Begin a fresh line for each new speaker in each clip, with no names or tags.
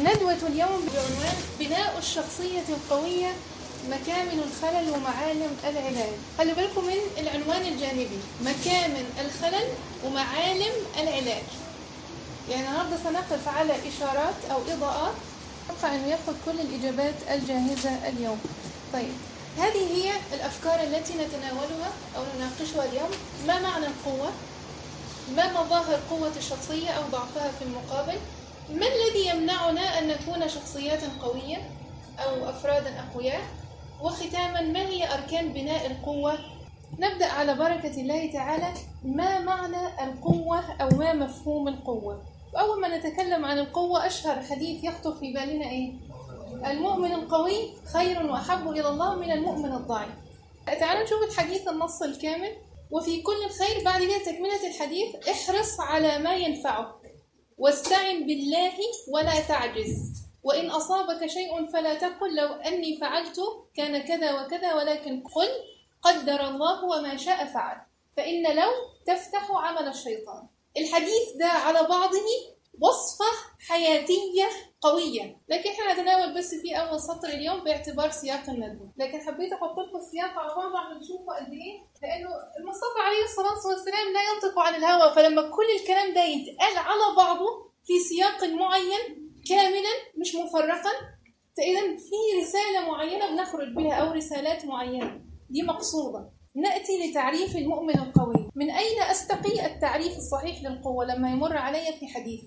ندوة اليوم بعنوان بناء الشخصية القوية مكامن الخلل ومعالم العلاج خلي بالكم من العنوان الجانبي مكامن الخلل ومعالم العلاج يعني النهارده سنقف على إشارات أو إضاءات أتوقع أنه يأخذ كل الإجابات الجاهزة اليوم طيب هذه هي الأفكار التي نتناولها أو نناقشها اليوم ما معنى القوة ما مظاهر قوة الشخصية أو ضعفها في المقابل ما الذي يمنعنا أن نكون شخصيات قوية أو أفرادا أقوياء وختاما ما هي أركان بناء القوة نبدأ على بركة الله تعالى ما معنى القوة أو ما مفهوم القوة وأول ما نتكلم عن القوة أشهر حديث يخطر في بالنا إيه المؤمن القوي خير وأحب إلى الله من المؤمن الضعيف تعالوا نشوف الحديث النص الكامل وفي كل الخير بعد كده تكملة الحديث احرص على ما ينفعك واستعن بالله ولا تعجز وإن أصابك شيء فلا تقل لو أني فعلت كان كذا وكذا ولكن قل قدر الله وما شاء فعل فإن لو تفتح عمل الشيطان الحديث ده على بعضه وصفة حياتية قوية لكن احنا هنتناول بس في أول سطر اليوم باعتبار سياق الندوة لكن حبيت أحط لكم السياق على بعض عشان تشوفوا قد إيه لأنه المصطفى عليه الصلاة والسلام لا ينطق عن الهوى فلما كل الكلام ده يتقال على بعضه في سياق معين كاملا مش مفرقا فإذا في رسالة معينة بنخرج بها أو رسالات معينة دي مقصودة نأتي لتعريف المؤمن القوي من أين أستقي التعريف الصحيح للقوة لما يمر علي في حديث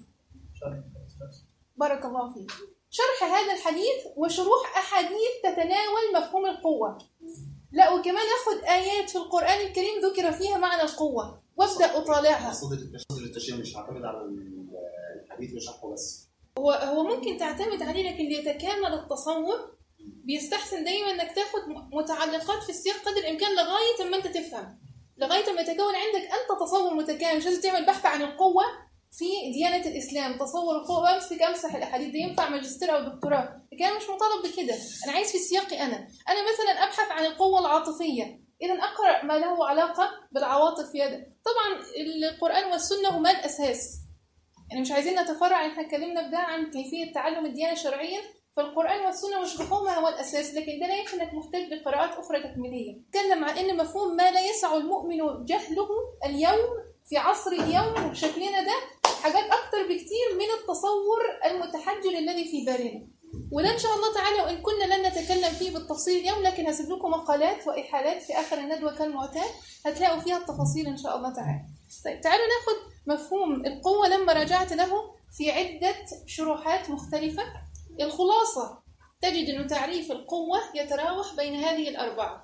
بارك الله فيك شرح هذا الحديث وشروح أحاديث تتناول مفهوم القوة لا وكمان أخذ آيات في القرآن الكريم ذكر فيها معنى القوة وابدأ أطالعها
صدر التشريع مش هعتمد على الحديث وشرحه بس
هو هو ممكن تعتمد عليه لكن ليتكامل التصور بيستحسن دايما انك تاخد متعلقات في السياق قدر الامكان لغايه ما انت تفهم لغايه ما يتكون عندك انت تصور متكامل مش لازم تعمل بحث عن القوه في ديانه الاسلام تصور القوه وامسك امسح الاحاديث دي ينفع ماجستير او دكتوراه لكن انا مش مطالب بكده انا عايز في سياقي انا انا مثلا ابحث عن القوه العاطفيه اذا اقرا ما له علاقه بالعواطف في هذا طبعا القران والسنه هما الاساس يعني مش عايزين نتفرع احنا اتكلمنا في ده عن كيفيه تعلم الديانه الشرعيه فالقرآن والسنة وشرحهما هو الأساس لكن ده لا يكفي إنك محتاج لقراءات أخرى تكميلية. تكلم عن إن مفهوم ما لا يسع المؤمن جهله اليوم في عصر اليوم وبشكلنا ده حاجات أكتر بكتير من التصور المتحجر الذي في بالنا. وده إن شاء الله تعالى وإن كنا لن نتكلم فيه بالتفصيل اليوم لكن هسيب لكم مقالات وإحالات في آخر الندوة كالمعتاد هتلاقوا فيها التفاصيل إن شاء الله تعالى. طيب تعالوا ناخد مفهوم القوة لما رجعت له في عدة شروحات مختلفة الخلاصة تجد أن تعريف القوة يتراوح بين هذه الأربعة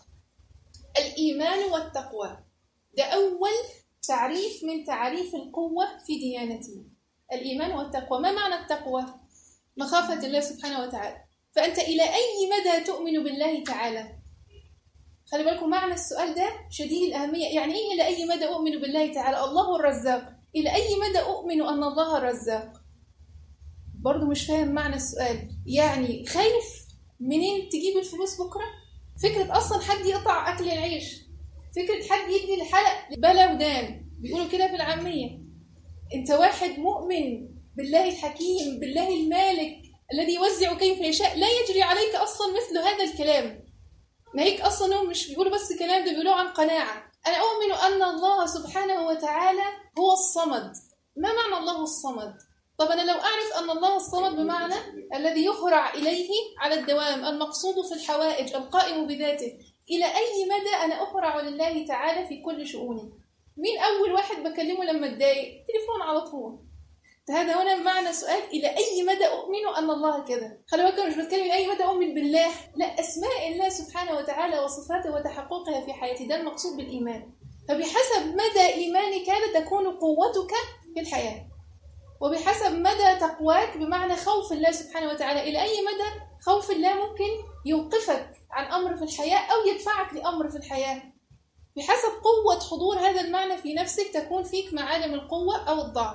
الإيمان والتقوى ده أول تعريف من تعريف القوة في ديانتنا الإيمان والتقوى ما معنى التقوى؟ مخافة الله سبحانه وتعالى فأنت إلى أي مدى تؤمن بالله تعالى؟ خلي بالكم معنى السؤال ده شديد الأهمية يعني إيه إلى أي مدى أؤمن بالله تعالى؟ الله الرزاق إلى أي مدى أؤمن أن الله الرزاق؟ برضه مش فاهم معنى السؤال يعني خايف منين تجيب الفلوس بكره فكره اصلا حد يقطع اكل العيش فكره حد يدي الحلق بلا ودان بيقولوا كده في العاميه انت واحد مؤمن بالله الحكيم بالله المالك الذي يوزع كيف يشاء لا يجري عليك اصلا مثل هذا الكلام ناهيك اصلا هم مش بيقولوا بس كلام ده بيقولوا عن قناعه انا اؤمن ان الله سبحانه وتعالى هو الصمد ما معنى الله الصمد طب أنا لو أعرف أن الله الصمد بمعنى الذي يهرع إليه على الدوام المقصود في الحوائج القائم بذاته إلى أي مدى أنا أهرع لله تعالى في كل شؤوني مين أول واحد بكلمه لما أتضايق تليفون على طول هذا هنا معنى سؤال إلى أي مدى أؤمن أن الله كذا خلي بالك مش بتكلم إلى أي مدى أؤمن بالله لا أسماء الله سبحانه وتعالى وصفاته وتحققها في حياتي ده المقصود بالإيمان فبحسب مدى إيمانك هذا تكون قوتك في الحياة وبحسب مدى تقواك بمعنى خوف الله سبحانه وتعالى إلى أي مدى خوف الله ممكن يوقفك عن أمر في الحياة أو يدفعك لأمر في الحياة بحسب قوة حضور هذا المعنى في نفسك تكون فيك معالم القوة أو الضعف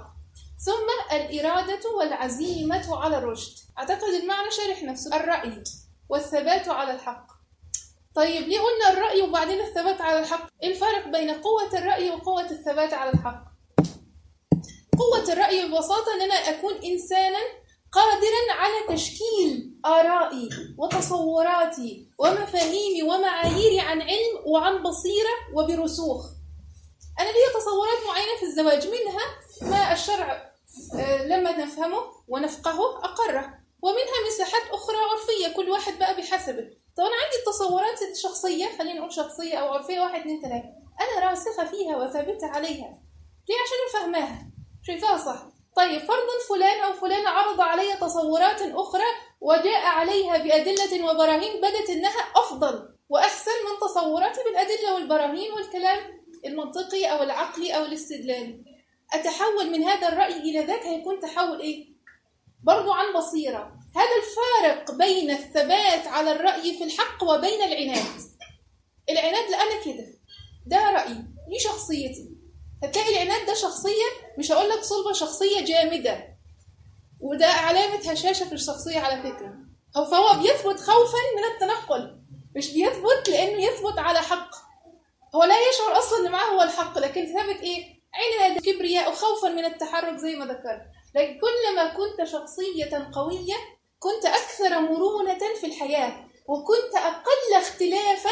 ثم الإرادة والعزيمة على الرشد أعتقد المعنى شارح نفسه الرأي والثبات على الحق طيب ليه قلنا الرأي وبعدين الثبات على الحق؟ إيه الفرق بين قوة الرأي وقوة الثبات على الحق؟ قوة الرأي ببساطة أن أنا أكون إنسانا قادرا على تشكيل آرائي وتصوراتي ومفاهيمي ومعاييري عن علم وعن بصيرة وبرسوخ أنا لي تصورات معينة في الزواج منها ما الشرع آه، لما نفهمه ونفقهه أقره ومنها مساحات أخرى عرفية كل واحد بقى بحسبه طب أنا عندي التصورات الشخصية خلينا نقول شخصية أو عرفية واحد اتنين تلاتة أنا راسخة فيها وثابتة عليها ليه عشان فاهماها شايفاها صح طيب فرضا فلان أو فلان عرض علي تصورات أخرى وجاء عليها بأدلة وبراهين بدت إنها أفضل وأحسن من تصوراتي بالأدلة والبراهين والكلام المنطقي أو العقلي أو الاستدلالي أتحول من هذا الرأي إلى ذاك هيكون تحول إيه؟ برضو عن بصيرة هذا الفارق بين الثبات على الرأي في الحق وبين العناد العناد لا أنا كده ده رأيي دي شخصيتي هتلاقي العناد ده شخصية مش هقول لك صلبة شخصية جامدة وده علامة هشاشة في الشخصية على فكرة هو فهو بيثبت خوفا من التنقل مش بيثبت لأنه يثبت على حق هو لا يشعر أصلا إن معاه هو الحق لكن ثابت إيه؟ عناد كبرياء وخوفا من التحرك زي ما ذكرت لكن كلما كنت شخصية قوية كنت أكثر مرونة في الحياة وكنت أقل اختلافا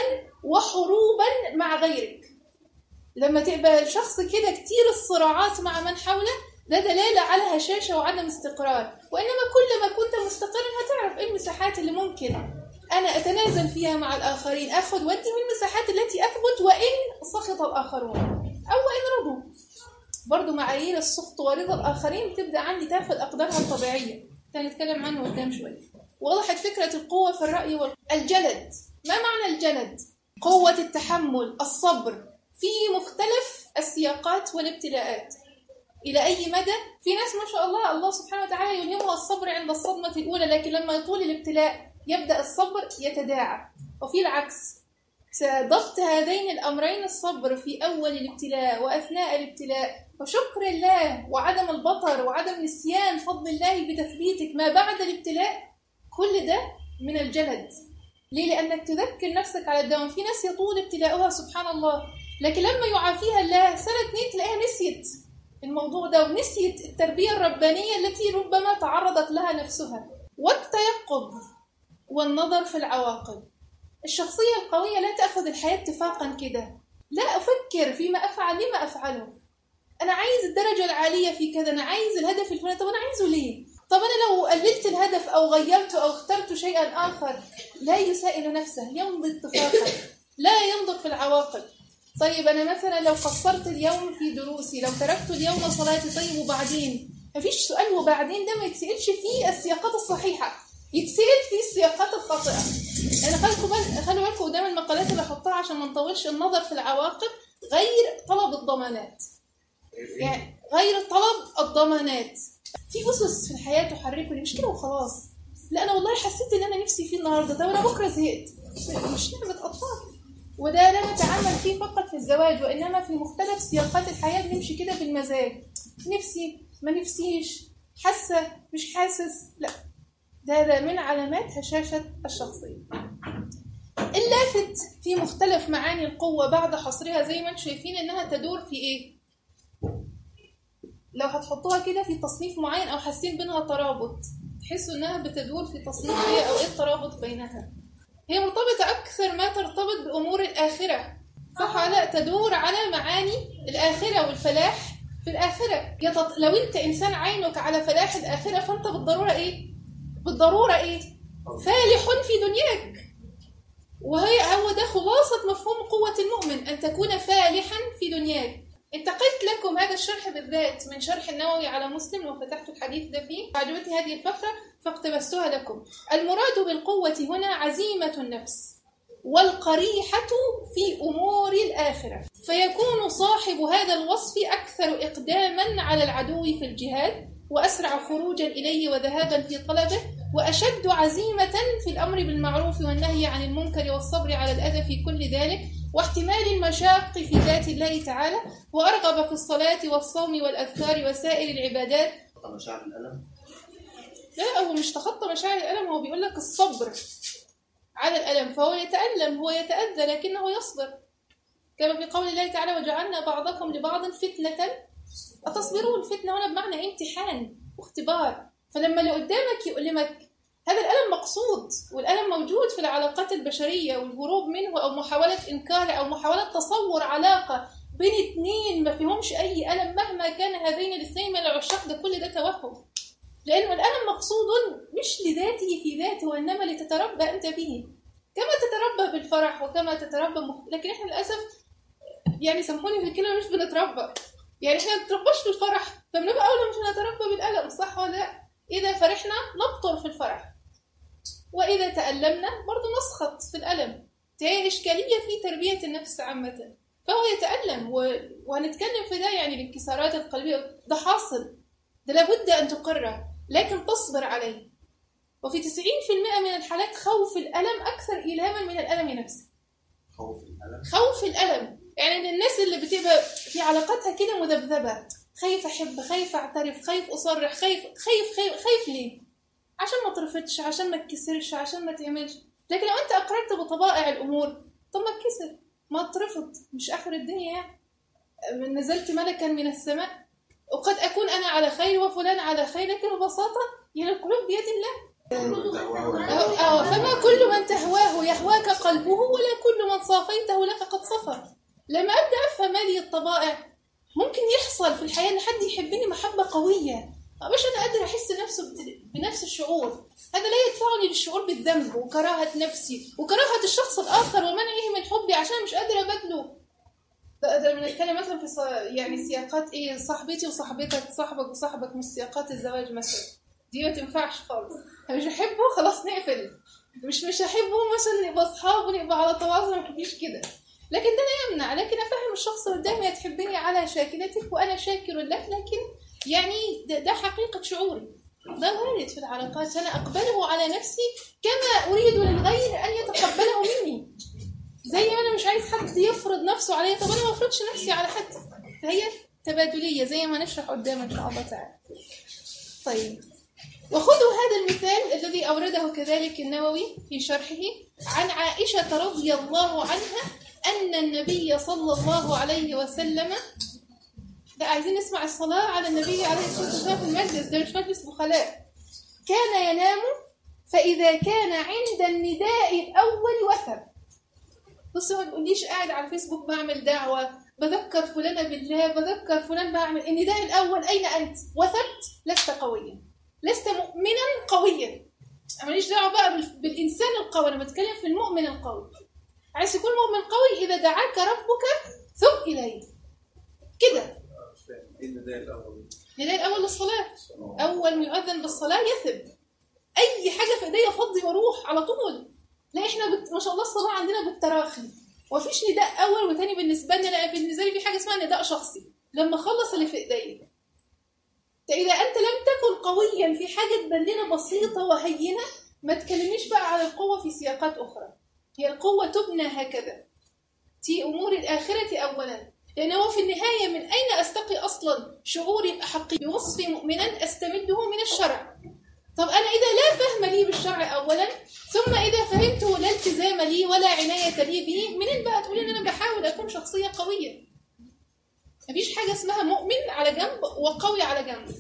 وحروبا مع غيرك لما تبقى شخص كده كتير الصراعات مع من حوله ده دلالة على هشاشة وعدم استقرار وإنما كلما كنت مستقرا هتعرف إيه المساحات اللي ممكن أنا أتنازل فيها مع الآخرين أخذ ودي من المساحات التي أثبت وإن سخط الآخرون أو وإن رضوا برضو معايير السخط ورضا الآخرين بتبدأ عندي تاخد أقدارها الطبيعية هنتكلم عنه قدام شوية وضحت فكرة القوة في الرأي والجلد ما معنى الجلد؟ قوة التحمل الصبر في مختلف السياقات والابتلاءات إلى أي مدى في ناس ما شاء الله الله سبحانه وتعالى يلهمها الصبر عند الصدمة الأولى لكن لما يطول الابتلاء يبدأ الصبر يتداعى وفي العكس ضبط هذين الأمرين الصبر في أول الابتلاء وأثناء الابتلاء وشكر الله وعدم البطر وعدم نسيان فضل الله بتثبيتك ما بعد الابتلاء كل ده من الجلد ليه؟ لأنك تذكر نفسك على الدوام في ناس يطول ابتلاؤها سبحان الله لكن لما يعافيها الله سنة اتنين تلاقيها نسيت الموضوع ده ونسيت التربية الربانية التي ربما تعرضت لها نفسها والتيقظ والنظر في العواقب الشخصية القوية لا تأخذ الحياة اتفاقا كده لا أفكر فيما أفعل لما أفعله أنا عايز الدرجة العالية في كذا أنا عايز الهدف الفلاني طب أنا عايزه ليه؟ طب أنا لو قللت الهدف أو غيرته أو اخترت شيئا آخر لا يسائل نفسه يمضي اتفاقا لا ينظر في العواقب طيب أنا مثلا لو قصرت اليوم في دروسي لو تركت اليوم صلاتي طيب وبعدين مفيش سؤال وبعدين ده ما يتسألش فيه السياقات الصحيحة يتسأل فيه السياقات الخاطئة يعني خلوا بالكم خلوا بالكم قدام المقالات اللي احطها عشان ما نطولش النظر في العواقب غير طلب الضمانات يعني غير طلب الضمانات في اسس في الحياه تحركني مش كده وخلاص لا انا والله حسيت ان انا نفسي فيه النهارده طب انا بكره زهقت مش نعمه اطفال وده لا نتعامل فيه فقط في الزواج وانما في مختلف سياقات الحياه بنمشي كده بالمزاج نفسي ما نفسيش حاسه مش حاسس لا ده, ده من علامات هشاشه الشخصيه اللافت في مختلف معاني القوة بعد حصرها زي ما انتم شايفين انها تدور في ايه؟ لو هتحطوها كده في تصنيف معين او حاسين بينها ترابط تحسوا انها بتدور في تصنيف ايه او ايه الترابط بينها هي مرتبطة اكثر ما ترتبط بامور الاخرة صح لا تدور على معاني الاخرة والفلاح في الاخرة يتط... لو انت انسان عينك على فلاح الاخرة فانت بالضرورة ايه؟ بالضرورة ايه؟ فالح في دنياك وهي هو ده خلاصة مفهوم قوة المؤمن أن تكون فالحا في دنياك انتقلت لكم هذا الشرح بالذات من شرح النووي على مسلم وفتحت الحديث ده فيه عجبتني هذه الفقرة فاقتبستها لكم المراد بالقوة هنا عزيمة النفس والقريحة في أمور الآخرة فيكون صاحب هذا الوصف أكثر إقداما على العدو في الجهاد وأسرع خروجا إليه وذهابا في طلبه وأشد عزيمة في الأمر بالمعروف والنهي عن المنكر والصبر على الأذى في كل ذلك واحتمال المشاق في ذات الله تعالى وأرغب في الصلاة والصوم والأذكار وسائر العبادات
مشاعر الألم
لا هو مش تخطى مشاعر الألم هو بيقول لك الصبر على الألم فهو يتألم هو يتأذى لكنه يصبر كما في قول الله تعالى وجعلنا بعضكم لبعض فتنة أتصبرون فتنة هنا بمعنى امتحان واختبار فلما اللي قدامك يؤلمك هذا الألم مقصود والألم موجود في العلاقات البشرية والهروب منه أو محاولة إنكاره أو محاولة تصور علاقة بين اتنين ما فيهمش أي ألم مهما كان هذين الاثنين من العشاق ده كل ده توهم لأن الألم مقصود مش لذاته في ذاته وإنما لتتربى أنت به كما تتربى بالفرح وكما تتربى مخ... لكن احنا للأسف يعني سامحوني في الكلمة مش بنتربى يعني احنا ما بنترباش بالفرح فبنبقى أولى مش هنتربى بالألم صح ولا لا؟ إذا فرحنا نبطر في الفرح وإذا تألمنا برضه نسخط في الألم هي إشكالية في تربية النفس عامة فهو يتألم و... وهنتكلم في ده يعني الانكسارات القلبية ده حاصل ده لابد أن تقره لكن تصبر عليه وفي 90% من الحالات خوف الألم أكثر إيلاما من الألم نفسه
خوف الالم
خوف الألم يعني الناس اللي بتبقى في علاقاتها كده مذبذبة خايف أحب خايف أعترف خايف أصرح خايف خايف خايف, خايف ليه؟ عشان ما ترفضش عشان ما تكسرش عشان ما تعملش لكن لو أنت أقررت بطبائع الأمور طب ما تكسر ما ترفض مش آخر الدنيا يعني نزلت ملكا من السماء وقد أكون أنا على خير وفلان على خير لكن ببساطة يعني القلوب بيد الله أو أو فما كل من تهواه يهواك قلبه ولا كل من صافيته لك قد صفى لما أبدأ أفهم هذه الطبائع ممكن يحصل في الحياة إن حد يحبني محبة قوية مش أنا قادر أحس نفسه بت- بنفس الشعور هذا لا يدفعني للشعور بالذنب وكراهة نفسي وكراهة الشخص الآخر ومنعه من حبي عشان مش قادر أبادله ده ده بنتكلم مثلا في ص- يعني سياقات ايه صاحبتي وصاحبتك صاحبك وصاحبك مش سياقات الزواج مثلا دي ما تنفعش خالص أنا مش بحبه خلاص نقفل مش مش هحبه مثلا نبقى اصحاب ونبقى على تواصل ما تجيش كده لكن ده لا يمنع لكن افهم الشخص اللي قدامي تحبني على شاكلتك وانا شاكر لك لكن يعني ده, ده حقيقه شعوري ده وارد في العلاقات انا اقبله على نفسي كما اريد للغير ان يتقبله مني زي ما انا مش عايز حد يفرض نفسه عليا طب انا ما افرضش نفسي على حد فهي تبادليه زي ما نشرح قدام ان شاء الله تعالى طيب وخذوا هذا المثال الذي أورده كذلك النووي في شرحه عن عائشة رضي الله عنها أن النبي صلى الله عليه وسلم لا عايزين نسمع الصلاة على النبي عليه الصلاة والسلام في المجلس ده مش مجلس بخلاء كان ينام فإذا كان عند النداء الأول وثب بص ما تقوليش قاعد على الفيسبوك بعمل دعوة بذكر فلانة بالله بذكر فلان بعمل النداء الأول أين أنت وثبت لست قويا لست مؤمنا قويا أنا ماليش دعوه بقى بال- بالانسان القوي انا بتكلم في المؤمن القوي عايز تكون مؤمن قوي اذا دعاك ربك ثب اليه كده
مش فاهم ايه النداء الاول؟
نداء الاول للصلاه اول ما يؤذن بالصلاه يثب اي حاجه في ايديا فضي واروح على طول لا احنا بت... ما شاء الله الصلاه عندنا بالتراخي ومفيش نداء اول وتاني بالنسبه لنا لا بالنسبه لي في حاجه اسمها نداء شخصي لما اخلص اللي في ايديا إذا أنت لم تكن قويا في حاجة تبان لنا بسيطة وهينة ما تكلمنيش بقى على القوة في سياقات أخرى هي القوة تبنى هكذا في أمور الآخرة أولا لأن هو في النهاية من أين أستقي أصلا شعوري بأحقي بوصفي مؤمنا أستمده من الشرع طب أنا إذا لا فهم لي بالشرع أولا ثم إذا فهمته لا التزام لي ولا عناية لي به منين بقى تقول إن أنا بحاول أكون شخصية قوية مفيش حاجة اسمها مؤمن على جنب وقوي على جنب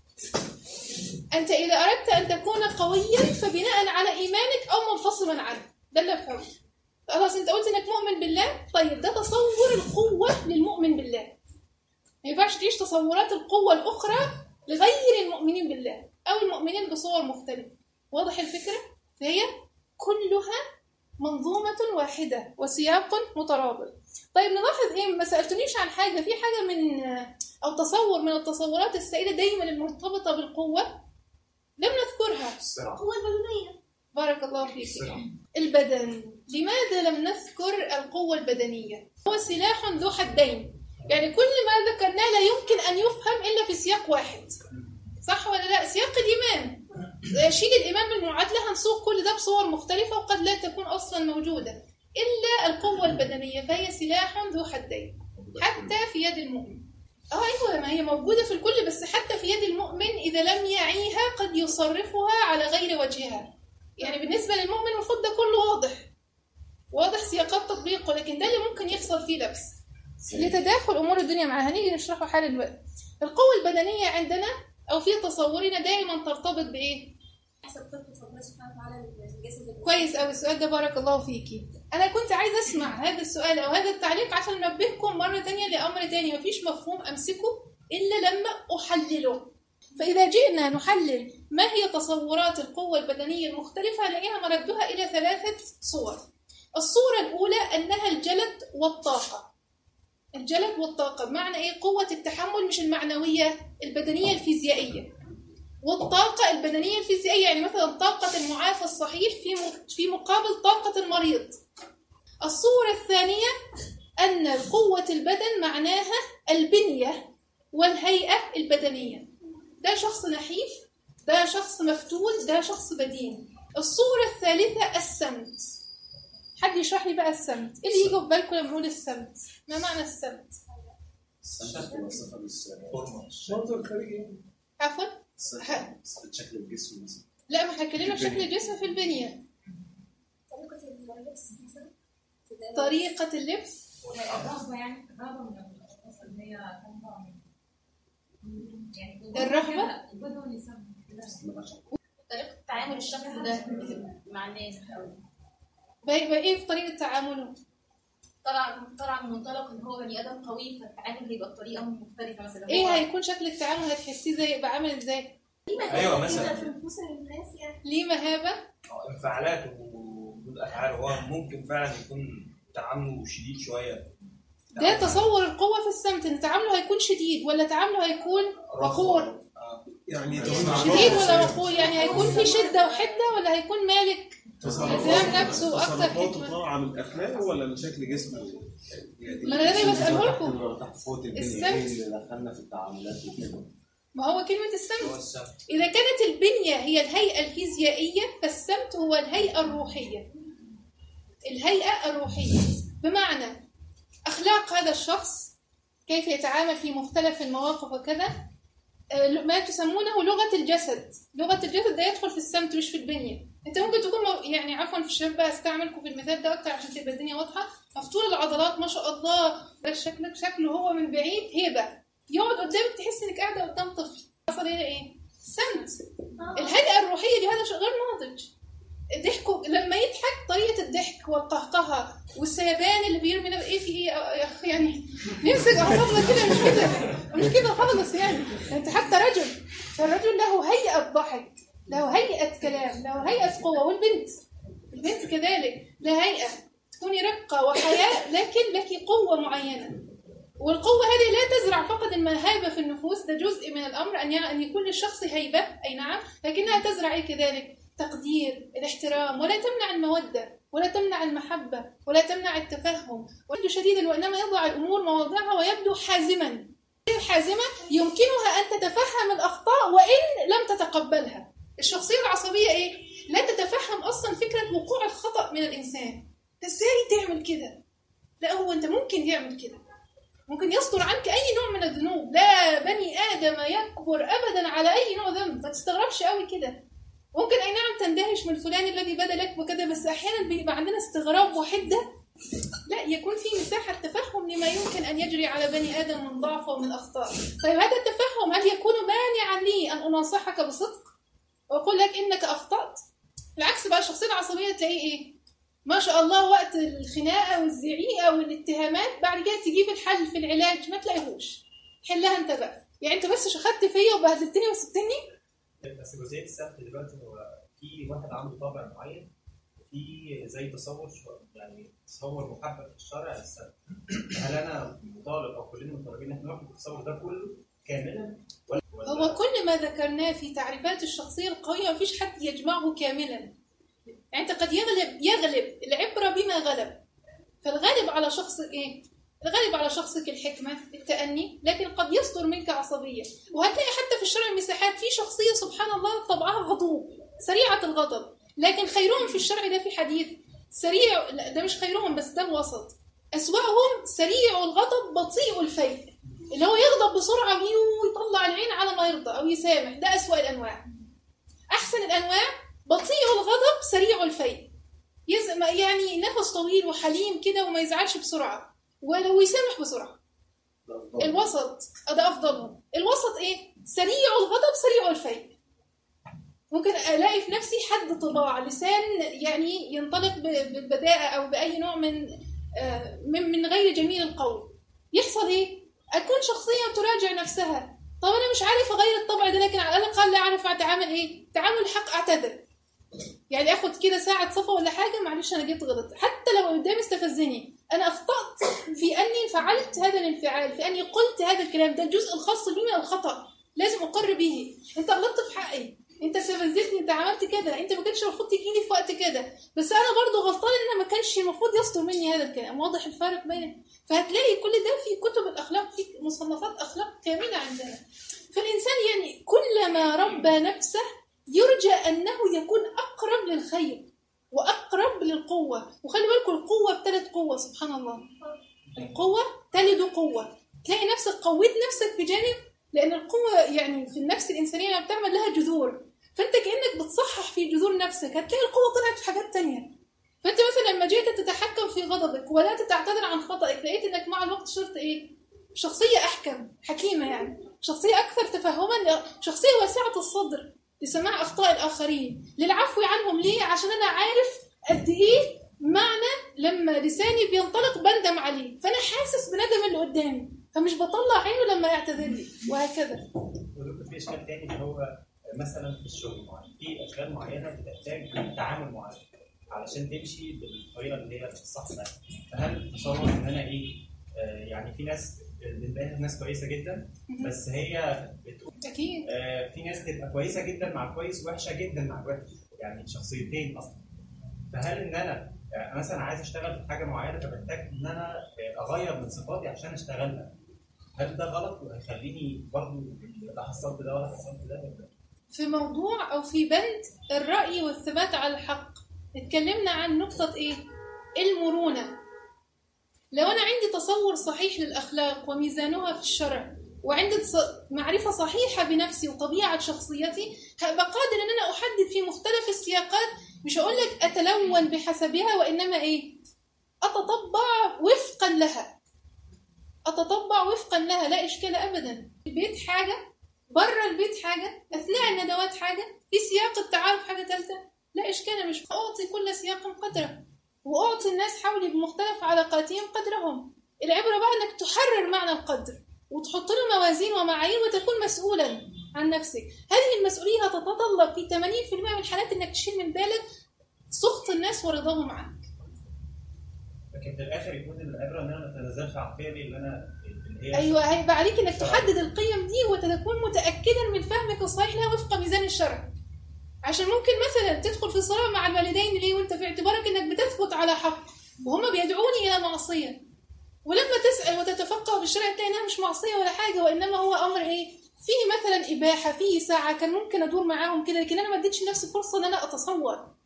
أنت إذا أردت أن تكون قويا فبناء على إيمانك أو منفصلا عنه ده اللي أفهمه خلاص أنت قلت إنك مؤمن بالله طيب ده تصور القوة للمؤمن بالله ما ينفعش تعيش تصورات القوة الأخرى لغير المؤمنين بالله أو المؤمنين بصور مختلفة واضح الفكرة؟ فهي كلها منظومة واحدة وسياق مترابط طيب نلاحظ ايه ما سالتنيش عن حاجه في حاجه من او تصور من التصورات السائده دايما المرتبطه بالقوه لم نذكرها
السرعه
القوة البدنية
بارك الله فيك
السرعه
البدن لماذا لم نذكر القوه البدنيه هو سلاح ذو حدين يعني كل ما ذكرناه لا يمكن ان يفهم الا في سياق واحد صح ولا لا سياق الايمان شيل الايمان من المعادله هنسوق كل ده بصور مختلفه وقد لا تكون اصلا موجوده الا القوه البدنيه فهي سلاح ذو حدين حتى في يد المؤمن اه ايوه ما هي موجوده في الكل بس حتى في يد المؤمن اذا لم يعيها قد يصرفها على غير وجهها يعني بالنسبه للمؤمن المفروض ده كله واضح واضح سياقات تطبيقه لكن ده اللي ممكن يحصل فيه لبس لتداخل امور الدنيا معاها هنيجي نشرحه حال الوقت القوه البدنيه عندنا أو في تصورنا دائما ترتبط بإيه؟
حسب خطة الله سبحانه وتعالى للجسد الإنساني.
كويس أوي السؤال ده بارك الله فيكي أنا كنت عايزة أسمع هذا السؤال أو هذا التعليق عشان أنبهكم مرة تانية لأمر تاني مفيش مفهوم أمسكه إلا لما أحلله فإذا جئنا نحلل ما هي تصورات القوة البدنية المختلفة هنلاقيها مردها إلى ثلاثة صور الصورة الأولى أنها الجلد والطاقة الجلد والطاقة بمعنى إيه قوة التحمل مش المعنوية البدنية الفيزيائية والطاقة البدنية الفيزيائية يعني مثلا طاقة المعافى الصحيح في م- في مقابل طاقة المريض. الصورة الثانية أن قوة البدن معناها البنية والهيئة البدنية. ده شخص نحيف، ده شخص مفتول، ده شخص بدين. الصورة الثالثة السمت. حد يشرح لي بقى السمت، إيه اللي يجي في بالكم لما نقول السمت؟ ما معنى السمت؟
السمت بتبقى صفة بس
فورمه
منظر خارجي
عفوا؟
صفة صفة شكل الجسم مثلا
لا ما احنا اتكلمنا في شكل الجسم في البنية.
طريقة اللبس مثلا في ده-
طريقة اللبس
الرهبة يعني الرهبة من الأشخاص اللي هي تنفع من يعني
الرهبة؟
البدن يسمى
طريقة تعامل الشخص ده مع الناس أو
بيبقى ايه في طريقة تعامله؟
طلع طلع من منطلق ان هو بني ادم قوي فالتعامل هيبقى بطريقه مختلفه مثلا
ايه
هو-
هيكون شكل التعامل هتحسيه زي يبقى عامل ازاي؟
ايوه مثلا
في نفوس الناس يعني
ليه مهابة؟
أو انفعالات وردود افعال هو ممكن فعلا يكون تعامله شديد شويه
ده تصور القوة في السمت ان تعامله هيكون شديد ولا تعامله هيكون وقور؟
آه.
يعني
شديد ولا وقور؟ يعني هيكون في شدة وحدة ولا هيكون مالك؟ التزام نفسه أكتر
تصرفاته
حكمة.
طالعه من اخلاقه ولا من شكل جسمه؟
ما انا ده اللي بسأله لكم
لو تحت قوة البنية
السمت.
ايه اللي دخلنا في التعاملات وكده
ما هو كلمة
هو
السمت
السبب
إذا كانت البنية هي الهيئة الفيزيائية فالسمت هو الهيئة الروحية الهيئة الروحية بمعنى أخلاق هذا الشخص كيف يتعامل في مختلف المواقف وكذا آه، ما تسمونه لغة الجسد لغة الجسد ده يدخل في السمت مش في البنية انت ممكن تكون مو- يعني عفوا في الشباب بقى استعملكم في المثال ده اكتر عشان تبقى الدنيا واضحه مفتول العضلات ما شاء الله بس شكلك شكله هو من بعيد هيبه يقعد قدامك تحس انك قاعده قدام طفل حصل هنا ايه؟ سمت الهيئه الروحيه دي هذا شيء غير ناضج ضحكه لما يضحك طريقه الضحك والقهقهه والسيبان اللي بيرمي نب- ايه في ايه يا أخي يعني نمسك اعصابنا كده مش كده مش كده خالص يعني انت حتى رجل فالرجل له هيئه ضحك له هيئه كلام له هيئه قوه والبنت البنت كذلك لها هيئه تكوني رقه وحياء لكن لك قوه معينه والقوة هذه لا تزرع فقط المهابة في النفوس ده جزء من الأمر أن أن يكون للشخص هيبة أي نعم لكنها تزرع إيه كذلك تقدير الاحترام ولا تمنع المودة ولا تمنع المحبة ولا تمنع التفهم ويبدو شديدا وإنما يضع الأمور مواضعها ويبدو حازما حازمة يمكنها أن تتفهم الأخطاء وإن لم تتقبلها الشخصية العصبية إيه؟ لا تتفهم أصلا فكرة وقوع الخطأ من الإنسان إزاي تعمل كده؟ لا هو أنت ممكن يعمل كده ممكن يصدر عنك اي نوع من الذنوب لا بني ادم يكبر ابدا على اي نوع ذنب ما تستغربش قوي كده ممكن اي نعم تندهش من فلان الذي بدا لك وكذا بس احيانا بيبقى عندنا استغراب وحده لا يكون في مساحه تفهم لما يمكن ان يجري على بني ادم من ضعف ومن اخطاء طيب هذا التفهم هل يكون مانعا لي ان اناصحك بصدق واقول لك انك اخطات بالعكس بقى الشخصيه العصبيه تلاقيه ايه ما شاء الله وقت الخناقه والزعيقه والاتهامات بعد كده تجيب الحل في العلاج ما تلاقيهوش حلها انت بقى يعني انت بس شخدت فيا وبهدلتني وسبتني
بس جزئيه السبت دلوقتي هو في واحد عنده طابع معين في زي تصور شو يعني تصور محبب في الشرع السبت هل انا مطالب او كلنا مطالبين ان احنا ناخد التصور ده كله كاملا ولا ولا
هو كل ما ذكرناه في تعريفات الشخصيه القويه مفيش حد يجمعه كاملا يعني انت قد يغلب يغلب العبره بما غلب فالغالب على شخص ايه الغالب على شخصك الحكمة التأني لكن قد يصدر منك عصبية وهتلاقي حتى في الشرع مساحات في شخصية سبحان الله طبعها غضوب سريعة الغضب لكن خيرهم في الشرع ده في حديث سريع لا ده مش خيرهم بس ده الوسط أسوأهم سريع الغضب بطيء الفيء اللي هو يغضب بسرعة ويطلع العين على ما يرضى أو يسامح ده أسوأ الأنواع أحسن الأنواع بطيء الغضب سريع الفيء يز... يعني نفس طويل وحليم كده وما يزعلش بسرعة ولو يسامح بسرعة الوسط ده افضلهم الوسط ايه سريع الغضب سريع الفيء ممكن الاقي في نفسي حد طباع لسان يعني ينطلق ب- بالبداءه او باي نوع من آه، من من غير جميل القول يحصل ايه اكون شخصيه تراجع نفسها طب انا مش عارف اغير الطبع ده لكن على الاقل اعرف اتعامل ايه تعامل الحق اعتذر يعني اخد كده ساعه صفا ولا حاجه معلش انا جيت غلط حتى لو قدامي استفزني انا اخطات في اني فعلت هذا الانفعال في اني قلت هذا الكلام ده الجزء الخاص بي من الخطا لازم اقر به انت غلطت في حقي انت استفزتني انت عملت كده انت ما كانش المفروض تجي لي في وقت كده بس انا برضو غلطان ان انا ما كانش المفروض يصدر مني هذا الكلام واضح الفرق بين فهتلاقي كل ده في كتب الاخلاق في مصنفات اخلاق كامله عندنا فالانسان يعني كلما ربى نفسه يرجى انه يكون اقرب للخير واقرب للقوه وخلي بالكم القوه ابتدت قوه سبحان الله القوه تلد قوه تلاقي نفسك قويت نفسك في جانب لان القوه يعني في النفس الانسانيه لما بتعمل لها جذور فانت كانك بتصحح في جذور نفسك هتلاقي القوه طلعت في حاجات تانية فانت مثلا لما جيت تتحكم في غضبك ولا تعتذر عن خطأك لقيت انك مع الوقت صرت ايه شخصيه احكم حكيمه يعني شخصيه اكثر تفهما شخصيه واسعه الصدر لسماع اخطاء الاخرين للعفو عنهم ليه عشان انا عارف قد ايه معنى لما لساني بينطلق بندم عليه فانا حاسس بندم اللي قدامي فمش بطلع عينه لما يعتذر لي وهكذا
ودكتور في اشكال تاني اللي هو مثلا في الشغل معين في اشغال معينه بتحتاج تعامل معين علشان تمشي بالطريقه اللي هي الصح ده فهل تصور ان انا ايه آه، يعني في ناس بنلاقيها ناس كويسه جدا بس هي بتقول
اكيد
آه، في ناس تبقى كويسه جدا مع كويس وحشه جدا مع وحش يعني شخصيتين اصلا فهل ان انا يعني مثلا عايز اشتغل في حاجه معينه فبحتاج ان انا آه، اغير من صفاتي عشان اشتغلها هل ده غلط وهيخليني برضه لا حصلت ده ولا حصلت ده ولا
في موضوع او في بند الرأي والثبات على الحق اتكلمنا عن نقطة ايه المرونة لو انا عندي تصور صحيح للاخلاق وميزانها في الشرع وعندي تص- معرفة صحيحة بنفسي وطبيعة شخصيتي هبقى قادر ان انا احدد في مختلف السياقات مش هقول لك اتلون بحسبها وانما ايه اتطبع وفقا لها اتطبع وفقا لها لا اشكال ابدا البيت حاجة بره البيت حاجة أثناء الندوات حاجة في سياق التعارف حاجة ثالثة لا إشكال مش أعطي كل سياق قدره وأعطي الناس حولي بمختلف علاقاتهم قدرهم العبرة بقى إنك تحرر معنى القدر وتحط له موازين ومعايير وتكون مسؤولا عن نفسك هذه المسؤولية هتتطلب في 80% من الحالات إنك تشيل من بالك سخط الناس ورضاهم عنك
لكن في الاخر يكون العبره ان انا ما اتنازلش عن قيمي اللي انا اللي هي
أيوة هيبقى عليك إنك تحدد القيم دي وتكون متأكدا من فهمك الصحيح لها وفق ميزان الشرع عشان ممكن مثلا تدخل في صراع مع الوالدين ليه وانت في اعتبارك انك بتثبت على حق وهم بيدعوني الى معصيه ولما تسال وتتفقه بالشرع تلاقي انها مش معصيه ولا حاجه وانما هو امر ايه فيه مثلا اباحه فيه ساعه كان ممكن ادور معاهم كده لكن انا ما اديتش لنفسي فرصه ان انا اتصور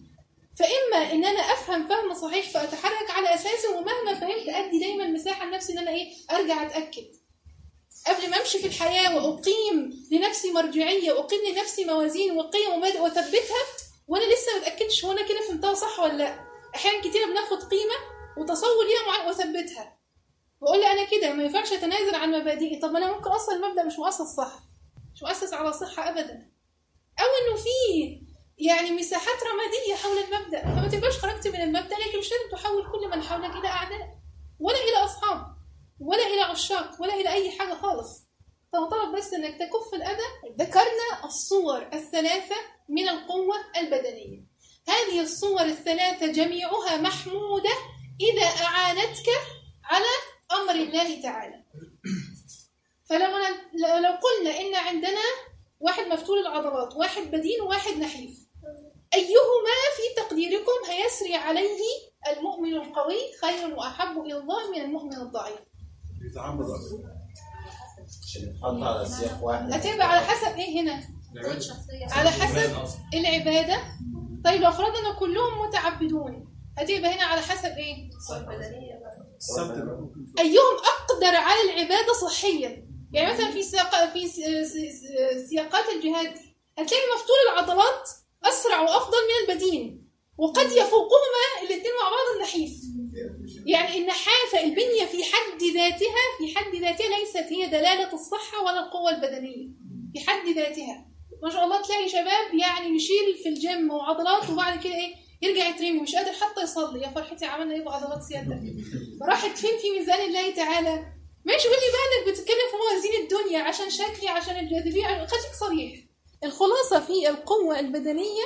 فاما ان انا افهم فهم صحيح فاتحرك على اساسه ومهما فهمت ادي دايما مساحه لنفسي ان انا ايه ارجع اتاكد قبل ما امشي في الحياه واقيم لنفسي مرجعيه واقيم لنفسي موازين وقيم ومبادئ واثبتها وانا لسه ما اتاكدش هو انا كده فهمتها صح ولا لا احيانا كتير بناخد قيمه وتصور ليها معين واثبتها واقول لا انا كده ما ينفعش اتنازل عن مبادئي طب ما انا ممكن اصلا المبدا مش مؤسس صح مش مؤسس على صحه ابدا او انه في يعني مساحات رماديه حول المبدا فما تبقاش خرجت من المبدا لكن مش لازم تحول كل من حولك الى اعداء ولا الى اصحاب ولا الى عشاق ولا الى اي حاجه خالص فمطالب بس انك تكف الاذى ذكرنا الصور الثلاثه من القوه البدنيه هذه الصور الثلاثه جميعها محموده اذا اعانتك على امر الله تعالى فلو لو قلنا ان عندنا واحد مفتول العضلات واحد بدين وواحد نحيف ايهما في تقديركم هيسري عليه المؤمن القوي خير واحب الى الله من المؤمن الضعيف
بيتعمد اكتر
عشان يتحط على سياق واحد
هتبقى على حسب ايه هنا
قوة شخصية
على حسب العبادة طيب لو فرضنا كلهم متعبدون هتبقى هنا على حسب ايه
بدنية بقى
السبت بقى ممكن
أيهم أقدر على العبادة صحيا يعني مثلا في سياق في س- س- س- سياقات الجهاد هتلاقي مفتول العضلات أسرع وأفضل من البدين وقد يفوقهما الاثنين مع بعض النحيف يعني النحافة البنية في حد ذاتها في حد ذاتها ليست هي دلالة الصحة ولا القوة البدنية في حد ذاتها ما شاء الله تلاقي شباب يعني يشيل في الجيم وعضلات وبعد كده ايه يرجع يترمي مش قادر حتى يصلي يا فرحتي عملنا ايه بعضلات سيادتك راحت فين في ميزان الله تعالى ماشي قول لي بقى انك بتتكلم في موازين الدنيا عشان شكلي عشان الجاذبيه خليك صريح الخلاصه في القوه البدنيه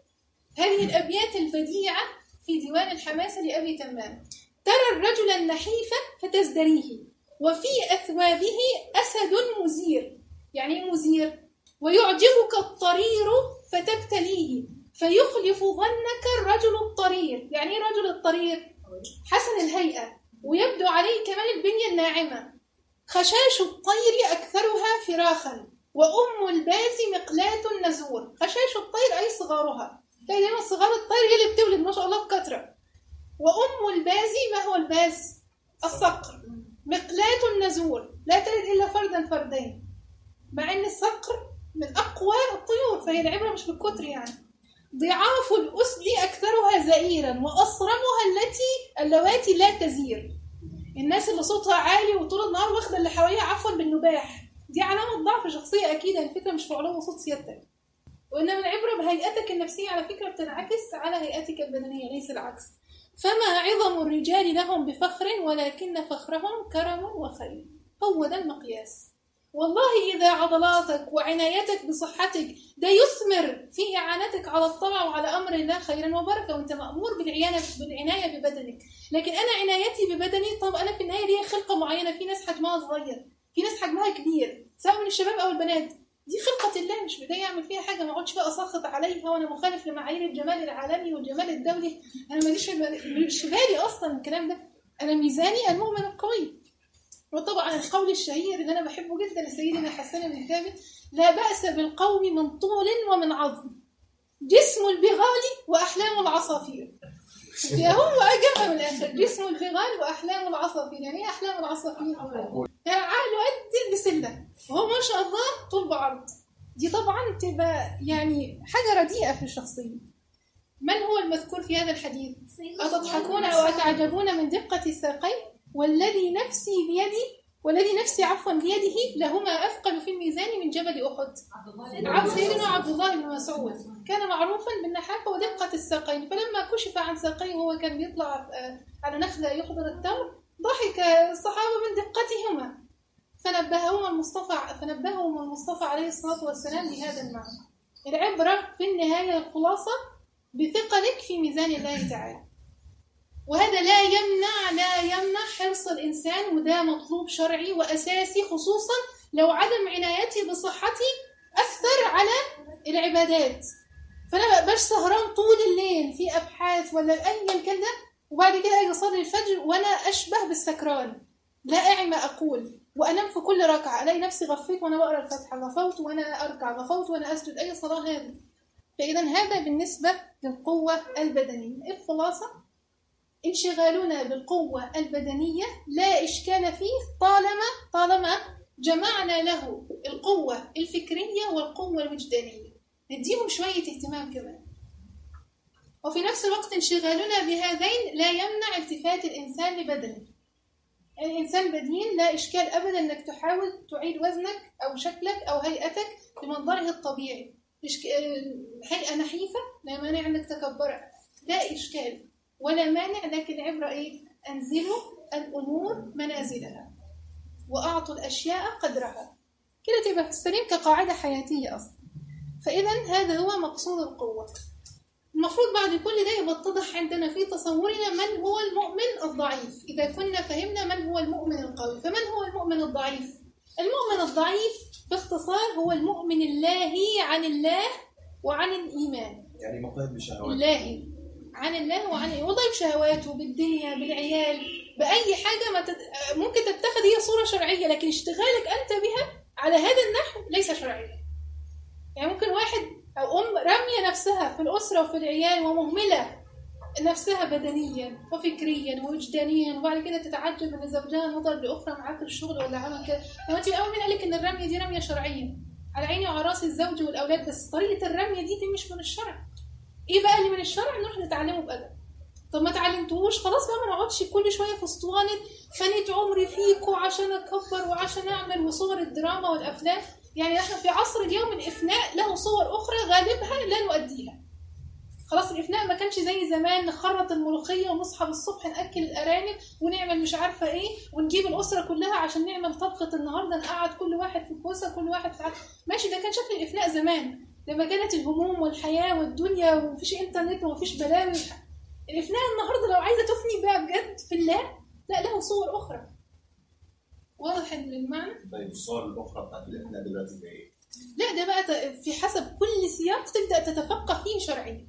هذه الابيات البديعه في ديوان الحماسه لابي تمام ترى الرجل النحيف فتزدريه وفي اثوابه اسد مزير يعني ايه مزير ويعجبك الطرير فتبتليه فيخلف ظنك الرجل الطرير يعني ايه رجل الطرير حسن الهيئه ويبدو عليه كمان البنية الناعمة خشاش الطير أكثرها فراخا وأم الباز مقلاة النزور خشاش الطير أي صغارها تلاقي دايما صغار الطير هي اللي بتولد ما شاء الله بكثرة وأم الباز ما هو الباز؟ الصقر مقلاة النزور لا تلد إلا فردا فردين مع أن الصقر من أقوى الطيور فهي العبرة مش بالكتر يعني ضعاف الأسد أكثرها زئيرا وأصرمها التي اللواتي لا تزير الناس اللي صوتها عالي وطول النهار واخدة اللي حواليها عفوا بالنباح دي علامة ضعف شخصية أكيد الفكرة مش في علو صوت سيادتك وإنما العبرة بهيئتك النفسية على فكرة بتنعكس على هيئتك البدنية ليس العكس فما عظم الرجال لهم بفخر ولكن فخرهم كرم وخير هو ده المقياس والله إذا عضلاتك وعنايتك بصحتك ده يثمر في إعانتك على الطمع وعلى أمر الله خيرا وبركة وأنت مأمور بالعناية بالعناية ببدنك لكن أنا عنايتي ببدني طب أنا في النهاية ليا خلقة معينة في ناس حجمها صغير في ناس حجمها كبير سواء من الشباب أو البنات دي خلقة الله مش بداية أعمل فيها حاجة ما أقعدش بقى أسخط عليها وأنا مخالف لمعايير الجمال العالمي والجمال الدولي أنا ماليش مش في بالي أصلا الكلام ده أنا ميزاني المؤمن القوي وطبعا القول الشهير اللي انا بحبه جدا لسيدنا حسان بن ثابت لا باس بالقوم من طول ومن عظم جسم البغال واحلام العصافير يا هو اجمع من الاخر جسم البغال واحلام العصافير يعني ايه احلام العصافير يعني عقله قد البسله وهو ما شاء الله طول بعرض دي طبعا تبقى يعني حاجه رديئه في الشخصيه من هو المذكور في هذا الحديث أتضحكون أو أتعجبون من دقة الساقين والذي نفسي بيدي والذي نفسي عفوا بيده لهما أثقل في الميزان من جبل أحد عبد سيدنا عبد الله بن مسعود كان معروفا بالنحافة ودقة الساقين فلما كشف عن ساقيه وهو كان بيطلع على نخلة يحضر التمر ضحك الصحابة من دقتهما فنبههما المصطفى فنبههما المصطفى عليه الصلاة والسلام بهذا المعنى العبرة في النهاية الخلاصة بثقلك في ميزان الله تعالى وهذا لا يمنع لا يمنع حرص الإنسان وده مطلوب شرعي وأساسي خصوصا لو عدم عنايتي بصحتي أثر على العبادات فأنا ما بقاش سهران طول الليل في أبحاث ولا أيا كان ده وبعد كده أجي أصلي الفجر وأنا أشبه بالسكران لا أعي ما أقول وأنام في كل ركعة ألاقي نفسي غفيت وأنا بقرأ الفاتحة غفوت وأنا أركع غفوت وأنا أسجد أي صلاة هذه فإذا هذا بالنسبة للقوة البدنية الخلاصة انشغالنا بالقوة البدنية لا إشكال فيه طالما طالما جمعنا له القوة الفكرية والقوة الوجدانية نديهم شوية اهتمام كمان وفي نفس الوقت انشغالنا بهذين لا يمنع التفات الإنسان لبدنه الإنسان بدين لا إشكال أبدا أنك تحاول تعيد وزنك أو شكلك أو هيئتك بمنظره الطبيعي هيئة نحيفة لا مانع أنك تكبرها لا إشكال ولا مانع لكن العبرة إيه؟ أنزلوا الأمور منازلها وأعطوا الأشياء قدرها كده تبقى في السليم كقاعدة حياتية أصلا فإذا هذا هو مقصود القوة المفروض بعد كل ده يبقى اتضح عندنا في تصورنا من هو المؤمن الضعيف إذا كنا فهمنا من هو المؤمن القوي فمن هو المؤمن الضعيف المؤمن الضعيف باختصار هو المؤمن اللاهي عن الله وعن الإيمان
يعني مقيد بشهوات
اللاهي عن الله وعن والله بشهواته بالدنيا بالعيال بأي حاجة ما تت... ممكن تتخذ هي صورة شرعية لكن اشتغالك أنت بها على هذا النحو ليس شرعيا يعني ممكن واحد أو أم رامية نفسها في الأسرة وفي العيال ومهملة نفسها بدنيا وفكريا ووجدانيا وبعد كده تتعجب ان زوجها نظر لاخرى معاه في الشغل ولا عمل كده لما انت اول مين قال لك ان الرميه دي رميه شرعيه على عيني وعلى راسي الزوج والاولاد بس طريقه الرميه دي دي مش من الشرع ايه بقى اللي من من الشرع نروح نتعلمه بأدب طب ما تعلمتوش خلاص بقى ما نقعدش كل شويه في اسطوانه فنيت عمري فيكوا عشان اكبر وعشان اعمل وصور الدراما والافلام يعني احنا في عصر اليوم الافناء له صور اخرى غالبها لا نؤديها خلاص الافناء ما كانش زي زمان نخرط الملوخيه ونصحى الصبح ناكل الارانب ونعمل مش عارفه ايه ونجيب الاسره كلها عشان نعمل طبخه النهارده نقعد كل واحد في كوسه كل واحد في عدد. ماشي ده كان شكل الافناء زمان لما كانت الهموم والحياه والدنيا ومفيش انترنت ومفيش بلاوي الافناء النهارده لو عايزه تفني بقى بجد في الله لا له صور اخرى واضح ان المعنى
طيب الصور الاخرى بتاعت الافناء دلوقتي زي ايه؟
لا ده بقى ت- في حسب كل سياق تبدا تتفقه فيه شرعيا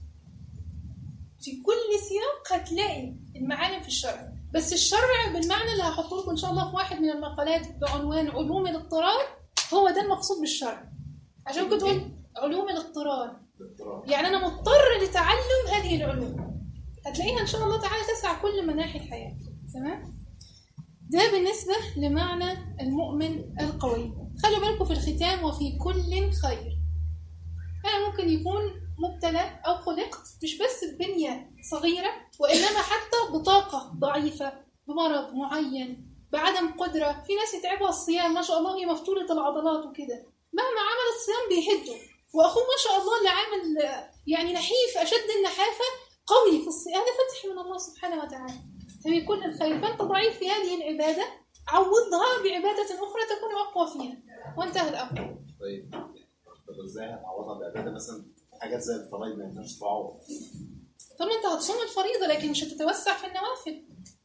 في كل سياق هتلاقي المعالم في الشرع بس الشرع بالمعنى اللي هحطه لكم ان شاء الله في واحد من المقالات بعنوان علوم الاضطرار هو ده المقصود بالشرع عشان كنت تقول علوم الاضطرار
الاضطراب
يعني انا مضطر لتعلم هذه العلوم هتلاقيها ان شاء الله تعالى تسع كل مناحي الحياه تمام ده بالنسبه لمعنى المؤمن القوي خلوا بالكم في الختام وفي كل خير انا ممكن يكون مبتلى او خلقت مش بس ببنيه صغيره وانما حتى بطاقه ضعيفه بمرض معين بعدم قدره في ناس يتعبها الصيام ما شاء الله هي مفتوله العضلات وكده مهما عمل الصيام بيهده واخوه ما شاء الله اللي عامل آه، يعني نحيف اشد النحافه قوي في الصيام هذا فتح من الله سبحانه وتعالى ففي كل الخير فانت ضعيف في هذه العباده عوضها بعباده اخرى تكون اقوى فيها وانتهى الامر
طيب طب ازاي هتعوضها بعباده مثلا في حاجات زي الفرايض ما ينفعش تعوض
طب انت هتصوم الفريضه لكن مش هتتوسع في النوافل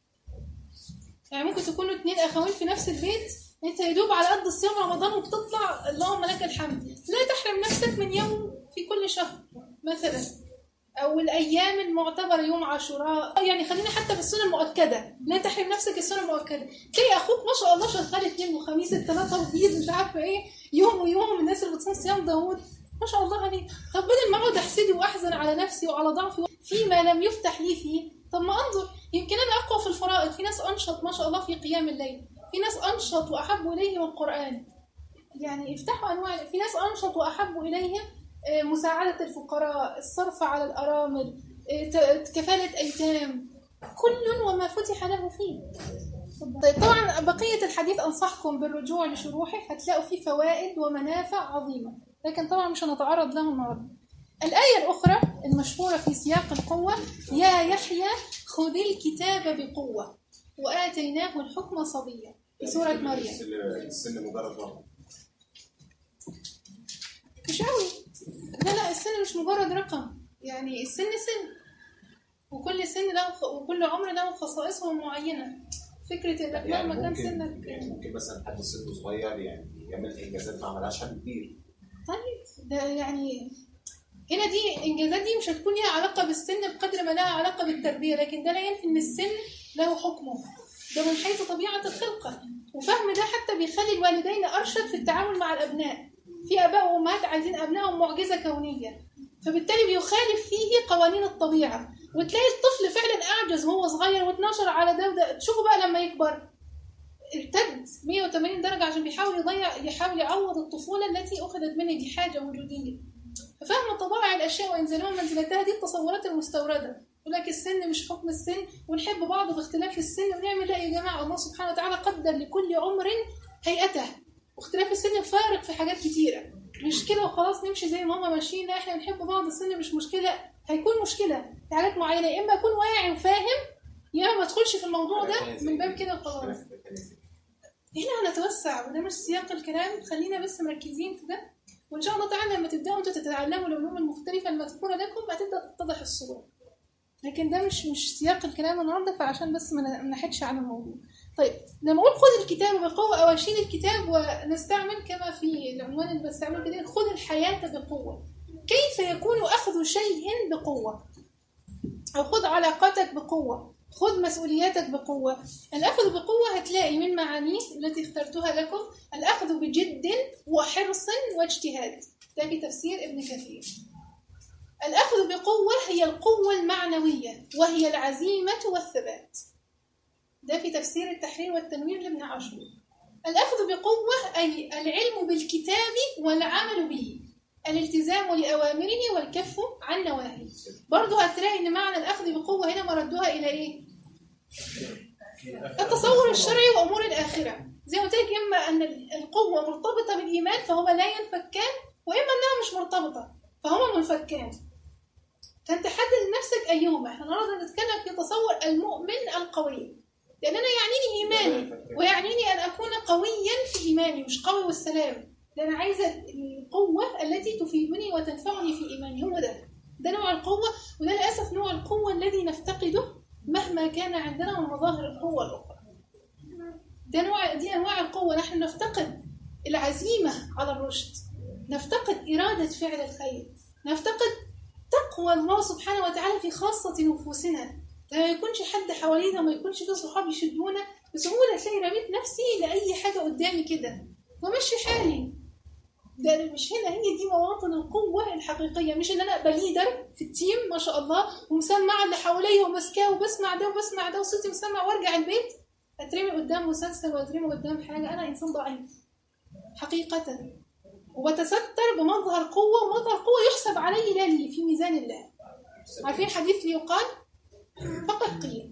يعني ممكن تكونوا اتنين اخوين في نفس البيت انت يا دوب على قد الصيام رمضان وبتطلع اللهم لك الحمد لا تحرم نفسك من يوم في كل شهر مثلا او الايام المعتبره يوم عاشوراء يعني خلينا حتى في السنه المؤكده لا تحرم نفسك السنه المؤكده تلاقي اخوك ما شاء الله شغال اثنين وخميس الثلاثه وبيض مش عارفه ايه يوم ويوم الناس اللي بتصوم صيام داوود ما شاء الله عليه طب بدل ما اقعد احسدي واحزن على نفسي وعلى ضعفي فيما لم يفتح لي فيه طب ما انظر يمكن انا اقوى في الفرائض في ناس انشط ما شاء الله في قيام الليل في ناس انشط واحب اليهم القران يعني افتحوا انواع في ناس انشط واحب اليهم آه، مساعده الفقراء الصرف على الارامل آه، ت- كفاله ايتام كل وما فتح له فيه طيب طبعا بقيه الحديث انصحكم بالرجوع لشروحه هتلاقوا فيه فوائد ومنافع عظيمه لكن طبعا مش هنتعرض له النهارده الآية الأخرى المشهورة في سياق القوة يا يحيى خذ الكتاب بقوة وآتيناه الحكم صبيا في سورة مريم
السن- السن مجرد رقم
مش قوي لا لا السن مش مجرد رقم يعني السن سن وكل سن له وكل عمر له خصائصه المعينة فكرة انك
يعني
مهما كان
ممكن
سنك
يعني ممكن مثلا حد سنه صغير يعني يعمل انجازات ما عملهاش حد كبير
طيب ده يعني هنا دي الانجازات دي مش هتكون ليها علاقه بالسن بقدر ما لها علاقه بالتربيه لكن ده لا ينفي ان السن له حكمه ده من حيث طبيعه الخلقه وفهم ده حتى بيخلي الوالدين ارشد في التعامل مع الابناء في اباء وامهات عايزين ابنائهم معجزه كونيه فبالتالي بيخالف فيه قوانين الطبيعه وتلاقي الطفل فعلا اعجز وهو صغير واتنشر على ده وده تشوفه بقى لما يكبر ارتد 180 درجه عشان بيحاول يضيع يحاول يعوض الطفوله التي اخذت منه دي حاجه وجوديه ففهم طبائع الاشياء وانزلهم منزلتها دي التصورات المستورده يقول لك السن مش حكم السن ونحب بعض باختلاف السن ونعمل لا يا جماعه الله سبحانه وتعالى قدر لكل عمر هيئته واختلاف السن فارق في حاجات كتيره مش كده وخلاص نمشي زي ما هما ماشيين لا احنا بنحب بعض السن مش مشكله هيكون مشكله في حاجات معينه يا اما اكون واعي وفاهم يا اما ما ادخلش في الموضوع ده من باب كده وخلاص هنا هنتوسع وده مش سياق الكلام خلينا بس مركزين في ده وان شاء الله تعالى لما تبداوا انتوا تتعلموا العلوم المختلفه المذكوره لكم هتبدا تتضح الصوره لكن ده مش مش سياق الكلام النهارده فعشان بس ما نحدش عن الموضوع طيب لما اقول خذ الكتاب بقوه او اشيل الكتاب ونستعمل كما في العنوان اللي بستعمله كده خذ الحياه بقوه كيف يكون اخذ شيء بقوه او خذ علاقاتك بقوه خذ مسؤولياتك بقوة الأخذ بقوة هتلاقي من معانيه التي اخترتها لكم الأخذ بجد وحرص واجتهاد ده في تفسير ابن كثير الأخذ بقوة هي القوة المعنوية وهي العزيمة والثبات ده في تفسير التحرير والتنوير لابن عاشور الأخذ بقوة أي العلم بالكتاب والعمل به الالتزام لأوامره والكف عن نواهيه برضه هتلاقي إن معنى الأخذ بقوة هنا مردوها إلى إيه؟ التصور الشرعي وأمور الآخرة زي ما قلت لك إما أن القوة مرتبطة بالإيمان فهما لا ينفكان وإما أنها مش مرتبطة فهما منفكان فأنت حدد لنفسك أيهما احنا النهارده نتكلم في تصور المؤمن القوي لأن أنا يعنيني إيماني ويعنيني أن أكون قويا في إيماني مش قوي والسلام ده أنا عايزة القوة التي تفيدني وتنفعني في إيماني هو ده ده نوع القوة وده للأسف نوع القوة الذي نفتقده مهما كان عندنا من مظاهر القوة الأخرى ده نوع دي أنواع القوة نحن نفتقد العزيمة على الرشد نفتقد إرادة فعل الخير نفتقد تقوى الله سبحانه وتعالى في خاصة نفوسنا ما يكونش حد حوالينا وما يكونش في صحاب يشدونا بسهولة تلاقي رميت نفسي لأي حاجة قدامي كده ومشي حالي ده مش هنا هي دي مواطن القوة الحقيقية مش ان انا ابقى ليدر في التيم ما شاء الله ومسمع اللي حواليا وماسكاه وبسمع ده وبسمع ده وصوتي مسمع وارجع البيت اترمي قدام مسلسل واترمي قدام حاجة انا انسان ضعيف حقيقة وبتستر بمظهر قوة ومظهر قوة يحسب علي لا لي في ميزان الله عارفين حديث ليقال فقط قيل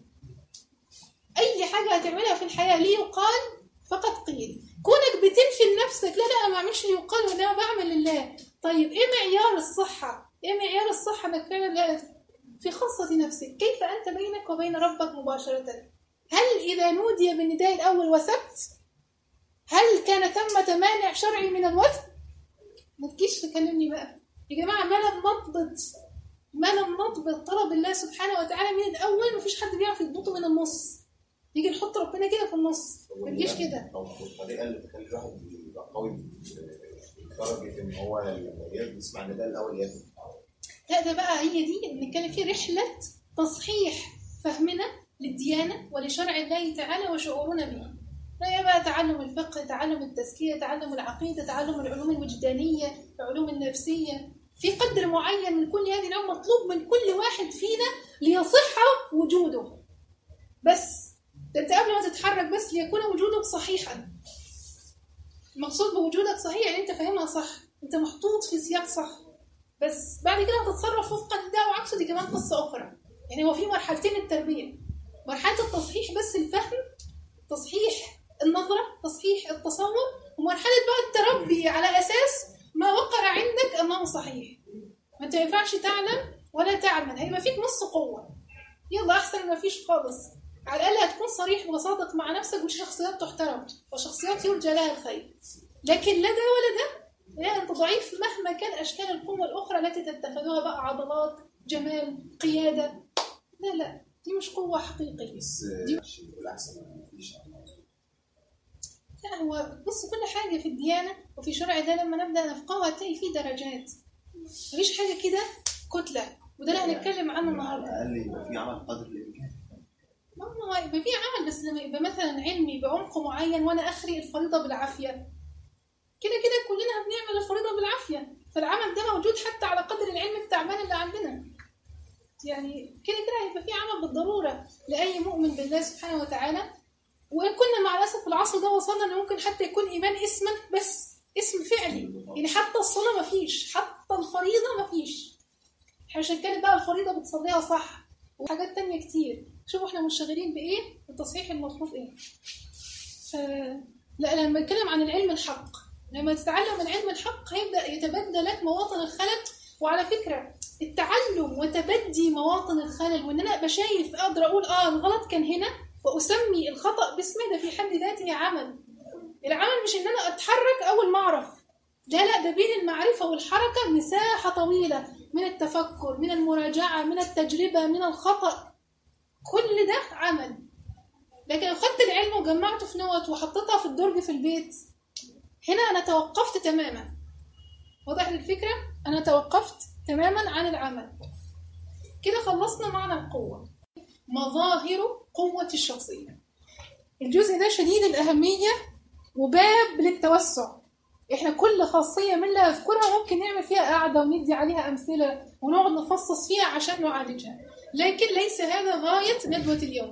اي حاجة هتعملها في الحياة ليقال فقط قيل كونك بتنفي لنفسك لا لا ما اعملش يقال وده بعمل لله طيب ايه معيار الصحة ايه معيار الصحة انك فعلا لا في خاصة نفسك كيف انت بينك وبين ربك مباشرة هل اذا نودي بالنداء الاول وثبت هل كان ثمة مانع شرعي من الوثب ما تجيش تكلمني بقى يا جماعة ما لم نضبط ما لم نضبط طلب الله سبحانه وتعالى من الاول مفيش حد بيعرف يضبطه من النص نيجي نحط ربنا كده في النص ما تجيش كده
او الطريقه اللي تخلي الواحد يبقى قوي لدرجه ان هو لما يسمع النداء الاول ياكل
لا ده بقى هي دي اللي بنتكلم فيه رحلة تصحيح فهمنا للديانة ولشرع الله تعالى وشعورنا به لا بقى تعلم الفقه تعلم التزكية تعلم العقيدة تعلم العلوم الوجدانية العلوم النفسية في قدر معين من كل هذه العلوم مطلوب من كل واحد فينا ليصح وجوده بس ده انت قبل ما تتحرك بس ليكون وجودك صحيحا المقصود بوجودك صحيح يعني انت فاهمها صح انت محطوط في سياق صح بس بعد كده هتتصرف وفقا لده وعكسه دي كمان قصه اخرى يعني هو في مرحلتين التربيه مرحله التصحيح بس الفهم تصحيح النظره تصحيح التصور ومرحله بقى التربي على اساس ما وقر عندك انه صحيح ما انت ما ينفعش تعلم ولا تعمل هيبقى فيك نص قوه يلا احسن ما فيش خالص على الاقل هتكون صريح وصادق مع نفسك ودي شخصيات تحترم وشخصيات يرجى لها الخير لكن لا ده ولا ده لا انت ضعيف مهما كان اشكال القوه الاخرى التي تتخذوها بقى عضلات جمال قياده لا لا دي مش قوه حقيقيه
بس
دي-
بالعكس ما فيش
لا هو بص كل حاجه في الديانه وفي شرع ده لما نبدا نفقهها هتلاقي فيه درجات مفيش حاجه كده كتله وده اللي هنتكلم عنه النهارده
على الاقل يبقى في عمل قدر الامكان
ما هو يبقى في عمل بس لما يبقى مثلا علمي بعمق معين وانا اخري الفريضه بالعافيه كده كده كلنا بنعمل الفريضه بالعافيه فالعمل ده موجود حتى على قدر العلم التعبان اللي عندنا يعني كده كده هيبقى في عمل بالضروره لاي مؤمن بالله سبحانه وتعالى وان كنا مع الاسف في العصر ده وصلنا ان ممكن حتى يكون ايمان اسما بس اسم فعلي يعني حتى الصلاه مفيش حتى الفريضه مفيش احنا مش هنتكلم بقى الفريضه بتصليها صح وحاجات تانية كتير شوفوا احنا منشغلين بايه التصحيح المطلوب ايه ف... لا لما نتكلم عن العلم الحق لما تتعلم العلم الحق هيبدا يتبدى لك مواطن الخلل وعلى فكره التعلم وتبدي مواطن الخلل وان انا ابقى شايف اقدر اقول اه الغلط كان هنا واسمي الخطا باسمه ده في حد ذاته عمل العمل مش ان انا اتحرك اول ما اعرف لا لا ده بين المعرفه والحركه مساحه طويله من التفكر من المراجعه من التجربه من الخطا كل ده عمل لكن لو خدت العلم وجمعته في نوت وحطيتها في الدرج في البيت هنا انا توقفت تماما واضح الفكره انا توقفت تماما عن العمل كده خلصنا معنى القوه مظاهر قوه الشخصيه الجزء ده شديد الاهميه وباب للتوسع احنا كل خاصيه من اللي اذكرها ممكن نعمل فيها قاعده وندي عليها امثله ونقعد نفصص فيها عشان نعالجها لكن ليس هذا غايه ندوه اليوم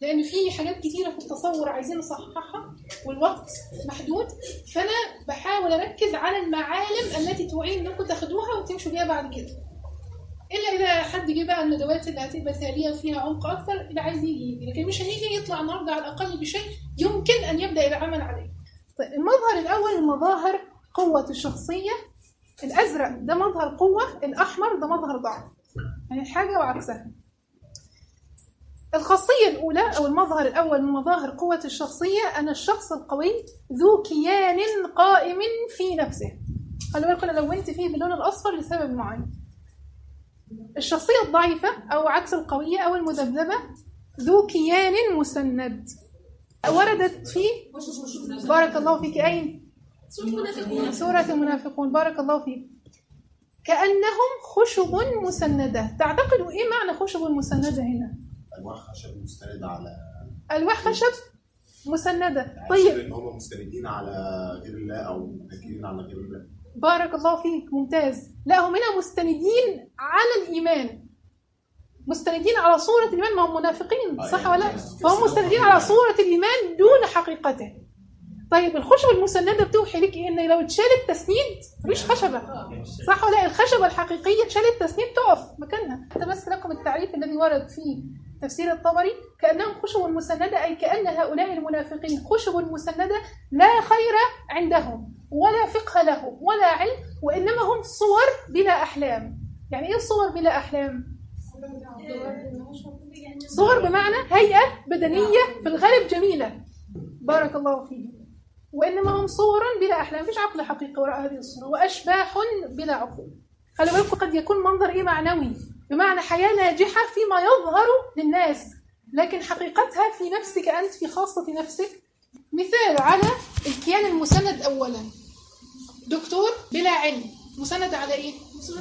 لان في حاجات كتيره في التصور عايزين نصححها والوقت محدود فانا بحاول اركز على المعالم التي تعين انكم تاخدوها وتمشوا بيها بعد كده الا اذا حد جه بقى الندوات اللي هتبقى تاليه وفيها عمق اكتر اللي عايز يجي يجي لكن مش هنيجي يطلع النهارده على الاقل بشيء يمكن ان يبدا العمل عليه طيب المظهر الاول من مظاهر قوه الشخصيه الازرق ده مظهر قوه الاحمر ده مظهر ضعف يعني حاجه وعكسها الخاصية الأولى أو المظهر الأول من مظاهر قوة الشخصية أن الشخص القوي ذو كيان قائم في نفسه خلي بالكم أنا لونت فيه باللون الأصفر لسبب معين الشخصية الضعيفة أو عكس القوية أو المذبذبة ذو كيان مسند وردت في بارك الله فيك أين؟ سورة المنافقون بارك الله فيك كأنهم خشب مسندة تعتقدوا إيه معنى خشب مسندة هنا؟
ألواح خشب مستند على
ألواح خشب مسندة
يعني
طيب
ان هم مستندين على غير الله او متكلين على غير الله
بارك الله فيك ممتاز لا هم هنا مستندين على الإيمان مستندين على صورة الإيمان ما هم منافقين
آه،
صح
يعني
ولا لا؟
بس-
فهم مستندين على صورة الإيمان دون حقيقته طيب الخشبة المسندة بتوحي لك إيه؟ إن لو اتشال التسنيد مفيش خشبة صح ولا لا؟ الخشبة الحقيقية اتشال التسنيد تقف مكانها حتى بس لكم التعريف الذي ورد في تفسير الطبري كأنهم خشب مسندة أي كأن هؤلاء المنافقين خشب مسندة لا خير عندهم ولا فقه لهم ولا علم وإنما هم صور بلا أحلام يعني إيه صور بلا أحلام؟ صور بمعنى هيئة بدنية في الغالب جميلة بارك الله فيك وإنما هم صور بلا أحلام مفيش عقل حقيقي وراء هذه الصورة وأشباح بلا عقول خلي بالكم قد يكون منظر إيه معنوي بمعنى حياة ناجحة فيما يظهر للناس لكن حقيقتها في نفسك أنت في خاصة نفسك مثال على الكيان المسند أولا دكتور بلا علم مسند على إيه؟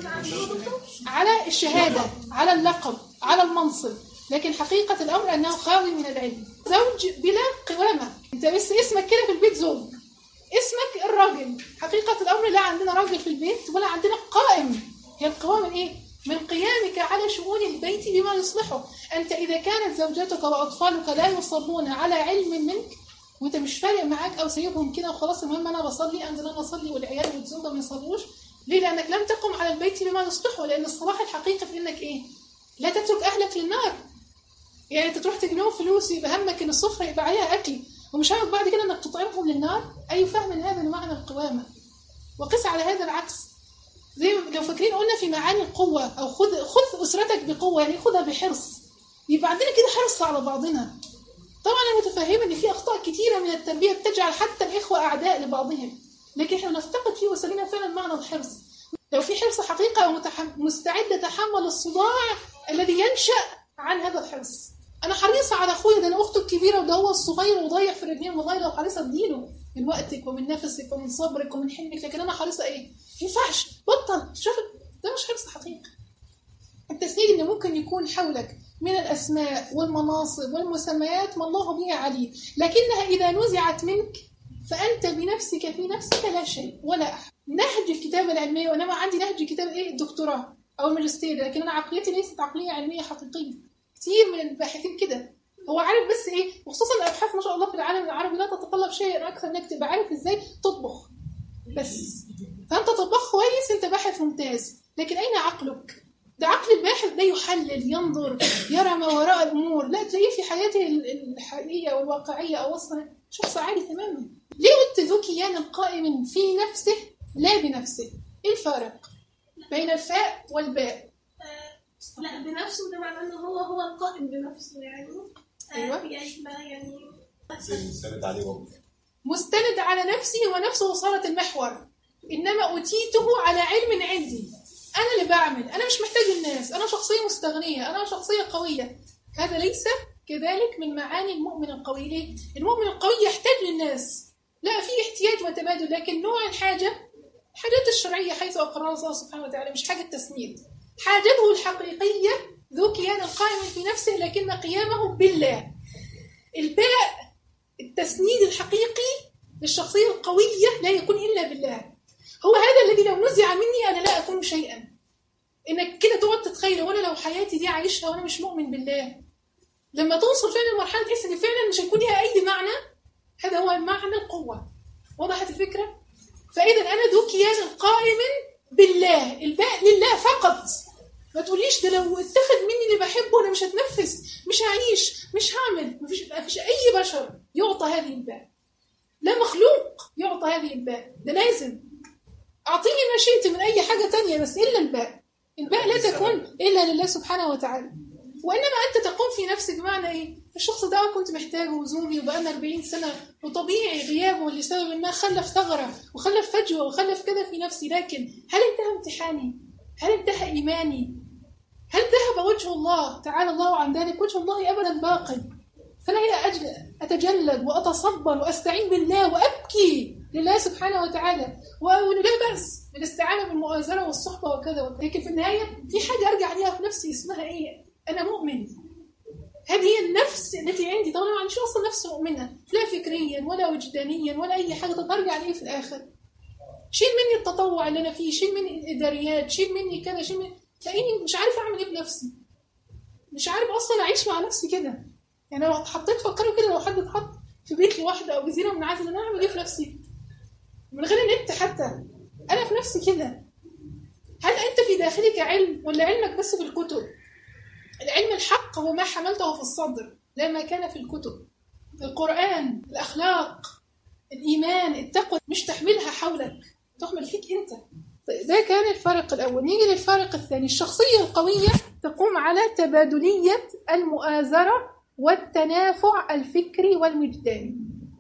على الشهادة على اللقب على المنصب لكن حقيقة الأمر أنه خاوي من العلم زوج بلا قوامة أنت بس اسمك كده في البيت زوج اسمك الراجل حقيقة الأمر لا عندنا راجل في البيت ولا عندنا قائم هي القوامة إيه؟ من قيامك على شؤون البيت بما يصلحه أنت إذا كانت زوجتك وأطفالك لا يصلون على علم منك وانت مش فارق معاك او سايبهم كده وخلاص المهم انا بصلي انزل انا اصلي والعيال والزوجه ما يصلوش ليه؟ لانك لم تقم على البيت بما يصلحه لان الصلاح الحقيقي في انك ايه؟ لا تترك اهلك للنار يعني انت تروح تجيب لهم فلوس يبقى همك ان السفره يبقى عليها اكل ومش همك بعد كده انك تطعمهم للنار اي فهم هذا لمعنى القوامه وقس على هذا العكس زي ما- لو فاكرين قلنا في معاني القوه او خذ خذ اسرتك بقوه يعني خذها بحرص يبقى عندنا كده حرص على بعضنا طبعا انا متفهمه ان في اخطاء كتيره من التربيه بتجعل حتى الاخوه اعداء لبعضهم لكن احنا نفتقد في وسائلنا فعلا معنى الحرص لو في حرص حقيقه ومتحم- مستعد اتحمل الصداع الذي ينشا عن هذا الحرص انا حريصه على اخويا ده انا اخته الكبيره وده هو الصغير وضايع في رجلين والله لو حريصه اديله من وقتك ومن نفسك ومن صبرك ومن حلمك لكن انا حريصه ايه؟ ما ينفعش بطل شوف ده مش حرص حقيقي التسنيد اللي ممكن يكون حولك من الأسماء والمناصب والمسميات ما الله به عليم لكنها إذا نزعت منك فأنت بنفسك في نفسك لا شيء ولا أحد نهج الكتابة العلمية وإنما عندي نهج كتابة إيه الدكتوراه أو الماجستير لكن أنا عقليتي ليست عقلية علمية حقيقية كتير من الباحثين كده هو عارف بس إيه وخصوصا الأبحاث ما شاء الله في العالم العربي لا تتطلب شيء أكثر إنك تبقى عارف إزاي تطبخ بس فأنت طباخ كويس أنت باحث ممتاز لكن أين عقلك؟ ده عقل الباحث ده يحلل ينظر يرى ما وراء الامور لا تلاقيه في حياته ال- الحقيقيه والواقعيه او اصلا شخص عادي تماما ليه قلت ذو كيان قائم في نفسه لا بنفسه ايه الفارق بين الفاء والباء
لا بنفسه ده معناه ان هو هو القائم بنفسه يعني آه،
أيوة.
يعني ما يعني
زي المستند عليه برضه
مستند على نفسه ونفسه صارت المحور انما اوتيته على علم عندي انا اللي بعمل انا مش محتاج الناس انا شخصيه مستغنيه انا شخصيه قويه هذا ليس كذلك من معاني المؤمن القوي ليه المؤمن القوي يحتاج للناس لا في احتياج وتبادل لكن نوع الحاجه الحاجات الشرعيه حيث اقرها الله سبحانه وتعالى مش حاجه تسنيد حاجته الحقيقيه ذو كيان قائم في نفسه لكن قيامه بالله الباء التسنيد الحقيقي للشخصية القوية لا يكون إلا بالله هو هذا الذي لو نزع مني أنا لا أكون شيئا إنك كده تقعد تتخيل وأنا لو حياتي دي عايشها وأنا مش مؤمن بالله لما توصل فعلا لمرحله تحس ان فعلا مش هيكون لها اي معنى هذا هو معنى القوه وضحت الفكره فاذا انا ذو كيان قائم بالله الباء لله فقط ما تقوليش ده لو اتخذ مني اللي بحبه انا مش هتنفس مش هعيش مش هعمل مفيش مفيش اي بشر يعطى هذه الباء لا مخلوق يعطى هذه الباء ده لازم اعطيني ما شئت من اي حاجه تانية بس الا الباء الباء لا تكون الا لله سبحانه وتعالى وانما انت تقوم في نفسك بمعنى ايه الشخص ده كنت محتاجه وزوجي وبقالنا 40 سنه وطبيعي غيابه لسبب ما خلف ثغره وخلف فجوه وخلف كده في نفسي لكن هل انتهى امتحاني هل انتهى ايماني هل ذهب وجه الله تعالى الله عن ذلك وجه الله ابدا باق فانا هنا أجل اتجلد واتصبر واستعين بالله وابكي لله سبحانه وتعالى ولا بأس بالاستعانه بالمؤازره والصحبه وكذا وكذا. لكن في النهايه في حاجه ارجع ليها في نفسي اسمها ايه؟ انا مؤمن هذه هي النفس التي عندي طبعا ما عنديش اصلا نفس مؤمنه لا فكريا ولا وجدانيا ولا اي حاجه طب ارجع لايه في الاخر؟ شيل مني التطوع اللي انا فيه شيل مني الاداريات شيل مني كذا شيل مني تلاقيني مش عارف اعمل ايه بنفسي مش عارف اصلا اعيش مع نفسي كده يعني لو حطيت فكروا كده لو حد اتحط في بيت لوحده او جزيره منعزله انا اعمل ايه في نفسي من غير النت حتى انا في نفسي كده هل انت في داخلك علم ولا علمك بس في الكتب العلم الحق هو ما حملته في الصدر لا ما كان في الكتب القرآن الأخلاق الإيمان التقوى مش تحملها حولك تحمل فيك أنت طيب ده كان الفرق الأول نيجي للفرق الثاني الشخصية القوية تقوم على تبادلية المؤازرة والتنافع الفكري والوجداني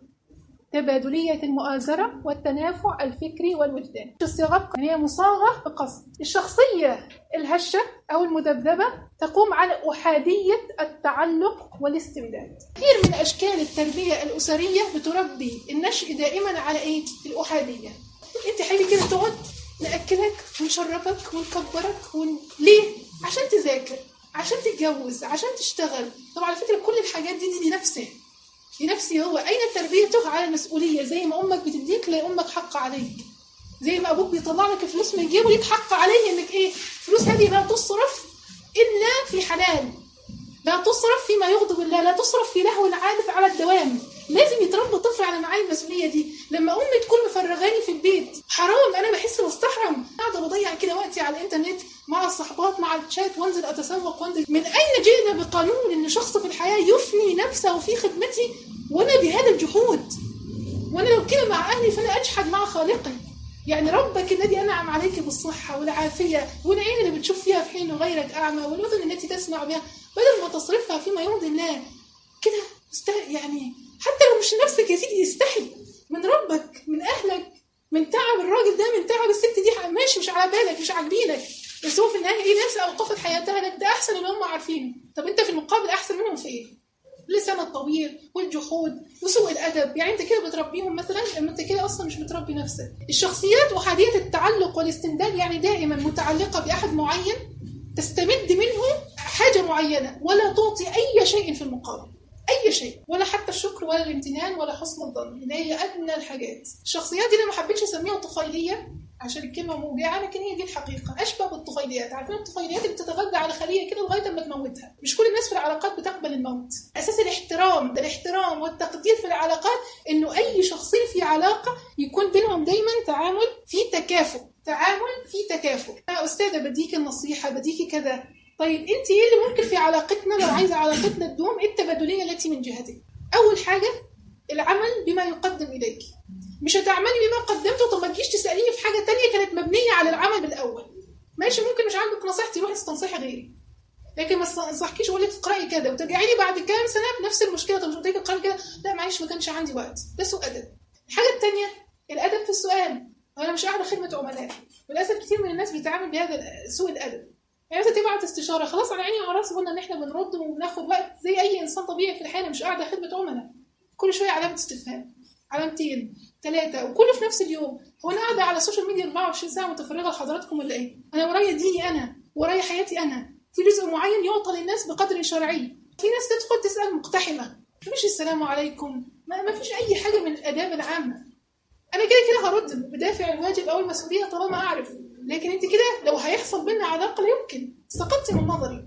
تبادلية المؤازرة والتنافع الفكري والوجداني الصياغات هي مصاغة بقصد الشخصية الهشة أو المذبذبة تقوم على أحادية التعلق والاستمداد كثير من أشكال التربية الأسرية بتربي النشء دائما على إيه؟ الأحادية أنت حبيبي كده تقعد نأكلك ونشربك ونكبرك ون... ليه؟ عشان تذاكر عشان تتجوز عشان تشتغل طب على فكرة كل الحاجات دي دي لنفسه لنفسي هو أين تربيته على المسؤولية زي ما أمك بتديك لا أمك حق عليك زي ما أبوك بيطلع لك فلوس من جيبه ليك حق عليه إنك إيه فلوس هذه لا تصرف إلا في حلال لا تصرف فيما يغضب الله لا تصرف في لهو عابث على الدوام لازم يتربى طفل على معاني المسؤوليه دي لما امي تكون مفرغاني في البيت حرام انا بحس بستحرم قاعده بضيع كده وقتي على الانترنت مع الصحبات مع الشات وانزل اتسوق وانزل من اين جئنا بقانون ان شخص في الحياه يفني نفسه في خدمتي وانا بهذا الجحود وانا لو كده مع اهلي فانا اجحد مع خالقي يعني ربك الذي انعم عليك بالصحه والعافيه والعين اللي بتشوف فيها في حين غيرك اعمى والاذن التي تسمع بها بدل ما تصرفها فيما يرضي الله كده است- يعني حتى لو مش لنفسك يا سيدي يستحي من ربك من اهلك من تعب الراجل ده من تعب الست دي ماشي مش على بالك مش عاجبينك بس هو في النهايه ايه ناس اوقفت حياتها لك ده احسن اللي هم عارفينه طب انت في المقابل احسن منهم في ايه؟ اللسان الطويل والجحود وسوء الادب يعني انت كده بتربيهم مثلا لما انت كده اصلا مش بتربي نفسك الشخصيات احاديه التعلق والاستمداد يعني دائما متعلقه باحد معين تستمد منه حاجه معينه ولا تعطي اي شيء في المقابل اي شيء ولا حتى الشكر ولا الامتنان ولا حسن الظن اللي هي ادنى الحاجات الشخصيات دي انا ما حبيتش اسميها طفيليه عشان الكلمه موجعه لكن هي دي الحقيقه اشبه بالطفيليات عارفين الطفيليات اللي بتتغذى على خليه كده لغايه ما تموتها مش كل الناس في العلاقات بتقبل الموت اساس الاحترام ده الاحترام والتقدير في العلاقات انه اي شخصين في علاقه يكون بينهم دايما تعامل في تكافؤ تعامل في تكافؤ يا استاذه بديكي النصيحه بديكي كذا طيب انت ايه اللي ممكن في علاقتنا لو عايزه علاقتنا تدوم ايه التبادليه التي من جهتك اول حاجه العمل بما يقدم اليك مش هتعملي بما قدمته طب ما تجيش تساليني في حاجه تانية كانت مبنيه على العمل بالاول ماشي ممكن مش عاجبك نصيحتي روحي تستنصحي غيري لكن ما انصحكيش اقول لك تقراي كده وترجعي لي بعد كام سنه بنفس المشكله طب مش قلت لك اقراي كده لا معلش ما كانش عندي وقت ده سوء ادب الحاجه الثانيه الادب في السؤال انا مش قاعده خدمه عملاء وللاسف كتير من الناس بيتعامل بهذا سوء الادب يعني مثلا تبعت استشاره خلاص على عيني وعلى راسي قلنا ان احنا بنرد وبناخد وقت زي اي انسان طبيعي في الحياه أنا مش قاعده خدمه عملاء كل شويه علامه استفهام علامتين ثلاثه وكله في نفس اليوم هو انا قاعده على السوشيال ميديا 24 ساعه متفرغه لحضراتكم ولا ايه؟ انا ورايا ديني انا ورايا حياتي انا في جزء معين يعطى للناس بقدر شرعي في ناس تدخل تسال مقتحمه مش السلام عليكم ما, ما فيش اي حاجه من الاداب العامه انا كده كده هرد بدافع الواجب او المسؤوليه طالما اعرف لكن انت كده لو هيحصل بينا علاقه لا يمكن سقطتي من نظري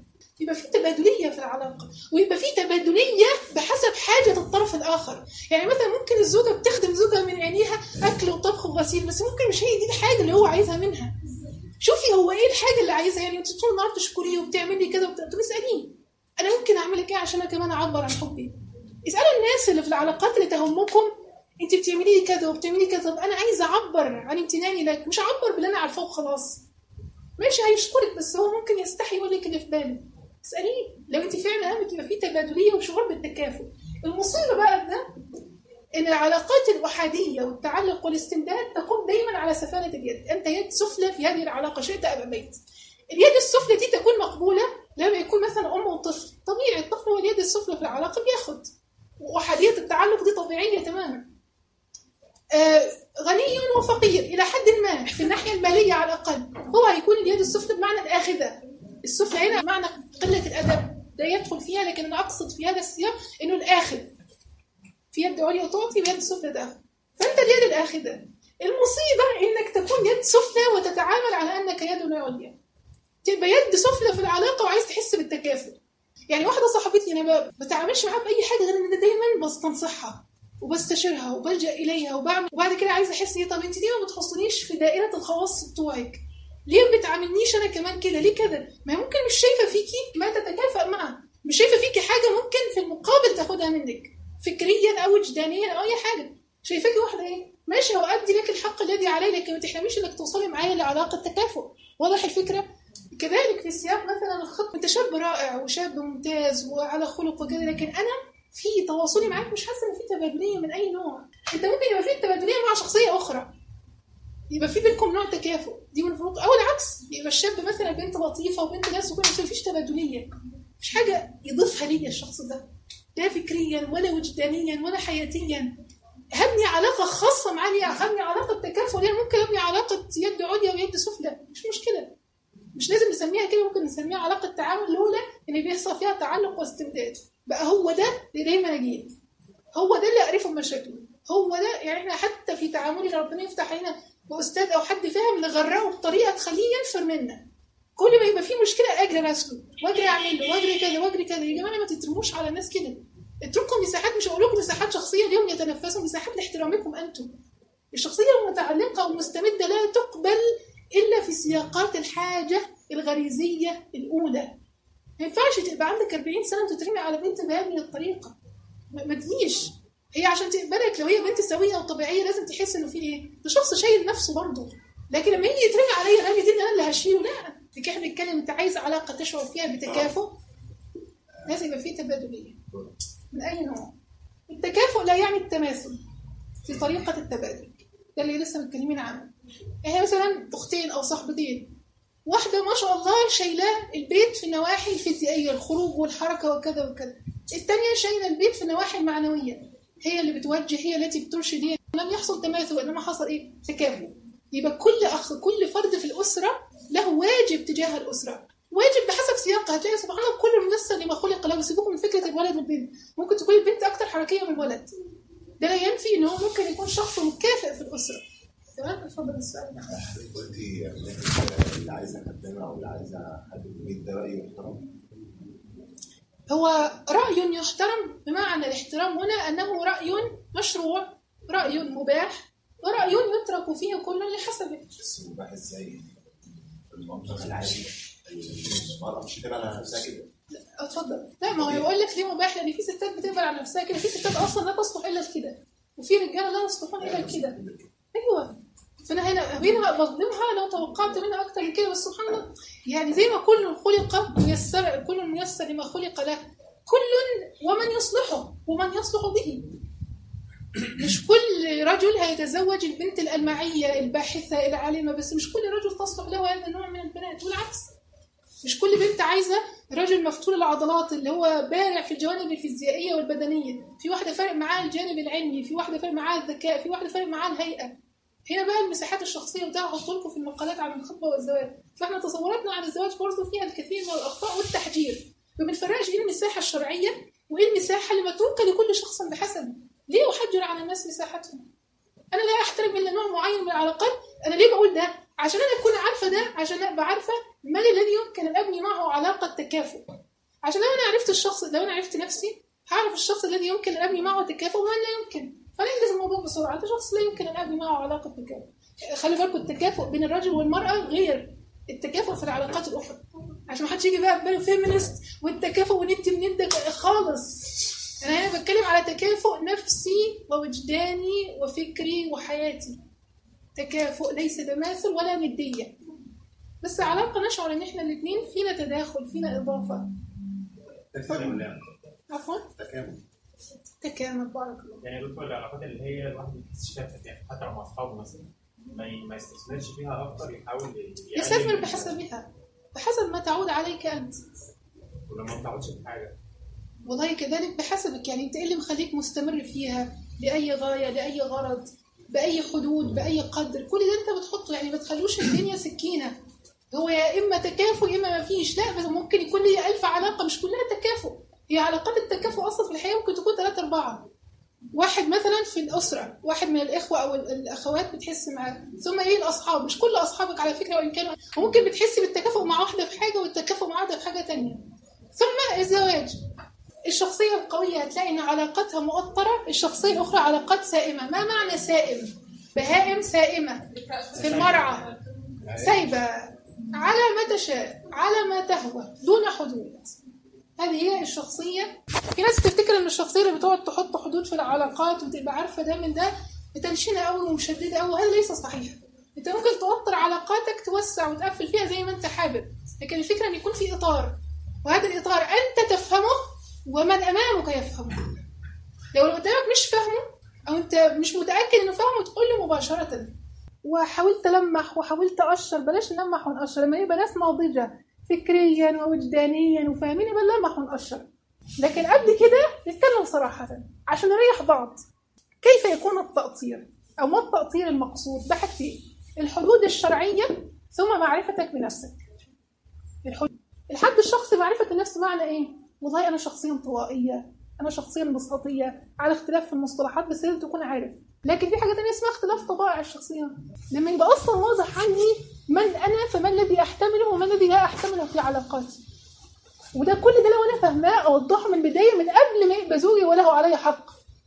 يبقى في تبادليه في العلاقه ويبقى في تبادليه بحسب حاجه الطرف الاخر يعني مثلا ممكن الزوجه بتخدم زوجها من عينيها اكل وطبخ وغسيل بس ممكن مش هي دي الحاجه اللي هو عايزها منها شوفي هو ايه الحاجه اللي عايزها يعني انت طول النهار تشكريه وبتعملي كذا وبت- طب اساليه انا ممكن اعمل لك ايه عشان انا كمان اعبر عن حبي اسالوا الناس اللي في العلاقات اللي تهمكم انت بتعملي لي كذا وبتعملي كذا طب انا عايزه اعبر عن امتناني لك مش اعبر باللي انا عارفاه وخلاص ماشي هيشكرك بس هو ممكن يستحي يقول لك اللي في باله اساليه لو انت فعلا همك يبقى في تبادليه وشعور بالتكافؤ المصيبه بقى في ده ان العلاقات الاحاديه والتعلق والاستمداد تقوم دايما على سفاله اليد انت يد سفلى في هذه العلاقه شئت ام ابيت اليد السفلى دي تكون مقبوله لما يكون مثلا ام وطفل طبيعي الطفل هو اليد السفلى في العلاقه بياخد واحاديه التعلق دي طبيعيه تماما آه، غني وفقير الى حد ما في الناحيه الماليه على الاقل هو هيكون اليد السفلى بمعنى الاخذه السفلى هنا بمعنى قله الادب ده يدخل فيها لكن انا اقصد في هذا السياق انه الاخذ في يد عليا تعطي ويد سفلى تاخذ فانت اليد الاخذه المصيبه انك تكون يد سفلى وتتعامل على انك يد عليا تبقى يد سفلى في العلاقه وعايز تحس بالتكافؤ يعني واحده صاحبتي انا ما بتعاملش معاها باي حاجه غير ان دايما بستنصحها وبستشيرها وبلجا اليها وبعمل وبعد كده عايزه احس ايه طب انت ليه ما بتحطنيش في دائره الخواص بتوعك ليه ما بتعاملنيش انا كمان كده ليه كده ما ممكن مش شايفه فيكي ما تتكافئ معه مش شايفه فيكي حاجه ممكن في المقابل تاخدها منك فكريا او وجدانيا او اي حاجه شايفاكي واحده ايه ماشي هؤدي لك الحق الذي علي لكن ما تحلميش انك توصلي معايا لعلاقه تكافؤ واضح الفكره كذلك في سياق مثلا الخطب انت شاب رائع وشاب ممتاز وعلى خلق وكذا لكن انا في تواصلي معاك مش حاسه ان في تبادليه من اي نوع انت ممكن يبقى في تبادليه مع شخصيه اخرى يبقى في بينكم نوع تكافؤ دي من الفروق او العكس يبقى الشاب مثلا بنت لطيفه وبنت ناس وكل بس مفيش تبادليه مش حاجه يضيفها لي الشخص ده لا فكريا ولا وجدانيا ولا حياتيا هبني علاقة خاصة معاه ليه؟ هبني علاقة تكافؤ ليه؟ ممكن ابني علاقة يد عليا ويد سفلى مش مشكلة مش لازم نسميها كده ممكن نسميها علاقة تعامل الأولى اللي بيحصل فيها تعلق واستمداد بقى هو ده اللي دايما أجيب هو ده اللي أعرفه مشاكله هو ده يعني احنا حتى في تعاملنا ربنا يفتح علينا بأستاذ أو حد فاهم نغرقه بطريقة تخليه ينفر منا كل ما يبقى فيه مشكلة أجري راسله وأجري أعمل له وأجري كذا وأجري كذا يا جماعة ما تترموش على الناس كده اتركوا مساحات مش هقول لكم مساحات شخصية اليوم يتنفسوا مساحات لاحترامكم أنتم الشخصية المتعلقة والمستمدة لا تقبل إلا في سياقات الحاجة الغريزية الأولى ما ينفعش تبقى عندك 40 سنة وتترمي على بنت بهذه الطريقة ما ما تجيش هي عشان تقبلك لو هي بنت سوية وطبيعية لازم تحس إنه في إيه ده شخص شايل نفسه برضه لكن لما يجي يترمي عليا الرمي دي أنا اللي هشيله لا لكن احنا بنتكلم أنت عايز علاقة تشعر فيها بتكافؤ لازم يبقى فيه تبادلية من أي نوع التكافؤ لا يعني التماثل في طريقة التبادل ده اللي لسه متكلمين عنه احنا مثلا اختين او صاحبتين واحدة ما شاء الله شايلاه البيت في النواحي الفيزيائية الخروج والحركة وكذا وكذا التانية شايلة البيت في النواحي المعنوية هي اللي بتوجه هي التي بترشد هي لم يحصل تماثل وإنما حصل إيه تكافؤ يبقى كل أخ كل فرد في الأسرة له واجب تجاه الأسرة واجب بحسب سياقها هتلاقي سبحان الله كل ميسر لما خلق له بيسيبوكم من فكرة الولد والبنت ممكن تكون البنت أكتر حركية من الولد ده لا ينفي إن هو ممكن يكون شخص مكافئ في الأسرة تمام اتفضل السؤال
حضرتك قلتي الناس اللي عايزه اقدمها او اللي عايزه حد يريد ده راي محترم
هو رأي يحترم بمعنى الاحترام هنا أنه رأي مشروع رأي مباح ورأي يترك فيه كل لحسبه
بس مباح ازاي في المنطق العادي المرأة مش هتبقى على نفسها كده
اتفضل لا ما هو يقول لك ليه مباح لان في ستات بتقبل على نفسها كده في ستات اصلا لا تصلح الا لكده وفي رجاله لا يصلحون الا لكده ايوه فانا هنا هنا بظلمها لو توقعت منها اكتر من كده بس سبحان الله يعني زي ما كل خلق ميسر كل ميسر لما خلق له كل ومن يصلحه ومن يصلح به مش كل رجل هيتزوج البنت الألمعية الباحثة العالمة بس مش كل رجل تصلح له هذا النوع من البنات والعكس مش كل بنت عايزة رجل مفتول العضلات اللي هو بارع في الجوانب الفيزيائية والبدنية في واحدة فارق معاها الجانب العلمي في واحدة فارق معاها الذكاء في واحدة فارق معاها الهيئة هنا بقى المساحات الشخصية وده هحط لكم في المقالات عن الخطبة والزواج فاحنا تصوراتنا عن الزواج برضه فيها الكثير من الأخطاء والتحجير ما بنفرقش ايه المساحة الشرعية وايه المساحة اللي متروكة لكل شخص بحسبه ليه أحجر على الناس مساحتهم أنا لا أحترم إلا نوع معين من العلاقات أنا ليه بقول ده عشان أنا أكون عارفة ده عشان أبقى عارفة من الذي يمكن أن أبني معه علاقة تكافؤ عشان لو انا عرفت الشخص لو انا عرفت نفسي هعرف الشخص الذي يمكن ان ابني معه تكافؤ ومن لا يمكن فننجز الموضوع بسرعه ده شخص لا يمكن ان ابني معه علاقه تكافؤ خلي بالكم التكافؤ بين الرجل والمراه غير التكافؤ في العلاقات الاخرى عشان ما حدش يجي بقى بباله فيمينست والتكافؤ وندي وندك خالص انا هنا بتكلم على تكافؤ نفسي ووجداني وفكري وحياتي تكافؤ ليس تماثل ولا نديه بس علاقه نشعر ان احنا الاثنين فينا تداخل فينا اضافه
تكامل يعني
عفوا
تكامل
تكامل بارك الله
يعني يا دكتور العلاقات اللي هي الواحد ما يحسش فيها ارتياح حتى مع اصحابه مثلا ما ي- ما يستثمرش فيها اكتر يحاول ي-
يستثمر
يقلل-
بحسبها بحسب ما تعود عليك انت
ولما ما بتعودش في حاجه
والله كذلك بحسبك يعني انت ايه اللي مخليك مستمر فيها لاي غايه لاي غرض باي حدود باي قدر كل ده انت بتحطه يعني ما تخلوش الدنيا سكينه هو يا اما تكافؤ يا اما ما فيش لا بس ممكن يكون لي ألف علاقه مش كلها تكافؤ هي علاقات التكافؤ اصلا في الحياه ممكن تكون ثلاثة أربعة واحد مثلا في الأسرة واحد من الإخوة أو ال- الأخوات بتحس معاه ثم إيه الأصحاب مش كل أصحابك على فكرة وإن كانوا وممكن بتحس بالتكافؤ مع واحدة في حاجة والتكافؤ مع واحدة في حاجة تانية ثم الزواج الشخصية القوية هتلاقي إن علاقاتها مؤطرة الشخصية الأخرى علاقات سائمة ما معنى سائم؟ بهائم سائمة في المرعى سايبة على ما تشاء على ما تهوى دون حدود هذه هي الشخصية في ناس بتفتكر ان الشخصية اللي بتقعد تحط حدود في العلاقات وتبقى عارفة ده من ده بتنشنة قوي ومشددة قوي وهذا ليس صحيح انت ممكن توتر علاقاتك توسع وتقفل فيها زي ما انت حابب لكن الفكرة ان يكون في اطار وهذا الاطار انت تفهمه ومن امامك يفهمه لو اللي قدامك مش فاهمه او انت مش متاكد انه فاهمه تقول له مباشره وحاولت المح وحاولت اقشر بلاش نلمح ونقشر لما يبقى ناس ناضجه فكريا ووجدانيا وفاهمين يبقى نلمح ونقشر لكن قبل كده نتكلم صراحه عشان نريح بعض كيف يكون التقطير او ما التقطير المقصود بحاجتين الحدود الشرعيه ثم معرفتك بنفسك الحدود الحد الشخصي معرفه النفس معنى ايه والله انا شخصيه انطوائيه انا شخصيه انبساطيه على اختلاف في المصطلحات بس لازم تكون عارف لكن في حاجه تانية اسمها اختلاف طبائع الشخصيه لما يبقى اصلا واضح عني من انا فما الذي احتمله وما الذي لا احتمله في علاقاتي وده كل ده لو انا فاهماه اوضحه من البدايه من قبل ما يبقى زوجي وله علي حق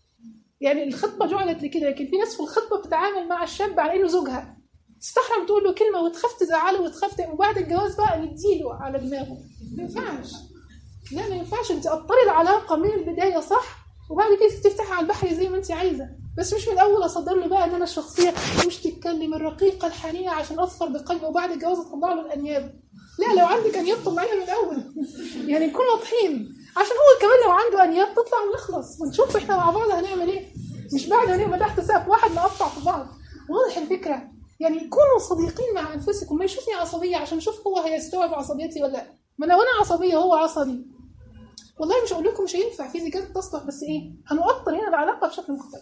يعني الخطبه جعلت لكده لكن في ناس في الخطبه بتتعامل مع الشاب على انه زوجها تستحرم تقول له كلمه وتخاف تزعله وتخاف ت- وبعد الجواز بقى نديله على دماغه ما ينفعش لا ما ينفعش انت قطري العلاقه من البدايه صح وبعد كده تفتحي على البحر زي ما انت عايزه بس مش من الاول اصدر له بقى ان انا الشخصيه مش تتكلم الرقيقه الحنينه عشان اظفر بقلبه وبعد الجواز اطلع له الانياب لا لو عندك انياب طلعيها من الاول يعني نكون واضحين عشان هو كمان لو عنده انياب تطلع ونخلص ونشوف احنا مع بعض هنعمل ايه مش بعد ما نبقى تحت سقف واحد نقطع في بعض واضح الفكره يعني كونوا صديقين مع انفسكم ما يشوفني عصبيه عشان نشوف هو هيستوعب عصبيتي ولا لا ما لو انا عصبيه هو عصبي والله مش هقول لكم مش هينفع في زجاجه تصلح بس ايه هنؤطر هنا العلاقه بشكل مختلف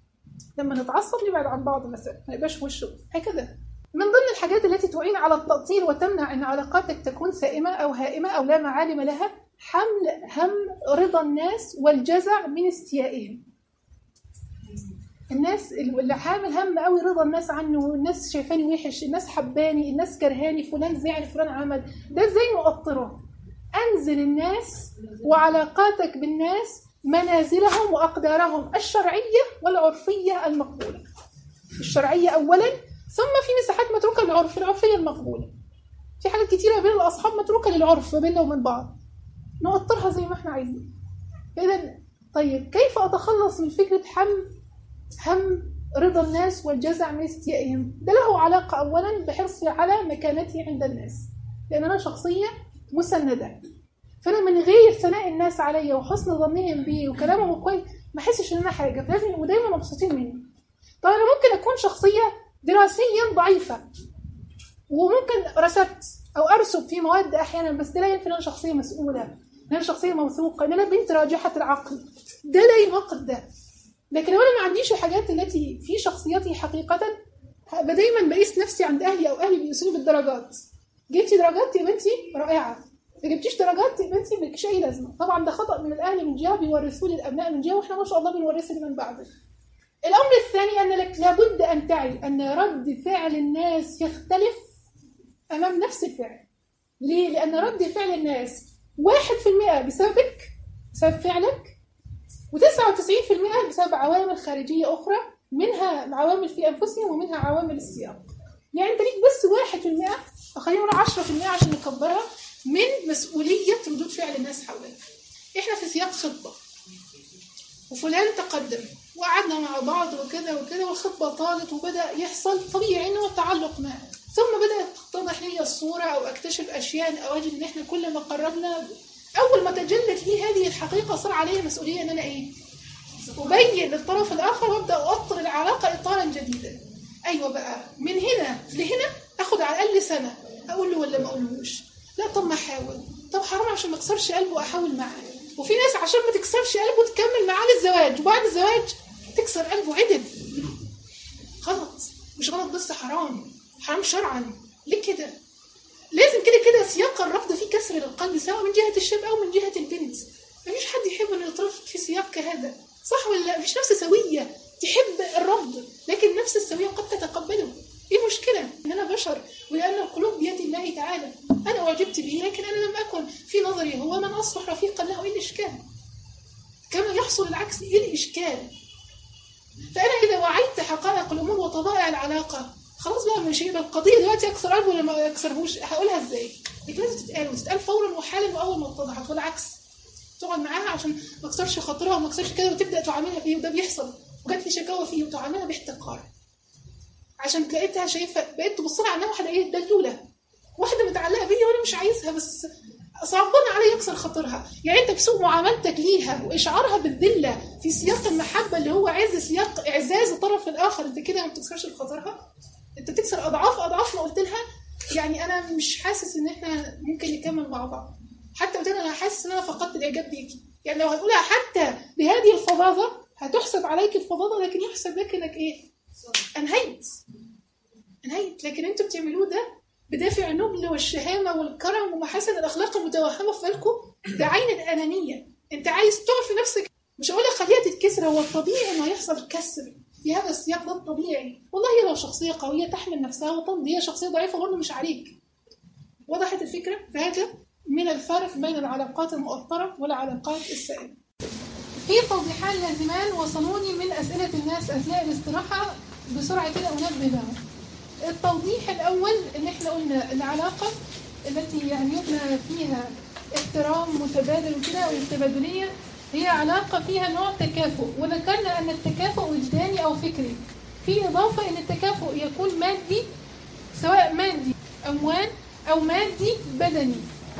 لما نتعصب نبعد عن بعض مثلا ما يبقاش في وشه هكذا من ضمن الحاجات التي تعين على التأطير وتمنع ان علاقاتك تكون سائمه او هائمه او لا معالم لها حمل هم رضا الناس والجزع من استيائهم الناس اللي حامل هم قوي رضا الناس عنه والناس شايفاني وحش الناس حباني الناس كرهاني فلان زعل فلان عمل ده ازاي نؤطره انزل الناس وعلاقاتك بالناس منازلهم واقدارهم الشرعيه والعرفيه المقبوله الشرعيه اولا ثم في مساحات متروكه للعرف العرفيه المقبوله في حاجات كتيره بين الاصحاب متروكه للعرف ما بيننا وبين بعض نؤطرها زي ما احنا عايزين اذا طيب كيف اتخلص من فكره حمل هم رضا الناس والجزع من استيائهم ده له علاقة أولا بحرصي على مكانتي عند الناس لأن أنا شخصية مسندة فأنا من غير ثناء الناس عليا وحسن ظنهم بي وكلامهم كويس ما أحسش إن أنا حاجة فلازم يبقوا دايما مبسوطين مني طب أنا ممكن أكون شخصية دراسيا ضعيفة وممكن رسبت أو أرسب في مواد أحيانا بس ده لا ينفي إن أنا شخصية مسؤولة إن أنا شخصية موثوقة إن أنا بنت راجحة العقل ده لا يناقض ده لكن لو انا ما عنديش الحاجات التي في شخصيتي حقيقة هبقى دايما بقيس نفسي عند اهلي او اهلي بيقيسوني بالدرجات جبتي درجات يا بنتي رائعة ما جبتيش درجات يا بنتي مالكش اي لازمة طبعا ده خطأ من الاهل من جهة بيورثوه للابناء من جهة واحنا ما شاء الله بنورثه لمن بعده الامر الثاني ان لك لابد ان تعي ان رد فعل الناس يختلف امام نفس الفعل ليه؟ لان رد فعل الناس 1% بسببك بسبب فعلك و99% بسبب عوامل خارجية أخرى منها عوامل في أنفسهم ومنها عوامل السياق يعني أنت ليك بس 1% أو خلينا نقول 10% عشان نكبرها من مسؤولية ردود فعل الناس حولك إحنا في سياق خطة وفلان تقدم وقعدنا مع بعض وكذا وكذا والخطبة طالت وبدأ يحصل طبيعي إنه تعلق ما ثم بدأت تتضح لي الصورة أو أكتشف أشياء أو أجد إن إحنا كل ما قربنا أول ما تجلت لي هذه الحقيقة صار علي مسؤولية إن أنا إيه؟ أبين للطرف الآخر وأبدأ أوطر العلاقة إطارا جديدا أيوة بقى من هنا لهنا أخد على الأقل سنة أقول له ولا ما أقولهوش لا طب ما أحاول طب حرام عشان ما أكسرش قلبه أحاول معاه وفي ناس عشان ما تكسرش قلبه تكمل معاه للزواج وبعد الزواج تكسر قلبه عدل غلط مش غلط بس حرام حرام شرعا ليه كده لازم كده كده سياق الرفض فيه كسر للقلب سواء من جهة الشاب أو من جهة البنت مفيش حد يحب أن يترفض في سياق كهذا صح ولا لا مفيش نفس سوية تحب الرفض لكن نفس السوية قد تتقبله ايه المشكلة؟ ان انا بشر ولان القلوب بيد الله تعالى انا اعجبت به لكن انا لم اكن في نظري هو من اصبح رفيقا له ايه الاشكال؟ كما يحصل العكس ايه الاشكال؟ فانا اذا وعيت حقائق الامور وطبائع العلاقه خلاص بقى مش هيبقى القضيه دلوقتي اكسر قلبه ولا ما اكسرهوش هقولها ازاي؟ لكن لازم تتقال وتتقال فورا وحالا واول ما اتضحت والعكس تقعد معاها عشان ما اكسرش خاطرها وما اكسرش كده وتبدا تعاملها فيه وده بيحصل وجات لي شكاوى فيه وتعاملها باحتقار عشان لقيتها شايفه بقيت تبص لها على انها واحده ايه دلوله واحده متعلقه بيا وانا مش عايزها بس صعبان عليا يكسر خاطرها يعني انت بسوء معاملتك ليها واشعارها بالذله في سياق المحبه اللي هو عز سياق اعزاز الطرف الاخر انت كده ما بتكسرش خاطرها انت بتكسر اضعاف اضعاف ما قلت لها يعني انا مش حاسس ان احنا ممكن نكمل مع بعض حتى قلت لها انا حاسس ان انا فقدت الاعجاب بيكي يعني لو هتقولها حتى بهذه الفظاظه هتحسب عليك الفظاظه لكن يحسب لك انك ايه انهيت انهيت لكن انتوا بتعملوه ده بدافع النبل والشهامه والكرم ومحاسن الاخلاق المتوهمه في بالكم ده عين الانانيه انت عايز تعرف نفسك مش هقول لك خليها تتكسر هو الطبيعي انه يحصل كسر في هذا السياق ده الطبيعي والله هي لو شخصيه قويه تحمل نفسها وتمضي هي شخصيه ضعيفه برضه مش عليك وضحت الفكره فهذا من الفرق بين العلاقات المؤثره والعلاقات السائله في توضيحان لازمان وصلوني من اسئله الناس اثناء الاستراحه بسرعه كده انبه لهم التوضيح الأول إن إحنا قلنا العلاقة التي يعني يبنى فيها احترام متبادل وكده والتبادلية هي علاقة فيها نوع تكافؤ وذكرنا أن التكافؤ وجداني أو فكري في إضافة أن التكافؤ يكون مادي سواء مادي أموال أو مادي بدني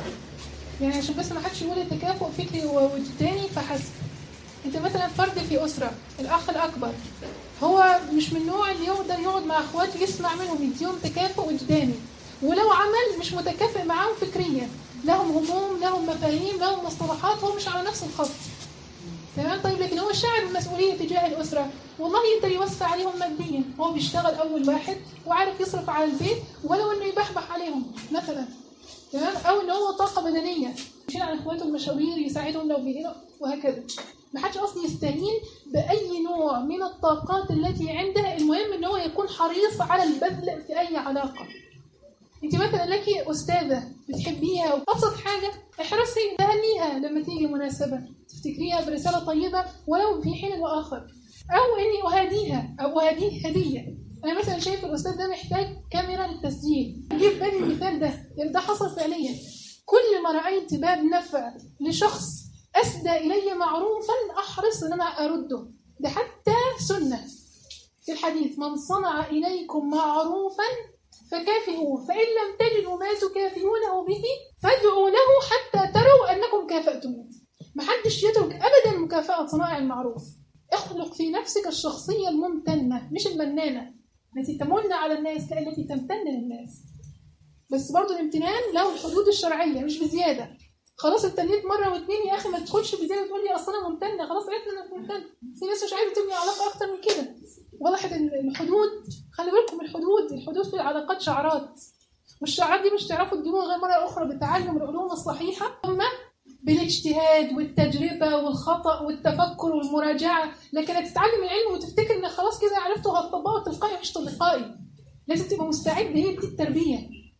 يعني عشان بس ما حدش يقول التكافؤ فكري ووجداني فحسب انت مثلا فرد في أسرة الأخ الأكبر هو مش من النوع اللي يقدر يقعد مع اخواته يسمع منهم يديهم تكافؤ وجداني ولو عمل مش متكافئ معاهم فكريا لهم هموم لهم مفاهيم لهم مصطلحات هو مش على نفس الخط تمام طيب لكن هو شاعر بالمسؤوليه تجاه الاسره والله يقدر يوسع عليهم ماديا هو بيشتغل اول واحد وعارف يصرف على البيت ولو انه يبحبح عليهم مثلا تمام او ان هو طاقه بدنيه يشيل عن اخواته المشاوير يساعدهم لو بيهنا وهكذا ما حدش اصلا يستهين باي نوع من الطاقات التي عنده المهم ان هو يكون حريص على البذل في اي علاقه انت مثلا لك استاذه بتحبيها وابسط حاجه احرصي تهنيها لما تيجي مناسبه تفتكريها برساله طيبه ولو في حين واخر او اني اهاديها او اهديه هديه انا مثلا شايف الاستاذ ده محتاج كاميرا للتسجيل جيب بالي المثال ده لان ده حصل فعليا كل ما رايت باب نفع لشخص أسدى إلي معروفا أحرص أن أنا أرده ده حتى سنة في الحديث من صنع إليكم معروفا فكافئوه فإن لم تجدوا ما تكافئونه به فادعوا له حتى تروا أنكم كافأتموه محدش يترك أبدا مكافأة صنائع المعروف اخلق في نفسك الشخصية الممتنة مش المنانة التي تمن على الناس لا التي تمتن للناس بس برضو الامتنان له الحدود الشرعية مش بزيادة خلاص اتنيت مره واثنين يا اخي ما تدخلش بزياده تقول لي اصل انا ممتنه خلاص عرفت انك ممتنه في ناس مش عايزه تبني علاقه اكتر من كده وضحت الحدود خلي بالكم الحدود الحدود في العلاقات شعارات والشعارات دي مش تعرفوا تجيبوها غير مره اخرى بتعلم العلوم الصحيحه ثم بالاجتهاد والتجربه والخطا والتفكر والمراجعه لكن تتعلم العلم وتفتكر ان خلاص كده عرفته هتطبقه تلقائي مش تلقائي لازم تبقى مستعد هي دي التربيه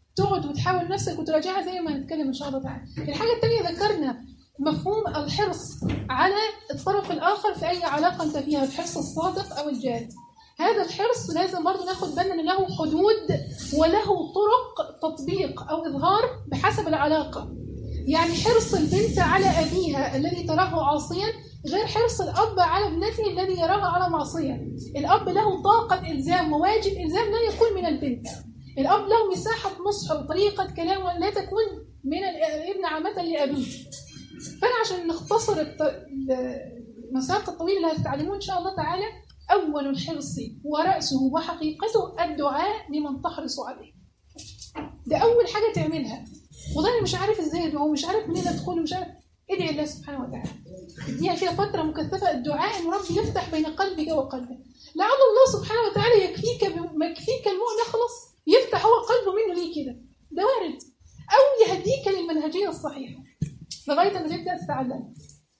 تقعد وتحاول نفسك وتراجعها زي ما هنتكلم ان شاء الله تعالى الحاجه الثانيه ذكرنا مفهوم الحرص على الطرف الاخر في اي علاقه انت فيها الحرص الصادق او الجاد هذا الحرص لازم برضه ناخد بالنا ان له حدود وله طرق تطبيق او اظهار بحسب العلاقه يعني حرص البنت على ابيها الذي تراه عاصيا غير حرص الاب على ابنته الذي يراها على معصيه الاب له طاقه الزام وواجب الزام لا يكون من البنت الاب له مساحه نصح وطريقه كلام لا تكون من الابن عامه لابيه فانا عشان نختصر الط- المساق الطويل اللي هتتعلموه ان شاء الله تعالى اول الحرص وراسه وحقيقته الدعاء لمن تحرص عليه ده اول حاجه تعملها والله انا مش عارف ازاي هو مش عارف منين ادخل مش عارف ادعي الله سبحانه وتعالى اديها كده فتره مكثفه الدعاء ان ربي يفتح بين قلبك وقلبه لعل الله سبحانه وتعالى يكفيك بم- يكفيك المؤمن خلاص يفتح هو قلبه منه ليه كده ده وارد او يهديك للمنهجيه الصحيحه لغايه ما تبدا تتعلم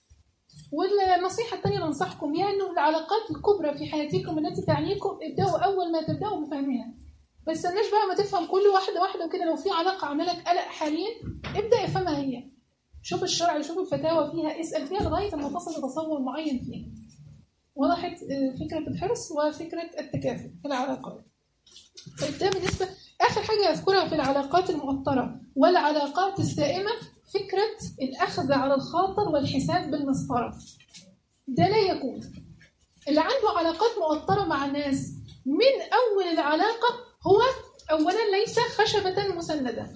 والنصيحه الثانيه ننصحكم بها انه العلاقات الكبرى في حياتكم التي تعنيكم ابداوا اول ما تبداوا بفهمها ما تستناش بقى ما تفهم كل واحده واحده وكده لو في علاقه عامله لك قلق حاليا ابدا افهمها هي شوف الشرع شوف الفتاوى فيها اسال فيها لغايه ما تصل لتصور معين فيها وضحت آه، فكره الحرص وفكره التكافؤ في العلاقات طيب ده بالنسبه اخر حاجه اذكرها في العلاقات المؤطره والعلاقات السائمه فكره الاخذ على الخاطر والحساب بالمسطره ده لا يكون اللي عنده علاقات مؤطره مع الناس من اول العلاقه هو اولا ليس خشبه مسنده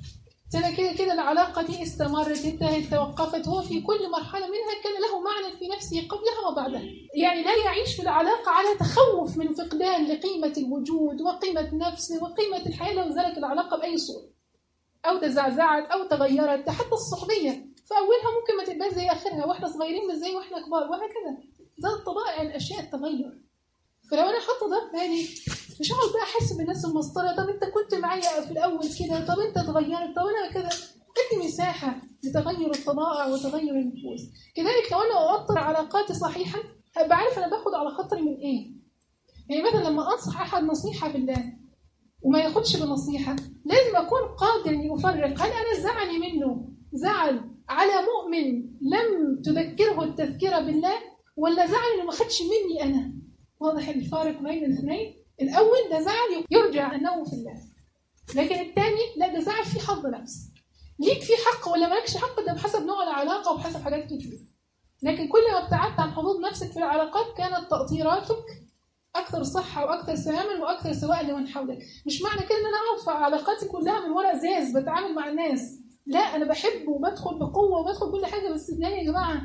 سنة كده كده العلاقة دي استمرت انتهت توقفت هو في كل مرحلة منها كان له معنى في نفسه قبلها وبعدها يعني لا يعيش في العلاقة على تخوف من فقدان لقيمة الوجود وقيمة نفسه وقيمة الحياة لو زالت العلاقة بأي صورة أو تزعزعت أو تغيرت ده حتى الصحبية في أولها ممكن ما تبقاش زي آخرها واحنا صغيرين مش زي واحنا كبار وهكذا ده الطبائع الأشياء التغير فلو أنا حاطة ده في بالي مش هقعد بقى احس بالناس المسطره طب انت كنت معايا في الاول كده طب انت اتغيرت طب انا كده ادي مساحه لتغير الطبائع وتغير النفوس كذلك لو انا اؤطر علاقاتي صحيحه هبقى عارف انا باخد على خاطري من ايه يعني مثلا لما انصح احد نصيحه بالله وما ياخدش بنصيحه لازم اكون قادر اني افرق هل انا زعلي منه زعل على مؤمن لم تذكره التذكره بالله ولا زعل انه ما خدش مني انا واضح الفارق بين الاثنين الاول ده زعل يرجع انه في الله لكن الثاني لا ده زعل فيه حظ نفس ليك فيه حق ولا مالكش حق ده بحسب نوع العلاقه وبحسب حاجات كتير لكن كل ما ابتعدت عن حدود نفسك في العلاقات كانت تأطيراتك أكثر صحة وأكثر سلاما وأكثر سواء لمن حولك مش معنى كده إن أنا أقعد في علاقاتي كلها من ورا إزاز بتعامل مع الناس لا أنا بحب وبدخل بقوة وبدخل كل حاجة بس النهاية يا جماعة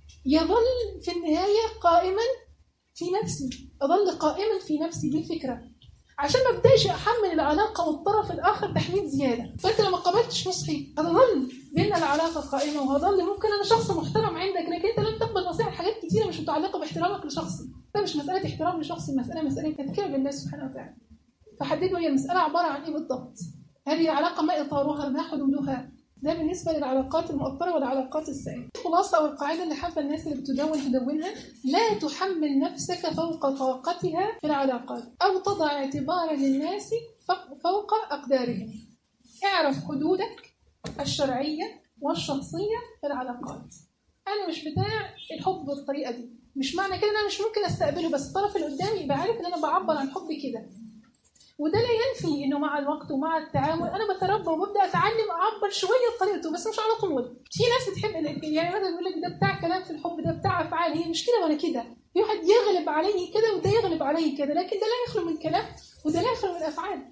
يظل في النهاية قائما في نفسي أظل قائما في نفسي بالفكرة عشان ما ابداش احمل العلاقه والطرف الاخر تحميل زياده فانت لو ما قبلتش نصحي هتظل بينا العلاقه قائمه وهظل ممكن انا شخص محترم عندك لكن انت لن تقبل نصيحه حاجات كتيره مش متعلقه باحترامك لشخصي ده مش مساله احترام لشخصي مساله مساله تذكير بالله سبحانه وتعالى فحددوا هي المساله عباره عن ايه بالضبط هذه العلاقه ما اطارها ما حدودها ده بالنسبة للعلاقات المؤثرة والعلاقات السائلة. الخلاصة أو القاعدة اللي حابة الناس اللي بتدون تدونها لا تحمل نفسك فوق طاقتها في العلاقات أو تضع اعتبارا للناس فوق أقدارهم. اعرف حدودك الشرعية والشخصية في العلاقات. أنا مش بتاع الحب بالطريقة دي. مش معنى كده إن أنا مش ممكن أستقبله بس الطرف اللي قدامي يبقى عارف إن أنا بعبر عن حبي كده. وده لا ينفي انه مع الوقت ومع التعامل انا بتربى وببدا اتعلم اعبر شويه بطريقته بس مش على طول في ناس بتحب يعني مثلا يقول لك ده بتاع كلام في الحب ده بتاع افعال هي مش كده ولا كده في واحد يغلب عليه كده وده يغلب عليه كده لكن ده لا يخلو من كلام وده لا يخلو من افعال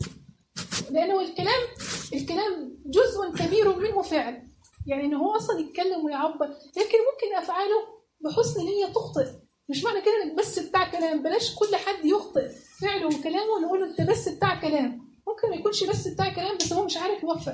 لانه الكلام الكلام جزء كبير منه فعل يعني انه هو اصلا يتكلم ويعبر لكن ممكن افعاله بحسن نيه تخطئ مش معنى كده انك بس بتاع كلام بلاش كل حد يخطئ فعله وكلامه ونقول له انت بس بتاع كلام ممكن ما يكونش بس بتاع كلام بس هو مش عارف يوفق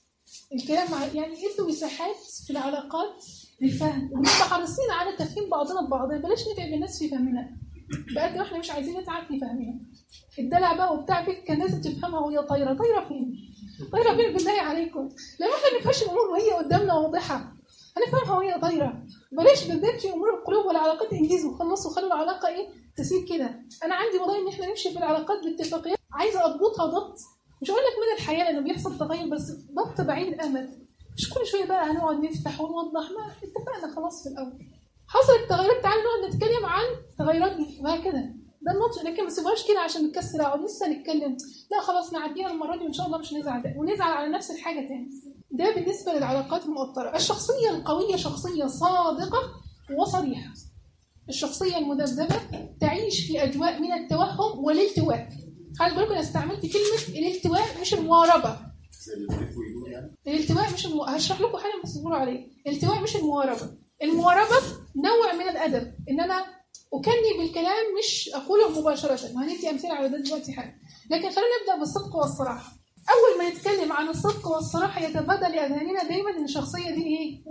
الكلام مع يعني ادوا مساحات في العلاقات للفهم ونبقى حريصين على تفهيم بعضنا ببعض بلاش نتعب الناس في فهمنا بقد ما احنا مش عايزين نتعب في فهمنا الدلع بقى وبتاع فيك كان لازم تفهمها وهي طايره طايره فين؟ طايره فين بالله عليكم؟ لما احنا نفهمش الامور وهي قدامنا واضحه هنفهمها وهي طايره بلاش بالذات في امور القلوب والعلاقات انجزوا خلصوا خلوا العلاقه ايه تسير كده انا عندي والله ان احنا نمشي في العلاقات باتفاقيات عايزه اضبطها ضبط مش هقول لك من الحياه لانه بيحصل تغير بس ضغط بعيد الامد مش كل شويه بقى هنقعد نفتح ونوضح ما اتفقنا خلاص في الاول حصلت تغيرات تعالى نقعد نتكلم عن تغيرات وهكذا ده النطق لكن ما تسيبهاش كده عشان نكسر اقعد لسه نتكلم لا خلاص نعديها المره دي وان شاء الله مش نزعل ده ونزعل على نفس الحاجه تاني ده بالنسبه للعلاقات المؤطره الشخصيه القويه شخصيه صادقه وصريحه الشخصيه المذبذبه تعيش في اجواء من التوهم والالتواء خلي بالكم انا استعملت كلمه الالتواء مش المواربه
زي اللي بيلفوا يدور يعني
الالتواء مش المو... هشرح لكم حاجه بس اصبروا عليه الالتواء مش المواربه المواربه نوع من الادب ان انا اكني بالكلام مش اقوله مباشره وهندي امثله على ده دلوقتي حالا لكن خلينا نبدا بالصدق والصراحه اول ما نتكلم عن الصدق والصراحه يتبادل لاذهاننا دايما ان الشخصيه دي ايه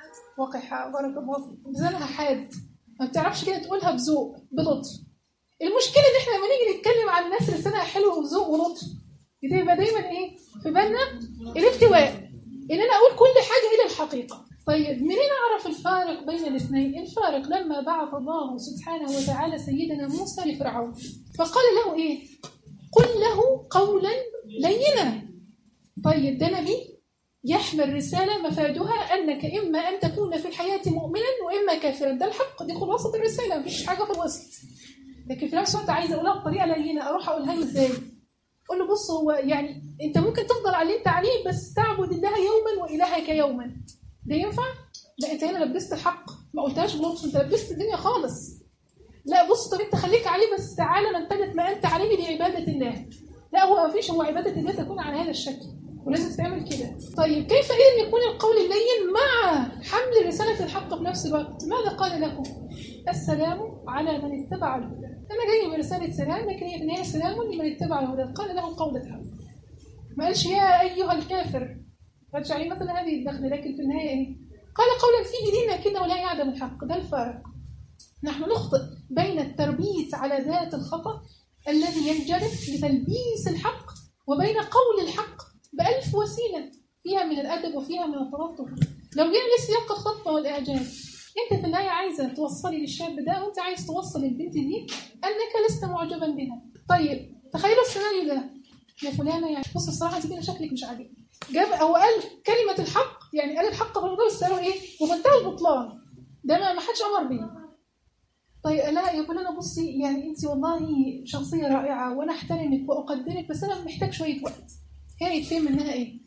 وقحه بارك الله فيك لسانها حاد ما بتعرفش كده تقولها بذوق بلطف المشكله ان احنا لما نيجي نتكلم عن الناس اللي لسانها حلو وذوق ولطف بتبقى دايما ايه في بالنا الالتواء ان انا اقول كل حاجه الى الحقيقه طيب منين اعرف الفارق بين الاثنين الفارق لما بعث الله سبحانه وتعالى سيدنا موسى لفرعون فقال له ايه قل له قولا لينا طيب ده نبي يحمل رسالة مفادها أنك إما أن تكون في الحياة مؤمنا وإما كافرا ده الحق دي خلاصة الرسالة مفيش حاجة في الوسط لكن في نفس الوقت عايزة أقولها بطريقة لينة أروح أقولها له إزاي قول له بص هو يعني أنت ممكن تفضل على اللي أنت عليه بس تعبد الله يوما وإلهك يوما ده ينفع؟ لا أنت هنا لبست الحق ما قلتهاش بلطف أنت لبست الدنيا خالص لا بص طب أنت خليك عليه بس تعالى نمتلك ما أنت عليه لعبادة الله لا هو ما فيش هو عبادة الله تكون على هذا الشكل ولازم تعمل كده طيب كيف إذن يكون القول اللين مع حمل رسالة الحق في نفس الوقت ماذا قال لكم السلام على من اتبع الهدى أنا جاي برسالة سلام لكن هي في النهاية سلام لمن اتبع الهدى قال له قول الحق ما قالش يا أيها الكافر ما قالش عليه مثلا هذه الدخل لكن في النهاية إيه قال قولا فيه دين لكنه لا يعدم الحق ده الفارق نحن نخطئ بين التربيت على ذات الخطأ الذي ينجرف لتلبيس الحق وبين قول الحق بألف وسيلة فيها من الأدب وفيها من التلطف لو جينا لسياق الخطبة والإعجاب أنت في النهاية عايزة توصلي للشاب ده وأنت عايز توصل للبنت دي أنك لست معجبا بها طيب تخيلوا السيناريو ده يا فلانة يعني بص الصراحة أنت كده شكلك مش عاجبني جاب هو قال كلمة الحق يعني قال الحق في الموضوع بس قالوا إيه ومنتهى البطلان ده ما ما حدش أمر بيه طيب لا يا فلانة بصي يعني أنت والله شخصية رائعة وأنا أحترمك وأقدرك بس أنا محتاج شوية وقت هنا يتفهم منها إيه؟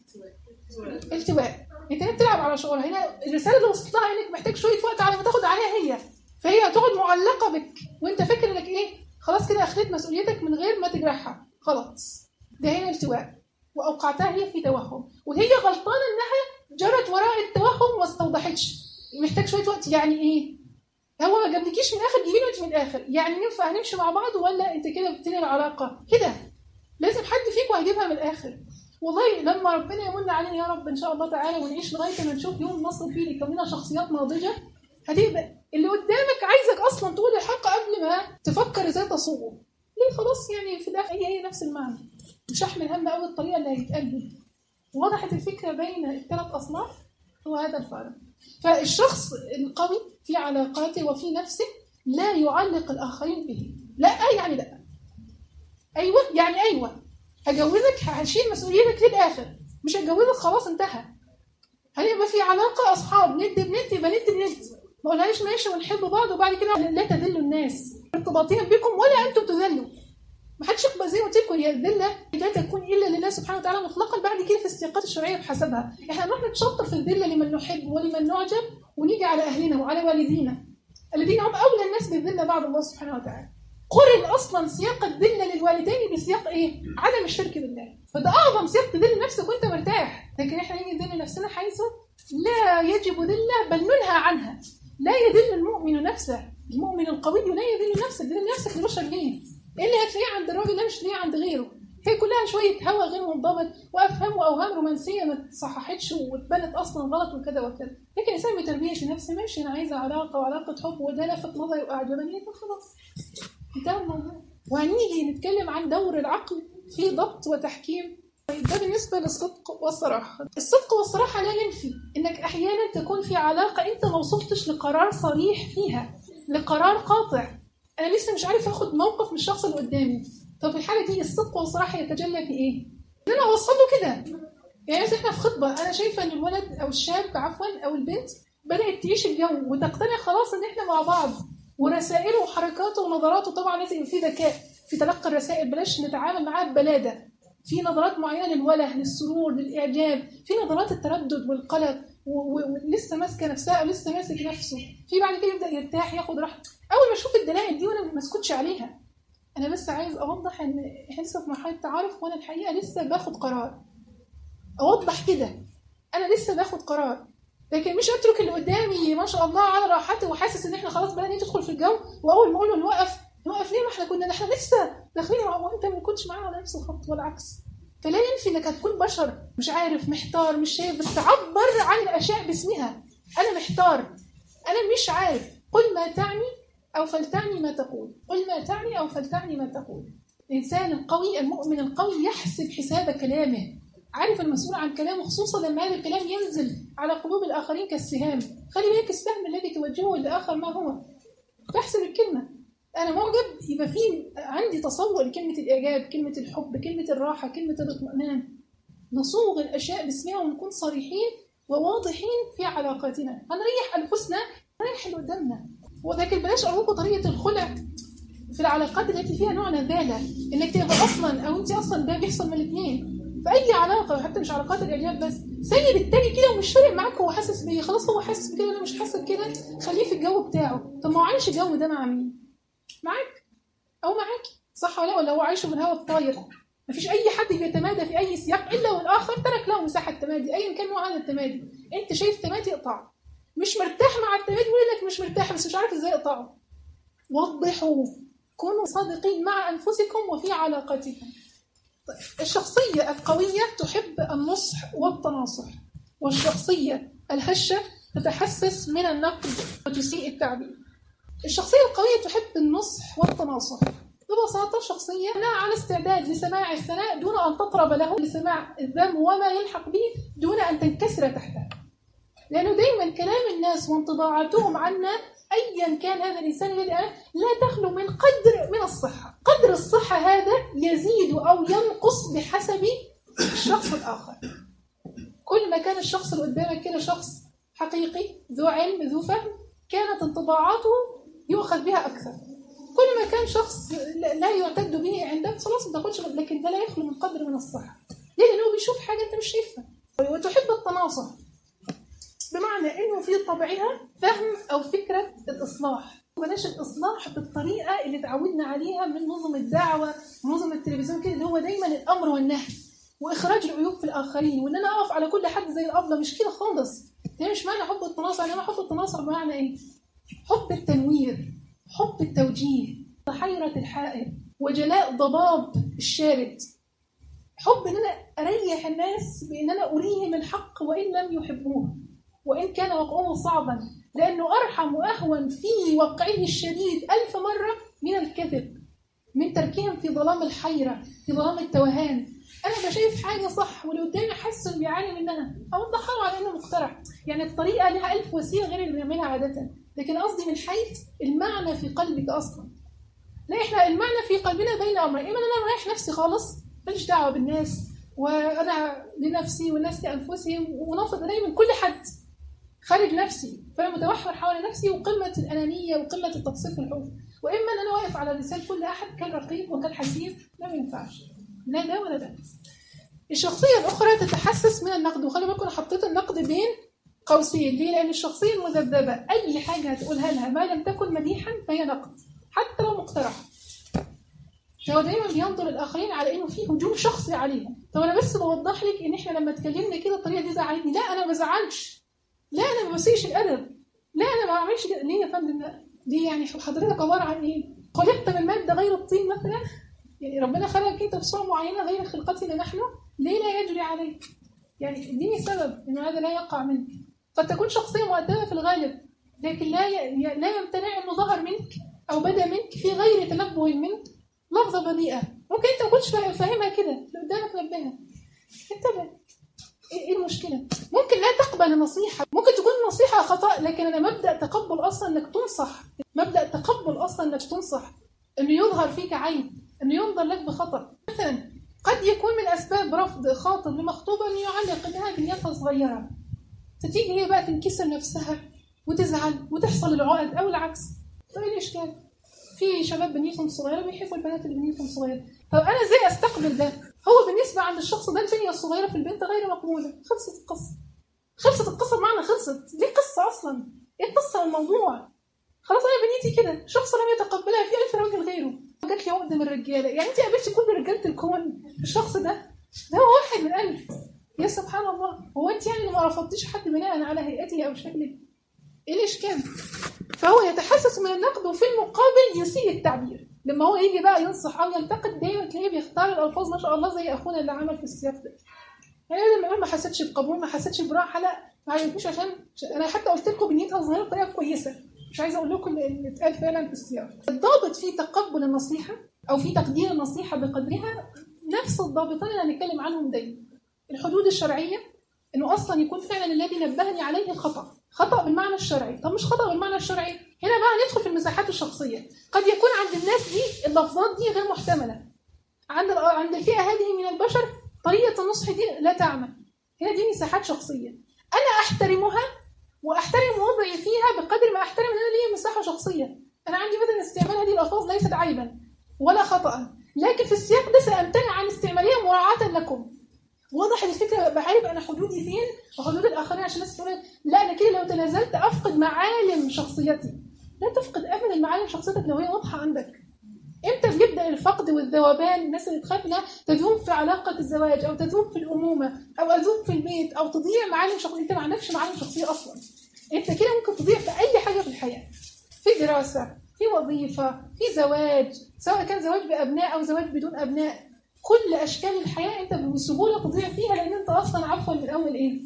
التواء انت هنا بتلعب على شغلها هنا الرساله اللي وصلت لها انك محتاج شويه وقت على ما تاخد عليها هي فهي هتقعد معلقه بك وانت فاكر انك ايه خلاص كده اخذت مسؤوليتك من غير ما تجرحها خلاص ده هنا التواء واوقعتها هي في توهم وهي غلطانه انها جرت وراء التوهم وما استوضحتش محتاج شويه وقت يعني ايه هو ما جابلكيش من الاخر جيبيني وانت من الاخر يعني ينفع هنمشي مع بعض ولا انت كده بتنهي العلاقه كده لازم حد فيكم هيجيبها من الاخر والله لما ربنا يمن علينا يا رب ان شاء الله تعالى ونعيش لغايه ما نشوف يوم نصل فيه لكوننا شخصيات ناضجه هتبقى اللي قدامك عايزك اصلا تقول الحق قبل ما تفكر ازاي تصوغه ليه خلاص يعني في الاخر هي هي نفس المعنى مش احمل هم قوي الطريقه اللي هيتقال بيها وضحت الفكره بين الثلاث اصناف هو هذا الفرق فالشخص القوي في علاقاته وفي نفسه لا يعلق الاخرين به لا يعني لا ايوه يعني ايوه هجوزك هشيل مسؤوليتك للاخر مش هتجوزك خلاص انتهى هنبقى في علاقه اصحاب ند بند يبقى ند بند ما قولهاش ماشي ونحب بعض وبعد كده لا تذلوا الناس ارتباطيا بكم ولا انتم تذلوا ما حدش يقبل زي ما قلت لكم هي الذله لا تكون الا لله سبحانه وتعالى مطلقا بعد كده في السياقات الشرعيه بحسبها احنا نروح نتشطر في الذله لمن نحب ولمن نعجب ونيجي على اهلنا وعلى والدينا الذين هم اولى الناس بالذله بعد الله سبحانه وتعالى قرن اصلا سياق الذله للوالدين بسياق ايه؟ عدم الشرك بالله فده اعظم سياق تذل نفسك وانت مرتاح لكن احنا نيجي نذل نفسنا حيث لا يجب ذله بل ننهى عنها لا يذل المؤمن نفسه المؤمن القوي لا يذل نفسه ذل نفسك لبشر ليه؟ ايه اللي هتلاقيه عند الراجل ده مش هتلاقيه عند غيره هي كلها شويه هوى غير منضبط وافهام واوهام رومانسيه ما اتصححتش واتبنت اصلا غلط وكذا وكذا لكن الانسان بتربيه النفس ماشي انا عايزه علاقه وعلاقه حب وده لفت نظري واعجبني فخلاص انتهى الموضوع وهنيجي نتكلم عن دور العقل في ضبط وتحكيم طيب ده بالنسبة للصدق والصراحة الصدق والصراحة لا ينفي انك احيانا تكون في علاقة انت ما وصلتش لقرار صريح فيها لقرار قاطع انا لسه مش عارف اخد موقف من الشخص اللي قدامي طب في الحالة دي الصدق والصراحة يتجلى في ايه ان انا اوصل له كده يعني مثلا احنا في خطبه انا شايفه ان الولد او الشاب عفوا او البنت بدات تعيش الجو وتقتنع خلاص ان احنا مع بعض ورسائله وحركاته ونظراته طبعا لازم يبقى في ذكاء في تلقي الرسائل بلاش نتعامل معاها ببلاده في نظرات معينه للوله للسرور للاعجاب في نظرات التردد والقلق و- و- ولسه ماسكه نفسها او لسه ماسك نفسه في بعد كده يبدا يرتاح ياخد راحته اول ما اشوف الدلائل دي وانا ما اسكتش عليها انا بس عايز اوضح ان احنا لسه في مرحله تعارف وانا الحقيقه لسه باخد قرار اوضح كده انا لسه باخد قرار لكن مش اترك اللي قدامي ما شاء الله على راحته وحاسس ان احنا خلاص بدأنا ندخل في الجو واول ما اقول له نوقف نوقف ليه ما احنا كنا احنا لسه داخلين مع- وانت ما كنتش معانا على نفس الخط والعكس فلا ينفي انك هتكون بشر مش عارف محتار مش شايف بس عبر عن الاشياء باسمها انا محتار انا مش عارف قل ما تعني او فلتعني ما تقول قل ما تعني او فلتعني ما تقول الانسان القوي المؤمن القوي يحسب حساب كلامه عارف المسؤول عن كلامه خصوصا لما هذا الكلام ينزل على قلوب الاخرين كالسهام خلي بالك السهم الذي توجهه لاخر ما هو تحسب الكلمه انا معجب يبقى في عندي تصور لكلمه الاعجاب كلمه الحب كلمه الراحه كلمه الاطمئنان نصوغ الاشياء باسمها ونكون صريحين وواضحين في علاقاتنا هنريح انفسنا نريح اللي قدامنا ولكن بلاش ارجوكم طريقه الخلع في العلاقات التي فيها نوع نذاله انك تبقى اصلا او انت اصلا ده بيحصل من الاثنين في اي علاقه حتى مش علاقات الاعجاب بس سيب التاني كده ومش فارق معاك هو حاسس بيه خلاص هو حاسس بكده وانا مش حاسس بكده خليه في الجو بتاعه طب ما هو عايش الجو ده مع مين؟ معاك او معاكي صح ولا لا؟ ولا هو عايشه في الهواء الطاير مفيش اي حد بيتمادى في اي سياق الا والاخر ترك له مساحه تمادي ايا كان نوع هذا التمادي انت شايف تمادي اقطعه مش مرتاح مع التمادي يقول لك مش مرتاح بس مش عارف ازاي اقطعه وضحوا كونوا صادقين مع انفسكم وفي علاقاتكم طيب، الشخصيه القويه تحب النصح والتناصح والشخصيه الهشه تتحسس من النقد وتسيء التعبير الشخصيه القويه تحب النصح والتناصح ببساطة شخصية أنا على استعداد لسماع الثناء دون أن تطرب له لسماع الذم وما يلحق به دون أن تنكسر تحته لأنه دايما كلام الناس وانطباعاتهم عنا أيا كان هذا الإنسان الذي أنا لا تخلو من قدر من الصحة قدر الصحة هذا يزيد أو ينقص بحسب الشخص الآخر كل ما كان الشخص اللي قدامك كده شخص حقيقي ذو علم ذو فهم كانت انطباعاته يؤخذ بها أكثر كل ما كان شخص لا لا يعتد به عندك خلاص ما تاخدش لكن ده لا يخلو من قدر من الصحة ليه؟ لأنه بيشوف حاجة أنت مش شايفها وتحب التناصح بمعنى انه في طبعها فهم او فكره الاصلاح بلاش الاصلاح بالطريقه اللي تعودنا عليها من نظم الدعوه ونظم التلفزيون كده اللي هو دايما الامر والنهي واخراج العيوب في الاخرين وان انا اقف على كل حد زي الابله مش كده خالص ده مش معنى حب التناصر انما حب التناصر بمعنى ايه؟ حب التنوير حب التوجيه حيرة الحائر وجلاء ضباب الشارد حب ان انا اريح الناس بان انا اريهم الحق وان لم يحبوه وإن كان وقعه صعبا لأنه أرحم وأهون في وقعه الشديد ألف مرة من الكذب من تركهم في ظلام الحيرة في ظلام التوهان أنا بشايف حاجة صح واللي قدامي حاسس إنه بيعاني منها أوضحها له على إنه مقترح يعني الطريقة لها ألف وسيلة غير اللي بنعملها عادة لكن قصدي من حيث المعنى في قلبك أصلا لا إحنا المعنى في قلبنا بين أمرين إما إن أنا رايح نفسي خالص ماليش دعوة بالناس وأنا لنفسي والناس لأنفسهم ونفض إلي من كل حد خارج نفسي فانا متوحر حول نفسي وقمه الانانيه وقمه التقصير في الحب واما ان انا واقف على لسان كل احد كالرقيب وكالحسيب لا ما ينفعش لا ده ولا ده الشخصيه الاخرى تتحسس من النقد وخلي بالكم انا حطيت النقد بين قوسين ليه؟ لان الشخصيه المذبذبه اي حاجه هتقولها لها ما لم تكن مديحا فهي نقد حتى لو مقترح فهو دايما بينظر الاخرين على انه في هجوم شخصي عليهم طب انا بس بوضح لك ان احنا لما اتكلمنا كده الطريقه دي زعلتني لا انا ما بزعلش لا انا ما بسيئش الادب لا انا ما بعملش كده ليه يا فندم لا دي يعني حضرتك عباره عن ايه؟ خلقت من ماده غير الطين مثلا يعني ربنا خلقك انت بصوره معينه غير خلقتنا نحن ليه لا يجري عليك؟ يعني اديني سبب انه هذا لا يقع منك قد تكون شخصيه مؤدبه في الغالب لكن لا ي... لا يمتنع انه ظهر منك او بدا منك في غير تنبه منك لفظه بديئه ممكن انت ما كنتش فاهمها كده اللي قدامك نبهها انتبه ايه المشكله؟ ممكن لا تقبل النصيحه، ممكن تكون النصيحه خطا لكن انا مبدا تقبل اصلا انك تنصح، مبدا تقبل اصلا انك تنصح، انه يظهر فيك عيب، انه ينظر لك بخطا، مثلا قد يكون من اسباب رفض خاطب لمخطوبه انه يعلق انها بنيتها صغيره فتيجي هي بقى تنكسر نفسها وتزعل وتحصل العقد او العكس طيب ايه الاشكال؟ في شباب بنيتهم صغيره بيحبوا البنات اللي بنيتهم صغيره طب انا ازاي استقبل ده؟ هو بالنسبه عند الشخص ده البنيه الصغيره في البنت غير مقبوله خلصت القصه خلصت القصه بمعنى خلصت دي قصه اصلا ايه القصه والموضوع خلاص انا بنيتي كده شخص لم يتقبلها في الف راجل غيره جات لي عقده من الرجاله يعني انت قابلتي كل رجاله الكون الشخص ده ده هو واحد من الف يا سبحان الله هو انت يعني ما رفضتيش حد بناء على هيئته او شكله ايه الاشكال فهو يتحسس من النقد وفي المقابل يسيء التعبير لما هو يجي بقى ينصح او ينتقد دايما تلاقيه بيختار الالفاظ ما شاء الله زي اخونا اللي عمل في السياق ده يعني لما يقول ما حسيتش بقبول ما حسيتش براحه لا ما عجبنيش عشان انا حتى قلت لكم بنيتها صغيره بطريقه كويسه مش عايزه اقول لكم اللي اتقال فعلا في السياق الضابط في تقبل النصيحه او في تقدير النصيحه بقدرها نفس الضابطين اللي هنتكلم عنهم دايما الحدود الشرعيه انه اصلا يكون فعلا الذي نبهني عليه الخطا خطا بالمعنى الشرعي طب مش خطا بالمعنى الشرعي هنا بقى ندخل في المساحات الشخصيه قد يكون عند الناس دي اللفظات دي غير محتمله عند عند الفئه هذه من البشر طريقه النصح دي لا تعمل هنا دي مساحات شخصيه انا احترمها واحترم وضعي فيها بقدر ما احترم ان انا ليا مساحه شخصيه انا عندي مثلا استعمال هذه الالفاظ ليست عيبا ولا خطا لكن في السياق ده سامتنع عن استعمالها مراعاه لكم واضح ان الفكره بعيب انا حدودي فين وحدود الاخرين عشان الناس تقول لا انا كده لو تنازلت افقد معالم شخصيتي لا تفقد ابدا معالم شخصيتك لو هي واضحه عندك امتى بيبدا الفقد والذوبان الناس اللي تخاف انها تذوب في علاقه الزواج او تذوب في الامومه او اذوب في البيت او تضيع معالم شخصيه انت ما عندكش معالم شخصيه اصلا انت كده ممكن تضيع في اي حاجه في الحياه في دراسه في وظيفه في زواج سواء كان زواج بابناء او زواج بدون ابناء كل اشكال الحياه انت بسهوله تضيع فيها لان انت اصلا عفوا من الاول ايه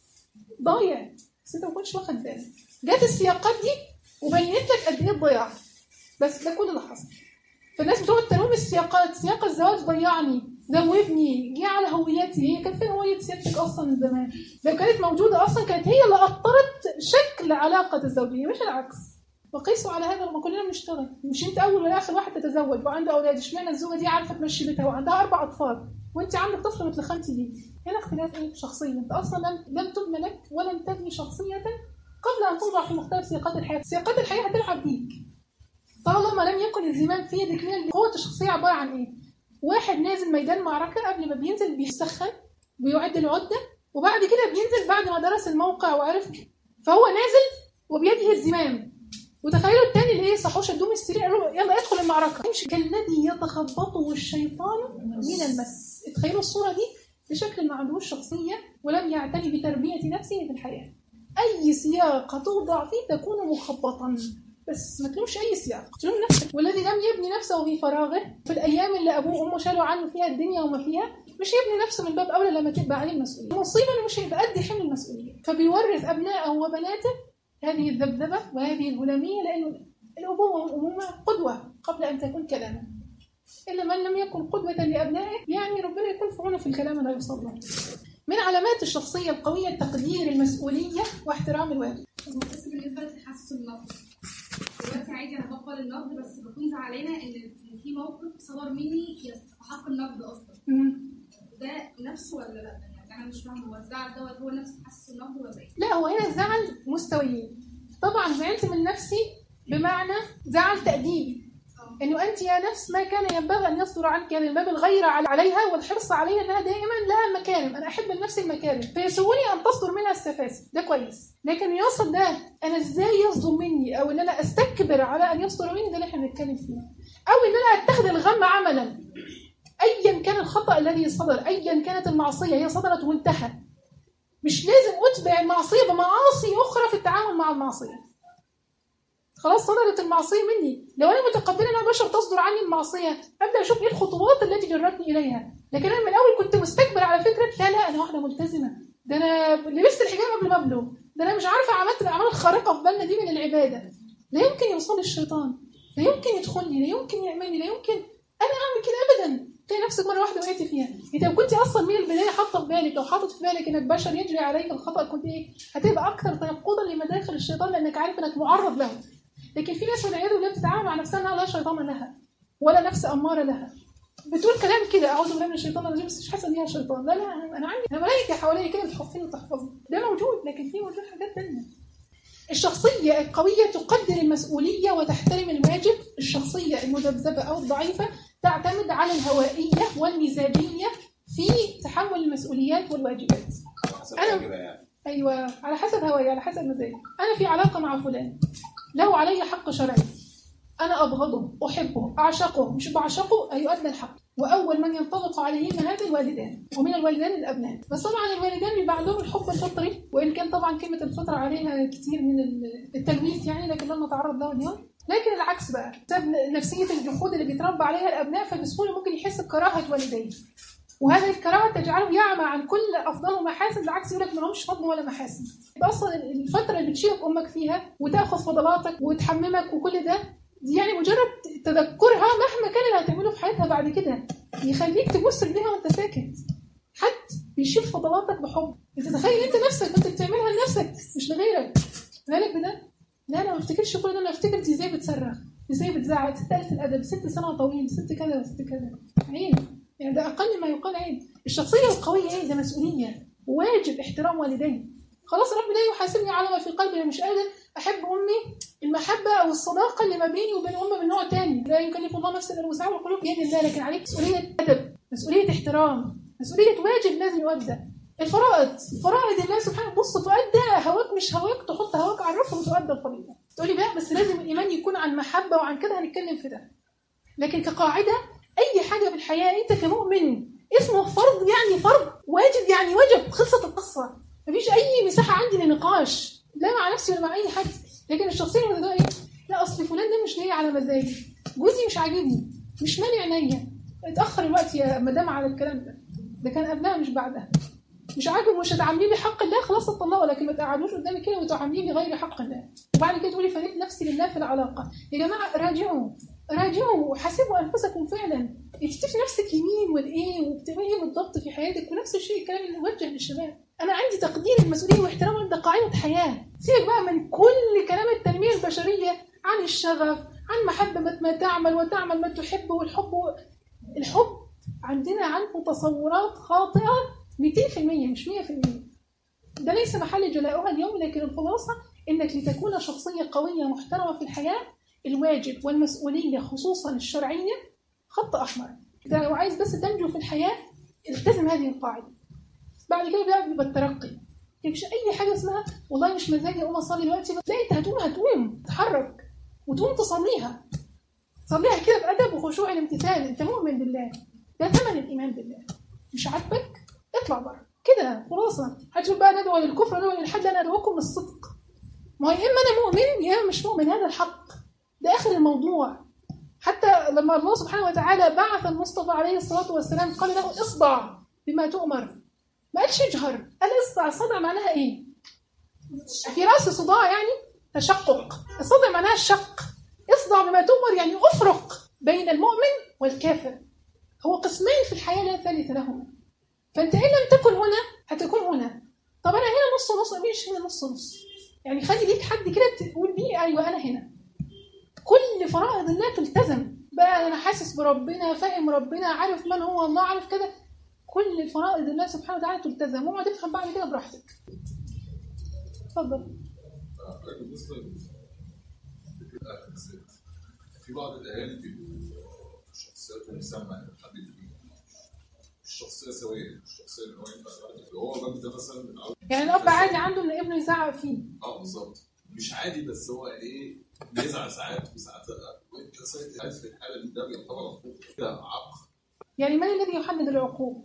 ضايع بس انت ما كنتش واخد بالك جت السياقات دي وبينت لك قد ايه الضياع بس ده كل اللي حصل فالناس بتقعد تلوم السياقات سياق الزواج ضيعني ذوبني جه على هويتي هي كان فين هويه سيادتك اصلا من زمان لو كانت موجوده اصلا كانت هي اللي اثرت شكل علاقه الزوجيه مش العكس وقيسوا على هذا لما كلنا بنشتغل مش انت اول ولا اخر واحد تتزوج وعنده اولاد اشمعنى الزوجه دي عارفه تمشي بيتها وعندها اربع اطفال وانت عندك طفل مثل خالتي دي هنا اختلاف ايه شخصيه انت اصلا لم لم تبنى لك ولم تبني شخصيه قبل ان توضع في مختلف سياقات الحياه سياقات الحياه هتلعب بيك طالما لم يكن الزمام في يدك من قوه الشخصيه عباره عن ايه واحد نازل ميدان معركه قبل ما بينزل بيسخن وبيعد العده وبعد كده بينزل بعد ما درس الموقع وعرف فهو نازل وبيده الزمام وتخيلوا التاني اللي ايه صحوه شدوه من السرير قالوا له يلا ادخل المعركه امشي كالذي يتخبطه الشيطان من المس تخيلوا الصوره دي بشكل ما عندهوش شخصيه ولم يعتني بتربيه نفسه في الحياه اي سياق توضع فيه تكون مخبطا بس ما تلومش اي سياق تلوم نفسك والذي لم يبني نفسه في فراغه في الايام اللي ابوه وامه شالوا عنه فيها الدنيا وما فيها مش يبني نفسه من باب اولى لما تبقى عليه المسؤوليه المصيبه انه مش هيبقى قد حمل المسؤوليه فبيورث ابنائه وبناته هذه الذبذبه وهذه الهلاميه لانه الابوه والامومه قدوه قبل ان تكون كلاما الا من لم يكن قدوه لابنائه يعني ربنا يكون في عونه في الكلام لا يوصل له من علامات الشخصيه القويه تقدير المسؤوليه واحترام الوالد
بس بالنسبه لتحسس النقد دلوقتي عادي انا بقبل النقد بس بكون زعلانه ان إن في موقف صدر مني يستحق النقد اصلا ده نفسه ولا لا يعني انا مش فاهمه هو الزعل دوت هو نفس تحسس النقد ولا ايه
لا هو هنا الزعل مستويين طبعا زعلت من نفسي بمعنى زعل تأديبي انه انت يا نفس ما كان ينبغي ان يصدر عنك يعني من باب الغيره على- عليها والحرص عليها انها دائما لها مكارم انا احب لنفسي المكارم فيسووني ان تصدر منها السفاسف ده كويس لكن يصل ده انا ازاي يصدر مني او ان انا استكبر على ان يصدر مني ده اللي احنا بنتكلم فيه او ان انا اتخذ الغم عملا ايا كان الخطا الذي صدر ايا كانت المعصيه هي صدرت وانتهى مش لازم اتبع المعصيه بمعاصي اخرى في التعامل مع المعصيه خلاص صدرت المعصيه مني لو انا متقبله ان انا بشر تصدر عني المعصيه ابدا اشوف ايه الخطوات التي جرتني اليها لكن انا من الاول كنت مستكبر على فكره لا لا انا واحده ملتزمه ده انا لبست الحجاب قبل ما ابلغ ده انا مش عارفه عملت الاعمال الخارقه في بالنا دي من العباده لا يمكن يوصل لي الشيطان لا يمكن يدخلني لا يمكن يعملني لا يمكن انا اعمل كده ابدا تلاقي نفسك مره واحده وقعت فيها انت لو كنت اصلا من البدايه حاطه في بالك لو حاطط في بالك انك بشر يجري عليك الخطا كنت ايه هتبقى اكثر تيقظا لمداخل الشيطان لانك عارف انك معرض له لكن في ناس والعياذ بالله بتتعامل مع نفسها انها لا شيطان لها ولا نفس اماره لها بتقول كلام كده اعوذ بالله من الشيطان الرجيم بس مش حاسه ان هي شيطان لا لا انا عندي انا ملائكه حواليا كده بتحفني وتحفظني ده موجود لكن في موجود حاجات تانية الشخصية القوية تقدر المسؤولية وتحترم الواجب الشخصية المذبذبة أو الضعيفة تعتمد على الهوائية والمزاجية في تحمل المسؤوليات والواجبات
حسب
أنا-
كده يعني
أيوة على حسب هواية على حسب مزاجي أنا في علاقة مع فلان له علي حق شرعي أنا أبغضه أحبه أعشقه مش بعشقه هيؤدى الحق وأول من ينطبق عليهما هذا الوالدان ومن الوالدان الأبناء بس طبعا الوالدان بيبقى عندهم الحب الفطري وإن كان طبعا كلمة الفطرة عليها كتير من ال- التلويث يعني لكن لن نتعرض له اليوم لكن العكس بقى بسبب نفسية الجحود اللي بيتربى عليها الأبناء فبسهولة ممكن يحس بكراهة والديه وهذه الكراهه تجعله يعمى عن كل افضل ومحاسن بالعكس يقول لك ما لهمش فضل ولا محاسن يبقى اصلا الفتره اللي بتشيلك امك فيها وتاخذ فضلاتك وتحممك وكل ده دي يعني مجرد تذكرها مهما كان اللي هتعمله في حياتها بعد كده يخليك تبص ليها وانت ساكت حد بيشيل فضلاتك بحب انت تخيل انت نفسك كنت بتعملها لنفسك مش لغيرك مالك بده لا انا ما افتكرش كل ده انا افتكر انت ازاي بتصرخ ازاي بتزعق ست قلة الادب ست سنه طويل ست كذا وست كذا عين يعني ده اقل ما يقال عين الشخصيه القويه ايه ده مسؤوليه واجب احترام والديه خلاص رب لا يحاسبني على ما في قلبي انا مش قادر احب امي المحبه او الصداقه اللي ما بيني وبين امي من نوع تاني لا يكلف الله نفسا الا وسعها والقلوب بيد الله لكن عليك مسؤوليه ادب مسؤوليه احترام مسؤوليه واجب لازم يؤدى الفرائض فرائض الله سبحانه بص تؤدى هواك مش هواك تحط هواك على الرف وتؤدى الفريضه تقولي بقى بس لازم الايمان يكون عن محبه وعن كده هنتكلم في ده لكن كقاعده اي حاجه في الحياه انت كمؤمن اسمه فرض يعني فرض واجب يعني وجب خلصت القصه مفيش اي مساحه عندي لنقاش لا مع نفسي ولا مع اي حد لكن الشخصيه المتداولة ايه لا اصل فلان ده مش جاي على مزاجي جوزي مش عاجبني مش مالي عينيا اتاخر الوقت يا مدام على الكلام ده ده كان قبلها مش بعدها مش عاجب مش هتعامليه بحق الله خلاص اتطلقوا لكن ما تقعدوش قدامي كده وتعامليه بغير حق الله وبعد كده تقولي فريت نفسي لله في العلاقه يا جماعه راجعوا راجعوا وحاسبوا انفسكم فعلا انت شفتي نفسك يمين والايه وبتعملي ايه بالضبط في حياتك ونفس الشيء الكلام اللي موجه للشباب انا عندي تقدير المسؤوليه واحترام ده قاعده حياه سيبك بقى من كل كلام التنميه البشريه عن الشغف عن محبه ما- ما تعمل وتعمل ما تحب والحب الحب عندنا عنه تصورات خاطئه 200% مش 100% ده ليس محل جلاؤها اليوم لكن الخلاصه انك لتكون شخصيه قويه محترمه في الحياه الواجب والمسؤوليه خصوصا الشرعيه خط احمر ده لو عايز بس تنجو في الحياه التزم هذه القاعده بعد كده بقى بيبقى الترقي مش اي حاجه اسمها والله مش مزاجي اقوم اصلي دلوقتي لا انت هتقوم هتقوم تتحرك وتقوم تصليها صليها كده بادب وخشوع الامتثال انت مؤمن بالله ده ثمن الايمان بالله مش عاجبك اطلع بره كده خلاصه هتشوف بقى ندعو للكفر ندعو للحد لا ندعوكم للصدق ما هو يا اما انا مؤمن يا اما مش مؤمن هذا الحق ده اخر الموضوع حتى لما الله سبحانه وتعالى بعث المصطفى عليه الصلاه والسلام قال له اصدع بما تؤمر ما قالش اجهر قال اصدع الصدع معناها ايه؟ في راس صداع يعني تشقق الصدع معناها الشق اصدع بما تؤمر يعني افرق بين المؤمن والكافر هو قسمين في الحياه لا ثالث لهما فانت ان لم تكن هنا هتكون هنا طب انا هنا نص نص مش هنا نص نص يعني خلي ليك حد كده تقول بيه ايوه انا هنا كل فرائض الله تلتزم بقى انا حاسس بربنا فاهم ربنا عارف من هو الله عارف كده كل فرائض الله سبحانه وتعالى تلتزم وما تفهم بعد كده براحتك اتفضل
بالنسبه لفكره اخر الست في بعض الاهالي بيبقوا شخصيات مسمى حد فيهم الشخصيه سويه الشخصيه اللي هو ينفع يبقى هو الراجل ده مثلا متعود
يعني الاب عادي عنده ان ابنه يزعق فيه
اه بالظبط مش عادي بس هو ايه بيزعل ساعات وساعات لا وانت ساعات عايز في الحاله دي ده بيعتبر عقوق كده عق
يعني من الذي يحدد العقوق؟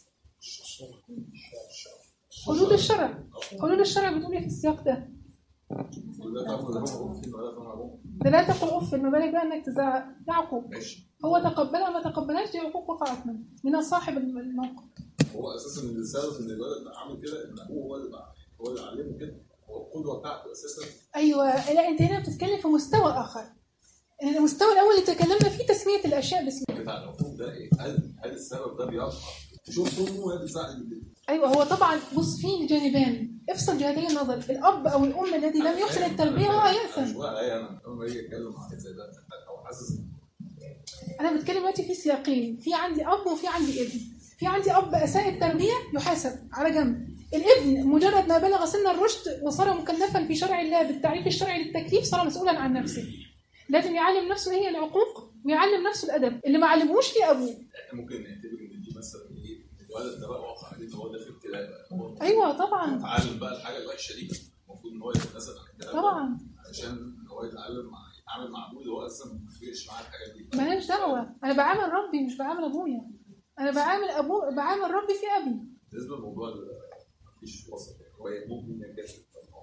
حدود الشرع حدود الشرع بتقول ايه في السياق ده؟
ولا تاخد هو ممكن ولا تاخد
ده لا تقل اف ما بالك بقى انك تزعق ده عقوق
ماشي
هو تقبلها ما تقبلهاش دي عقوق وقعت منه من صاحب الموقف
هو اساسا اللي السبب ان الولد عامل كده ان ابوه هو اللي هو اللي علمه كده هو القدوه بتاعته اساسا
ايوه لا انت هنا بتتكلم في مستوى اخر المستوى الاول اللي تكلمنا فيه تسميه الاشياء باسم
بتاع العقوق ده ايه؟ هل هل السبب ده بيقع؟ شوف امه وهي بتزعل
ايوه هو طبعا بص فيه جانبان افصل جهتي النظر الاب او الام الذي لم يحسن التربيه هو ياثم
شويه عليا انا لما يجي اتكلم عن حاجه زي ده او حاسس
انا بتكلم دلوقتي في سياقين في عندي اب وفي عندي ابن في عندي اب اساء التربيه يحاسب على جنب الابن مجرد ما بلغ سن الرشد وصار مكلفا في شرع الله بالتعريف الشرعي للتكليف صار مسؤولا عن نفسه لازم يعلم نفسه ايه هي العقوق ويعلم نفسه الادب اللي ما علموش ليه ابوه
احنا ممكن نعتبر ان دي مثلا ايه الولد ده بقى واقع عليه ان هو ده في ابتلاء بقى هو
ايوه طبعا
يتعلم بقى الحاجه الوحشه دي المفروض ان هو يتنازل عن الكلام ده
طبعا
عشان هو يتعلم مع يتعامل مع ابوه اللي هو اصلا ما بيفرقش معاه الحاجات دي
مالهاش دعوه انا بعامل ربي مش بعامل ابويا انا بعامل ابوه بعامل ربي في ابي
بالنسبه لموضوع ال- مفيش وسط يعني هو ممكن ينجذب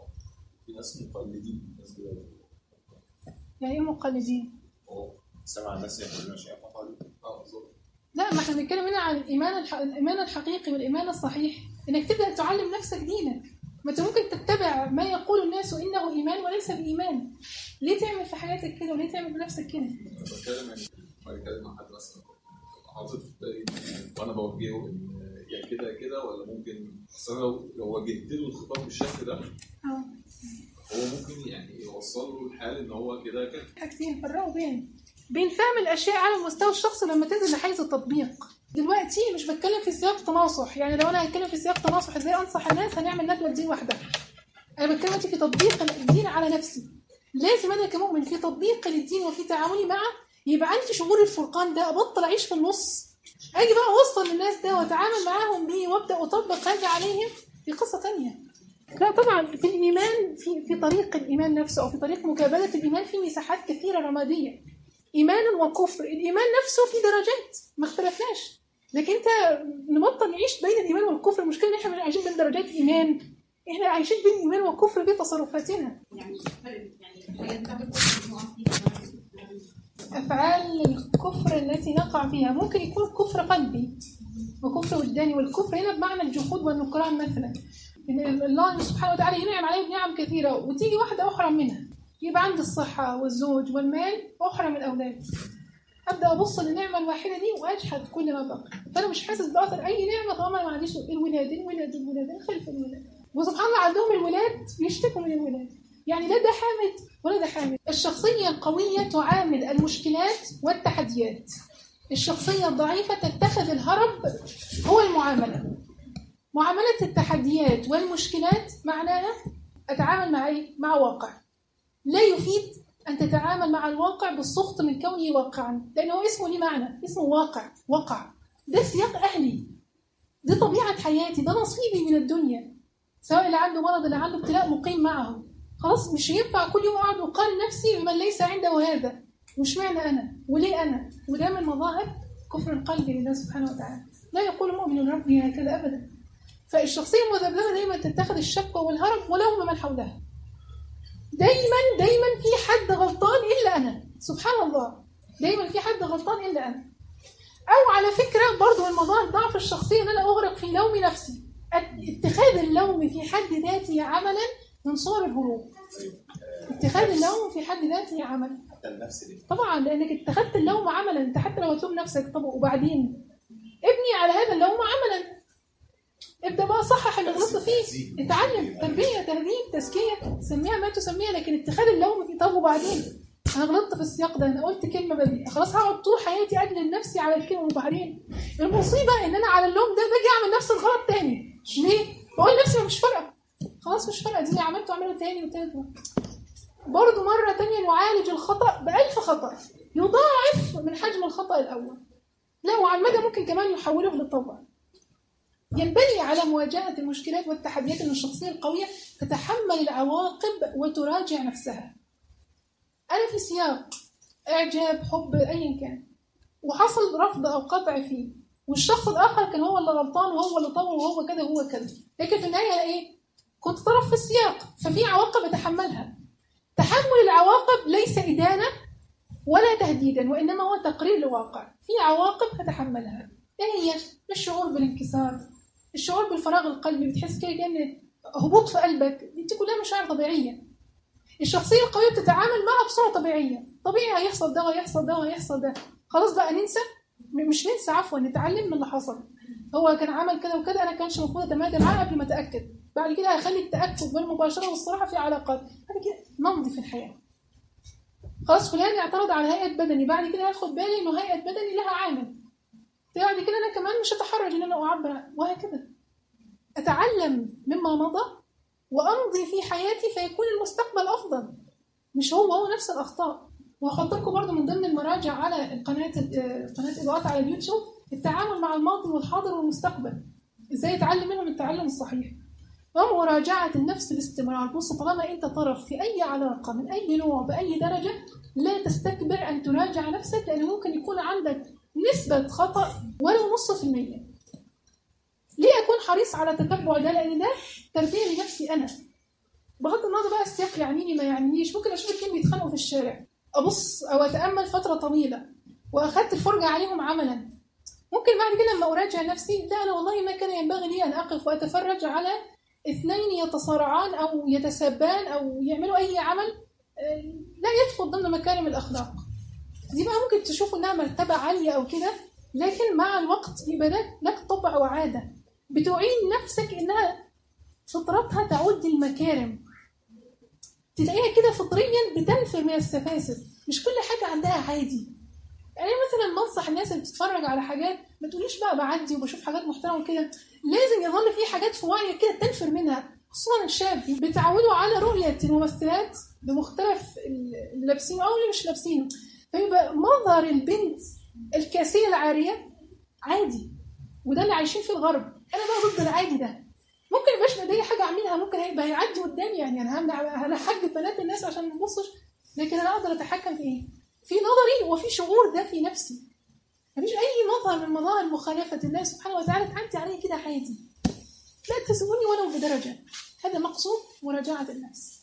في ناس مقلدين ناس كده
يعني ايه مقلدين
اه
سمع الناس يقولون شيئا فقالوا
اه بالظبط
لا ما احنا بنتكلم هنا عن الايمان الح... الايمان الحقيقي والايمان الصحيح انك تبدا تعلم نفسك دينك ما انت ممكن تتبع ما يقول الناس انه ايمان وليس بايمان ليه تعمل في حياتك كده وليه تعمل بنفسك كده
انا بتكلم يعني لما بتكلم مع حد مثلا ببقى حاطط في بالي وانا بوجهه ان يا كده يا كده ولا ممكن اصل أنا لو لو وجهت له الخطاب بالشكل ده
اه
هو ممكن يعني يوصل له الحال ان هو كده كده
حاجتين فرقوا بين بين فهم الاشياء على المستوى الشخصي لما تنزل لحيز التطبيق دلوقتي مش بتكلم في سياق تناصح يعني لو انا هتكلم في سياق تناصح ازاي انصح الناس هنعمل ندوه دين واحده انا بتكلم دلوقتي في تطبيق الدين على نفسي لازم انا كمؤمن في تطبيق للدين وفي تعاملي معه يبقى عندي شعور الفرقان ده ابطل اعيش في النص اجي بقى اوصل للناس ده واتعامل معاهم بيه وابدا اطبق هذا عليهم في قصه تانية لا طبعا في الايمان في في طريق الايمان نفسه او في طريق مكابده الايمان في مساحات كثيره رماديه ايمان وكفر الايمان نفسه في درجات ما اختلفناش لكن انت نبطل نعيش بين الايمان والكفر المشكله ان احنا مش عايشين بين درجات ايمان احنا عايشين بين الايمان والكفر في تصرفاتنا
يعني فرق يعني الحاجات بتاعت الكفر اللي نقع فيها
افعال الكفر التي نقع فيها ممكن يكون كفر قلبي وكفر وجداني والكفر هنا بمعنى الجحود والنكران مثلا إن الله سبحانه وتعالى ينعم عليه بنعم كثيره وتيجي واحده احرم منها يبقى عندي الصحه والزوج والمال واحرم الاولاد ابدا ابص للنعمه الواحده دي واجحد كل ما بقي فانا مش حاسس باثر اي نعمه طالما ما عنديش الولاد الولاد الولاد خلف الولاد وسبحان الله عندهم الولاد بيشتكوا من الولاد يعني لا ده حامد ولا ده حامد الشخصيه القويه تعامل المشكلات والتحديات الشخصيه الضعيفه تتخذ الهرب هو المعامله معامله التحديات والمشكلات معناها اتعامل مع ايه مع واقع لا يفيد أن تتعامل مع الواقع بالسخط من كونه واقعا لأنه اسمه ليه معنى اسمه واقع وقع ده سياق أهلي دي طبيعة حياتي ده نصيبي من الدنيا سواء اللي عنده مرض اللي عنده ابتلاء مقيم معه خلاص مش ينفع كل يوم أقعد أقارن نفسي بمن ليس عنده هذا وش معنى أنا وليه أنا وده من مظاهر كفر القلب لله سبحانه وتعالى لا يقول مؤمن ربي هكذا أبدا فالشخصية المذبذبة دايما تتخذ الشكوى والهرب ولوم من حولها دايما دايما في حد غلطان الا انا سبحان الله دايما في حد غلطان الا انا او على فكره برضو من مظاهر ضعف الشخصيه ان انا اغرق في لوم نفسي اتخاذ اللوم في حد ذاته عملا من صور الهروب اتخاذ اللوم في حد ذاته عمل
حتى النفس دي
طبعا لانك اتخذت اللوم عملا انت حتى لو هتلوم نفسك طب وبعدين ابني على هذا اللوم عملا ابدا بقى صحح اللي غلطت فيه اتعلم تربيه تهذيب تزكيه سميها ما تسميها لكن اتخاذ اللوم في طب وبعدين انا غلطت في السياق ده انا قلت كلمه بذيئه خلاص هقعد طول حياتي اجلد نفسي على الكلمه وبعدين المصيبه ان انا على اللوم ده باجي اعمل نفس الغلط تاني ليه؟ بقول لنفسي مش فارقه خلاص مش فارقه دي اللي عملته اعمله تاني وتالت برضه مرة تانية نعالج الخطأ بألف خطأ يضاعف من حجم الخطأ الأول لا وعن مدى ممكن كمان يحوله للطبع ينبني على مواجهة المشكلات والتحديات أن الشخصية القوية تتحمل العواقب وتراجع نفسها أنا في سياق إعجاب حب أيا كان وحصل رفض أو قطع فيه والشخص الآخر كان هو اللي غلطان وهو اللي طور وهو كذا وهو كذا لكن في النهاية إيه؟ كنت طرف في السياق ففي عواقب أتحملها تحمل العواقب ليس إدانة ولا تهديدا وإنما هو تقرير لواقع في عواقب هتحملها إيه هي الشعور بالانكسار الشعور بالفراغ القلبي بتحس كده كأن هبوط في قلبك دي كلها مشاعر طبيعية الشخصية القوية بتتعامل معها بصورة طبيعية طبيعي هيحصل ده وهيحصل ده وهيحصل ده خلاص بقى ننسى مش ننسى عفوا نتعلم من اللي حصل هو كان عمل كده وكده انا كانش المفروض اتمادى معاه قبل ما اتاكد بعد كده هخلي التاكد والمباشره والصراحه في علاقات بعد كده نمضي في الحياه خلاص فلان اعترض على هيئه بدني بعد كده هاخد بالي انه هيئه بدني لها عامل بعد كده انا كمان مش هتحرج ان انا اعبر وهكذا اتعلم مما مضى وامضي في حياتي فيكون المستقبل افضل مش هو هو نفس الاخطاء وهحط لكم برضه من ضمن المراجع على القناه قناه اضاءات على اليوتيوب التعامل مع الماضي والحاضر والمستقبل ازاي اتعلم منهم التعلم الصحيح ومراجعة النفس باستمرار بص طالما انت طرف في اي علاقة من اي نوع باي درجة لا تستكبر ان تراجع نفسك لان ممكن يكون عندك نسبة خطأ ولو نص في المية ليه اكون حريص على تتبع ده لان ده تربية لنفسي انا بغض النظر بقى السياق يعنيني ما يعنينيش ممكن اشوف اتنين بيتخانقوا في الشارع ابص او اتامل فتره طويله واخدت الفرجه عليهم عملا ممكن بعد كده لما اراجع نفسي لا انا والله ما كان ينبغي لي ان اقف واتفرج على اثنين يتصارعان او يتسابان او يعملوا اي عمل آه، لا يدخل ضمن مكارم الاخلاق دي بقى ممكن تشوفوا انها مرتبه عاليه او كده لكن مع الوقت يبقى ده لك طبع وعاده بتعين نفسك انها فطرتها تعود للمكارم تلاقيها كده فطريا بتنفر من السفاسف مش كل حاجه عندها عادي يعني مثلا بنصح الناس اللي بتتفرج على حاجات ما تقوليش بقى بعدي وبشوف حاجات محترمه وكده لازم يظل في حاجات في وعيك كده تنفر منها خصوصا الشاب بتعودوا على رؤيه الممثلات بمختلف اللي لابسينه او اللي مش لابسينه فيبقى منظر البنت الكاسيه العاريه عادي وده اللي عايشين في الغرب انا بقى ضد العادي ده ممكن يبقاش بايديا حاجه اعملها ممكن هيبقى هيعدي قدامي يعني انا همنع انا حاجه بنات الناس عشان ما تبصش لكن انا اقدر اتحكم في ايه؟ في نظري وفي شعور ده في نفسي مفيش اي مظهر من مظاهر مخالفه الله سبحانه وتعالى تعدي عليه كده عادي لا تسبوني ولو بدرجه هذا مقصود مراجعه النفس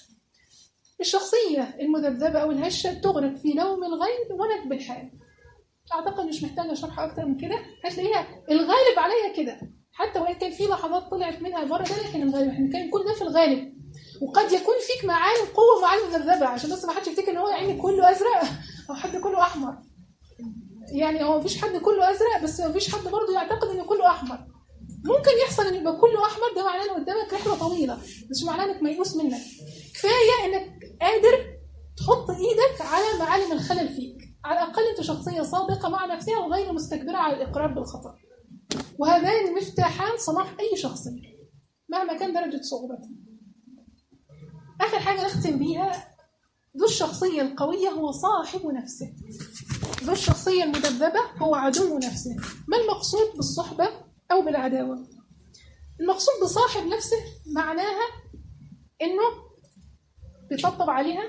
الشخصيه المذبذبه او الهشه تغرق في لوم الغيب ونكب الحال اعتقد مش محتاجه شرح اكتر من كده هتلاقيها الغالب عليها كده حتى وان كان في لحظات طلعت منها بره ده لكن الغالب احنا كان كل ده في الغالب وقد يكون فيك معاني قوه ومعاني مذبذبه عشان بس ما حدش يفتكر ان هو يعني كله ازرق او حد كله احمر يعني هو مفيش حد كله ازرق بس مفيش حد برضه يعتقد ان كله احمر ممكن يحصل ان يبقى كله احمر ده معناه ان قدامك رحله طويله مش معناه انك ميؤوس منك كفايه انك قادر تحط ايدك على معالم الخلل فيك على الاقل انت شخصيه صادقه مع نفسها وغير مستكبره على الاقرار بالخطا وهذان مفتاحان صلاح اي شخصيه مهما كان درجه صعوبتها اخر حاجه نختم بيها ذو الشخصيه القويه هو صاحب نفسه ذو الشخصيه المدببه هو عدو نفسه ما المقصود بالصحبه او بالعداوه المقصود بصاحب نفسه معناها انه بيطبطب عليها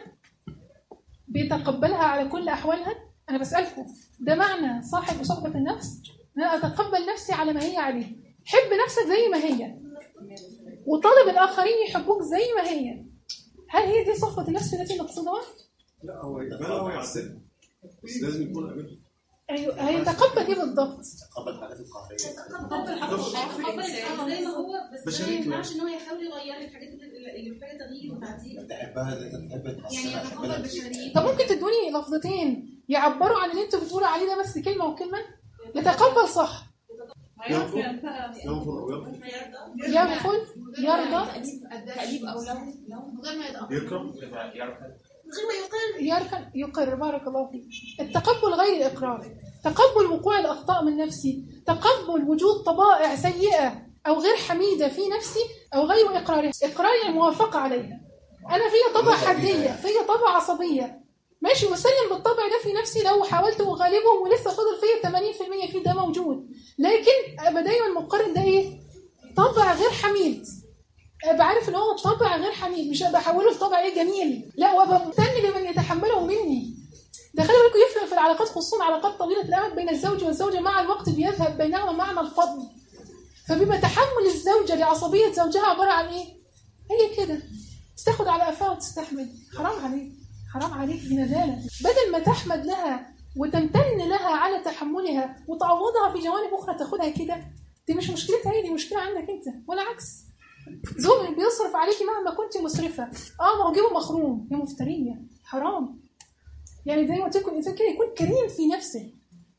بيتقبلها على كل احوالها انا بسالكم ده معنى صاحب وصحبه النفس ان انا اتقبل نفسي على ما هي عليه حب نفسك زي ما هي وطالب الاخرين يحبوك زي ما هي هل هي دي صحبه النفس التي نقصدها
لا هو يقبلها هو يحسنها بس لازم يكون قابلها
ايوه هيتقبل ايه بالضبط
تقبل الحاجات القهريه
تقبل حقه زي ما هو بس ما
بشريك
ينفعش ان هو يحاول يغير الحاجات اللي اللي محتاجه تغيير وتعديل
تحبها ده انت تحب
يعني
تحسنها تحب لها
يتقبل
كتير.
بشريته
طب ممكن تدوني لفظتين يعبروا عن اللي انتوا بتقولوا عليه ده بس كلمه وكلمه يتقبل صح
يرفض يرفض او يرفض
يغفل يرضى
تأديب أو لو لو
من غير ما يتقبل
يكرم
من غير ما يقر
يركن يقر بارك الله فيك التقبل غير الإقرار تقبل وقوع الأخطاء من نفسي تقبل وجود طبائع سيئة أو غير حميدة في نفسي أو غير إقرارها إقرار يعني موافقة عليها أنا فيا طبع حدية فيا طبع عصبية ماشي وسلم بالطبع ده في نفسي لو حاولت أغالبه ولسه فاضل فيا 80% فيه ده موجود لكن أبقى دايما مقارن ده إيه؟ طبع غير حميد ابقى عارف ان هو طبع غير حميد مش ابقى احوله لطبع ايه جميل لا وابقى ممتن لمن يتحمله مني ده خلي بالكم يفرق في العلاقات خصوصا علاقات طويله الامد بين الزوج والزوجه مع الوقت بيذهب بينهما معنى الفضل فبيبقى تحمل الزوجه لعصبيه زوجها عباره عن ايه؟ هي كده تاخد على قفاها وتستحمل حرام عليك حرام عليك دي ندالة بدل ما تحمد لها وتمتن لها على تحملها وتعوضها في جوانب اخرى تاخدها كده دي مش مشكلتها هي دي مشكله عندك انت ولا عكس زوج بيصرف عليكي مهما كنت مسرفه اه ما هو جيبه مخروم هي مفتريه حرام يعني زي ما قلت لكم الانسان كده يكون كريم في نفسه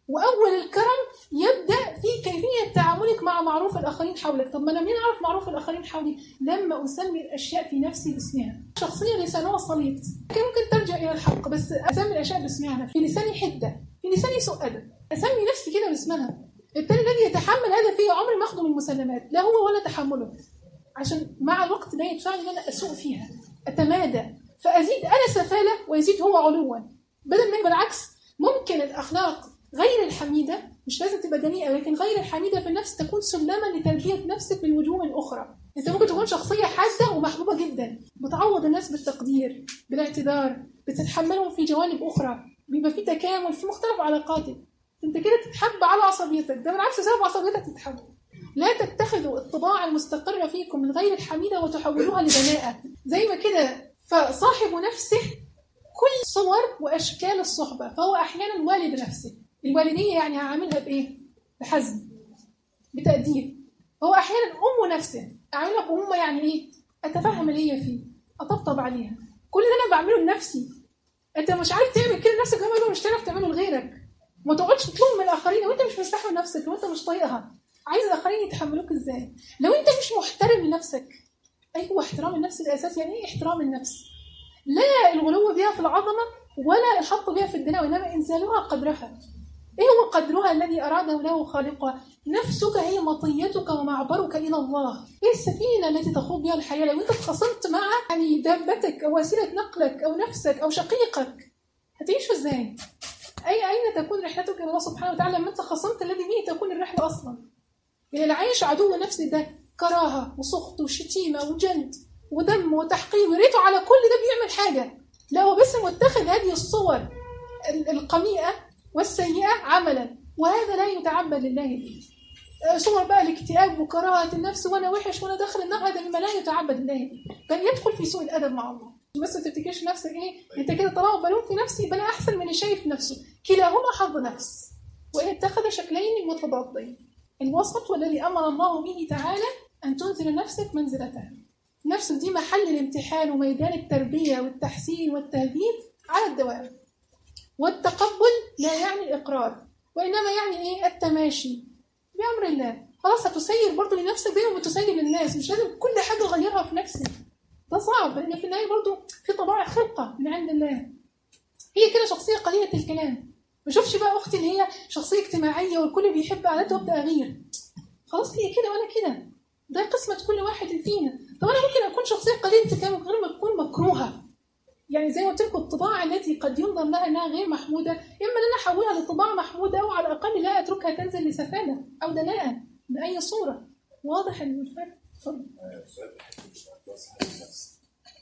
واول الكرم يبدا في كيفيه تعاملك مع معروف الاخرين حولك طب ما انا منين اعرف معروف الاخرين حولي لما اسمي الاشياء في نفسي باسمها شخصيه لسانها صليط لكن ممكن ترجع الى الحق بس اسمي الاشياء باسمها في لساني حده في لساني سوء ادب اسمي نفسي كده باسمها التاني الذي يتحمل هذا فيه عمري ما اخده من المسلمات لا هو ولا تحمله عشان مع الوقت ده يدفعني ان انا اسوء فيها اتمادى فازيد انا سفاله ويزيد هو علوا بدل ما بالعكس ممكن الاخلاق غير الحميده مش لازم تبقى دنيئه لكن غير الحميده في النفس تكون سلما لتربيه نفسك بالوجوه الاخرى انت ممكن تكون شخصيه حاده ومحبوبه جدا بتعوض الناس بالتقدير بالاعتذار بتتحملهم في جوانب اخرى بيبقى في تكامل في مختلف علاقاتك انت كده تتحب على عصبيتك ده بالعكس سبب عصبيتك تتحب لا تتخذوا الطباع المستقرة فيكم الغير الحميدة وتحولوها لبناءة زي ما كده فصاحب نفسه كل صور وأشكال الصحبة فهو أحيانا والد نفسه الوالدية يعني هعاملها بإيه؟ بحزم بتقدير هو أحيانا أم نفسه أعاملها بأم يعني إيه؟ أتفهم اللي هي فيه أطبطب عليها كل ده أنا بعمله لنفسي أنت مش عارف تعمل كده لنفسك كمان مش تعرف تعمله لغيرك ما تقعدش تطلب من الآخرين وأنت مش مستحمل نفسك وأنت مش طايقها عايز الاخرين يتحملوك ازاي لو انت مش محترم لنفسك ايوه احترام النفس الاساس يعني ايه احترام النفس لا الغلو بها في العظمه ولا الحط بها في الدناء وانما انزالها قدرها ايه هو قدرها الذي اراده له خالقها نفسك هي مطيتك ومعبرك الى الله ايه السفينه التي تخوض بها الحياه لو انت اتخاصمت مع يعني دابتك او وسيله نقلك او نفسك او شقيقك هتعيشوا ازاي اي اين تكون رحلتك الى الله سبحانه وتعالى لما انت خصمت الذي به تكون الرحله اصلا يعني العيش عدو نفس ده كراهة وسخط وشتيمة وجلد ودم وتحقير وريته على كل ده بيعمل حاجة لا هو بس متخذ هذه الصور القميئة والسيئة عملا وهذا لا يتعبد لله به صور بقى الاكتئاب وكراهة النفس وانا وحش وانا داخل النار هذا مما لا يتعبد لله به بل يدخل في سوء الادب مع الله بس ما تفتكرش نفسك ايه انت كده طالما بلوم في نفسي يبقى انا احسن من اللي شايف نفسه كلاهما حظ نفس وان اتخذ شكلين متضادين الوسط والذي أمر الله به تعالى أن تنزل نفسك منزلتها نفس دي محل الامتحان وميدان التربية والتحسين والتهذيب على الدوام والتقبل لا يعني الإقرار وإنما يعني إيه التماشي بأمر الله خلاص هتسير برضه لنفسك زي ما بتسير للناس مش لازم كل حاجة أغيرها في نفسي ده صعب لأن في النهاية برضه في طبائع خلقة من عند الله هي كده شخصية قليلة الكلام ما اشوفش بقى اختي اللي هي شخصيه اجتماعيه والكل بيحب عاداتها وابدا اغير خلاص هي كده وانا كده ده قسمه كل واحد فينا طب انا ممكن اكون شخصيه قليله الكلام غير ما تكون مكروهه يعني زي ما قلت لكم الطباع التي قد ينظر لها انها غير محموده اما ان انا احولها لطباع محموده او على الاقل لا اتركها تنزل لسفاله او دناءه باي صوره واضح ان الفرق اتفضل
سؤال بس النفس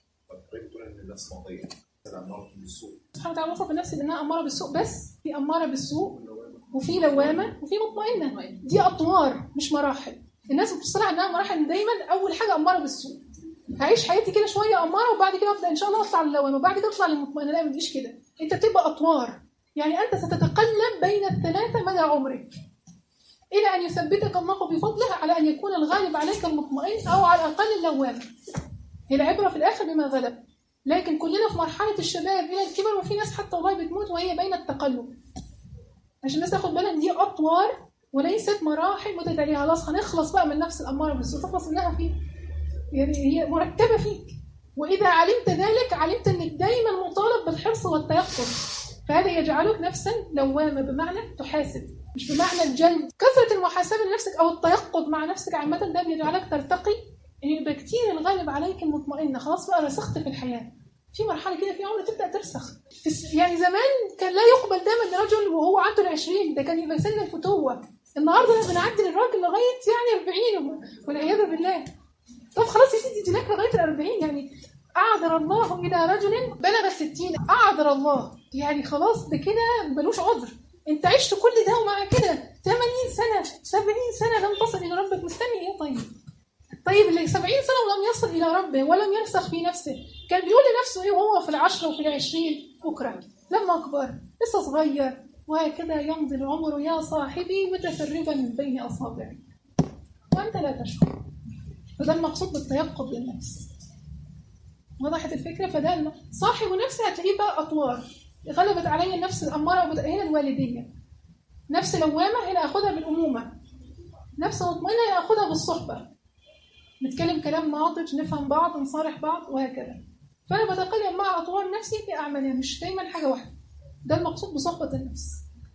طب بتقول ان النفس ماضيه الاماره بالسوء
سبحانه وتعالى وصف النفس بانها اماره بالسوء بس في اماره بالسوء وفي لوامه وفي مطمئنه دي اطوار مش مراحل الناس بتبص لها انها مراحل دايما اول حاجه اماره بالسوء هعيش حياتي كده شويه اماره وبعد كده ابدا ان شاء الله اطلع للوامه وبعد كده اطلع للمطمئنه لا ما تجيش كده انت بتبقى اطوار يعني انت ستتقلب بين الثلاثه مدى عمرك الى ان يثبتك الله بفضله على ان يكون الغالب عليك المطمئن او على الاقل اللوام هي العبره في الاخر بما غلب لكن كلنا في مرحلة الشباب إلى الكبر وفي ناس حتى والله بتموت وهي بين التقلب عشان الناس تاخد بالها إن دي أطوار وليست مراحل متتالية خلاص هنخلص بقى من نفس الأمارة بالسوء تخلص منها فيك يعني هي مركبة فيك وإذا علمت ذلك علمت إنك دايما مطالب بالحرص والتيقظ فهذا يجعلك نفسا لوامة بمعنى تحاسب مش بمعنى الجلد كثرة المحاسبة لنفسك أو التيقظ مع نفسك عامة ده بيجعلك ترتقي ان يبقى كتير الغالب عليك المطمئنه خلاص بقى رسخت في الحياه في مرحله كده في عمر تبدا ترسخ يعني زمان كان لا يقبل ده من رجل وهو عنده العشرين ده كان يبقى سن الفتوه النهارده بنعدي للراجل لغايه يعني 40 والعياذ بالله طب خلاص يا سيدي دي لك لغايه ال 40 يعني اعذر الله الى رجل بلغ الستين اعذر الله يعني خلاص ده كده ملوش عذر انت عشت كل ده ومع كده 80 سنه 70 سنه لم تصل الى ربك مستني ايه طيب طيب اللي 70 سنة ولم يصل إلى ربه ولم يرسخ في نفسه كان بيقول لنفسه إيه وهو في العشرة وفي العشرين بكرة لما أكبر لسه صغير وهكذا يمضي العمر يا صاحبي متسربا من بين أصابعي وأنت لا تشعر فده المقصود بالتيقظ للنفس وضحت الفكرة فده صاحب نفسه هتلاقيه بقى أطوار غلبت علي النفس الأمارة هنا الوالدية نفس لوامة هنا أخدها بالأمومة نفس مطمئنة هنا أخدها بالصحبة نتكلم كلام ناضج نفهم بعض نصارح بعض وهكذا فأنا بتكلم مع أطوار نفسي في أعمالها مش دايما حاجة واحدة ده المقصود بصحبة النفس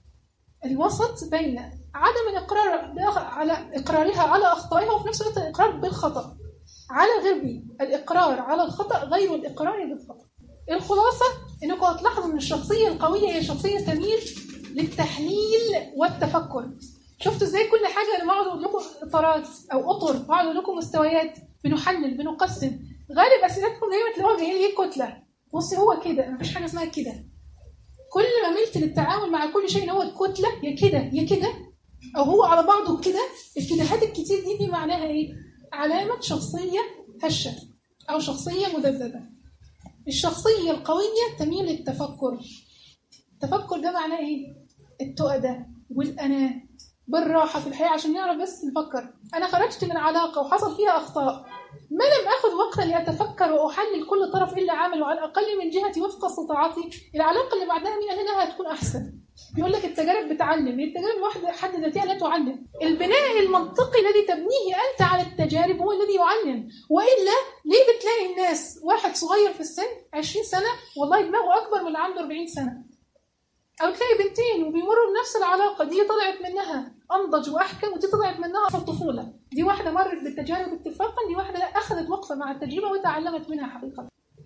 الوسط بين عدم الإقرار بأخ- على إقرارها على أخطائها وفي نفس الوقت الإقرار بالخطأ على غير الإقرار على الخطأ غير الإقرار بالخطأ الخلاصة إنكم هتلاحظوا إن الشخصية القوية هي شخصية تميل للتحليل والتفكر شفتوا ازاي كل حاجة لما اقعد اقول لكم اطارات او اطر واقعد اقول لكم مستويات بنحلل بنقسم غالب اسئلتكم دايما تلاقوها جايه لي ايه كتله بصي هو كده مفيش حاجه اسمها كده كل ما ملت للتعامل مع كل شيء ان هو الكتله يا كده يا كده او هو على بعضه كده الكدهات الكتير دي دي معناها ايه؟ علامه شخصيه هشه او شخصيه مذبذبه الشخصيه القويه تميل للتفكر التفكر ده معناه ايه؟ التقى ده والأناة بالراحة في الحياة عشان نعرف بس نفكر أنا خرجت من علاقة وحصل فيها أخطاء ما لم أخذ وقتا لأتفكر وأحلل كل طرف إيه اللي عمله على الأقل من جهتي وفق استطاعتي العلاقة اللي بعدها مين قال إنها هتكون أحسن يقول لك التجارب بتعلم التجارب لوحدها حد ذاتها لا تعلم البناء المنطقي الذي تبنيه أنت على التجارب هو الذي يعلم وإلا ليه بتلاقي الناس واحد صغير في السن 20 سنة والله دماغه أكبر من اللي عنده 40 سنة او تلاقي بنتين وبيمروا بنفس العلاقه دي طلعت منها انضج واحكم ودي طلعت منها في الطفوله دي واحده مرت بالتجارب اتفاقا دي واحده لا اخذت وقفه مع التجربه وتعلمت منها حقيقه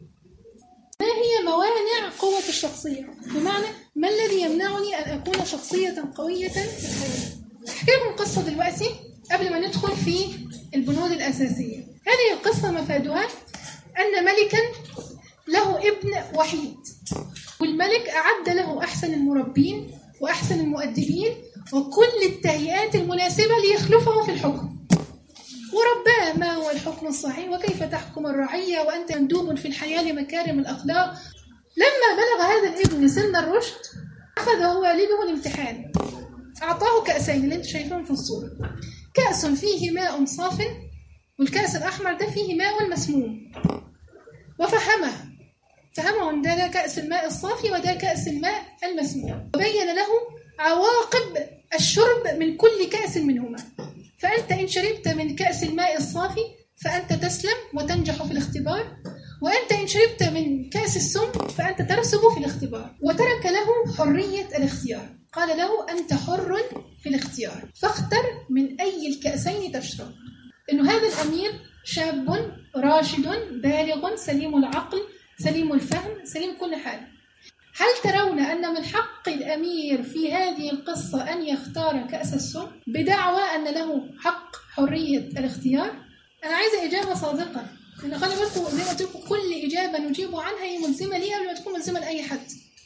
ما هي موانع قوة الشخصية؟ بمعنى ما الذي يمنعني أن أكون شخصية قوية في الحياة؟ أحكي لكم قصة دلوقتي قبل ما ندخل في البنود الأساسية هذه القصة مفادها أن ملكا له ابن وحيد والملك أعد له أحسن المربين وأحسن المؤدبين وكل التهيئات المناسبة ليخلفه في الحكم ورباه ما هو الحكم الصحيح وكيف تحكم الرعية وأنت مندوب في الحياة لمكارم الأخلاق لما بلغ هذا الابن سن الرشد أخذ والده الامتحان أعطاه كأسين اللي انتم شايفينهم في الصورة كأس فيه ماء صاف والكأس الأحمر ده فيه ماء مسموم وفهمه فهمه ان ده كأس الماء الصافي وده كأس الماء المسموم وبين له عواقب الشرب من كل كأس منهما فأنت إن شربت من كأس الماء الصافي فأنت تسلم وتنجح في الاختبار وأنت إن شربت من كأس السم فأنت ترسب في الاختبار وترك له حرية الاختيار قال له أنت حر في الاختيار فاختر من أي الكأسين تشرب إنه هذا الأمير شاب راشد بالغ سليم العقل سليم الفهم سليم كل حاجة هل ترون أن من حق الأمير في هذه القصة أن يختار كأس السم بدعوى أن له حق حرية الاختيار أنا عايزة إجابة صادقة لأن خلي بالكم زي ما قلت لكم كل إجابة نجيب عنها هي ملزمة لي قبل ما تكون ملزمة لأي حد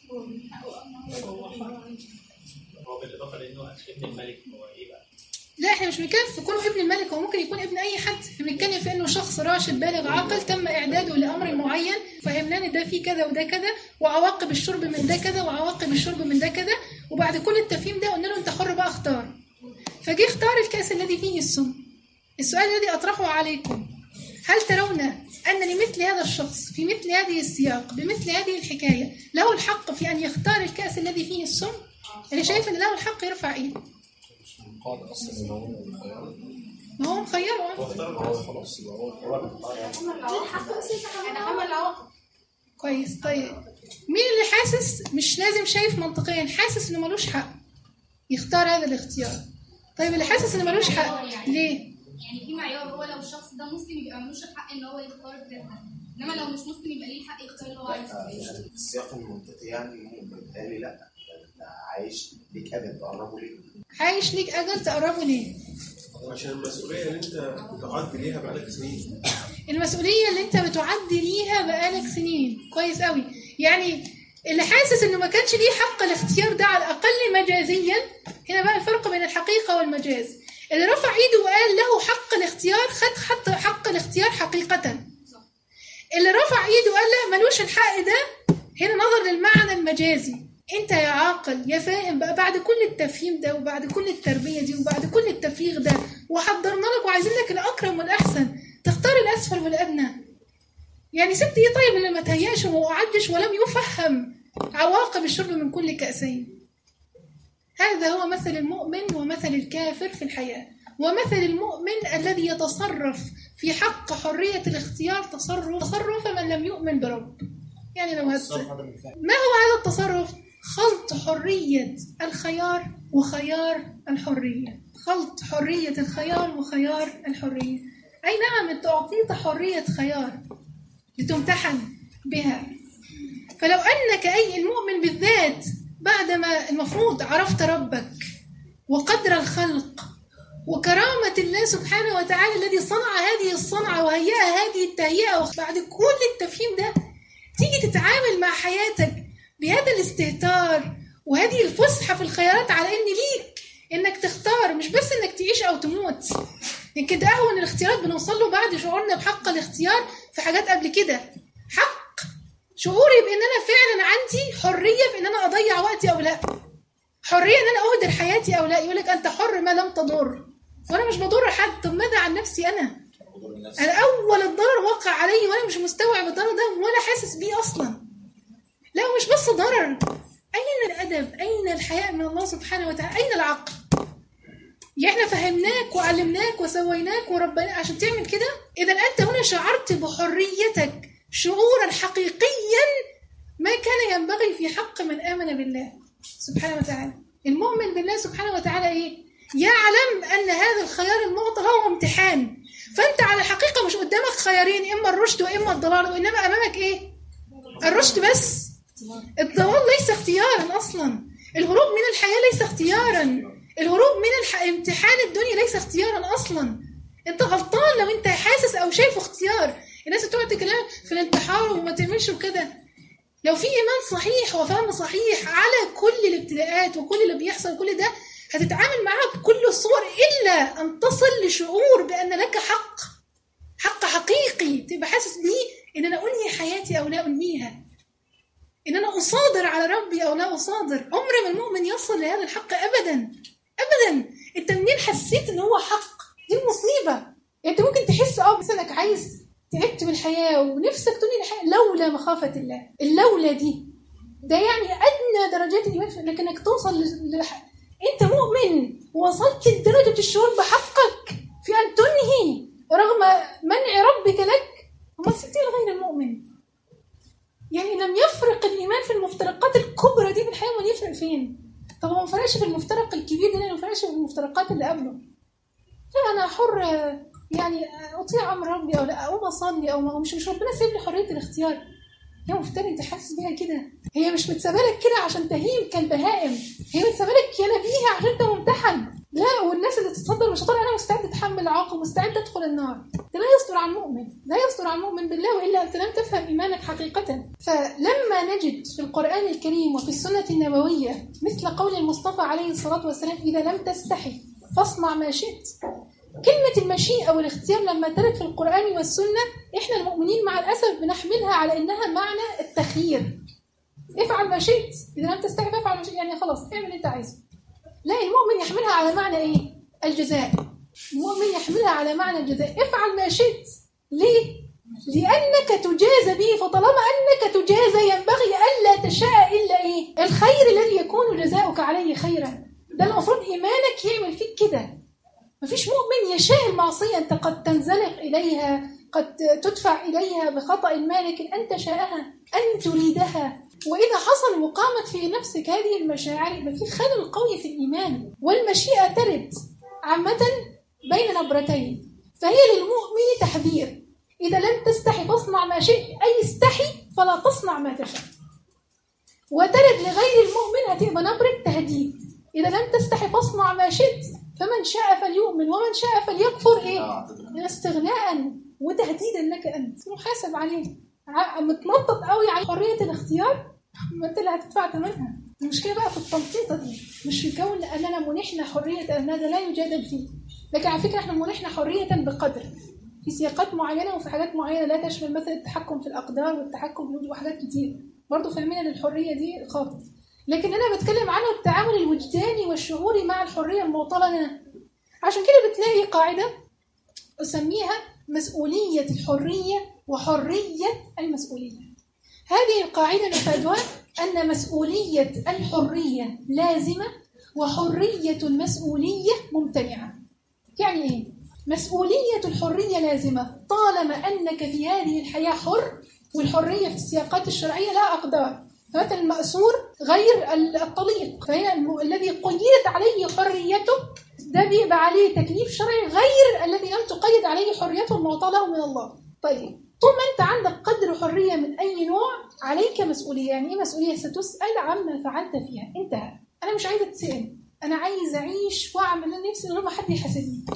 هو بالاضافه لانه ابن الملك هو ايه بقى؟
لا احنا مش بنتكلم في كونه ابن الملك هو ممكن يكون ابن اي حد احنا بنتكلم في انه شخص راشد بالغ عاقل تم اعداده لامر معين فهمناه ان ده فيه كذا وده كذا وعواقب الشرب من ده كذا وعواقب الشرب من ده كذا وبعد كل التفهيم ده قلنا له انت حر بقى اختار فجه اختار الكاس الذي فيه السم السؤال الذي اطرحه عليكم هل ترون ان لمثل هذا الشخص في مثل هذه السياق بمثل هذه الحكايه له الحق في ان يختار الكاس الذي فيه السم انا شايف ان له الحق يرفع ايده
قاعد اصلا ان هو مخير
ما هو مخيره
هو خلاص يبقى هو هو اللي مختار
انا عمل العواقب
كويس طيب مين اللي حاسس مش لازم شايف منطقيا حاسس انه ملوش حق يختار هذا الاختيار طيب اللي حاسس انه ملوش حق ليه
يعني في معيار هو لو الشخص ده مسلم يبقى ملوش الحق ان هو يختار كذا انما لو مش مسلم يبقى ليه الحق يختار اللي هو عايزه
يعني السياق المنطقي يعني بالتالي لا يعني انت عايش ليك ابد تقربه ليه؟
عايش ليك اجل تقربه ليه
عشان المسؤوليه اللي انت بتعدي ليها بقالك سنين
المسؤوليه اللي انت بتعدي ليها بقالك سنين كويس قوي يعني اللي حاسس انه ما كانش ليه حق الاختيار ده على الاقل مجازيا هنا بقى الفرق بين الحقيقه والمجاز اللي رفع ايده وقال له حق الاختيار خد حق حق الاختيار حقيقه اللي رفع ايده وقال لا ملوش الحق ده هنا نظر للمعنى المجازي انت يا عاقل يا فاهم بقى بعد كل التفهيم ده وبعد كل التربيه دي وبعد كل التفريغ ده وحضرنا لك وعايزين لك الاكرم والاحسن تختار الاسفل والادنى يعني سبت ايه طيب اللي ما تهيأش وما وعدش ولم يفهم عواقب الشرب من كل كأسين هذا هو مثل المؤمن ومثل الكافر في الحياة ومثل المؤمن الذي يتصرف في حق حرية الاختيار تصرف تصرف من لم يؤمن برب يعني لو هت... ما هو هذا التصرف؟ خلط حرية الخيار وخيار الحرية خلط حرية الخيار وخيار الحرية أي نعم أنت أعطيت حرية خيار لتمتحن بها فلو أنك أي المؤمن بالذات بعدما المفروض عرفت ربك وقدر الخلق وكرامة الله سبحانه وتعالى الذي صنع هذه الصنعة وهيأ هذه التهيئة وبعد كل التفهيم ده تيجي تتعامل مع حياتك بهذا الاستهتار وهذه الفسحة في الخيارات على إن ليك إنك تختار مش بس إنك تعيش أو تموت يمكن ده أهون الاختيارات بنوصل له بعد شعورنا بحق الاختيار في حاجات قبل كده حق شعوري بإن أنا فعلا عندي حرية في إن أنا أضيع وقتي أو لا حرية إن أنا أهدر حياتي أو لا يقول لك أنت حر ما لم تضر وأنا مش بضر حد طب ماذا عن نفسي أنا؟ أنا أول الضرر وقع علي وأنا مش مستوعب الضرر ده ولا حاسس بيه أصلا لا ومش بس ضرر أين الأدب؟ أين الحياء من الله سبحانه وتعالى؟ أين العقل؟ يعني احنا فهمناك وعلمناك وسويناك وربنا عشان تعمل كده اذا انت هنا شعرت بحريتك شعورا حقيقيا ما كان ينبغي في حق من امن بالله سبحانه وتعالى المؤمن بالله سبحانه وتعالى ايه يعلم ان هذا الخيار المعطى هو امتحان فانت على الحقيقه مش قدامك خيارين اما الرشد واما الضلال وانما امامك ايه الرشد بس الضلال ليس اختيارا اصلا الهروب من الحياه ليس اختيارا الهروب من الح... امتحان الدنيا ليس اختيارا اصلا انت غلطان لو انت حاسس او شايفه اختيار الناس بتقعد تتكلم في الانتحار وما تعملش وكده لو في ايمان صحيح وفهم صحيح على كل الابتلاءات وكل اللي بيحصل وكل ده هتتعامل معاها بكل الصور الا ان تصل لشعور بان لك حق حق حقيقي تبقى حاسس بيه ان انا انهي حياتي او لا انهيها ان انا اصادر على ربي او لا اصادر عمر ما المؤمن يصل لهذا الحق ابدا ابدا انت منين حسيت ان هو حق دي المصيبه انت ممكن تحس اه بس انك عايز تعبت من الحياه ونفسك تنهي الحياه لولا مخافه الله اللولا دي ده يعني ادنى درجات الايمان لكنك توصل لح... انت مؤمن وصلت لدرجه الشعور بحقك في ان تنهي رغم منع ربك لك وما سبتي لغير المؤمن يعني لم يفرق الايمان في المفترقات الكبرى دي بالحياه امال يفرق فين؟ طب هو ما فرقش في المفترق الكبير ده ما فرقش في المفترقات اللي قبله لا انا حر يعني اطيع امر ربي او لا اقوم اصلي او ما مش مش ربنا سايب لي حريه الاختيار يا مفتري انت حاسس بيها كده هي مش متسابه لك كده عشان تهيم كالبهائم هي متسابه لك يا نبيها عشان انت ممتحن لا والناس اللي تتصدر مش هتقول انا مستعد اتحمل العواقب مستعد ادخل النار ده لا يصدر عن مؤمن لا يصدر عن مؤمن بالله والا انت لم تفهم ايمانك حقيقه فلما نجد في القران الكريم وفي السنه النبويه مثل قول المصطفى عليه الصلاه والسلام اذا لم تستحي فاصنع ما شئت كلمة المشيئة والاختيار لما ترد في القرآن والسنة إحنا المؤمنين مع الأسف بنحملها على إنها معنى التخيير افعل ما شئت إذا لم تستحي فافعل ما شئت يعني خلاص اعمل اللي أنت عايزه لا المؤمن يحملها على معنى إيه؟ الجزاء المؤمن يحملها على معنى الجزاء افعل ما شئت ليه؟ لأنك تجازى به فطالما أنك تجازى ينبغي ألا تشاء إلا إيه؟ الخير الذي يكون جزاؤك عليه خيرا ده المفروض إيمانك يعمل فيك كده مفيش مؤمن يشاء المعصية أنت قد تنزلق إليها قد تدفع إليها بخطأ ما لكن أن تشاءها أن تريدها وإذا حصل وقامت في نفسك هذه المشاعر يبقى في خلل قوي في الإيمان والمشيئة ترد عامة بين نبرتين فهي للمؤمن تحذير إذا لم تستحي فاصنع ما شئت أي استحي فلا تصنع ما تشاء وترد لغير المؤمن هتبقى نبرة تهديد إذا لم تستحي فاصنع ما شئت فمن شاء فليؤمن ومن شاء فليكفر ايه؟ استغناء وتهديدا لك انت محاسب عليه متنطط قوي على حريه الاختيار ما انت اللي هتدفع ثمنها المشكله بقى في التنطيطه دي مش في كون اننا منحنا حريه ان هذا لا يجادل فيه لكن على فكره احنا منحنا حريه بقدر في سياقات معينه وفي حاجات معينه لا تشمل مثلا التحكم في الاقدار والتحكم في وحاجات كتير برضه فاهمين ان الحريه دي خاطئ لكن انا بتكلم عنه التعامل الوجداني والشعوري مع الحريه المعطله لنا عشان كده بتلاقي قاعده اسميها مسؤوليه الحريه وحريه المسؤوليه هذه القاعده مفادها ان مسؤوليه الحريه لازمه
وحرية المسؤولية ممتنعة يعني إيه؟ مسؤولية الحرية لازمة طالما أنك في هذه الحياة حر والحرية في السياقات الشرعية لا أقدار فمثلا المأسور غير الطليق فهنا الم- الذي قيدت عليه حريته ده بيبقى عليه تكليف شرعي غير الذي لم تقيد عليه حريته المعطاة له من الله طيب طول ما انت عندك قدر حرية من أي نوع عليك مسؤولية يعني إيه مسؤولية ستسأل عما فعلت فيها انتهى أنا مش عايزة تسأل أنا عايز أعيش وأعمل اللي نفسي من غير ما حد يحاسبني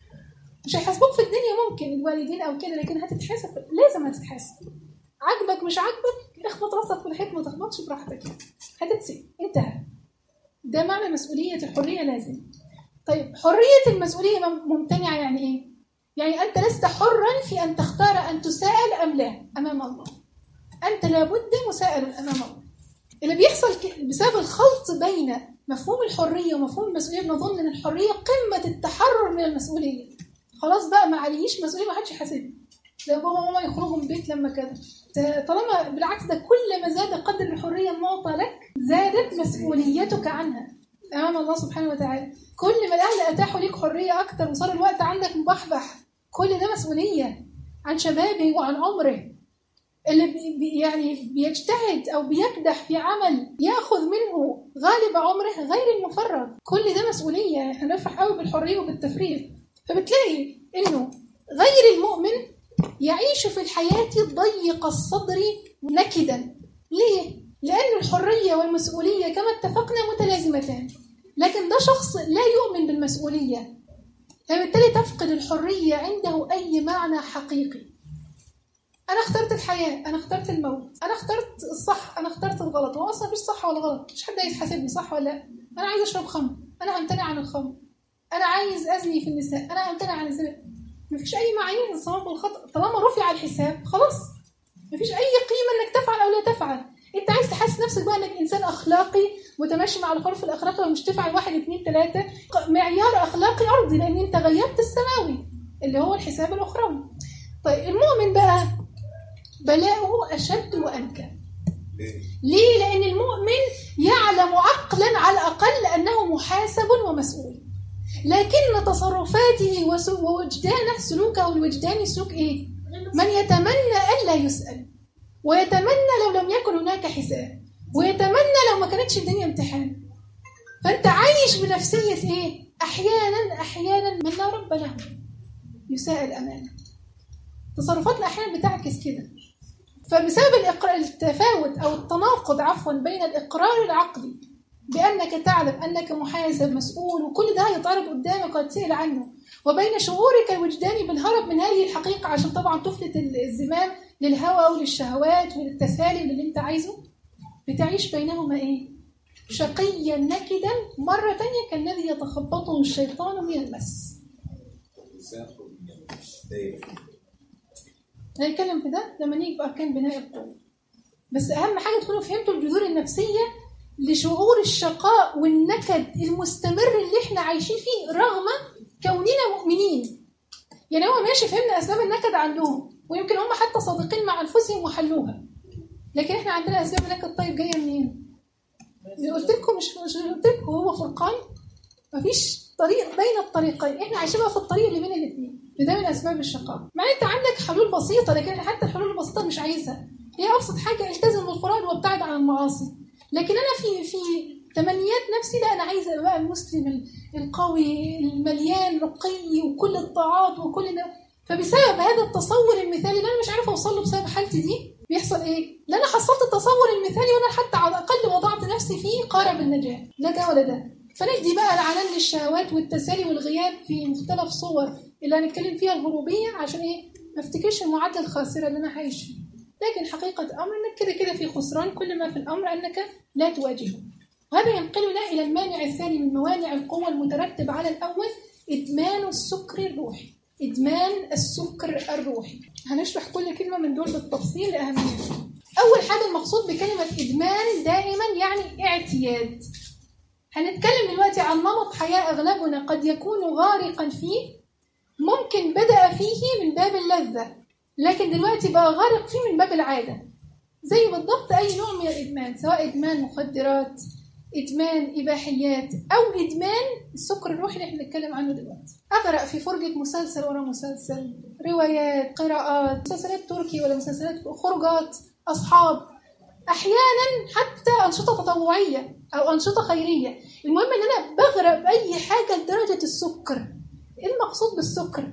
مش هيحاسبوك في الدنيا ممكن الوالدين أو كده لكن هتتحاسب لازم هتتحاسب عاجبك مش عاجبك اخبط راسك في الحيط ما تخبطش براحتك هتتسأل انتهى ده معنى مسؤولية الحرية لازم طيب حرية المسؤولية مم- ممتنعة يعني إيه؟ يعني أنت لست حرا في أن تختار أن تساءل أم لا أمام الله أنت لابد مساءل أمام الله اللي بيحصل ك- بسبب الخلط بين مفهوم الحرية ومفهوم المسؤولية بنظن أن الحرية قمة التحرر من المسؤولية خلاص بقى ما عليش مسؤولية ما حدش يحاسبني لا بابا وماما يخرجوا من البيت لما كذا ت- طالما بالعكس ده كل ما زاد قدر الحرية المعطى لك زادت مسؤوليتك عنها أمام الله سبحانه وتعالى كل ما الأهل أتاحوا ليك حرية أكتر وصار الوقت عندك مبحبح كل ده مسؤولية عن شبابه وعن عمره اللي بي بي- يعني بيجتهد أو بيكدح في عمل يأخذ منه غالب عمره غير المفرط كل ده مسؤولية احنا نفرح قوي بالحرية وبالتفريط فبتلاقي إنه غير المؤمن يعيش في الحياة ضيق الصدر نكدا ليه؟ لأن الحرية والمسؤولية كما اتفقنا متلازمتان لكن ده شخص لا يؤمن بالمسؤولية فبالتالي تفقد الحرية عنده أي معنى حقيقي أنا اخترت الحياة أنا اخترت الموت أنا اخترت الصح أنا اخترت الغلط هو أصلا مفيش صح ولا غلط مش حد عايز يحاسبني صح ولا لا أنا عايز أشرب خمر أنا همتنع عن الخمر أنا عايز أزني في النساء أنا همتنع عن الزنا مفيش أي معايير للصواب والخطأ طالما رفع الحساب خلاص مفيش أي قيمة إنك تفعل أو لا تفعل أنت عايز تحس نفسك بقى إنك إنسان أخلاقي متماشي مع الخلق الأخلاقي ومش تفعل واحد اتنين تلاتة معيار أخلاقي أرضي لأن أنت غيرت السماوي اللي هو الحساب الأخروي طيب المؤمن بقى بلاؤه أشد وأنكى ليه؟ لأن المؤمن يعلم عقلا على الأقل أنه محاسب ومسؤول لكن تصرفاته وسو- ووجدانه سلوكه الوجداني سلوك إيه؟ من يتمنى ألا يسأل ويتمنى لو لم يكن هناك حساب ويتمنى لو ما كانتش الدنيا امتحان فأنت عايش بنفسية إيه؟ أحيانا أحيانا من لا رب له يساءل أمامه تصرفاتنا أحيانا بتعكس كده فبسبب الإقرار التفاوت أو التناقض عفوا بين الإقرار العقلي بأنك تعلم أنك محاسب مسؤول وكل ده هيتعرض قدامك وهتسأل عنه وبين شعورك الوجداني بالهرب من هذه الحقيقة عشان طبعا تفلت الزمام للهوى وللشهوات وللتسالي اللي انت عايزه بتعيش بينهما ايه؟ شقيا نكدا مرة تانية كالذي يتخبطه الشيطان من المس
ازاي اخرج من الدايره
هنتكلم في ده لما نيجي في أركان بناء القوة بس أهم حاجة تكونوا فهمتوا الجذور النفسية لشعور الشقاء والنكد المستمر اللي احنا عايشين فيه رغم كوننا مؤمنين يعني هو ماشي فهمنا أسباب النكد عندهم ويمكن هم حتى صادقين مع أنفسهم وحلوها لكن احنا عندنا أسباب النكد طيب جاية منين؟ قلت لكم مش مش قلت لكم هو فرقان مفيش طريق بين الطريقين احنا عايشين بقى في الطريق اللي بين الاثنين ده من اسباب الشقاء مع انت عندك حلول بسيطه لكن حتى الحلول البسيطه مش عايزها هي ابسط حاجه التزم بالقران وابتعد عن المعاصي لكن انا في في تمنيات نفسي لا انا عايزه بقى المسلم ال- القوي المليان رقي وكل الطاعات وكل ده فبسبب هذا التصور المثالي اللي انا مش عارفه اوصل له بسبب حالتي دي بيحصل ايه؟ لا انا حصلت التصور المثالي وانا حتى على الاقل وضعت نفسي فيه قارب النجاه لا ده ولا ده فندي بقى العنان للشهوات والتسالي والغياب في مختلف صور اللي هنتكلم فيها الغروبيه عشان ايه؟ ما افتكرش المعادله الخاسره اللي انا عايش فيه لكن حقيقه الامر انك كده كده في خسران كل ما في الامر انك لا تواجهه وهذا ينقلنا الى المانع الثاني من موانع القوه المترتب على الاول ادمان السكر الروحي ادمان السكر الروحي هنشرح كل كلمه من دول بالتفصيل لاهميتها اول حاجه المقصود بكلمه ادمان دائما يعني اعتياد هنتكلم دلوقتي عن نمط حياه اغلبنا قد يكون غارقا فيه ممكن بدا فيه من باب اللذه لكن دلوقتي بقى غارق فيه من باب العاده زي بالضبط اي نوع من الادمان سواء ادمان مخدرات ادمان اباحيات او ادمان السكر الروحي اللي احنا بنتكلم عنه دلوقتي اغرق في فرجه مسلسل ورا مسلسل روايات قراءات مسلسلات تركي ولا مسلسلات خروجات اصحاب احيانا حتى انشطه تطوعيه او انشطه خيريه المهم ان انا بغرق في اي حاجه لدرجه السكر ايه المقصود بالسكر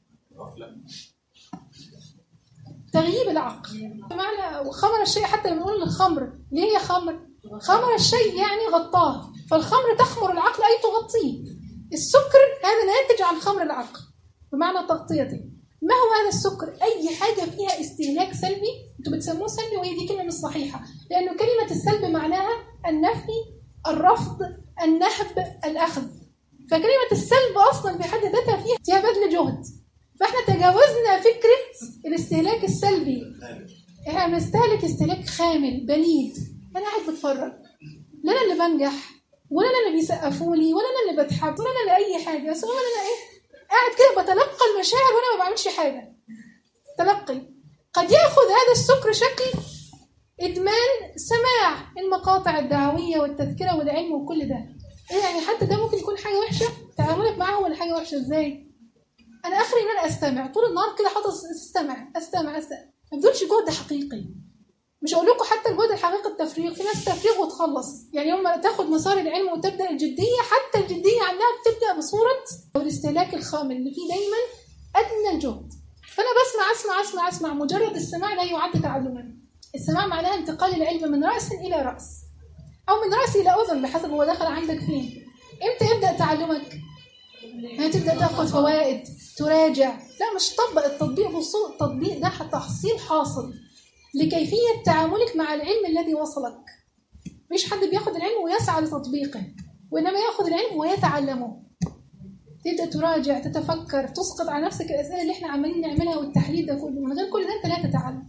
تغييب العقل بمعنى وخمر الشيء حتى لما نقول الخمر ليه هي خمر خمر الشيء يعني غطاه فالخمر تخمر العقل اي تغطيه السكر هذا ناتج عن خمر العقل بمعنى تغطيته ما هو هذا السكر اي حاجه فيها استهلاك سلبي انتوا بتسموه سلبي وهي دي كلمه مش صحيحه لانه كلمه السلب معناها النفي الرفض النهب الاخذ فكلمه السلب اصلا في حد ذاتها فيها فيها بذل جهد فاحنا تجاوزنا فكره الاستهلاك السلبي احنا بنستهلك استهلاك خامل بليد انا قاعد بتفرج لا انا اللي بنجح ولا انا اللي بيسقفوا لي ولا انا اللي بتحب ولا انا اللي اي حاجه بس هو انا ايه قاعد كده بتلقى المشاعر وانا ما بعملش حاجه تلقي قد ياخذ هذا السكر شكل ادمان سماع المقاطع الدعويه والتذكره والعلم وكل ده إيه يعني حتى ده ممكن يكون حاجه وحشه تعاملك معاه ولا حاجه وحشه ازاي انا اخري ان انا استمع طول النهار كده حاطط استمع استمع استمع ما بدونش جهد حقيقي مش هقول لكم حتى الجهد الحقيقي التفريغ في ناس تفريغ وتخلص يعني يوم ما تاخد مسار العلم وتبدا الجديه حتى الجديه عنها بتبدا بصوره الاستهلاك الخامل اللي فيه دايما ادنى الجهد فانا بسمع اسمع اسمع اسمع مجرد السماع لا يعد تعلما السماع معناها انتقال العلم من راس الى راس او من راس الى اذن بحسب هو دخل عندك فين امتى يبدا تعلمك هتبدا تاخد فوائد تراجع لا مش طبق التطبيق بصوا التطبيق ده تحصيل حاصل لكيفية تعاملك مع العلم الذي وصلك مش حد بياخد العلم ويسعى لتطبيقه وإنما ياخد العلم ويتعلمه تبدأ تراجع تتفكر تسقط على نفسك الأسئلة اللي احنا عمالين نعملها والتحليل ده كله من غير كل ده انت لا تتعلم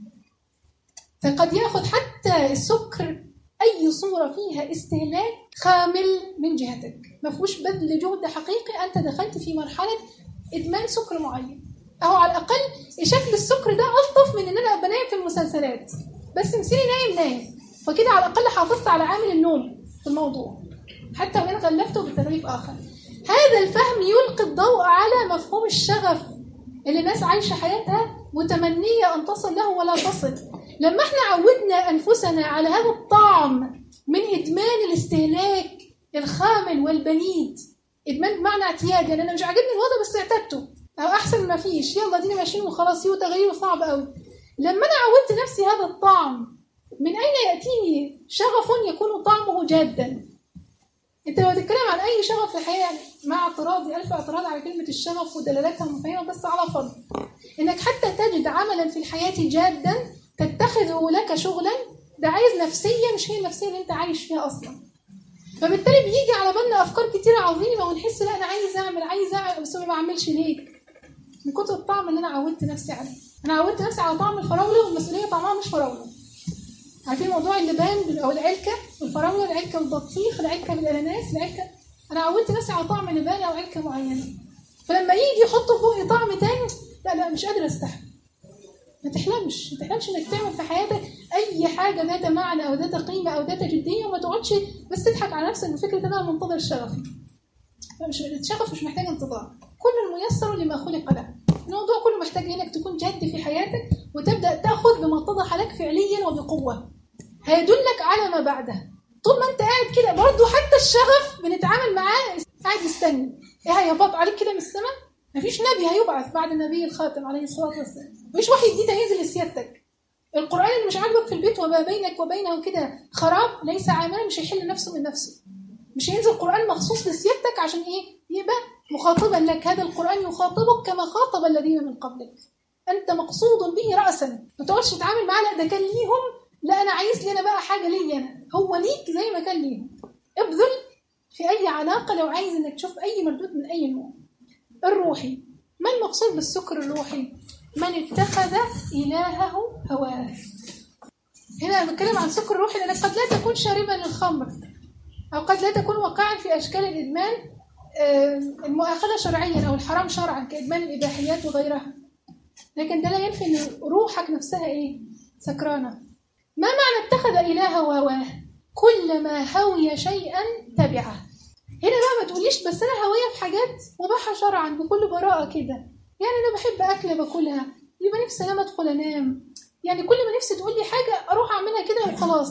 فقد ياخد حتى السكر أي صورة فيها استهلاك خامل من جهتك ما فيهوش بذل جهد حقيقي أنت دخلت في مرحلة إدمان سكر معين أو على الأقل شكل السكر ده ألطف من إن أنا أبقى نايم في المسلسلات بس مسيني نايم نايم فكده على الأقل حافظت على عامل النوم في الموضوع حتى وإن غلفته بتغليف آخر هذا الفهم يلقي الضوء على مفهوم الشغف اللي الناس عايشة حياتها متمنية أن تصل له ولا تصل لما احنا عودنا أنفسنا على هذا الطعم من إدمان الاستهلاك الخامل والبنيد إدمان بمعنى اعتياد يعني أنا مش عاجبني الوضع بس اعتدته أو أحسن ما فيش يلا دينا ماشيين وخلاص يو تغييره صعب قوي لما أنا عودت نفسي هذا الطعم من أين يأتيني شغف يكون طعمه جادا انت لو تتكلم عن اي شغف في الحياه يعني مع اعتراضي الف اعتراض على كلمه الشغف ودلالاتها المفهمه بس على فرض انك حتى تجد عملا في الحياه جادا تتخذه لك شغلا ده عايز نفسيه مش هي النفسيه اللي انت عايش فيها اصلا فبالتالي بيجي على بالنا افكار كتيره عظيمه ونحس لا انا عايز اعمل عايز اعمل بس ما بعملش ليه من كتر الطعم اللي انا عودت نفسي عليه انا عودت نفسي على طعم الفراوله والمسؤوليه طعمها مش فراوله عارفين موضوع اللبان او العلكه والفراوله العلكه بالبطيخ العلكه بالاناناس العلكه انا عودت نفسي على طعم لبان او علكه معينه فلما يجي يحط فوقي طعم تاني لا لا مش قادره استحمل ما تحلمش ما تحلمش انك تعمل في حياتك اي حاجه ذات معنى او ذات قيمه او ذات جديه وما تقعدش بس تضحك على نفسك بفكره ان انا منتظر الشغف مش الشغف مش محتاج انتظار كل الميسر لما خلق له الموضوع كله محتاج انك تكون جاد في حياتك وتبدا تاخذ بما اتضح لك فعليا وبقوه هيدلك على ما بعدها طول ما انت قاعد كده برضه حتى الشغف بنتعامل معاه قاعد مستني ايه هيهبط عليك كده من السماء مفيش نبي هيبعث بعد النبي الخاتم عليه الصلاه والسلام مفيش وحي جديد هينزل لسيادتك القران اللي مش عاجبك في البيت وما بينك وبينه كده خراب ليس عاملا مش هيحل نفسه من نفسه مش هينزل قران مخصوص لسيادتك عشان ايه يبقى مخاطبا لك هذا القران يخاطبك كما خاطب الذين من قبلك انت مقصود به راسا ما تقعدش تتعامل معاه لا ده كان ليهم لا انا عايز لي انا بقى حاجه ليا انا هو ليك زي ما كان ليهم ابذل في اي علاقه لو عايز انك تشوف اي مردود من اي نوع الروحي ما المقصود بالسكر الروحي من اتخذ الهه هواه هنا بنتكلم عن سكر روحي لانك قد لا تكون شاربا للخمر او قد لا تكون واقعا في اشكال الادمان المؤاخذه شرعيا او الحرام شرعا كادمان الاباحيات وغيرها لكن ده لا ينفي ان روحك نفسها ايه سكرانه ما معنى اتخذ إلهه وهواه؟ كلما هوي شيئا تبعه هنا بقى ما تقوليش بس انا هويه في حاجات مباحه شرعا بكل براءه كده يعني انا بحب اكله باكلها يبقى نفسي انام ادخل انام يعني كل ما نفسي تقول لي حاجه اروح اعملها كده وخلاص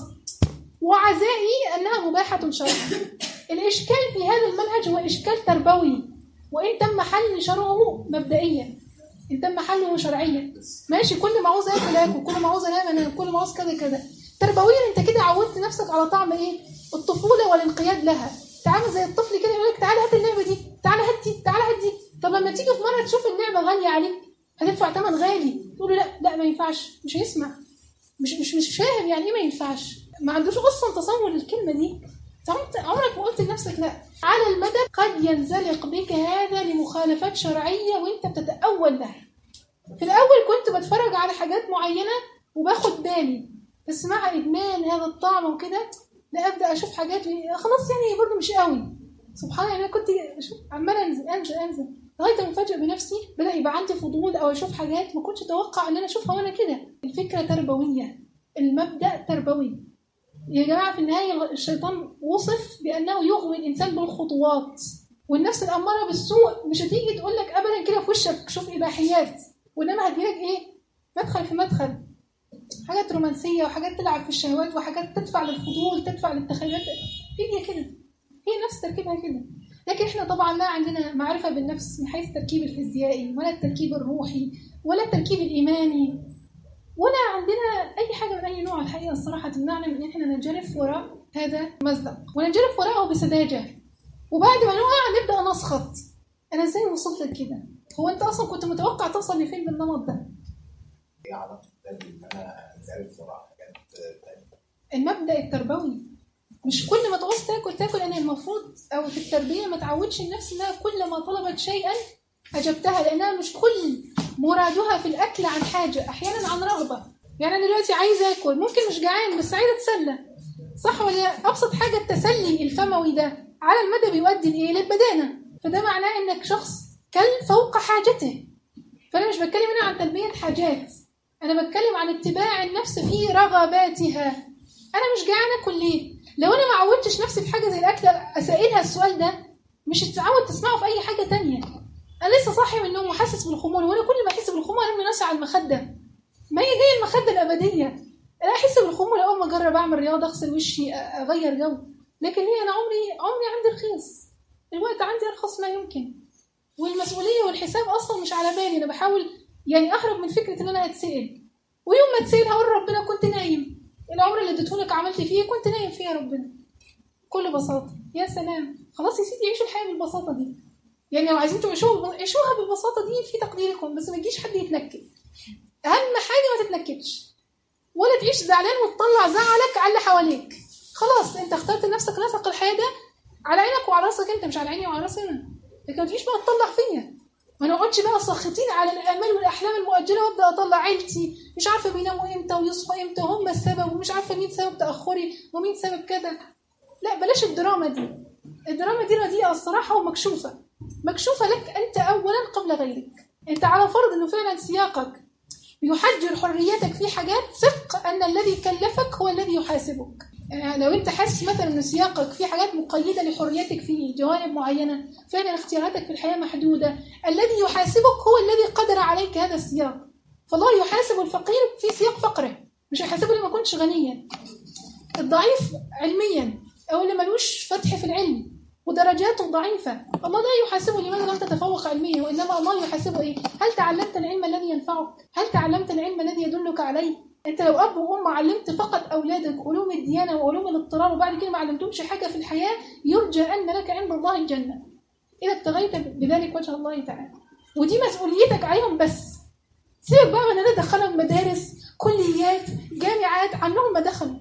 وعزائي انها مباحه شرعا الاشكال في هذا المنهج هو اشكال تربوي وان تم حل شرعه مبدئيا ان تم حله شرعيا ماشي كل ما عاوز اكل اكل كل ما عاوز انام انام كل ما عاوز كذا كذا تربويا انت كده عودت نفسك على طعم ايه الطفوله والانقياد لها تعامل زي الطفل كده يقول لك تعالى هات اللعبه دي تعالى هات دي تعالى هات دي طب لما تيجي في مره تشوف اللعبه غاليه عليك هتدفع ثمن غالي تقول له لا لا ما ينفعش مش هيسمع مش مش مش فاهم يعني ايه ما ينفعش ما عندوش اصلا تصور للكلمه دي عمرك عمرك ما قلت لنفسك لا على المدى قد ينزلق بك هذا لمخالفات شرعيه وانت بتتاول لها في الاول كنت بتفرج على حاجات معينه وباخد بالي بس مع ادمان هذا الطعم وكده لا ابدا اشوف حاجات خلاص يعني برضه مش قوي سبحان الله انا كنت اشوف عماله انزل انزل انزل لغايه ما افاجئ بنفسي بدا يبقى عندي فضول او اشوف حاجات ما كنتش اتوقع ان انا اشوفها وانا كده الفكره تربويه المبدا تربوي يا جماعه في النهايه الشيطان وصف بانه يغوي الانسان بالخطوات والنفس الاماره بالسوء مش هتيجي تقول لك ابدا كده في وشك شوف اباحيات وانما هتجيلك ايه مدخل في مدخل حاجات رومانسيه وحاجات تلعب في الشهوات وحاجات تدفع للفضول تدفع للتخيلات هي كده هي نفس تركيبها كده لكن احنا طبعا لا عندنا معرفه بالنفس من حيث التركيب الفيزيائي ولا التركيب الروحي ولا التركيب الايماني ولا عندنا اي حاجه من اي نوع الحقيقه الصراحه تمنعنا من ان احنا ننجرف وراء هذا المصدق وننجرف وراءه بسذاجه وبعد ما نقع نبدا نسخط انا ازاي وصلت لكده هو انت اصلا كنت متوقع توصل لفين بالنمط ده
ايه علاقه ده بان انا انزرف وراء حاجات تانية
المبدا التربوي مش كل ما تعوز تاكل تاكل انا المفروض او في التربيه ما تعودش النفس انها كل ما طلبت شيئا اجبتها لانها مش كل مرادها في الاكل عن حاجه احيانا عن رغبه يعني انا دلوقتي عايزه اكل ممكن مش جعان بس عايزه اتسلى صح ولا لا؟ ابسط حاجه التسلي الفموي ده على المدى بيؤدي لايه للبدانه فده معناه انك شخص كل فوق حاجته فانا مش بتكلم هنا عن تلبيه حاجات انا بتكلم عن اتباع النفس في رغباتها انا مش جعانه اكل ليه لو انا ما عودتش نفسي في حاجه زي الاكل اسالها السؤال ده مش هتتعود تسمعه في اي حاجه تانية انا لسه صاحي من النوم وحاسس بالخمول وانا كل ما احس بالخمول ارمي نفسي على المخده ما هي جايه المخده الابديه انا احس بالخمول اول ما اجرب اعمل رياضه اغسل وشي اغير جو لكن هي انا عمري عمري عندي رخيص الوقت عندي ارخص ما يمكن والمسؤوليه والحساب اصلا مش على بالي انا بحاول يعني اهرب من فكره ان انا اتسال ويوم ما اتسال هقول ربنا كنت نايم العمر اللي اديتهولك عملت فيه كنت نايم فيه يا ربنا بكل بساطه يا سلام خلاص يا سيدي عيشوا الحياه بالبساطه دي يعني لو عايزين تعيشوها عيشوها بالبساطه دي في تقديركم بس ما تجيش حد يتنكد اهم حاجه ما تتنكدش ولا تعيش زعلان وتطلع زعلك على اللي حواليك خلاص انت اخترت لنفسك نسق الحياه ده على عينك وعلى راسك انت مش على عيني وعلى راسي انا لكن ما تجيش بقى تطلع فيا ما نقعدش بقى ساخطين على الامال والاحلام المؤجله وابدا اطلع عيلتي مش عارفه بيناموا امتى ويصحوا امتى وهم السبب ومش عارفه مين سبب تاخري ومين سبب كذا لا بلاش الدراما دي الدراما دي رديئه الصراحه ومكشوفه مكشوفه لك انت اولا قبل غيرك انت على فرض انه فعلا سياقك يحجر حريتك في حاجات ثق ان الذي كلفك هو الذي يحاسبك يعني لو انت حاسس مثلا ان سياقك في حاجات مقيده لحريتك في جوانب معينه فعلا اختياراتك في الحياه محدوده الذي يحاسبك هو الذي قدر عليك هذا السياق فالله يحاسب الفقير في سياق فقره مش هيحاسبه لما كنتش غنيا الضعيف علميا او اللي ملوش فتح في العلم ودرجاته ضعيفة الله لا يحاسبه لماذا لم تتفوق علميا وإنما الله يحاسبه إيه هل تعلمت العلم الذي ينفعك هل تعلمت العلم الذي يدلك عليه انت لو اب وام علمت فقط اولادك علوم الديانه وعلوم الاضطرار وبعد كده ما علمتهمش حاجه في الحياه يرجى ان لك عند الله الجنه اذا ابتغيت بذلك وجه الله تعالى ودي مسؤوليتك عليهم بس سيبك بقى من ان ادخلهم مدارس كليات جامعات عنهم ما دخلوا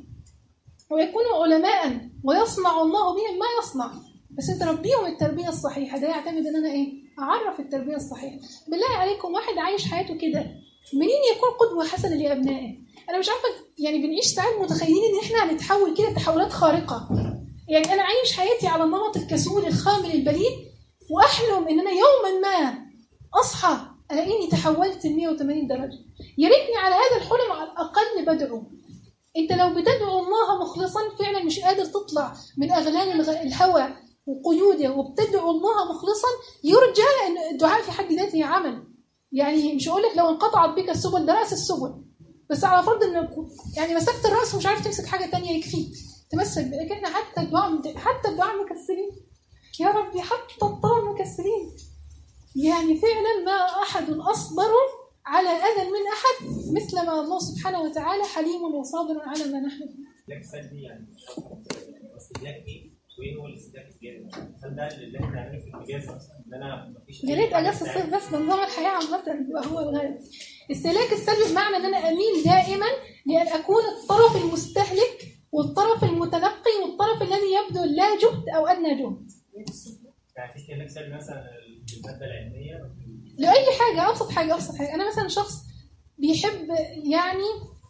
ويكونوا علماء ويصنع الله بهم ما يصنع بس انت ربيهم التربيه الصحيحه ده يعتمد ان انا ايه اعرف التربيه الصحيحه بالله عليكم واحد عايش حياته كده منين يكون قدوه حسنه لابنائه انا مش عارفه يعني بنعيش ساعات متخيلين ان احنا هنتحول كده تحولات خارقه يعني انا عايش حياتي على النمط الكسول الخامل البليد واحلم ان انا يوما ما اصحى الاقيني تحولت 180 درجه يا ريتني على هذا الحلم على الاقل بدعو انت لو بتدعو الله مخلصا فعلا مش قادر تطلع من اغلال الغ- الهوى وقيوده وبتدعو الله مخلصا يرجى ان الدعاء في حد ذاته عمل يعني مش هقول لك لو انقطعت بك السبل ده راس السبل بس على فرض انك يعني مسكت الراس ومش عارف تمسك حاجه تانية يكفيك تمسك بيه. لكن احنا حتى الدعاء حتى الدعاء مكسلين يا ربي حتى الطلب مكسلين يعني فعلا ما احد اصبر على اذى من احد مثل ما الله سبحانه وتعالى حليم وصابر على ما نحن فيه
الاستهلاك السلبي يعني مش أكتر من كده. استهلاك ايه؟ وايه هو الاستهلاك الجانبي؟ هل ده اللي احنا بنعمله في الاجازه مثلا ان انا مفيش
يا ريت اجازه الصيف بس ده نظام الحياه عامه يبقى هو الغالب استهلاك السلبي بمعنى ان انا اميل دائما لان اكون الطرف المستهلك والطرف المتلقي والطرف الذي يبذل لا جهد او ادنى جهد
يعني في استهلاك سلبي مثلا الماده العلميه
لاي حاجه ابسط حاجه ابسط حاجه انا مثلا شخص بيحب يعني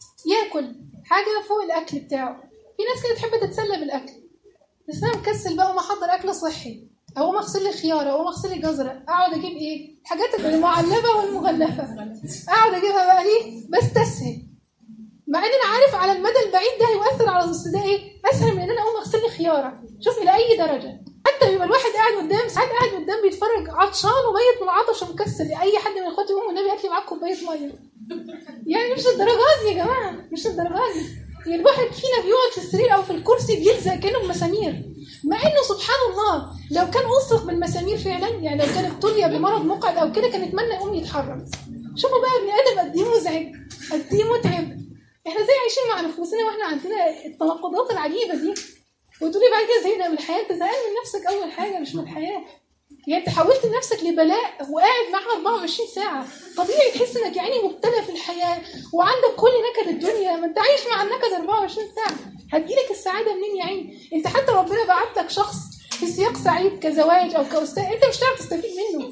ياكل حاجه فوق الاكل بتاعه في ناس كده تحب تتسلى بالاكل بس انا مكسل بقى ما احضر اكل صحي او ما اغسل لي خياره او ما اغسل لي جزره اقعد اجيب ايه الحاجات المعلبه والمغلفه اقعد اجيبها بقى ليه بستسهل مع ان انا عارف على المدى البعيد ده هيؤثر على الص- ده ايه اسهل من ان انا اقوم اغسل لي خياره شوف الى اي درجه حتى بيبقى الواحد قاعد قدام ساعات قاعد قدام بيتفرج عطشان وميت من العطش ومكسل اي حد من اخواتي يقوم والنبي هات لي معاك كوبايه ميه يعني مش الدرجات دي يا جماعه مش الدرجات دي يعني الواحد فينا بيقعد في السرير او في الكرسي بيلزق كانه بمسامير مع انه سبحان الله لو كان ألصق بالمسامير فعلا يعني لو كان ابتلي بمرض مقعد او كده كان يتمنى يقوم يتحرك شوفوا بقى ابن ادم قد ايه مزعج قد ايه متعب احنا زي عايشين مع نفوسنا واحنا عندنا التناقضات العجيبه دي وتقولي بعد كده زهقنا من الحياه انت زهقان من نفسك اول حاجه مش من الحياه يعني انت حولت نفسك لبلاء وقاعد معاها 24 ساعه طبيعي تحس انك يعني مبتلى في الحياه وعندك كل نكد الدنيا ما انت عايش مع النكد 24 ساعه هتجيلك السعاده منين يا عيني انت حتى ربنا بعت لك شخص في سياق سعيد كزواج او كاستاذ انت مش هتعرف تستفيد منه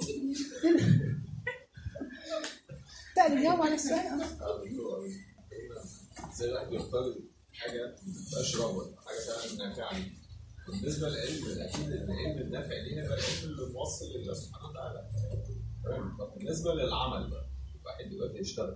سأل جاوب على السؤال أه.
ازاي الواحد يختار حاجه ما تبقاش رغبه حاجه فعلا نافعه ليه بالنسبه للعلم اكيد العلم النافع ليه هيبقى العلم اللي موصل لله سبحانه وتعالى تمام طب بالنسبه للعمل بقى الواحد دلوقتي يشتغل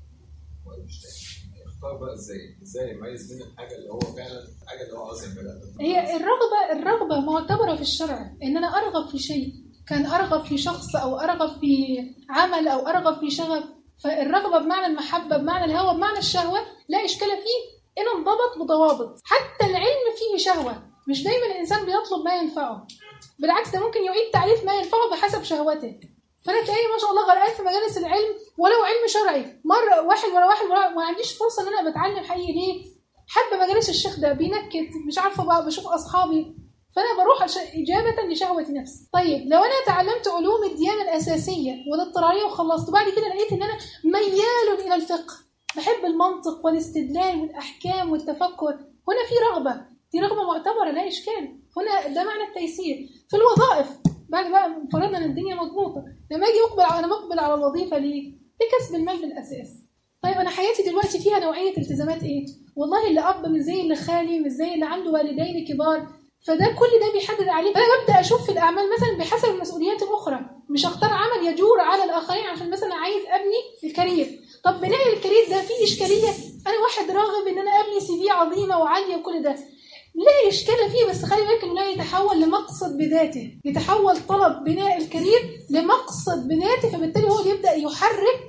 ولا يشتغل يختار بقى ازاي؟ ازاي يميز بين الحاجه اللي هو فعلا الحاجه اللي هو عاوز يعملها
هي الرغبة الرغبة معتبرة في الشرع إن أنا أرغب في شيء كان أرغب في شخص أو أرغب في عمل أو أرغب في شغف فالرغبة بمعنى المحبة بمعنى الهوى بمعنى الشهوة لا إشكال فيه إن انضبط بضوابط حتى العلم فيه شهوة مش دايما الإنسان بيطلب ما ينفعه بالعكس ده ممكن يعيد تعريف ما ينفعه بحسب شهوته فانا تلاقيني ما شاء الله غرقان في مجالس العلم ولو علم شرعي مره واحد ورا واحد ورا ما عنديش فرصه ان انا بتعلم حقيقي ليه؟ حابه مجالس الشيخ ده بينكت مش عارفه بقى بشوف اصحابي فانا بروح عش- اجابه لشهوه نفسي طيب لو انا تعلمت علوم الديانه الاساسيه والاضطراريه وخلصت وبعد كده لقيت ان انا ميال الى الفقه بحب المنطق والاستدلال والاحكام والتفكر هنا في رغبه دي رغبه معتبره لا اشكال هنا ده معنى التيسير في الوظائف بعد بقى فرضنا ان الدنيا مضبوطه لما اجي اقبل انا بقبل على الوظيفه ليه؟ لكسب المال بالاساس طيب انا حياتي دلوقتي فيها نوعيه التزامات ايه؟ والله اللي اب مش زي اللي خالي مش زي اللي عنده والدين كبار فده كل ده بيحدد عليه فانا ببدا اشوف في الاعمال مثلا بحسب المسؤوليات الاخرى مش اختار عمل يجور على الاخرين عشان مثلا عايز ابني الكارير طب بناء الكارير ده فيه اشكاليه انا واحد راغب ان انا ابني سي في عظيمه وعاليه وكل ده لا إشكال فيه بس خلي بالك إنه لا يتحول لمقصد بذاته يتحول طلب بناء الكارير لمقصد بذاته فبالتالي هو بيبدأ يحرك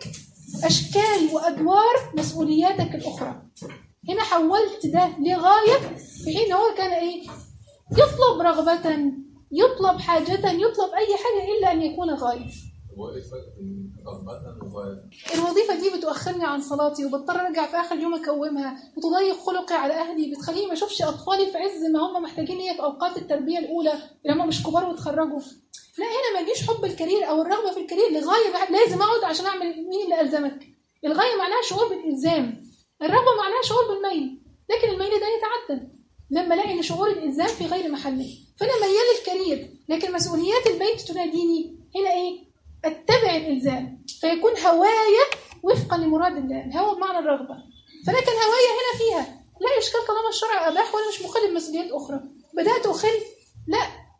أشكال وأدوار مسؤولياتك الأخرى هنا حولت ده لغاية في حين هو كان إيه يطلب رغبة يطلب حاجة يطلب أي حاجة إلا أن يكون غاية
هو ايه الفرق بين رغبة وغاية؟
الوظيفة دي بتؤخرني عن صلاتي وبضطر ارجع في اخر يوم اكومها وتضيق خلقي على اهلي بتخليني ما اشوفش اطفالي في عز ما هم محتاجين ليا في اوقات التربية الاولى اللي هم مش كبار وتخرجوا لا هنا ما يجيش حب الكارير او الرغبة في الكارير لغاية بقى لازم اقعد عشان اعمل مين اللي الزمك الغاية معناها شعور بالالزام الرغبة معناها شعور بالميل لكن الميل ده يتعدل لما الاقي ان شعور الالزام في غير محله فانا ميال الكارير لكن مسؤوليات البيت تناديني هنا ايه اتبع الالزام فيكون هوايا وفقا لمراد الله الهوى بمعنى الرغبه فانا كان هوايا هنا فيها لا اشكال طالما الشرع اباح وانا مش مخل بمسؤوليات اخرى بدات اخل لا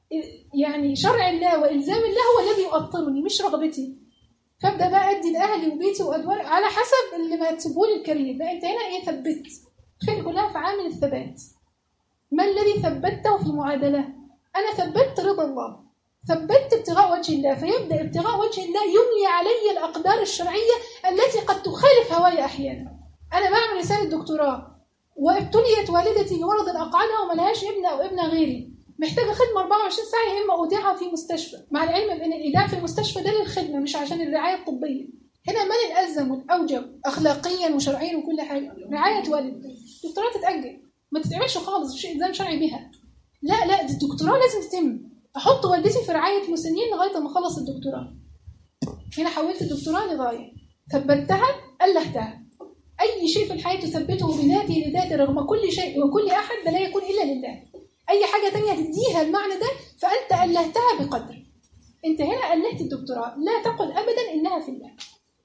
يعني شرع الله والزام الله هو الذي يؤطرني مش رغبتي فابدا بقى ادي لاهلي وبيتي وادوار على حسب اللي ما تسيبهولي الكريم لا انت هنا ايه ثبت الفكرة كلها في عامل الثبات ما الذي ثبته في المعادلة أنا ثبت رضا الله ثبت ابتغاء وجه الله فيبدأ ابتغاء وجه الله يملي علي الأقدار الشرعية التي قد تخالف هواي أحيانا أنا بعمل رسالة دكتوراه وابتليت والدتي بمرض أقعدها وملهاش ابن أو ابنة غيري محتاجة خدمة 24 ساعة يا إما أودعها في مستشفى مع العلم بأن الإيداع في المستشفى ده للخدمة مش عشان الرعاية الطبية هنا من الألزم والأوجب أخلاقيا وشرعيا وكل حاجة رعاية والد الدكتوراه تتأجل ما تتعملش خالص مش إلزام شرعي بها لا لا دي الدكتوراه لازم تتم أحط والدتي في رعاية مسنين لغاية ما أخلص الدكتوراه هنا حولت الدكتوراه لغاية ثبتها ألهتها أي شيء في الحياة تثبته بذاته لذاته رغم كل شيء وكل أحد ده لا يكون إلا لله أي حاجة تانية تديها المعنى ده فأنت ألهتها بقدر أنت هنا ألهت الدكتوراه لا تقل أبدا إنها في الله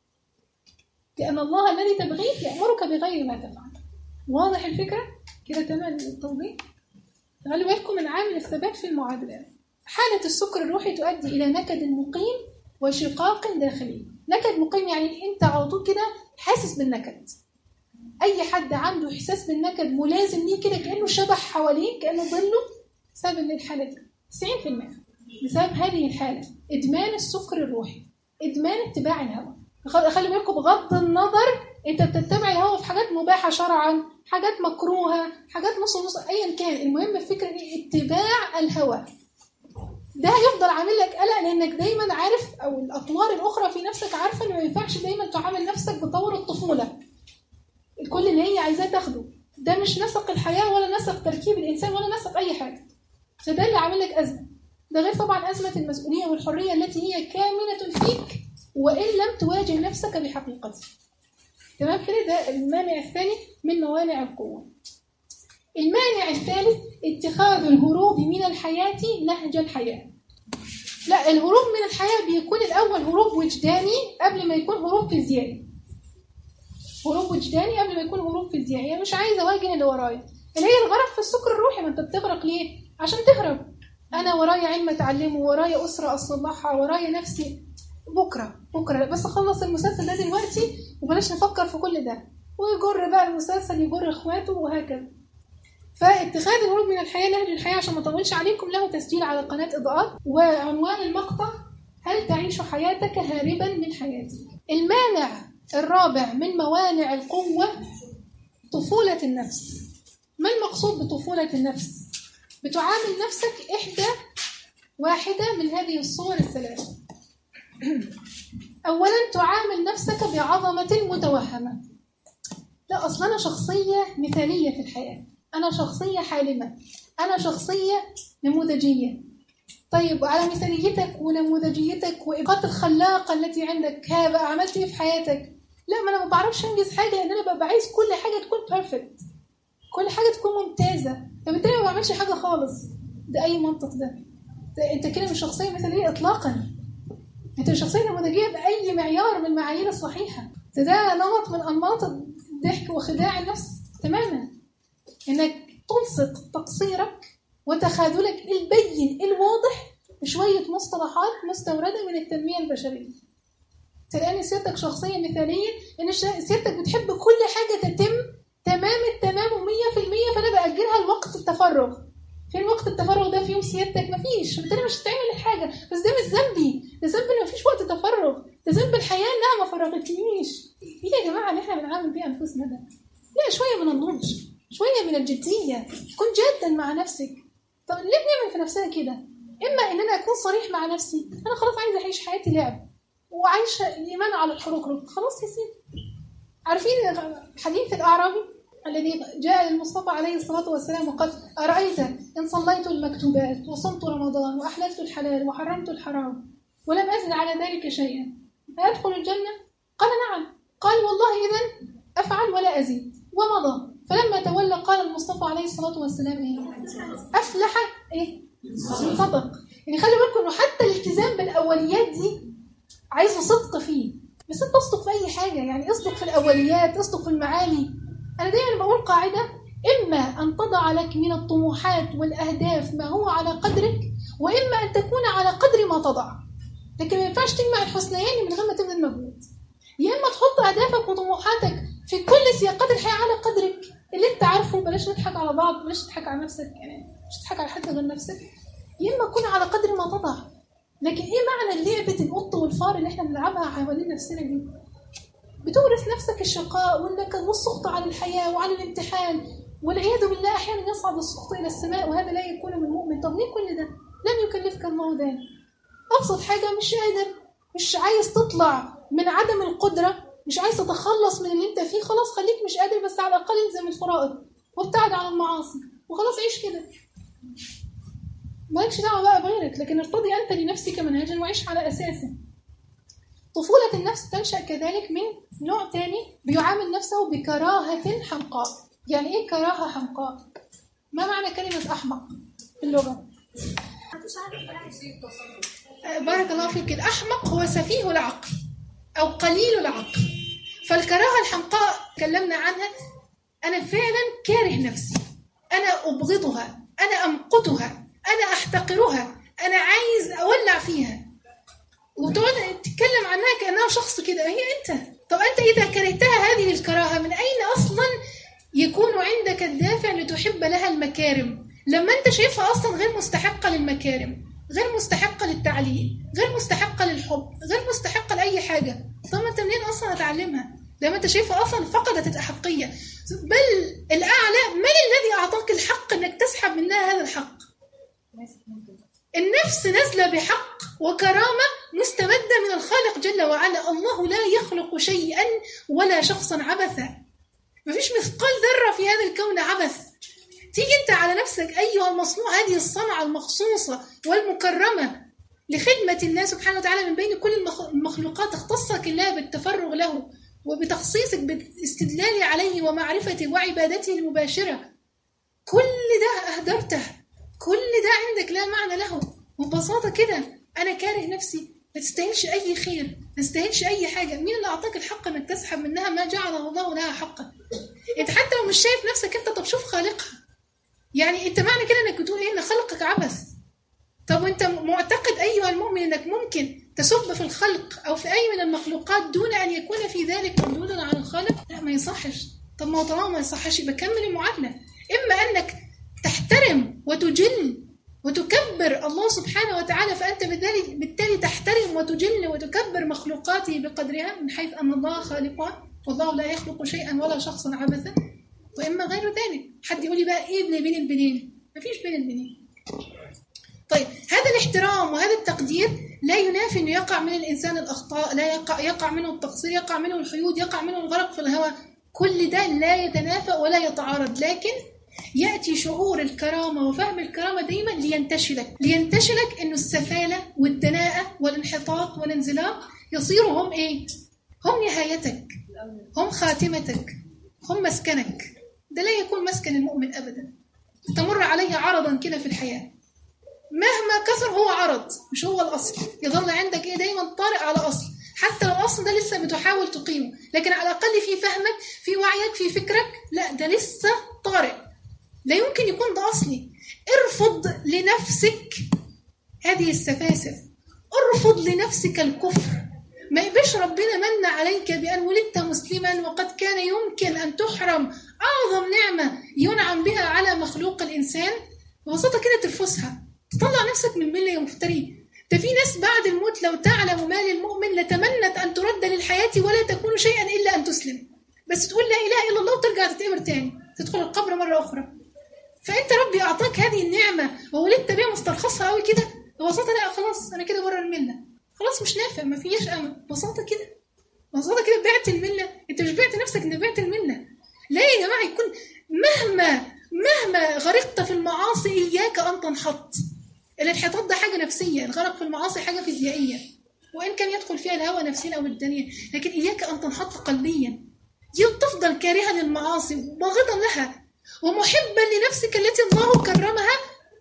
لأن الله الذي تبغيه يأمرك بغير ما تفعل واضح الفكرة؟ كده تمام التوضيح؟ خلي بالكم من عامل الثبات في المعادلات حالة السكر الروحي تؤدي إلى نكد مقيم وشقاق داخلي نكد مقيم يعني أنت على طول كده حاسس بالنكد أي حد عنده إحساس بالنكد ملازم ليه كده كأنه شبح حواليه كأنه ظله بسبب إن الحالة دي 90% بسبب هذه الحالة إدمان السكر الروحي إدمان اتباع الهوى خ- خلي بالكم بغض النظر انت بتتبع الهوى في حاجات مباحه شرعا حاجات مكروهه حاجات نص نص ايا كان المهم الفكره ايه اتباع الهوى ده هيفضل عامل لك قلق لانك دايما عارف او الاطوار الاخرى في نفسك عارفه ان ما ينفعش دايما تعامل نفسك بطور الطفوله الكل اللي هي عايزاه تاخده ده مش نسق الحياه ولا نسق تركيب الانسان ولا نسق اي حاجه فده اللي عامل لك ازمه ده غير طبعا ازمه المسؤوليه والحريه التي هي كامنه فيك وان لم تواجه نفسك بحقيقتها تمام كده ده المانع الثاني من موانع القوه المانع الثالث اتخاذ الهروب من الحياه نهج الحياه لا الهروب من الحياه بيكون الاول هروب وجداني قبل ما يكون هروب فيزيائي هروب وجداني قبل ما يكون هروب فيزيائي يعني مش عايزه اواجه اللي ورايا اللي هي الغرق في السكر الروحي ما انت بتغرق ليه عشان تهرب انا ورايا علم اتعلمه ورايا اسره اصلحها ورايا نفسي بكره بكره بس اخلص المسلسل ده دلوقتي وبلاش نفكر في كل ده ويجر بقى المسلسل يجر اخواته وهكذا فاتخاذ الهروب من الحياه نهج الحياه عشان ما اطولش عليكم له تسجيل على قناه اضاءات وعنوان المقطع هل تعيش حياتك هاربا من حياتك المانع الرابع من موانع القوه طفوله النفس ما المقصود بطفوله النفس بتعامل نفسك احدى واحده من هذه الصور الثلاثه أولا تعامل نفسك بعظمة متوهمة لا أصلا أنا شخصية مثالية في الحياة أنا شخصية حالمة أنا شخصية نموذجية طيب على مثاليتك ونموذجيتك وإبقاء الخلاقة التي عندك ها بقى عملت إيه في حياتك لا ما أنا ما بعرفش أنجز حاجة لأن أنا ببقى عايز كل حاجة تكون بيرفكت كل حاجة تكون ممتازة فبالتالي ما بعملش حاجة خالص ده أي منطق ده, ده أنت كده مش شخصية مثالية إطلاقا انت شخصية نموذجية بأي معيار من المعايير الصحيحة ده نمط من أنماط الضحك وخداع النفس تماما انك تلصق تقصيرك وتخاذلك البين الواضح بشوية مصطلحات مستوردة من التنمية البشرية تلاقي سيرتك شخصية مثالية ان سيرتك بتحب كل حاجة تتم تمام التمام ومية في المية فأنا بأجلها لوقت التفرغ فين وقت التفرغ ده في يوم سيادتك مفيش بالتالي مش هتعمل الحاجه بس ده مش ذنبي ده ذنب ان مفيش وقت تفرغ ده ذنب الحياه انها ما فرغتنيش ايه يا جماعه اللي احنا بنعامل بيه انفسنا ده لا شويه من النضج شويه من الجديه كن جادا مع نفسك طب ليه بنعمل في نفسنا كده اما ان انا اكون صريح مع نفسي انا خلاص عايزه اعيش حياتي لعب وعايشه الايمان على الحروق خلاص يا سيدي عارفين حديث الاعرابي الذي جاء للمصطفى عليه الصلاة والسلام وقال أرأيت إن صليت المكتوبات وصمت رمضان وأحللت الحلال وحرمت الحرام ولم أزد على ذلك شيئا أدخل الجنة؟ قال نعم قال والله إذا أفعل ولا أزيد ومضى فلما تولى قال المصطفى عليه الصلاة والسلام إيه؟ أفلح إيه؟ صدق يعني خلي بالكم إنه حتى الالتزام بالأوليات دي عايزه صدق فيه بس انت اصدق في أي حاجة يعني اصدق في الأوليات اصدق في المعالي أنا دايما بقول قاعدة إما أن تضع لك من الطموحات والأهداف ما هو على قدرك وإما أن تكون على قدر ما تضع لكن ما ينفعش تجمع الحسنيين من غير ما تبذل مجهود يا إما تحط أهدافك وطموحاتك في كل سياقات الحياة على قدرك اللي انت عارفه بلاش نضحك على بعض بلاش تضحك على نفسك يعني مش تضحك على حد غير نفسك يا اما تكون على قدر ما تضع لكن ايه معنى لعبه القط والفار اللي احنا بنلعبها حوالين نفسنا دي بتورث نفسك الشقاء والنكد والسخط على الحياه وعلى الامتحان والعياذ بالله احيانا يصعد السخط الى السماء وهذا لا يكون من مؤمن طب ليه كل ده؟ لن يكلفك الله ذلك ابسط حاجه مش قادر مش عايز تطلع من عدم القدره مش عايز تتخلص من اللي انت فيه خلاص خليك مش قادر بس على الاقل الزم الفرائض وابتعد عن المعاصي وخلاص عيش كده مالكش دعوه بقى بغيرك لكن ارتضي انت لنفسك منهجا وعيش على اساسه طفولة النفس تنشأ كذلك من نوع تاني بيعامل نفسه بكراهة حمقاء يعني ايه كراهة حمقاء؟ ما معنى كلمة أحمق في اللغة؟ آه، بارك الله فيك الأحمق هو سفيه العقل أو قليل العقل فالكراهة الحمقاء تكلمنا عنها أنا فعلا كاره نفسي أنا أبغضها أنا أمقتها أنا أحتقرها أنا عايز أولع فيها وتقعد تتكلم عنها كأنها شخص كده هي أنت طب أنت إذا كرهتها هذه الكراهة من أين أصلا يكون عندك الدافع لتحب لها المكارم لما أنت شايفها أصلا غير مستحقة للمكارم غير مستحقة للتعليم غير مستحقة للحب غير مستحقة لأي حاجة طب ما أنت منين أصلا هتعلمها لما أنت شايفها أصلا فقدت الأحقية بل الأعلى من الذي أعطاك الحق أنك تسحب منها هذا الحق النفس نازلة بحق وكرامة مستمدة من الخالق جل وعلا الله لا يخلق شيئا ولا شخصا عبثا مفيش مثقال ذرة في هذا الكون عبث تيجي انت على نفسك أيها المصنوع هذه الصنعة المخصوصة والمكرمة لخدمة الله سبحانه وتعالى من بين كل المخ- المخلوقات اختصك الله بالتفرغ له وبتخصيصك بالاستدلال عليه ومعرفته وعبادته المباشرة كل ده أهدرته كل ده عندك لا معنى له وببساطة كده أنا كاره نفسي ما تستاهلش أي خير ما تستاهلش أي حاجة مين اللي أعطاك الحق إنك تسحب منها ما جعله الله لها حقا أنت حتى لو مش شايف نفسك أنت طب شوف خالقها يعني أنت معنى كده إنك بتقول إيه إن خلقك عبث طب وأنت معتقد أيها المؤمن إنك ممكن تسب في الخلق أو في أي من المخلوقات دون أن يكون في ذلك مردودا على الخالق لا ما يصحش طب ما هو طالما ما يصحش يبقى كمل المعادلة إما أنك تحترم وتجل وتكبر الله سبحانه وتعالى فأنت بالتالي بالتالي تحترم وتجل وتكبر مخلوقاته بقدرها من حيث أن الله خالقها والله لا يخلق شيئا ولا شخصا عبثا وإما غير ذلك حد يقول لي بقى إيه بين البنين مفيش بين البنين طيب هذا الاحترام وهذا التقدير لا ينافي انه يقع من الانسان الاخطاء لا يقع يقع منه التقصير يقع منه الحيود يقع منه الغرق في الهوى كل ده لا يتنافى ولا يتعارض لكن ياتي شعور الكرامه وفهم الكرامه دايما لينتشلك لينتشلك انه السفاله والدناءه والانحطاط والانزلاق يصيروا هم ايه هم نهايتك هم خاتمتك هم مسكنك ده لا يكون مسكن المؤمن ابدا تمر عليه عرضا كده في الحياه مهما كثر هو عرض مش هو الاصل يظل عندك ايه دايما طارئ على اصل حتى لو الاصل ده لسه بتحاول تقيمه لكن على الاقل في فهمك في وعيك في فكرك لا ده لسه طارئ لا يمكن يكون ده اصلي ارفض لنفسك هذه السفاسف ارفض لنفسك الكفر ما يبقاش ربنا من عليك بأن ولدت مسلما وقد كان يمكن أن تحرم أعظم نعمة ينعم بها على مخلوق الإنسان ببساطة كده ترفضها تطلع نفسك من الملة يا مفتري ده في ناس بعد الموت لو تعلم ما للمؤمن لتمنت أن ترد للحياة ولا تكون شيئا إلا أن تسلم بس تقول لا إله إلا الله وترجع تتقبر تاني تدخل القبر مرة أخرى فأنت ربي أعطاك هذه النعمة وولدت بها مسترخصها قوي كده ببساطة لا خلاص أنا كده بره الملة خلاص مش نافع ما فيش أمل ببساطة كده ببساطة كده بعت الملة أنت مش بعت نفسك أنت بعت الملة لا يا جماعة يكون مهما مهما غرقت في المعاصي إياك أن تنحط الانحطاط ده حاجة نفسية الغرق في المعاصي حاجة فيزيائية وإن كان يدخل فيها الهوى نفسيا أو الدنيا لكن إياك أن تنحط قلبيا تفضل كارها للمعاصي باغضا لها ومحبا لنفسك التي الله كرمها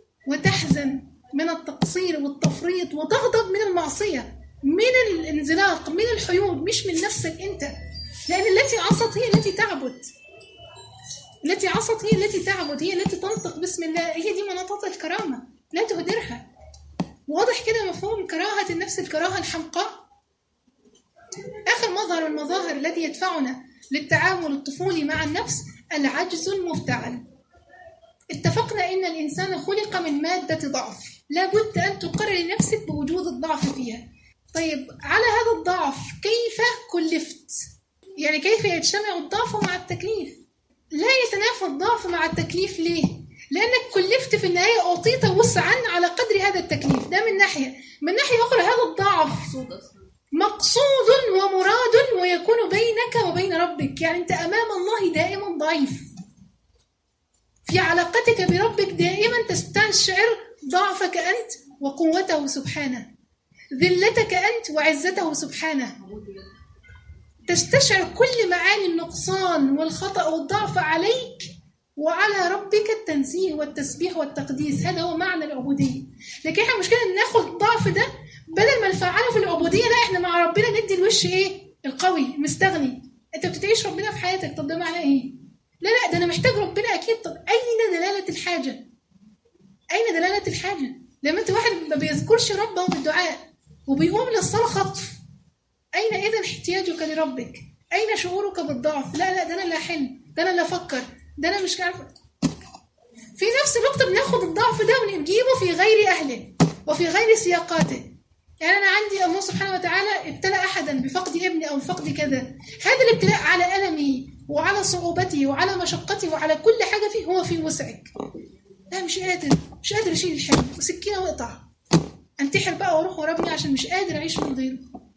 وتحزن من التقصير والتفريط وتغضب من المعصية من الانزلاق من الحيود مش من نفسك أنت لأن التي عصت هي التي تعبد التي عصت هي التي تعبد هي التي تنطق بسم الله هي دي مناطات الكرامة لا تهدرها واضح كده مفهوم كراهة النفس الكراهة الحمقاء آخر مظهر من المظاهر الذي يدفعنا للتعامل الطفولي مع النفس العجز المفتعل اتفقنا ان الانسان خلق من ماده ضعف لابد ان تقرر لنفسك بوجود الضعف فيها طيب على هذا الضعف كيف كلفت يعني كيف يجتمع الضعف مع التكليف لا يتنافى الضعف مع التكليف ليه لانك كلفت في النهايه اعطيت وسعا على قدر هذا التكليف ده من ناحيه من ناحيه اخرى هذا الضعف مقصود ومراد ويكون بينك وبين ربك يعني انت امام الله دائما ضعيف في علاقتك بربك دائما تستشعر ضعفك انت وقوته سبحانه ذلتك انت وعزته سبحانه تستشعر كل معاني النقصان والخطا والضعف عليك وعلى ربك التنزيه والتسبيح والتقديس هذا هو معنى العبوديه لكن احنا المشكله ان ناخد الضعف ده بدل ما نفعله في العبوديه لا احنا مع ربنا ندي الوش ايه القوي المستغني انت بتعيش ربنا في حياتك طب ده معناه ايه لا لا ده انا محتاج ربنا اكيد طب اين دلاله الحاجه اين دلاله الحاجه لما انت واحد ما بيذكرش ربه بالدعاء وبيقوم للصلاه خطف اين اذا احتياجك لربك اين شعورك بالضعف لا لا ده انا اللي احل ده انا اللي افكر ده انا مش عارفه في نفس الوقت بناخد الضعف ده ونجيبه في غير اهله وفي غير سياقاته يعني انا عندي الله سبحانه وتعالى ابتلى احدا بفقد ابني او بفقد كذا هذا الابتلاء على المه وعلى صعوبته وعلى مشقته وعلى كل حاجه فيه هو في وسعك لا مش قادر مش قادر اشيل الحمل وسكينه واقطع انتحر بقى واروح وربني عشان مش قادر اعيش من غيره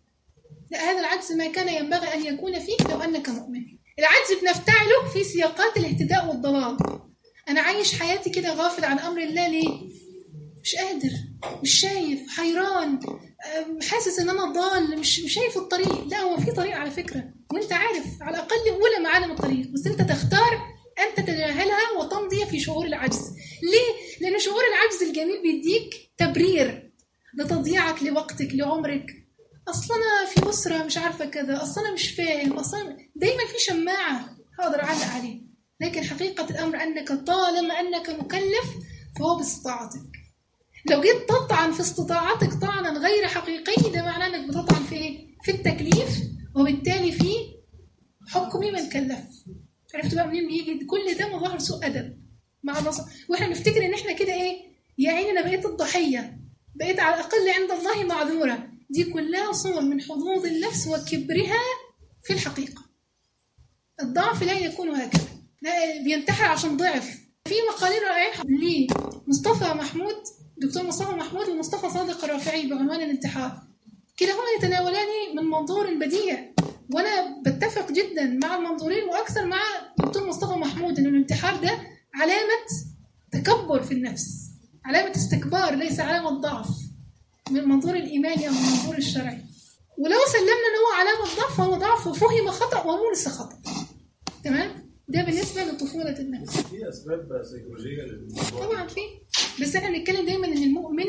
لا هذا العجز ما كان ينبغي ان يكون فيك لو انك مؤمن العجز بنفتعله في سياقات الاهتداء والضلال انا عايش حياتي كده غافل عن امر الله ليه مش قادر مش شايف حيران أم، حاسس ان انا ضال مش مش شايف الطريق لا هو في طريق على فكره وانت عارف على الاقل اولى معالم الطريق بس انت تختار ان تتجاهلها وتمضي في شعور العجز ليه لان شعور العجز الجميل بيديك تبرير لتضييعك لوقتك لعمرك اصل انا في اسره مش عارفه كذا اصل انا مش فاهم اصل أنا... دايما في شماعه هقدر اعلق عليه لكن حقيقه الامر انك طالما انك مكلف فهو باستطاعتك لو جيت تطعن في استطاعتك طعنا غير حقيقي ده معناه انك بتطعن في ايه؟ في التكليف وبالتالي في حكم من كلف عرفت بقى منين بيجي كل ده مظاهر سوء ادب مع النصر واحنا نفتكر ان احنا كده ايه يا عيني انا بقيت الضحيه بقيت على الاقل عند الله معذوره دي كلها صور من حظوظ النفس وكبرها في الحقيقه الضعف لا يكون هكذا لا بينتحر عشان ضعف في مقالين رائعين لمصطفى محمود دكتور مصطفى محمود ومصطفى صادق الرافعي بعنوان الانتحار كلاهما يتناولان من منظور بديع وانا بتفق جدا مع المنظورين واكثر مع دكتور مصطفى محمود ان الانتحار ده علامه تكبر في النفس علامه استكبار ليس علامه ضعف من المنظور الايماني او من المنظور الشرعي ولو سلمنا ان هو علامه ضعف فهو ضعف وفهم خطا ومورس خطا تمام ده بالنسبه لطفوله النفس
في اسباب سيكولوجيه للموضوع
طبعا في بس احنا بنتكلم دايما ان المؤمن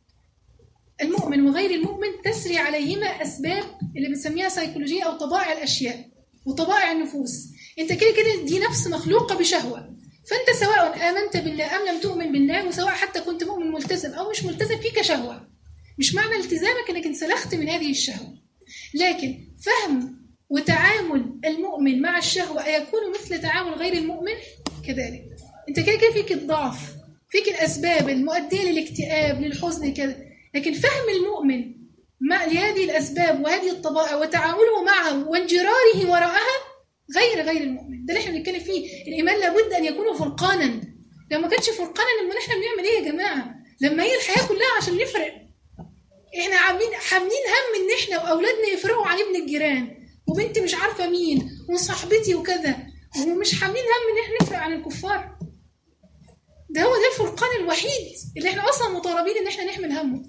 المؤمن وغير المؤمن تسري عليهما اسباب اللي بنسميها سيكولوجيه او طبائع الاشياء وطبائع النفوس انت كده كده دي نفس مخلوقه بشهوه فانت سواء امنت بالله ام لم تؤمن بالله وسواء حتى كنت مؤمن ملتزم او مش ملتزم فيك شهوه مش معنى التزامك انك انسلخت من هذه الشهوه لكن فهم وتعامل المؤمن مع الشهوه ايكون مثل تعامل غير المؤمن كذلك انت كده كده فيك الضعف فيك الاسباب المؤديه للاكتئاب للحزن كده لكن فهم المؤمن مع لهذه الاسباب وهذه الطبائع وتعامله معها وانجراره وراءها غير غير المؤمن ده اللي احنا بنتكلم فيه الايمان لابد ان يكون فرقانا لو ما كانش فرقانا امال احنا بنعمل ايه يا جماعه لما هي الحياه كلها عشان نفرق احنا عاملين حاملين هم ان احنا واولادنا يفرقوا عن ابن الجيران وبنتي مش عارفه مين وصاحبتي وكذا ومش حاملين هم ان احنا نفرق عن الكفار ده هو ده الفرقان الوحيد اللي احنا اصلا مطالبين ان احنا نحمل همه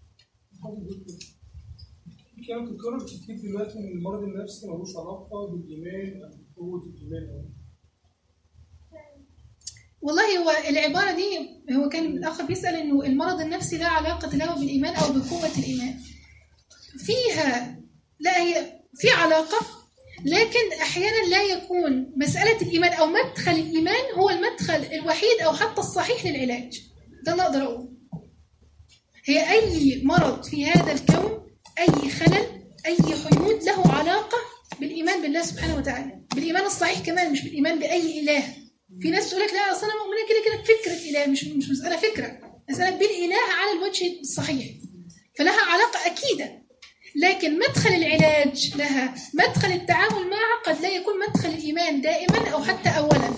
في كلام بتتكرر كتير دلوقتي ان المرض النفسي ملوش علاقه بالايمان او بقوه الايمان أو
والله هو العبارة دي هو كان الأخ بيسأل إنه المرض النفسي لا علاقة له بالإيمان أو بقوة الإيمان. فيها لا هي في علاقة لكن أحيانا لا يكون مسألة الإيمان أو مدخل الإيمان هو المدخل الوحيد أو حتى الصحيح للعلاج. ده اللي أقدر أقوله. هي أي مرض في هذا الكون أي خلل أي حيود له علاقة بالايمان بالله سبحانه وتعالى بالايمان الصحيح كمان مش بالايمان باي اله في ناس تقول لك لا اصل انا مؤمنه كده كده بفكره اله مش مش مساله فكره مساله بالاله على الوجه الصحيح فلها علاقه اكيده لكن مدخل العلاج لها مدخل التعامل معها قد لا يكون مدخل الايمان دائما او حتى اولا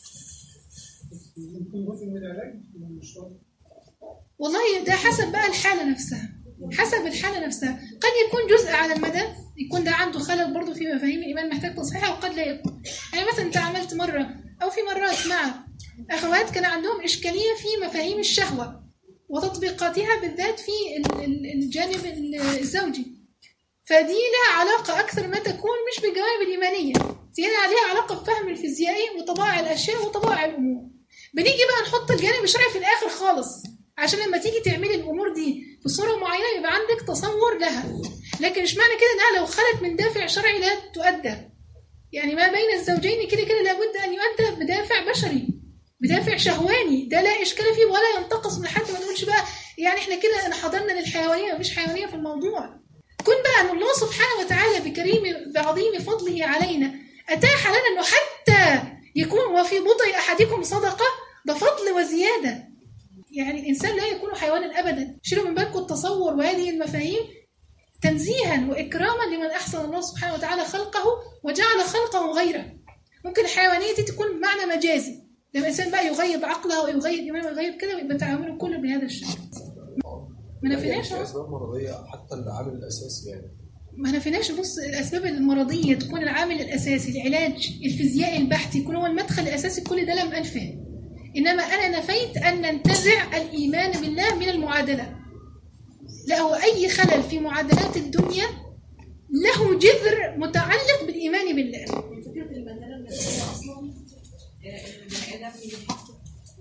يكون جزء من العلاج ولا مش شرط؟
والله ده حسب بقى الحالة نفسها حسب الحالة نفسها قد يكون جزء على المدى يكون ده عنده خلل برضه في مفاهيم الإيمان محتاج تصحيحها وقد لا يكون يعني مثلا أنت عملت مرة أو في مرات مع أخوات كان عندهم إشكالية في مفاهيم الشهوة وتطبيقاتها بالذات في ال- ال- الجانب ال- الزوجي فدي لها علاقة أكثر ما تكون مش بالجوانب الإيمانية دي لها علاقة بفهم الفيزيائي وطبائع الأشياء وطبائع الأمور بنيجي بقى نحط الجانب الشرعي في الآخر خالص عشان لما تيجي تعملي الامور دي بصوره معينه يبقى عندك تصور لها لكن مش معنى كده انها لو خلت من دافع شرعي لا تؤدى يعني ما بين الزوجين كده كده لابد ان يؤدى بدافع بشري بدافع شهواني ده لا اشكال فيه ولا ينتقص من حد ما نقولش بقى يعني احنا كده انحدرنا للحيوانيه مفيش حيوانيه في الموضوع كن بقى ان الله سبحانه وتعالى بكريم بعظيم فضله علينا اتاح لنا انه حتى يكون وفي بضع احدكم صدقه ده فضل وزياده يعني الإنسان لا يكون حيوانا أبدا شيلوا من بالكم التصور وهذه المفاهيم تنزيها وإكراما لمن أحسن الله سبحانه وتعالى خلقه وجعل خلقه غيره ممكن الحيوانية دي تكون بمعنى مجازي لما الإنسان بقى يغيب عقله ويغيب إيمانه ويغيب كده ويبقى تعامله كله بهذا الشكل ما نفيناش
يعني اسباب مرضيه حتى العامل الاساسي يعني
ما نفيناش بص الأسباب المرضية تكون العامل الأساسي العلاج الفيزيائي البحث يكون هو المدخل الأساسي كل ده لم أنفه إنما أنا نفيت أن ننتزع الإيمان بالله من المعادلة لا هو أي خلل في معادلات الدنيا له جذر متعلق بالإيمان بالله
فكرة المنزلة النفسية أصلا آه، البني آدم يحقق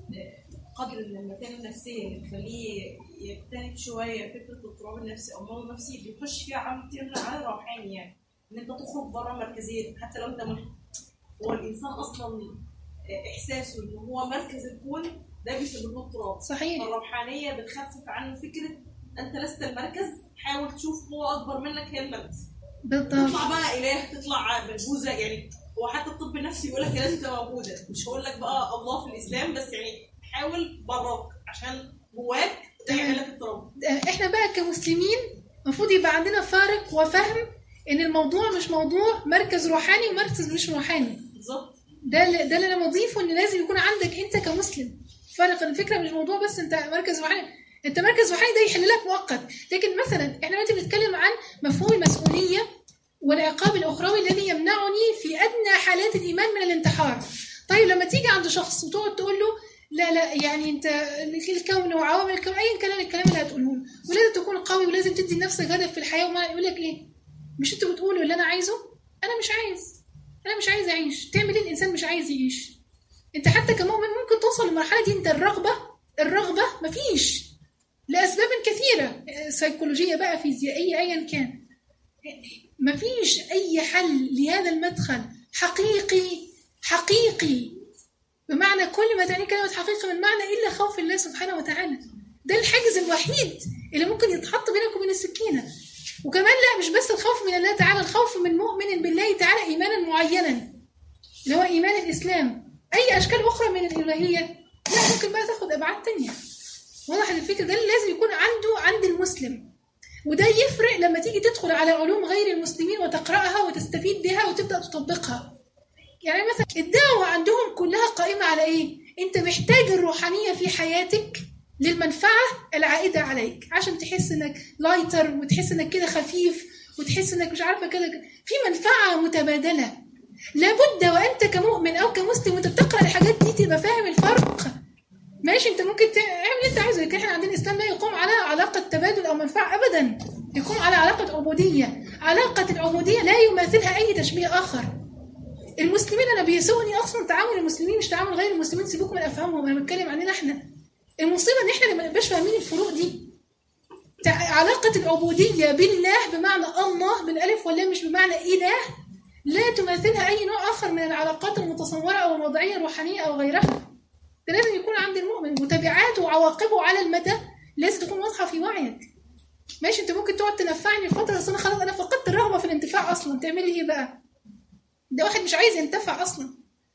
آه، قدر من المكانة النفسية اللي تخليه يجتنب شوية فكرة الاضطراب النفسي أو المرض النفسي بيخش فيها عامل كتير عامل روحاني يعني إن أنت تخرج بره مركزيتك حتى لو أنت ملحد هو الإنسان أصلا آه، إحساسه إن هو مركز الكون ده بيسبب له اضطراب
صحيح
فالروحانية بتخفف عنه فكرة أنت لست المركز حاول تشوف قوة أكبر منك هي المركز
بالضبط
تطلع بقى اله تطلع بلبوزه يعني هو حتى الطب النفسي يقول لك لازم تبقى موجوده مش هقول لك بقى الله في الاسلام بس يعني حاول براك عشان جواك تعمل لك اضطراب
احنا بقى كمسلمين المفروض يبقى عندنا فارق وفهم ان الموضوع مش موضوع مركز روحاني ومركز مش روحاني
بالظبط
ده اللي ده اللي انا بضيفه ان لازم يكون عندك انت كمسلم فرق الفكره مش موضوع بس انت مركز روحاني انت مركز روحاني ده يحل لك مؤقت لكن مثلا احنا دلوقتي بنتكلم عن مفهوم المسؤوليه والعقاب الاخروي الذي يمنعني في ادنى حالات الايمان من الانتحار طيب لما تيجي عند شخص وتقعد تقول له لا لا يعني انت الكون وعوامل الكون ايا كان الكلام اللي هتقوله له ولازم تكون قوي ولازم تدي لنفسك هدف في الحياه وما يقول لك ايه مش انتوا بتقولوا اللي انا عايزه انا مش عايز انا مش عايز اعيش تعمل ايه الانسان مش عايز يعيش انت حتى كمؤمن ممكن توصل للمرحله دي انت الرغبه الرغبه مفيش لاسباب كثيره سيكولوجيه بقى فيزيائيه ايا كان مفيش اي حل لهذا المدخل حقيقي حقيقي بمعنى كل ما تعني كلمه حقيقه من معنى الا خوف الله سبحانه وتعالى ده الحاجز الوحيد اللي ممكن يتحط بينك وبين السكينه وكمان لا مش بس الخوف من الله تعالى الخوف من مؤمن بالله تعالى ايمانا معينا اللي هو ايمان الاسلام اي اشكال اخرى من الالوهيه لا ممكن بقى تاخد ابعاد تانية واضح ان الفكر ده اللي لازم يكون عنده عند المسلم وده يفرق لما تيجي تدخل على علوم غير المسلمين وتقراها وتستفيد بها وتبدا تطبقها يعني مثلا الدعوه عندهم كلها قائمه على ايه انت محتاج الروحانيه في حياتك للمنفعه العائده عليك عشان تحس انك لايتر وتحس انك كده خفيف وتحس انك مش عارفه كده في منفعه متبادله لابد وانت كمؤمن او كمسلم وانت بتقرا الحاجات دي تبقى فاهم الفرق ماشي انت ممكن تعمل اللي انت عايزه لكن احنا عندنا الاسلام لا يقوم على علاقه تبادل او منفعه ابدا يقوم على علاقه عبوديه علاقه العبوديه لا يماثلها اي تشبيه اخر المسلمين انا بيسوءني اصلا تعامل المسلمين مش تعامل غير المسلمين سيبوكم من افهامهم انا بتكلم عننا احنا المصيبه ان احنا ما نبقاش فاهمين الفروق دي علاقه العبوديه بالله بمعنى الله بالالف واللام مش بمعنى اله لا تماثلها اي نوع اخر من العلاقات المتصوره او الوضعيه الروحانيه او غيرها ده لازم يكون عند المؤمن وتبعاته وعواقبه على المدى لازم تكون واضحه في وعيك ماشي انت ممكن تقعد تنفعني فتره بس انا خلاص انا فقدت الرغبه في الانتفاع اصلا تعملي ايه بقى ده واحد مش عايز ينتفع اصلا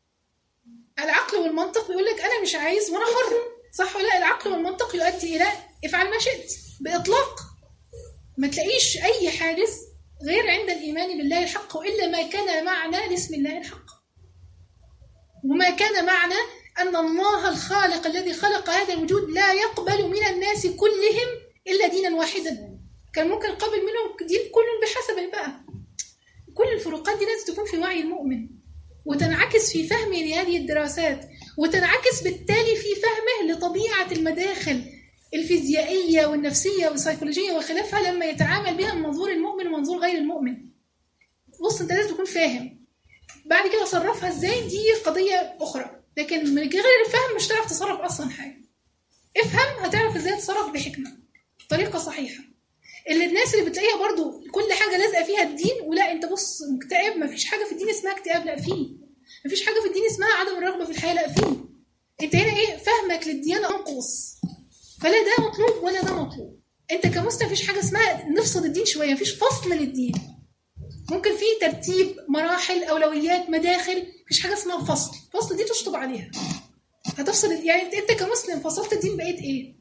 العقل والمنطق بيقول لك انا مش عايز وانا حر صح ولا لا العقل والمنطق يؤدي الى افعل ما شئت باطلاق ما تلاقيش اي حاجز غير عند الايمان بالله الحق الا ما كان معنى لاسم الله الحق وما كان معنى ان الله الخالق الذي خلق هذا الوجود لا يقبل من الناس كلهم الا دينا واحدا كان ممكن قبل منهم دين كل بحسبه بقى كل الفروقات دي لازم تكون في وعي المؤمن وتنعكس في فهمه لهذه الدراسات وتنعكس بالتالي في فهمه لطبيعة المداخل الفيزيائية والنفسية والسيكولوجية وخلافها لما يتعامل بها من منظور المؤمن ومنظور غير المؤمن بص انت لازم تكون فاهم بعد كده صرفها ازاي دي قضية أخرى لكن من غير الفهم مش هتعرف تصرف أصلا حاجة افهم هتعرف ازاي تتصرف بحكمة طريقة صحيحة اللي الناس اللي بتلاقيها برضو كل حاجة لازقة فيها الدين ولا انت بص مكتئب مفيش حاجة في الدين اسمها اكتئاب لا فيه مفيش حاجة في الدين اسمها عدم الرغبة في الحياة لا فيه انت هنا ايه فهمك للديانة منقوص فلا ده مطلوب ولا ده مطلوب انت كمسلم مفيش حاجة اسمها نفصل الدين شوية مفيش فصل للدين ممكن في ترتيب مراحل اولويات مداخل مفيش حاجة اسمها فصل فصل دي تشطب عليها هتفصل يعني انت كمسلم فصلت الدين بقيت ايه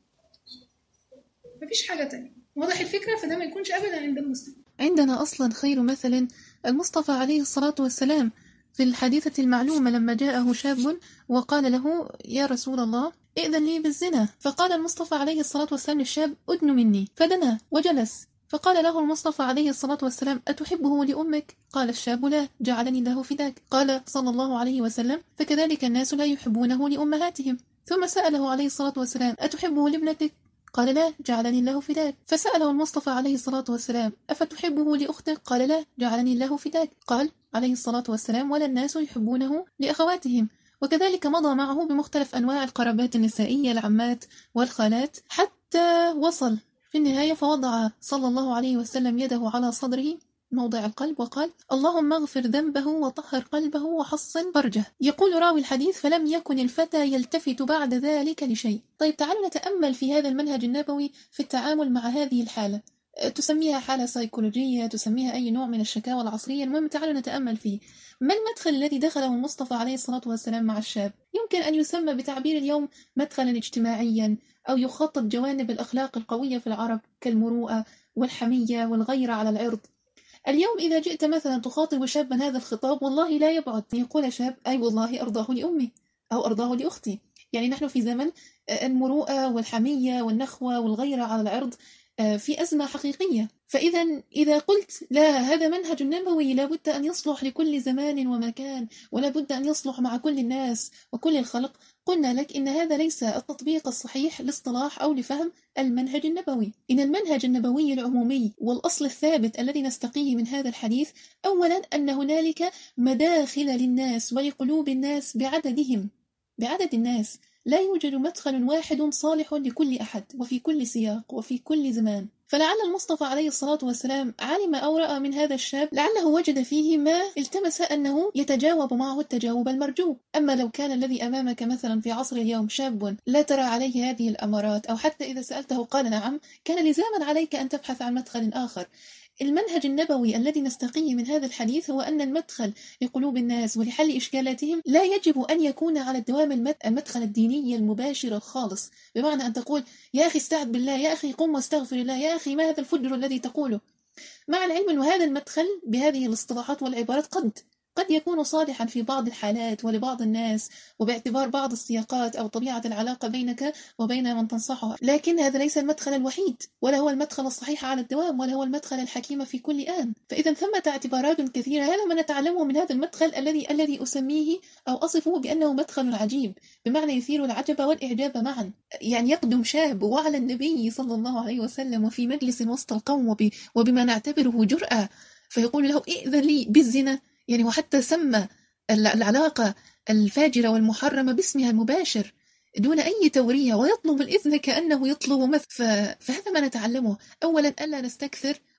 مفيش حاجة تانية واضح الفكرة فده ما يكونش أبدا عند المسلم
عندنا أصلا خير مثل المصطفى عليه الصلاة والسلام في الحادثة المعلومة لما جاءه شاب وقال له يا رسول الله ائذن لي بالزنا فقال المصطفى عليه الصلاة والسلام للشاب أدن مني فدنا وجلس فقال له المصطفى عليه الصلاة والسلام أتحبه لأمك؟ قال الشاب لا جعلني الله فداك قال صلى الله عليه وسلم فكذلك الناس لا يحبونه لأمهاتهم ثم سأله عليه الصلاة والسلام أتحبه لابنتك؟ قال لا جعلني الله فداك فسأله المصطفى عليه الصلاة والسلام أفتحبه لأختك قال لا جعلني الله فداك قال عليه الصلاة والسلام ولا الناس يحبونه لأخواتهم وكذلك مضى معه بمختلف أنواع القرابات النسائية العمات والخالات حتى وصل في النهاية فوضع صلى الله عليه وسلم يده على صدره موضع القلب وقال اللهم اغفر ذنبه وطهر قلبه وحصن فرجه يقول راوي الحديث فلم يكن الفتى يلتفت بعد ذلك لشيء طيب تعالوا نتأمل في هذا المنهج النبوي في التعامل مع هذه الحالة تسميها حالة سيكولوجية تسميها أي نوع من الشكاوى العصرية المهم تعالوا نتأمل فيه ما المدخل الذي دخله المصطفى عليه الصلاة والسلام مع الشاب يمكن أن يسمى بتعبير اليوم مدخلا اجتماعيا أو يخاطب جوانب الأخلاق القوية في العرب كالمروءة والحمية والغيرة على العرض اليوم إذا جئت مثلا تخاطب شابا هذا الخطاب والله لا يبعد يقول شاب أي والله أرضاه لأمي أو أرضاه لأختي يعني نحن في زمن المروءة والحمية والنخوة والغيرة على العرض في أزمة حقيقية فإذا إذا قلت لا هذا منهج نبوي لابد أن يصلح لكل زمان ومكان ولا بد أن يصلح مع كل الناس وكل الخلق قلنا لك إن هذا ليس التطبيق الصحيح لاصطلاح أو لفهم المنهج النبوي إن المنهج النبوي العمومي والأصل الثابت الذي نستقيه من هذا الحديث أولا أن هنالك مداخل للناس ولقلوب الناس بعددهم بعدد الناس لا يوجد مدخل واحد صالح لكل أحد وفي كل سياق وفي كل زمان فلعل المصطفى عليه الصلاة والسلام علم أو رأى من هذا الشاب لعله وجد فيه ما التمس أنه يتجاوب معه التجاوب المرجو أما لو كان الذي أمامك مثلا في عصر اليوم شاب لا ترى عليه هذه الأمارات أو حتى إذا سألته قال نعم كان لزاما عليك أن تبحث عن مدخل آخر المنهج النبوي الذي نستقيه من هذا الحديث هو أن المدخل لقلوب الناس ولحل إشكالاتهم لا يجب أن يكون على الدوام المدخل الديني المباشر الخالص بمعنى أن تقول يا أخي استعذ بالله يا أخي قم واستغفر الله يا أخي ما هذا الفجر الذي تقوله مع العلم أن هذا المدخل بهذه الاصطلاحات والعبارات قد قد يكون صالحا في بعض الحالات ولبعض الناس وباعتبار بعض السياقات أو طبيعة العلاقة بينك وبين من تنصحه لكن هذا ليس المدخل الوحيد ولا هو المدخل الصحيح على الدوام ولا هو المدخل الحكيم في كل آن فإذا ثمة اعتبارات كثيرة هذا ما نتعلمه من هذا المدخل الذي الذي أسميه أو أصفه بأنه مدخل عجيب بمعنى يثير العجب والإعجاب معا يعني يقدم شاب وعلى النبي صلى الله عليه وسلم وفي مجلس وسط القوم وبما نعتبره جرأة فيقول له ائذن لي بالزنا يعني وحتى سمى العلاقة الفاجرة والمحرمة باسمها المباشر دون أي تورية ويطلب الإذن كأنه يطلب مثل فهذا ما نتعلمه أولا ألا نستكثر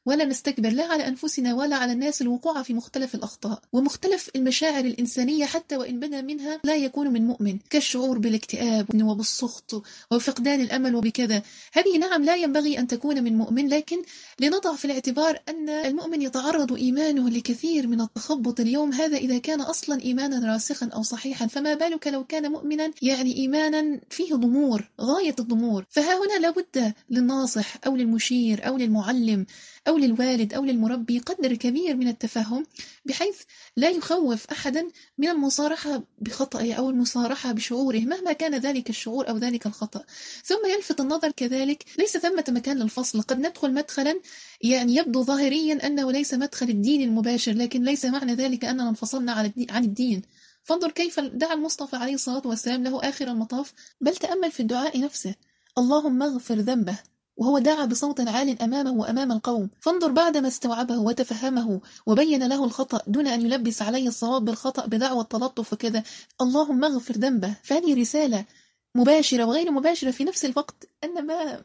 ولا نستكبر لا على أنفسنا ولا على الناس الوقوع في مختلف الأخطاء ومختلف المشاعر الإنسانية حتى وإن بدا منها لا يكون من مؤمن كالشعور بالاكتئاب وبالسخط وفقدان الأمل وبكذا هذه نعم لا ينبغي أن تكون من مؤمن لكن لنضع في الاعتبار أن المؤمن يتعرض إيمانه لكثير من التخبط اليوم هذا إذا كان أصلا إيمانا راسخا أو صحيحا فما بالك لو كان مؤمنا يعني إيمانا فيه ضمور غاية الضمور فها هنا لابد للناصح أو للمشير أو للمعلم أو للوالد أو للمربي قدر كبير من التفهم بحيث لا يخوف أحدا من المصارحة بخطأه أو المصارحة بشعوره مهما كان ذلك الشعور أو ذلك الخطأ ثم يلفت النظر كذلك ليس ثمة مكان للفصل قد ندخل مدخلا يعني يبدو ظاهريا أنه ليس مدخل الدين المباشر لكن ليس معنى ذلك أننا انفصلنا عن الدين فانظر كيف دعا المصطفى عليه الصلاة والسلام له آخر المطاف بل تأمل في الدعاء نفسه اللهم اغفر ذنبه وهو دعا بصوت عال أمامه وأمام القوم فانظر بعدما استوعبه وتفهمه وبين له الخطأ دون أن يلبس عليه الصواب بالخطأ بدعوى التلطف وكذا اللهم اغفر ذنبه فهذه رسالة مباشرة وغير مباشرة في نفس الوقت أن ما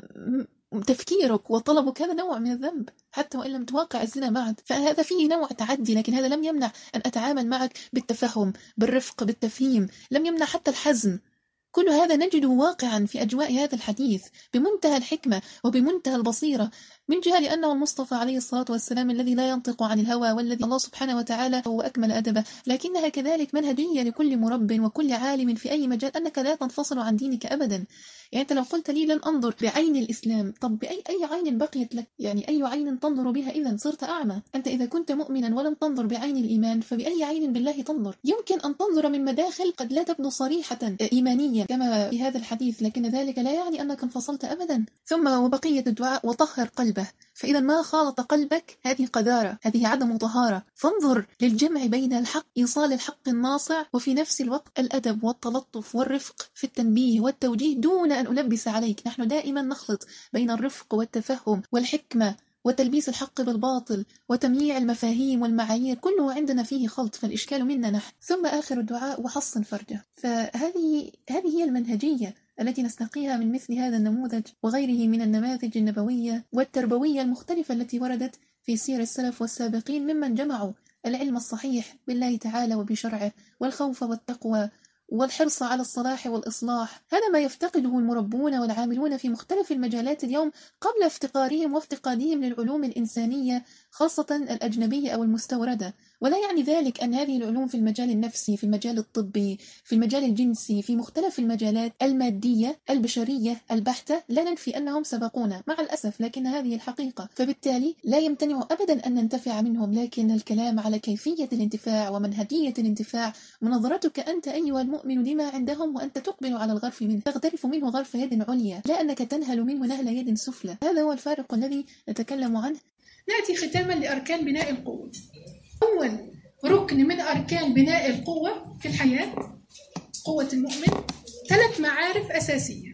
تفكيرك وطلبك هذا نوع من الذنب حتى وإن لم تواقع الزنا بعد فهذا فيه نوع تعدي لكن هذا لم يمنع أن أتعامل معك بالتفهم بالرفق بالتفهيم لم يمنع حتى الحزم كل هذا نجده واقعا في أجواء هذا الحديث بمنتهى الحكمة وبمنتهى البصيرة من جهة لأنه المصطفى عليه الصلاة والسلام الذي لا ينطق عن الهوى والذي الله سبحانه وتعالى هو أكمل أدبه لكنها كذلك منهجية لكل مرب وكل عالم في أي مجال أنك لا تنفصل عن دينك أبدا يعني أنت لو قلت لي لن أنظر بعين الإسلام طب بأي أي عين بقيت لك يعني أي عين تنظر بها إذا صرت أعمى أنت إذا كنت مؤمنا ولم تنظر بعين الإيمان فبأي عين بالله تنظر يمكن أن تنظر من مداخل قد لا تبدو صريحة إيمانيا كما في هذا الحديث لكن ذلك لا يعني أنك انفصلت أبدا ثم وبقية الدعاء وطهر قلبه فإذا ما خالط قلبك هذه قذارة هذه عدم طهارة فانظر للجمع بين الحق إيصال الحق الناصع وفي نفس الوقت الأدب والتلطف والرفق في التنبيه والتوجيه دون أن ألبس عليك نحن دائما نخلط بين الرفق والتفهم والحكمة وتلبيس الحق بالباطل وتمييع المفاهيم والمعايير كله عندنا فيه خلط فالإشكال منا نحن ثم آخر الدعاء وحصن فرجه فهذه هذه هي المنهجية التي نستقيها من مثل هذا النموذج وغيره من النماذج النبوية والتربوية المختلفة التي وردت في سير السلف والسابقين ممن جمعوا العلم الصحيح بالله تعالى وبشرعه والخوف والتقوى والحرص على الصلاح والإصلاح هذا ما يفتقده المربون والعاملون في مختلف المجالات اليوم قبل افتقارهم وافتقادهم للعلوم الإنسانية خاصة الأجنبية أو المستوردة ولا يعني ذلك أن هذه العلوم في المجال النفسي في المجال الطبي في المجال الجنسي في مختلف المجالات المادية البشرية البحتة لا ننفي أنهم سبقونا مع الأسف لكن هذه الحقيقة فبالتالي لا يمتنع أبدا أن ننتفع منهم لكن الكلام على كيفية الانتفاع ومنهجية الانتفاع ونظرتك أنت أيها المؤمن لما عندهم وأنت تقبل على الغرف منه تغترف منه غرف يد عليا لا أنك تنهل منه نهل يد سفلى هذا هو الفارق الذي نتكلم عنه
نأتي ختاما لأركان بناء القوة أول ركن من أركان بناء القوة في الحياة قوة المؤمن ثلاث معارف أساسية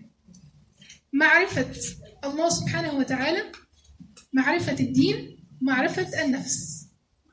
معرفة الله سبحانه وتعالى معرفة الدين معرفة النفس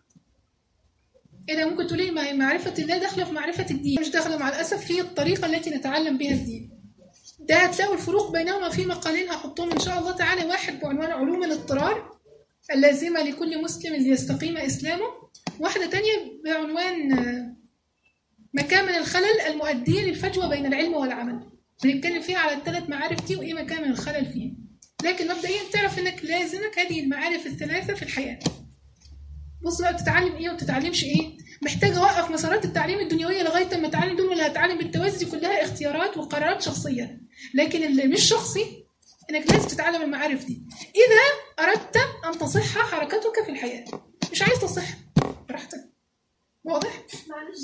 إذا ممكن تقولي ما هي معرفة الله داخلة في معرفة الدين مش داخلة مع الأسف في الطريقة التي نتعلم بها الدين ده هتلاقوا الفروق بينهما في مقالين هحطهم إن شاء الله تعالى واحد بعنوان علوم الاضطرار اللازمة لكل مسلم ليستقيم إسلامه واحدة تانية بعنوان مكامن الخلل المؤدية للفجوة بين العلم والعمل بنتكلم فيها على الثلاث معارف دي وإيه مكامن الخلل فيه لكن مبدئيا تعرف إنك لازمك هذه المعارف الثلاثة في الحياة بص بقى بتتعلم إيه وبتتعلمش إيه محتاج أوقف مسارات التعليم الدنيوية لغاية ما أتعلم دول ولا هتعلم بالتوازي دي كلها اختيارات وقرارات شخصية لكن اللي مش شخصي انك لازم تتعلم المعارف دي اذا اردت ان تصح حركتك في الحياه مش عايز تصح براحتك واضح
معلش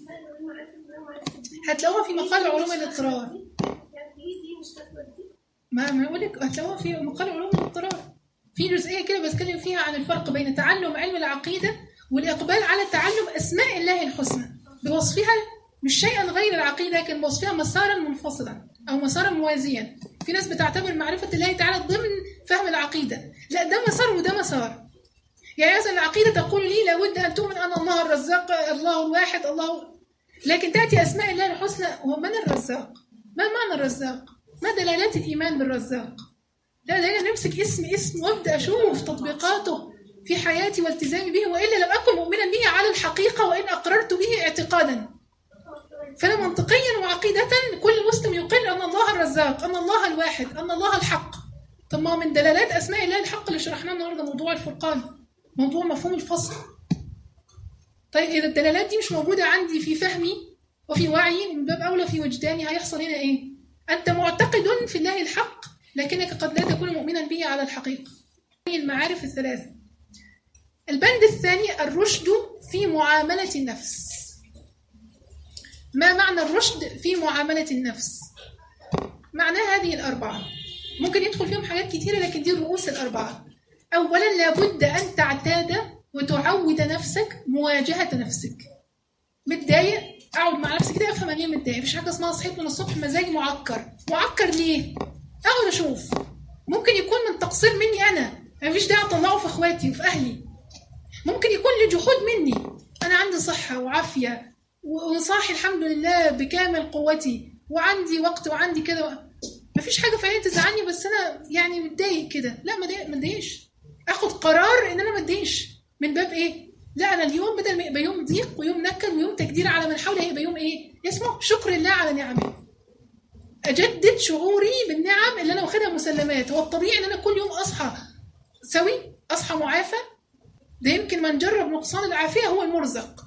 هتلاقوها في مقال علوم الاضطرار
يعني دي مش تاخد دي
ما ما بقول لك هتلاقوها في مقال علوم الاضطرار في جزئيه كده بتكلم فيها عن الفرق بين تعلم علم العقيده والاقبال على تعلم اسماء الله الحسنى بوصفها مش شيئا غير العقيده لكن بوصفها مسارا منفصلا او مسارا موازيا في ناس بتعتبر معرفة الله تعالى ضمن فهم العقيدة لا ده مسار وده مسار يعني مثلا العقيدة تقول لي لابد أن تؤمن أن الله الرزاق الله الواحد الله لكن تأتي أسماء الله الحسنى ومن الرزاق ما معنى الرزاق ما دلالات الإيمان بالرزاق لا ده أنا نمسك اسم اسم وابدأ أشوف تطبيقاته في حياتي والتزامي به والا لم اكن مؤمنا به على الحقيقه وان اقررت به اعتقادا فانا منطقيا وعقيده كل مسلم يقر ان الله الرزاق ان الله الواحد ان الله الحق طب ما هو من دلالات اسماء الله الحق اللي شرحناه النهارده موضوع الفرقان موضوع مفهوم الفصل طيب اذا الدلالات دي مش موجوده عندي في فهمي وفي وعي من باب اولى في وجداني هيحصل هنا ايه انت معتقد في الله الحق لكنك قد لا تكون مؤمنا به على الحقيقه هذه المعارف الثلاثه البند الثاني الرشد في معامله النفس ما معنى الرشد في معامله النفس معناها هذه الاربعه ممكن يدخل فيهم حاجات كتيره لكن دي الرؤوس الاربعه اولا لابد ان تعتاد وتعود نفسك مواجهه نفسك متضايق اقعد مع نفسي كده افهم انا ليه متضايق مفيش حاجه اسمها صحيت من الصبح مزاجي معكر معكر ليه اقعد اشوف ممكن يكون من تقصير مني انا مفيش داعي اطلعه في اخواتي وفي اهلي ممكن يكون لجحود مني انا عندي صحه وعافيه وصاحي الحمد لله بكامل قوتي وعندي وقت وعندي كده مفيش حاجه فعليا تزعلني بس انا يعني متضايق كده لا ما ضايق- ما اتضايقش اخد قرار ان انا ما اتضايقش من باب ايه لا انا اليوم بدل ما يبقى يوم ضيق ويوم نكد ويوم تقدير على من حولي هيبقى يوم ايه اسمه شكر الله على نعمه اجدد شعوري بالنعم اللي انا واخدها مسلمات هو الطبيعي ان انا كل يوم اصحى سوي اصحى معافى ده يمكن من جرب نقصان العافيه هو المرزق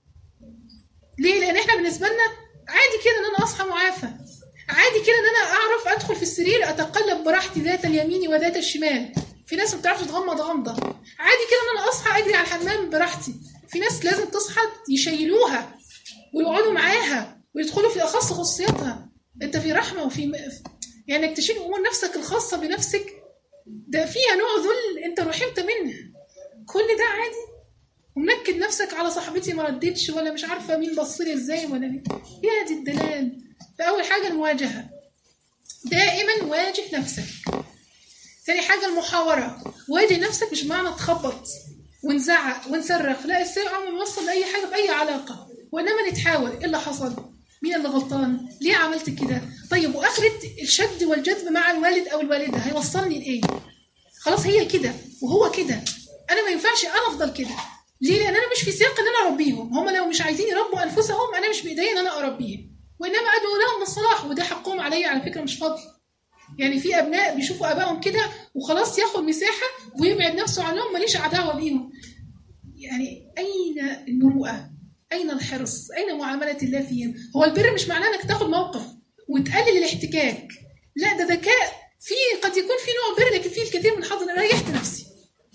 ليه لان احنا بالنسبه لنا عادي كده ان انا اصحى معافى عادي كده ان انا اعرف ادخل في السرير اتقلب براحتي ذات اليمين وذات الشمال في ناس ما بتعرفش تغمض غمضه عادي كده ان انا اصحى اجري على الحمام براحتي في ناس لازم تصحى يشيلوها ويقعدوا معاها ويدخلوا في اخص خصوصياتها انت في رحمه وفي يعني انك تشيل امور نفسك الخاصه بنفسك ده فيها نوع ذل انت رحمت منه كل ده عادي ومنكد نفسك على صاحبتي ما ردتش ولا مش عارفه مين بص لي ازاي ولا مين يا دي الدلال فاول حاجه المواجهه دائما واجه نفسك تاني حاجه المحاوره واجه نفسك مش معنى تخبط ونزعق ونصرخ لا السيء عمره ما يوصل لاي حاجه باي علاقه وانما نتحاور ايه اللي حصل مين اللي غلطان ليه عملت كده طيب واخره الشد والجذب مع الوالد او الوالده هيوصلني لايه خلاص هي كده وهو كده انا ما ينفعش انا افضل كده ليه لان انا مش في سياق ان انا اربيهم هم لو مش عايزين يربوا انفسهم انا مش بايديا ان انا اربيهم وانما ادعو لهم بالصلاح وده حقهم عليا على فكره مش فضل يعني في ابناء بيشوفوا ابائهم كده وخلاص ياخد مساحه ويبعد نفسه عنهم ماليش عداوه بيهم يعني اين المروءه اين الحرص اين معامله الله فيهم هو البر مش معناه انك تاخد موقف وتقلل الاحتكاك لا ده ذكاء في قد يكون في نوع بر لكن فيه الكثير من حظ أنا ريحت نفسي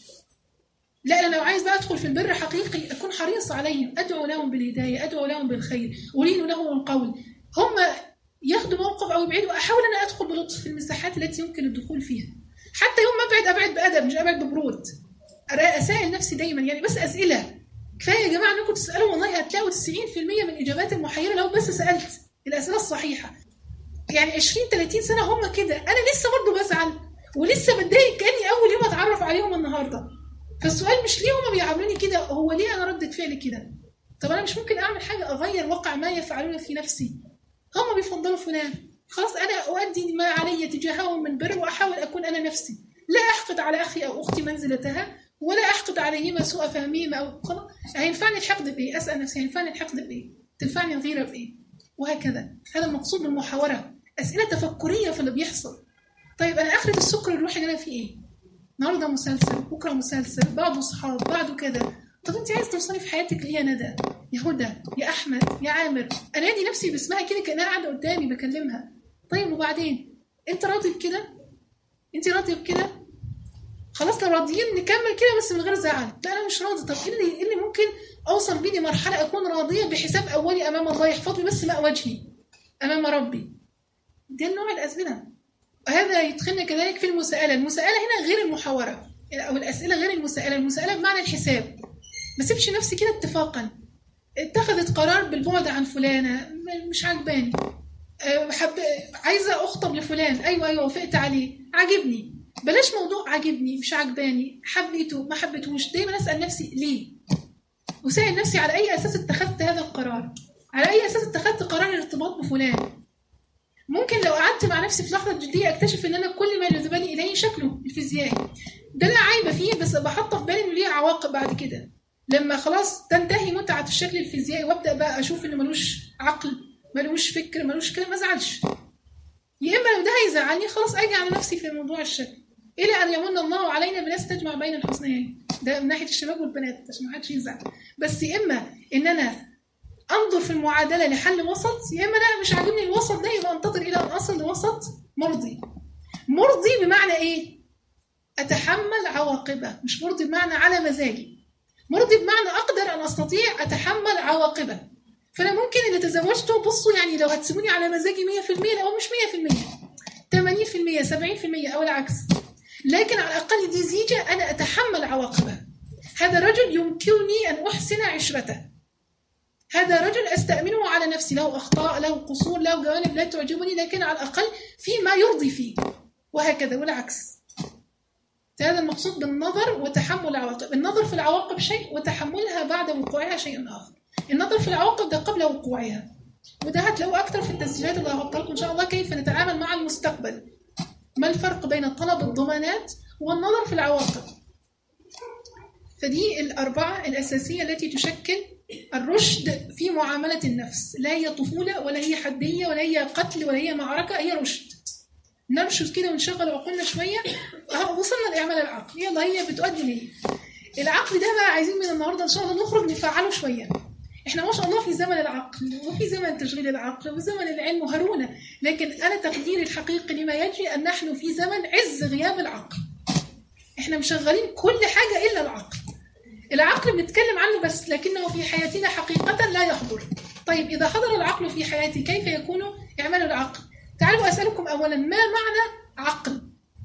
لا انا لو عايز بقى ادخل في البر حقيقي اكون حريص عليهم ادعو لهم بالهدايه ادعو لهم بالخير اريد لهم القول هم ياخدوا موقف او يبعدوا احاول انا ادخل بلطف في المساحات التي يمكن الدخول فيها حتى يوم ما ابعد ابعد بادب مش ابعد ببرود اسائل نفسي دايما يعني بس اسئله كفايه يا جماعه انكم تسالوا والله هتلاقوا 90% من الاجابات المحيره لو بس سالت الاسئله الصحيحه يعني 20 30 سنه هم كده انا لسه برضه بزعل ولسه بتضايق كاني اول يوم اتعرف عليهم النهارده فالسؤال مش ليه هم بيعاملوني كده هو ليه انا ردة فعلي كده طب انا مش ممكن اعمل حاجه اغير واقع ما يفعلون في نفسي هم بيفضلوا فلان خلاص انا اؤدي ما علي تجاههم من بر واحاول اكون انا نفسي لا احقد على اخي او اختي منزلتها ولا احقد عليهما سوء فهمهما او خلاص هينفعني الحقد بايه اسال نفسي هينفعني الحقد بايه تنفعني الغيره بايه وهكذا هذا المقصود بالمحاوره اسئله تفكريه في اللي بيحصل طيب انا اخره السكر الروحي اللي انا فيه ايه النهارده مسلسل بكره مسلسل بعده صحاب بعده كذا طب انت عايز توصلي في حياتك ليه يا ندى يا هدى يا احمد يا عامر انادي نفسي باسمها كده كانها قاعده قدامي بكلمها طيب وبعدين انت راضي بكده انت راضيه بكده خلاص لو راضيين نكمل كده بس من غير زعل لا انا مش راضي طب ايه اللي ايه اللي ممكن اوصل بيني مرحله اكون راضيه بحساب اولي امام الله يحفظني بس ماء وجهي امام ربي ده نوع الاسئله وهذا يدخلنا كذلك في المساءله المساءله هنا غير المحاوره او الاسئله غير المساءله المساءله بمعنى الحساب ما سيبش نفسي كده اتفاقا اتخذت قرار بالبعد عن فلانه مش عجباني حب عايزه اخطب لفلان ايوه ايوه وافقت عليه عاجبني بلاش موضوع عاجبني مش عجباني حبيته ما حبيتهوش دايما اسال نفسي ليه وسائل نفسي على اي اساس اتخذت هذا القرار على اي اساس اتخذت قرار الارتباط بفلان ممكن لو قعدت مع نفسي في لحظه جديه اكتشف ان انا كل ما يجذبني اليه شكله الفيزيائي ده لا عيب فيه بس بحطه في بالي انه ليه عواقب بعد كده لما خلاص تنتهي متعه الشكل الفيزيائي وابدا بقى اشوف انه ملوش عقل ملوش فكر ملوش كلام ما ازعلش يا اما لو ده هيزعلني خلاص اجي على نفسي في موضوع الشكل الى ان يمن الله علينا بناس تجمع بين الحسنيين ده من ناحيه الشباب والبنات عشان ما حدش يزعل بس يا اما ان انا انظر في المعادله لحل وسط يا اما لا مش عاجبني الوسط ده يبقى انتظر الى ان اصل لوسط مرضي مرضي بمعنى ايه اتحمل عواقبه مش مرضي بمعنى على مزاجي مرضي بمعنى اقدر ان استطيع اتحمل عواقبه فانا ممكن اللي تزوجته بصوا يعني لو هتسيبوني على مزاجي 100% او مش 100% 80% 70% او العكس لكن على الاقل دي زيجه انا اتحمل عواقبها هذا رجل يمكنني ان احسن عشرته هذا رجل استامنه على نفسي له اخطاء له قصور له جوانب لا تعجبني لكن على الاقل في ما يرضي فيه وهكذا والعكس هذا المقصود بالنظر وتحمل العواقب النظر في العواقب شيء وتحملها بعد وقوعها شيء اخر النظر في العواقب ده قبل وقوعها وده هتلاقوه اكتر في التسجيلات اللي هحطها لكم ان شاء الله كيف نتعامل مع المستقبل ما الفرق بين طلب الضمانات والنظر في العواقب فدي الأربعة الأساسية التي تشكل الرشد في معاملة النفس لا هي طفولة ولا هي حدية ولا هي قتل ولا هي معركة هي رشد نرشد كده ونشغل عقولنا شوية أهو وصلنا لإعمال العقل يلا هي بتؤدي ليه العقل ده بقى عايزين من النهارده ان شاء الله نخرج نفعله شويه احنا ما شاء الله في زمن العقل وفي زمن تشغيل العقل وفي زمن العلم وهرونا لكن انا تقديري الحقيقي لما يجري ان نحن في زمن عز غياب العقل احنا مشغلين كل حاجه الا العقل العقل بنتكلم عنه بس لكنه في حياتنا حقيقه لا يحضر طيب اذا حضر العقل في حياتي كيف يكون اعمال العقل تعالوا اسالكم اولا ما معنى عقل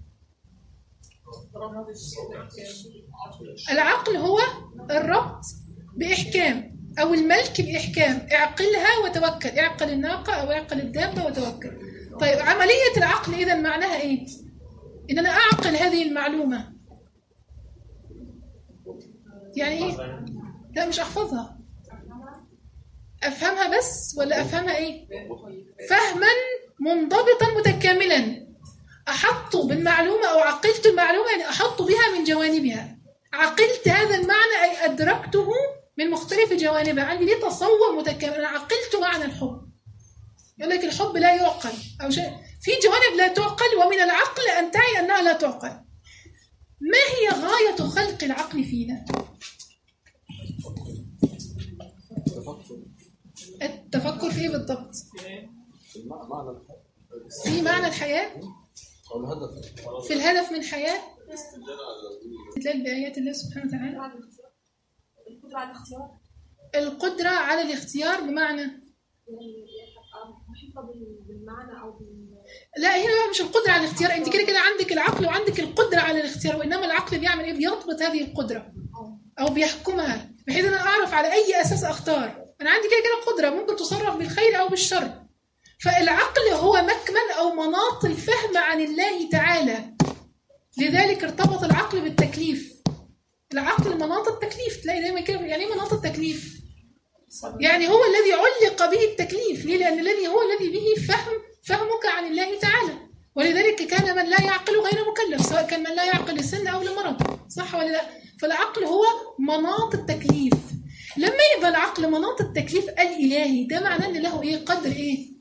العقل هو الربط بإحكام أو الملك بإحكام اعقلها وتوكل اعقل الناقة أو اعقل الدابة وتوكل طيب عملية العقل إذا معناها إيه؟ إن أنا أعقل هذه المعلومة يعني إيه؟ لا مش أحفظها أفهمها بس ولا أفهمها إيه؟ فهما منضبطا متكاملا أحط بالمعلومة أو عقلت المعلومة يعني أحط بها من جوانبها عقلت هذا المعنى أي أدركته من مختلف جوانبها عندي ليه تصور متكامل أنا عقلت معنى الحب يقول لك الحب لا يعقل أو شيء في جوانب لا تعقل ومن العقل أن تعي أنها لا تعقل ما هي غاية خلق العقل فينا التفكر في ايه بالضبط
معنى
في معنى الحياة
أو الهدف
في الهدف من الحياة استدلال بآيات الله سبحانه وتعالى
القدرة على الاختيار
القدرة على الاختيار بمعنى
يعني أبقى محيطة بال- بالمعنى أو بال
لا هنا بقى مش القدرة على الاختيار انت كده كده عندك العقل وعندك القدرة على الاختيار وانما العقل بيعمل ايه بيضبط هذه القدرة او بيحكمها بحيث ان انا اعرف على اي اساس اختار انا عندي كده كده قدرة ممكن تصرف بالخير او بالشر فالعقل هو مكمن او مناط الفهم عن الله تعالى لذلك ارتبط العقل بالتكليف العقل مناط التكليف تلاقي دايما كده يعني ايه مناط التكليف يعني هو الذي علق به التكليف ليه لان الذي هو الذي به فهم فهمك عن الله تعالى ولذلك كان من لا يعقل غير مكلف سواء كان من لا يعقل لسن او لمرض صح ولا لا فالعقل هو مناط التكليف لما يبقى العقل مناط التكليف الالهي ده معناه ان له ايه قدر ايه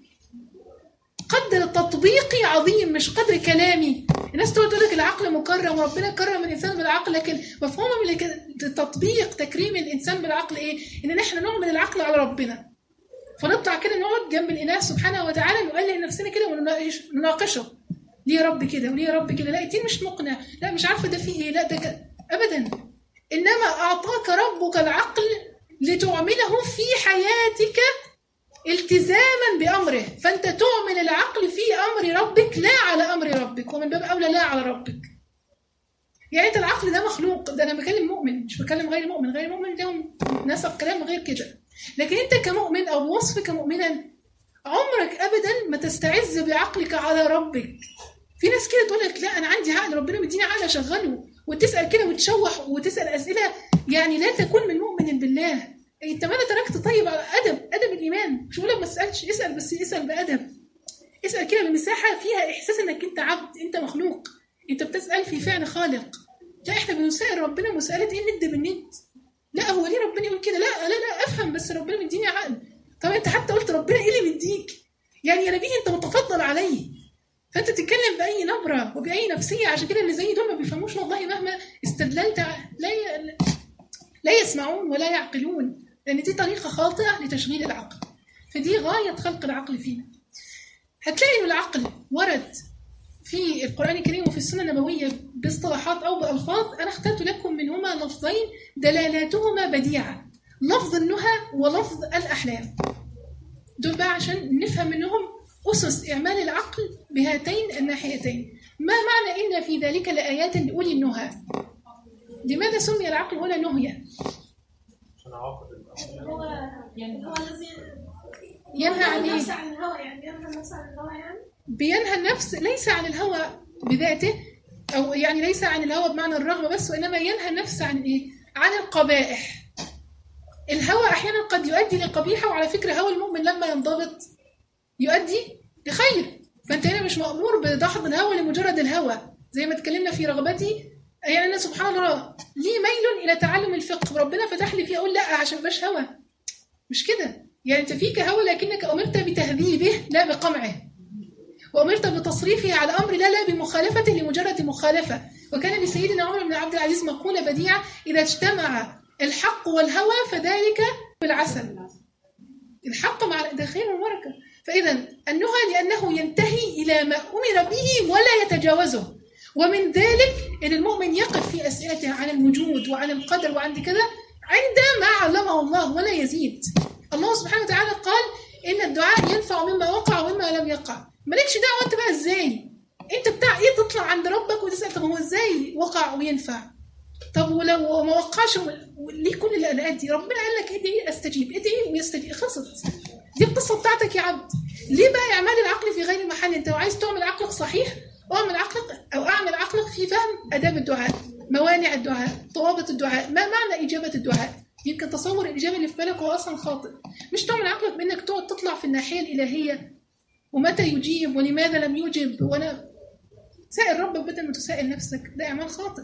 قدر تطبيقي عظيم مش قدر كلامي الناس تقول لك العقل مكرم وربنا كرم الانسان بالعقل لكن مفهومه من الك- تطبيق تكريم الانسان بالعقل ايه ان احنا نعمل العقل على ربنا فنطلع كده نقعد جنب الاله سبحانه وتعالى نقلل نفسنا كده ونناقش- نناقشه ليه يا رب كده وليه يا رب كده لا دي مش مقنع لا مش عارفه ده فيه ايه لا ده ك... ابدا انما اعطاك ربك العقل لتعمله في حياتك التزاما بامره فانت تعمل العقل في امر ربك لا على امر ربك ومن باب اولى لا على ربك يعني انت العقل ده مخلوق ده انا بكلم مؤمن مش بكلم غير مؤمن غير مؤمن لهم نسب كلام غير كده لكن انت كمؤمن او بوصفك مؤمنا عمرك ابدا ما تستعز بعقلك على ربك في ناس كده تقول لك لا انا عندي عقل ربنا مديني عقل اشغله وتسال كده وتشوح وتسال اسئله يعني لا تكون من مؤمن بالله انت ماذا تركت طيب على ادب ادب الايمان مش بقول لك ما تسالش اسال بس اسال بادب اسال كده بمساحه فيها احساس انك انت عبد انت مخلوق انت بتسال في فعل خالق لا احنا بنسال ربنا مساله ايه الند بالند لا هو ليه ربنا يقول كده لا لا لا افهم بس ربنا مديني عقل طب انت حتى قلت ربنا ايه اللي مديك يعني يا نبي انت متفضل علي فانت تتكلم باي نبره وباي نفسيه عشان كده اللي زي دول ما بيفهموش والله مهما استدللت لا ي... لا يسمعون ولا يعقلون لان دي طريقه خاطئه لتشغيل العقل فدي غايه خلق العقل فينا هتلاقي ان العقل ورد في القرآن الكريم وفي السنة النبوية باصطلاحات أو بألفاظ أنا اخترت لكم منهما لفظين دلالاتهما بديعة لفظ النهى ولفظ الأحلام دول بقى عشان نفهم منهم أسس إعمال العقل بهاتين الناحيتين ما معنى إن في ذلك لآيات لأولي النهى لماذا سمي العقل هنا نهية
عشان عواقب
هو يعني هو الذي
ينهى عن إيه؟
النفس عن الهوى يعني ينهى النفس عن الهوى يعني
بينهى النفس ليس عن الهوى بذاته او يعني ليس عن الهوى بمعنى الرغبه بس وانما ينهى النفس عن ايه؟ عن القبائح. الهوى احيانا قد يؤدي لقبيحه وعلى فكره هوى المؤمن لما ينضبط يؤدي لخير فانت هنا مش مامور بدحض الهوى لمجرد الهوى زي ما اتكلمنا في رغبتي يعني انا سبحان الله لي ميل الى تعلم الفقه وربنا فتح لي فيه اقول لا عشان مبقاش هوى مش كده يعني انت فيك هوى لكنك امرت بتهذيبه لا بقمعه وأمرت بتصريفه على أمر لا لا بمخالفته لمجرد مخالفة وكان لسيدنا عمر بن عبد العزيز مقولة بديعة إذا اجتمع الحق والهوى فذلك بالعسل الحق مع ده خير وبركة فإذا النهى لأنه ينتهي إلى ما أمر به ولا يتجاوزه ومن ذلك أن المؤمن يقف في أسئلته عن الوجود وعن القدر وعن كذا عند ما علمه الله ولا يزيد الله سبحانه وتعالى قال إن الدعاء ينفع مما وقع ومما لم يقع مالكش دعوه انت بقى ازاي انت بتاع ايه تطلع عند ربك وتسال طب هو ازاي وقع وينفع طب ولو ما وقعش ليه كل القلقات دي ربنا قال لك ادعي استجيب ادعي ويستجيب خلصت دي القصه بتاعتك يا عبد ليه بقى اعمال العقل في غير محل انت لو عايز تعمل عقلك صحيح اعمل عقلك او اعمل عقلك في فهم اداب الدعاء موانع الدعاء ضوابط الدعاء ما معنى اجابه الدعاء يمكن تصور الاجابه اللي في بالك هو اصلا خاطئ مش تعمل عقلك بانك تقعد تطلع في الناحيه الالهيه ومتى يجيب ولماذا لم يجب وانا سائل ربك بدل ما تسائل نفسك ده اعمال خاطئ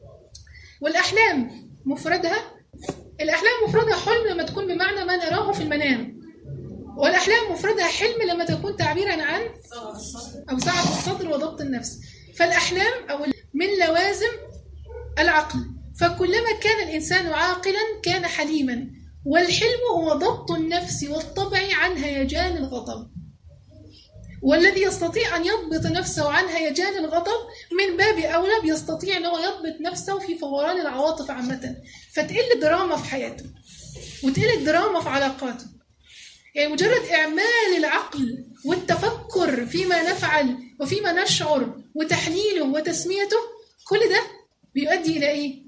والاحلام مفردها الاحلام مفردها حلم لما تكون بمعنى ما نراه في المنام والاحلام مفردها حلم لما تكون تعبيرا عن او سعه الصدر وضبط النفس فالاحلام او من لوازم العقل فكلما كان الانسان عاقلا كان حليما والحلم هو ضبط النفس والطبع عن هيجان الغضب والذي يستطيع أن يضبط نفسه عن هيجان الغضب من باب أولى بيستطيع أن هو يضبط نفسه في فوران العواطف عامة فتقل دراما في حياته وتقل دراما في علاقاته يعني مجرد إعمال العقل والتفكر فيما نفعل وفيما نشعر وتحليله وتسميته كل ده بيؤدي إلى إيه؟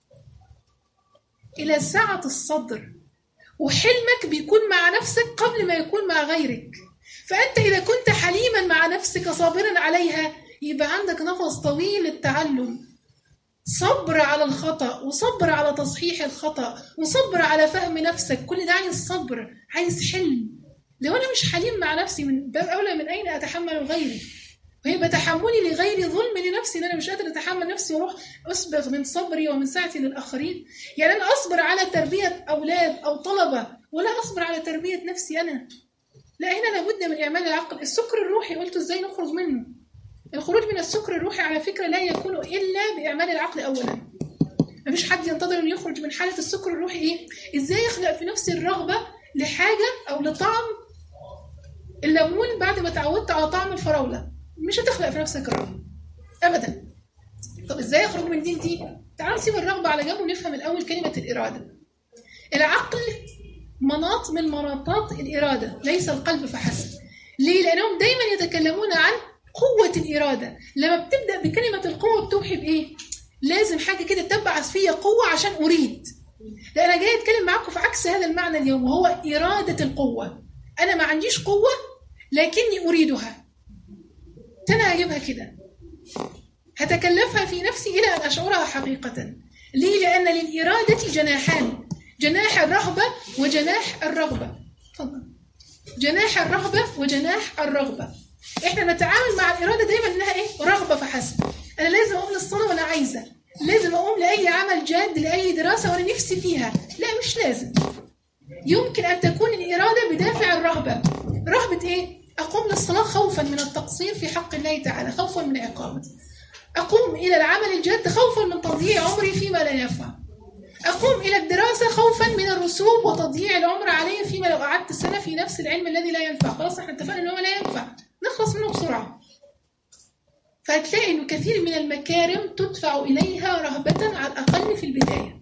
إلى سعة الصدر وحلمك بيكون مع نفسك قبل ما يكون مع غيرك فأنت إذا كنت حليما مع نفسك صابرا عليها يبقى عندك نفس طويل للتعلم صبر على الخطأ وصبر على تصحيح الخطأ وصبر على فهم نفسك كل ده عايز صبر عايز حلم لو أنا مش حليم مع نفسي من باب أولى من أين أتحمل غيري ويبقى تحملي لغير ظلم لنفسي ان انا مش قادر اتحمل نفسي واروح اسبغ من صبري ومن سعتي للاخرين يعني انا اصبر على تربيه اولاد او طلبه ولا اصبر على تربيه نفسي انا لا هنا لابد من اعمال العقل السكر الروحي قلت ازاي نخرج منه الخروج من السكر الروحي على فكره لا يكون الا باعمال العقل اولا مفيش حد ينتظر انه يخرج من حاله السكر الروحي ايه ازاي يخلق في نفسي الرغبه لحاجه او لطعم الليمون بعد ما تعودت على طعم الفراوله مش هتخلق في نفسك الرغبه ابدا طب ازاي اخرج من دي لدي تعالوا نسيب الرغبه على جنب ونفهم الاول كلمه الاراده العقل مناط من مناطات الإرادة ليس القلب فحسب ليه؟ لأنهم دايما يتكلمون عن قوة الإرادة لما بتبدأ بكلمة القوة بتوحي بإيه؟ لازم حاجة كده تبعث فيا قوة عشان أريد لا أنا جاي أتكلم معاكم في عكس هذا المعنى اليوم وهو إرادة القوة أنا ما عنديش قوة لكني أريدها أنا هجيبها كده هتكلفها في نفسي إلى أن أشعرها حقيقة ليه؟ لأن للإرادة جناحان جناح الرهبة وجناح الرغبة تفضل جناح الرهبة وجناح الرغبة احنا نتعامل مع الاراده دايما انها ايه رغبه فحسب انا لازم اقوم للصلاه وانا عايزه لازم اقوم لاي عمل جاد لاي دراسه وانا نفسي فيها لا مش لازم يمكن ان تكون الاراده بدافع الرهبه رهبه ايه اقوم للصلاه خوفا من التقصير في حق الله تعالى خوفا من عقابه اقوم الى العمل الجاد خوفا من تضييع عمري فيما لا ينفع أقوم إلى الدراسة خوفا من الرسوب وتضييع العمر علي فيما لو قعدت سنة في نفس العلم الذي لا ينفع خلاص احنا اتفقنا ان هو لا ينفع نخلص منه بسرعة فهتلاقي انه كثير من المكارم تدفع إليها رهبة على الأقل في البداية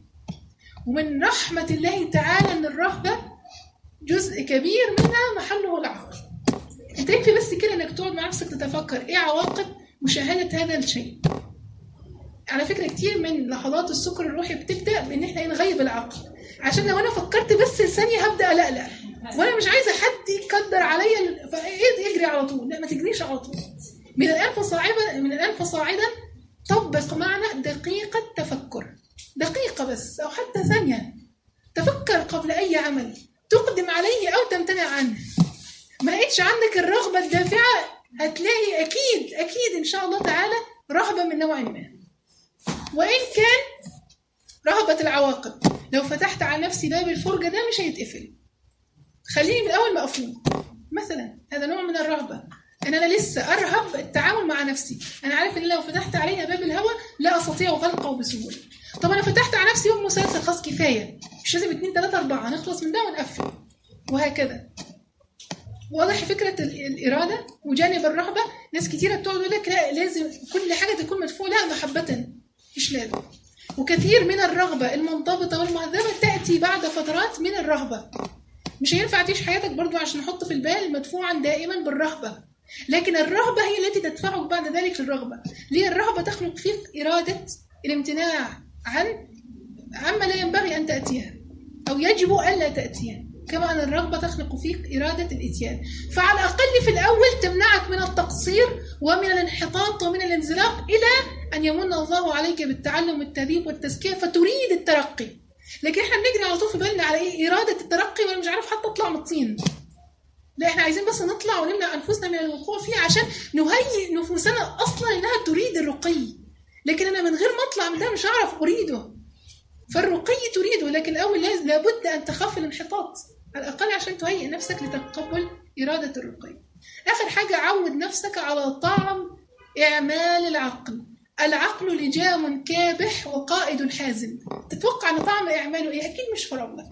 ومن رحمة الله تعالى أن الرهبة جزء كبير منها محله العقل انت يكفي بس كده انك تقعد مع نفسك تتفكر ايه عواقب مشاهدة هذا الشيء على فكرة كتير من لحظات السكر الروحي بتبدأ بإن إحنا نغيب العقل عشان لو أنا فكرت بس ثانية هبدأ ألقلق وأنا مش عايزة حد يقدر عليا ال- فإيه اجري على طول لا ما تجريش على طول من الآن فصاعدا من الآن فصاعدا طبق معنى دقيقة تفكر دقيقة بس أو حتى ثانية تفكر قبل أي عمل تقدم عليه أو تمتنع عنه ما لقيتش عندك الرغبة الدافعة هتلاقي أكيد أكيد إن شاء الله تعالى رهبة من نوع ما وإن كان رهبة العواقب لو فتحت على نفسي باب الفرجة ده مش هيتقفل خليني من الأول مقفول مثلا هذا نوع من الرهبة ان انا لسه ارهب التعامل مع نفسي انا عارف ان لو فتحت عليها باب الهوى لا استطيع غلقه بسهوله طب انا فتحت على نفسي يوم مسلسل خلاص كفايه مش لازم اتنين تلاته اربعه نخلص من ده ونقفل وهكذا واضح فكره ال- الاراده وجانب الرهبه ناس كتيره بتقعد تقول لك لا لازم كل حاجه تكون مدفوعه لا محبه مش لازم وكثير من الرغبه المنضبطه والمهذبه تاتي بعد فترات من الرهبه مش هينفع تعيش حياتك برضو عشان نحط في البال مدفوعا دائما بالرهبه لكن الرهبة هي التي تدفعك بعد ذلك للرغبة ليه الرهبة تخلق فيك إرادة الامتناع عن عما لا ينبغي أن تأتيه أو يجب ألا تأتيه كما أن الرغبة تخلق فيك إرادة الإتيان فعلى الأقل في الأول تمنعك من التقصير ومن الانحطاط ومن الانزلاق إلى أن يمن الله عليك بالتعلم والتدريب والتزكية فتريد الترقي لكن احنا بنجري على طول في بالنا على ايه إرادة الترقي وأنا مش عارف حتى أطلع من الطين لا احنا عايزين بس نطلع ونمنع انفسنا من الوقوع فيه عشان نهيئ نفوسنا اصلا انها تريد الرقي لكن انا من غير ما اطلع من ده مش هعرف اريده فالرقي تريده لكن الاول لاز- لابد ان تخاف الانحطاط على الاقل عشان تهيئ نفسك لتقبل اراده الرقي اخر حاجه عود نفسك على طعم اعمال العقل العقل لجام كابح وقائد حازم تتوقع ان طعم اعماله ايه اكيد مش فراوله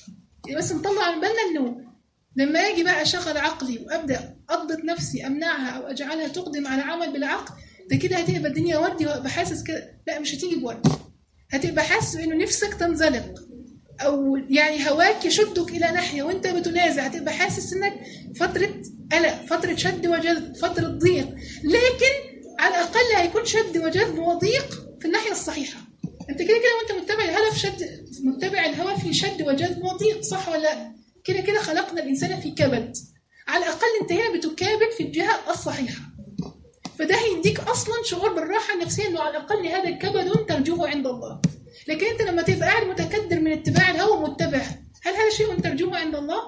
بس نطلع من بالنا انه لما اجي بقى اشغل عقلي وابدا اضبط نفسي امنعها او اجعلها تقدم على عمل بالعقل ده كده هتبقى الدنيا وردي وابقى حاسس كده لا مش هتيجي بورد هتبقى حاسس انه نفسك تنزلق او يعني هواك يشدك الى ناحيه وانت بتنازع هتبقى حاسس انك فتره قلق فتره شد وجذب فتره ضيق لكن على الاقل هيكون شد وجذب وضيق في الناحيه الصحيحه انت كده كده وانت متبع الهوى في شد متبع الهوى في شد وجذب وضيق صح ولا لا كده كده خلقنا الانسان في كبد على الاقل انت هنا بتكابد في الجهه الصحيحه فده هيديك اصلا شعور بالراحه النفسيه انه على الاقل هذا كبد ترجوه عند الله لكن انت لما تبقى قاعد متكدر من اتباع الهوى متبع هل هذا شيء ترجوه عند الله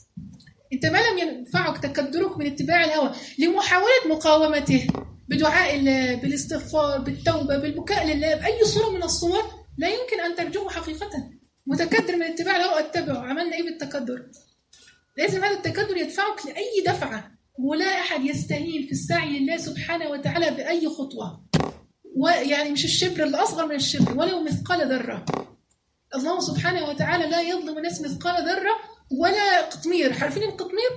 انت ما لم ينفعك تكدرك من اتباع الهوى لمحاوله مقاومته بدعاء الله بالاستغفار بالتوبه بالبكاء لله باي صوره من الصور لا يمكن ان ترجوه حقيقه متكدر من اتباع الهوى اتبعه عملنا ايه بالتكدر لازم هذا التكدر يدفعك لاي دفعه ولا احد يستهين في السعي لله سبحانه وتعالى باي خطوه ويعني مش الشبر اللي اصغر من الشبر ولو مثقال ذره الله سبحانه وتعالى لا يظلم الناس مثقال ذره ولا قطمير عارفين القطمير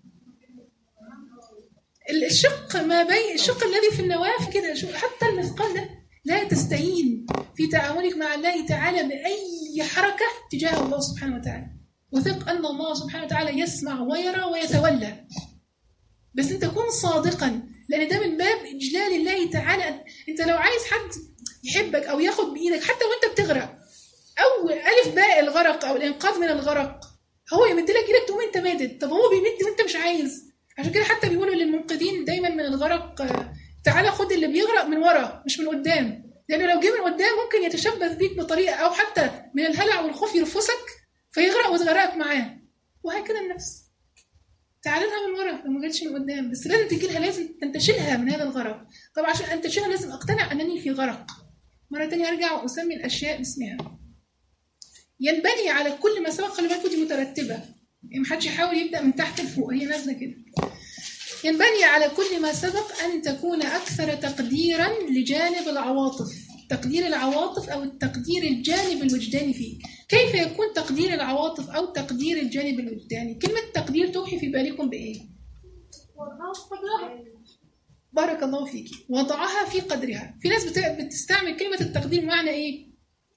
الشق ما بين الشق الذي في النواه كده شو- حتى المثقال ده لا تستهين في تعاملك مع الله تعالى بأي حركة تجاه الله سبحانه وتعالى وثق أن الله سبحانه وتعالى يسمع ويرى ويتولى بس أنت كن صادقا لأن ده من باب إجلال الله تعالى أنت لو عايز حد يحبك أو ياخد بإيدك حتى وأنت بتغرق أو ألف باء الغرق أو الإنقاذ من الغرق هو يمد لك إيدك تقوم أنت مادد طب هو بيمد وأنت مش عايز عشان كده حتى بيقولوا للمنقذين دايما من الغرق آه، تعالى خد اللي بيغرق من ورا مش من قدام لانه لو جه من قدام ممكن يتشبث بيك بطريقه او حتى من الهلع والخوف يرفسك فيغرق وتغرقك معاه وهكذا النفس تعال لها من ورا لو ما جاتش من قدام بس لازم تجي لها لازم تنتشلها من هذا الغرق طب عشان انتشلها لازم اقتنع انني في غرق مره تانية ارجع واسمي الاشياء باسمها ينبني على كل ما سبق خلي بالكم دي مترتبه يعني محدش يحاول يبدا من تحت لفوق هي نازله كده ينبني على كل ما سبق أن تكون أكثر تقديرا لجانب العواطف تقدير العواطف أو التقدير الجانب الوجداني فيك كيف يكون تقدير العواطف أو تقدير الجانب الوجداني كلمة تقدير توحي في بالكم بإيه بارك الله فيك وضعها في قدرها في ناس بت- بتستعمل كلمة التقدير بمعنى إيه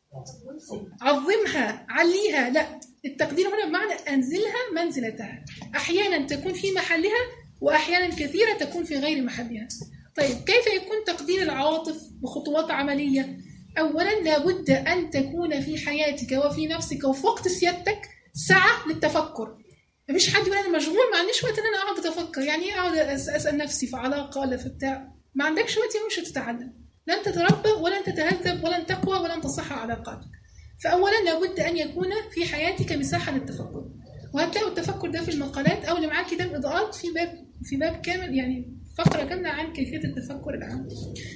عظمها عليها لا التقدير هنا بمعنى أنزلها منزلتها أحيانا تكون في محلها وأحيانا كثيرة تكون في غير محلها طيب كيف يكون تقدير العواطف بخطوات عملية أولا لابد أن تكون في حياتك وفي نفسك وفي وقت سيادتك سعة للتفكر مفيش حد يقول انا مشغول ما عنديش وقت ان انا اقعد اتفكر يعني ايه اقعد أس- اسال نفسي في علاقه ولا في بتاع ما عندكش وقت يوم مش هتتعلم لن تتربى ولن تتهذب ولن تقوى ولن تصح علاقاتك فأولا لابد أن يكون في حياتك مساحة للتفكر وهتلاقوا التفكر ده في المقالات أو اللي معاه كتاب إضاءات في باب في باب كامل يعني فقرة كاملة عن كيفية التفكر العام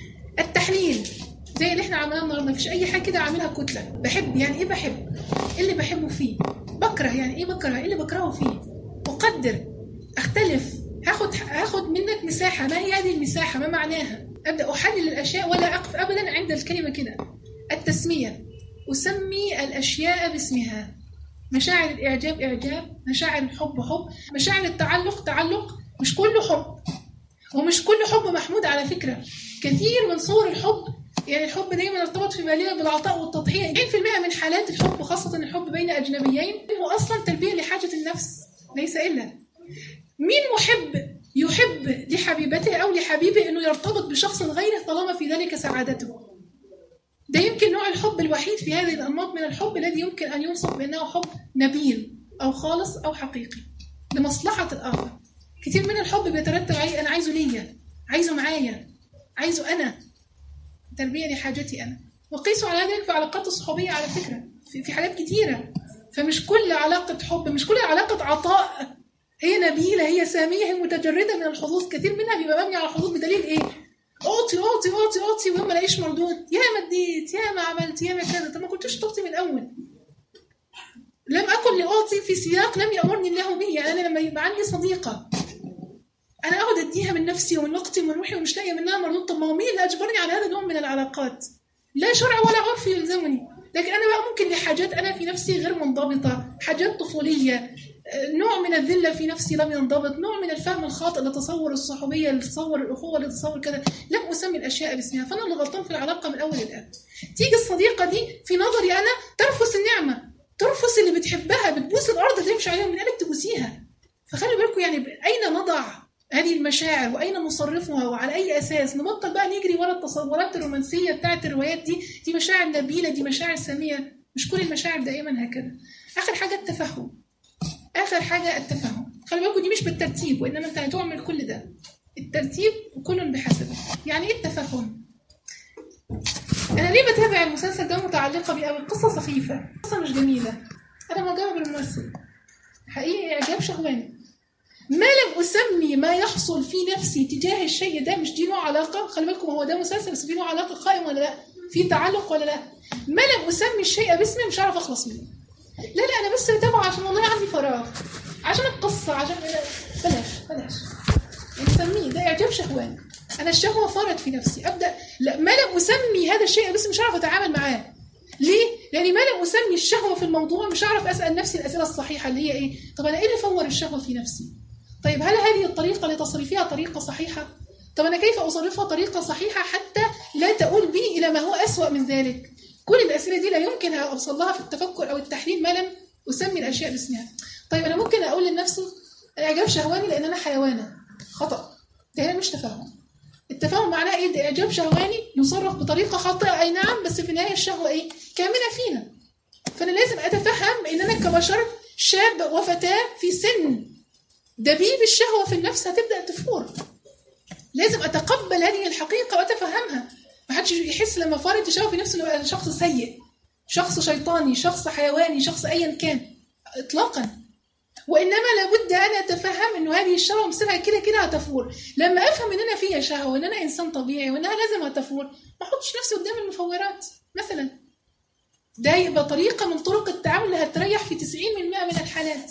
التحليل زي اللي احنا عملناه النهارده مفيش أي حاجة كده عاملها كتلة بحب يعني إيه بحب؟ إيه اللي بحبه فيه؟ بكره يعني إيه بكره؟ إيه اللي بكرهه فيه؟ أقدر أختلف هاخد هاخد منك مساحة ما هي هذه المساحة؟ ما معناها؟ أبدأ أحلل الأشياء ولا أقف أبدا عند الكلمة كده التسمية أسمي الأشياء باسمها مشاعر الإعجاب إعجاب مشاعر الحب حب مشاعر التعلق تعلق مش كله حب ومش كل حب محمود على فكرة كثير من صور الحب يعني الحب دايما ارتبط في بالنا بالعطاء والتضحية 90% من حالات الحب خاصة الحب بين أجنبيين هو أصلا تلبية لحاجة النفس ليس إلا مين محب يحب لحبيبته أو لحبيبه أنه يرتبط بشخص غيره طالما في ذلك سعادته ده يمكن نوع الحب الوحيد في هذه الأنماط من الحب الذي يمكن أن يوصف بأنه حب نبيل أو خالص أو حقيقي لمصلحة الآخر كتير من الحب بيترتب عليه أنا عايزه ليا عايزه معايا عايزه أنا تربية لحاجتي أنا وقيسوا على ذلك في علاقات الصحوبية على فكرة في, في حاجات كتيرة فمش كل علاقة حب مش كل علاقة عطاء هي نبيلة هي سامية هي متجردة من الحظوظ كثير منها بيبقى مبني على الحظوظ بدليل إيه؟ اعطي اعطي اعطي اعطي وما الاقيش مردود يا ما اديت يا ما عملت يا ما كذا طب ما كنتش تعطي من الاول لم اكن لاعطي في سياق لم يامرني الله به يعني انا لما يبقى عندي صديقه انا اقعد اديها من نفسي ومن وقتي ومن روحي ومش لاقيه منها مردود طب ما هو مين اللي اجبرني على هذا النوع من العلاقات لا شرع ولا عرف يلزمني لكن انا بقى ممكن لحاجات انا في نفسي غير منضبطه حاجات طفوليه نوع من الذلة في نفسي لم ينضبط نوع من الفهم الخاطئ لتصور الصحوبية لتصور الأخوة لتصور كذا لم أسمي الأشياء باسمها فأنا اللي غلطان في العلاقة من أول الآن تيجي الصديقة دي في نظري أنا ترفس النعمة ترفس اللي بتحبها بتبوس الأرض تمشي عليها من قالك تبوسيها فخلي بالكم يعني أين نضع هذه المشاعر وأين نصرفها وعلى أي أساس نبطل بقى نجري ورا التصورات الرومانسية بتاعت الروايات دي دي مشاعر نبيلة دي مشاعر سامية مش كل المشاعر دائما هكذا آخر حاجة التفهم اخر حاجه التفاهم خلي بالكم دي مش بالترتيب وانما انت هتعمل كل ده الترتيب كل بحسبه يعني ايه التفاهم انا ليه بتابع المسلسل ده متعلقه بيه قوي القصه سخيفه القصه مش جميله انا معجبه بالممثل حقيقي اعجاب شهواني ما لم اسمي ما يحصل في نفسي تجاه الشيء ده مش دي له علاقه خلي بالكم هو ده مسلسل بس في له علاقه قائم ولا لا في تعلق ولا لا ما لم اسمي الشيء باسمه مش هعرف اخلص منه لا لا انا بس بتابعه عشان والله عندي فراغ عشان القصه عشان بلاش بلاش نسميه ده اعجاب شهواني انا الشهوه فرت في نفسي ابدا لا ما لم اسمي هذا الشيء بس مش هعرف اتعامل معاه ليه؟ لاني ما لم اسمي الشهوه في الموضوع مش هعرف اسال نفسي الاسئله الصحيحه اللي هي ايه؟ طب انا ايه اللي فور الشهوه في نفسي؟ طيب هل هذه الطريقه لتصريفها طريقه صحيحه؟ طب انا كيف اصرفها طريقه صحيحه حتى لا تؤول بي الى ما هو اسوا من ذلك؟ كل الاسئله دي لا يمكن اوصل لها في التفكر او التحليل ما لم اسمي الاشياء باسمها. طيب انا ممكن اقول لنفسي الاعجاب شهواني لان انا حيوانه. خطا. ده هنا مش تفاهم. التفاهم معناه ايه؟ ده اعجاب شهواني يصرف بطريقه خاطئه اي نعم بس في النهايه الشهوه ايه؟ كامنه فينا. فانا لازم اتفهم ان انا كبشر شاب وفتاه في سن دبيب الشهوه في النفس هتبدا تفور. لازم اتقبل هذه الحقيقه واتفهمها. ما حدش يحس لما فارت الشهوه في نفسه انه شخص سيء. شخص شيطاني، شخص حيواني، شخص ايا كان. اطلاقا. وانما لابد ان اتفهم انه هذه الشهوه مصيرها كده كده هتفور لما افهم ان انا فيها شهوه وان انا انسان طبيعي وانها لازم هتفور ما احطش نفسي قدام المفورات مثلا ده يبقى طريقه من طرق التعامل اللي هتريح في 90% من الحالات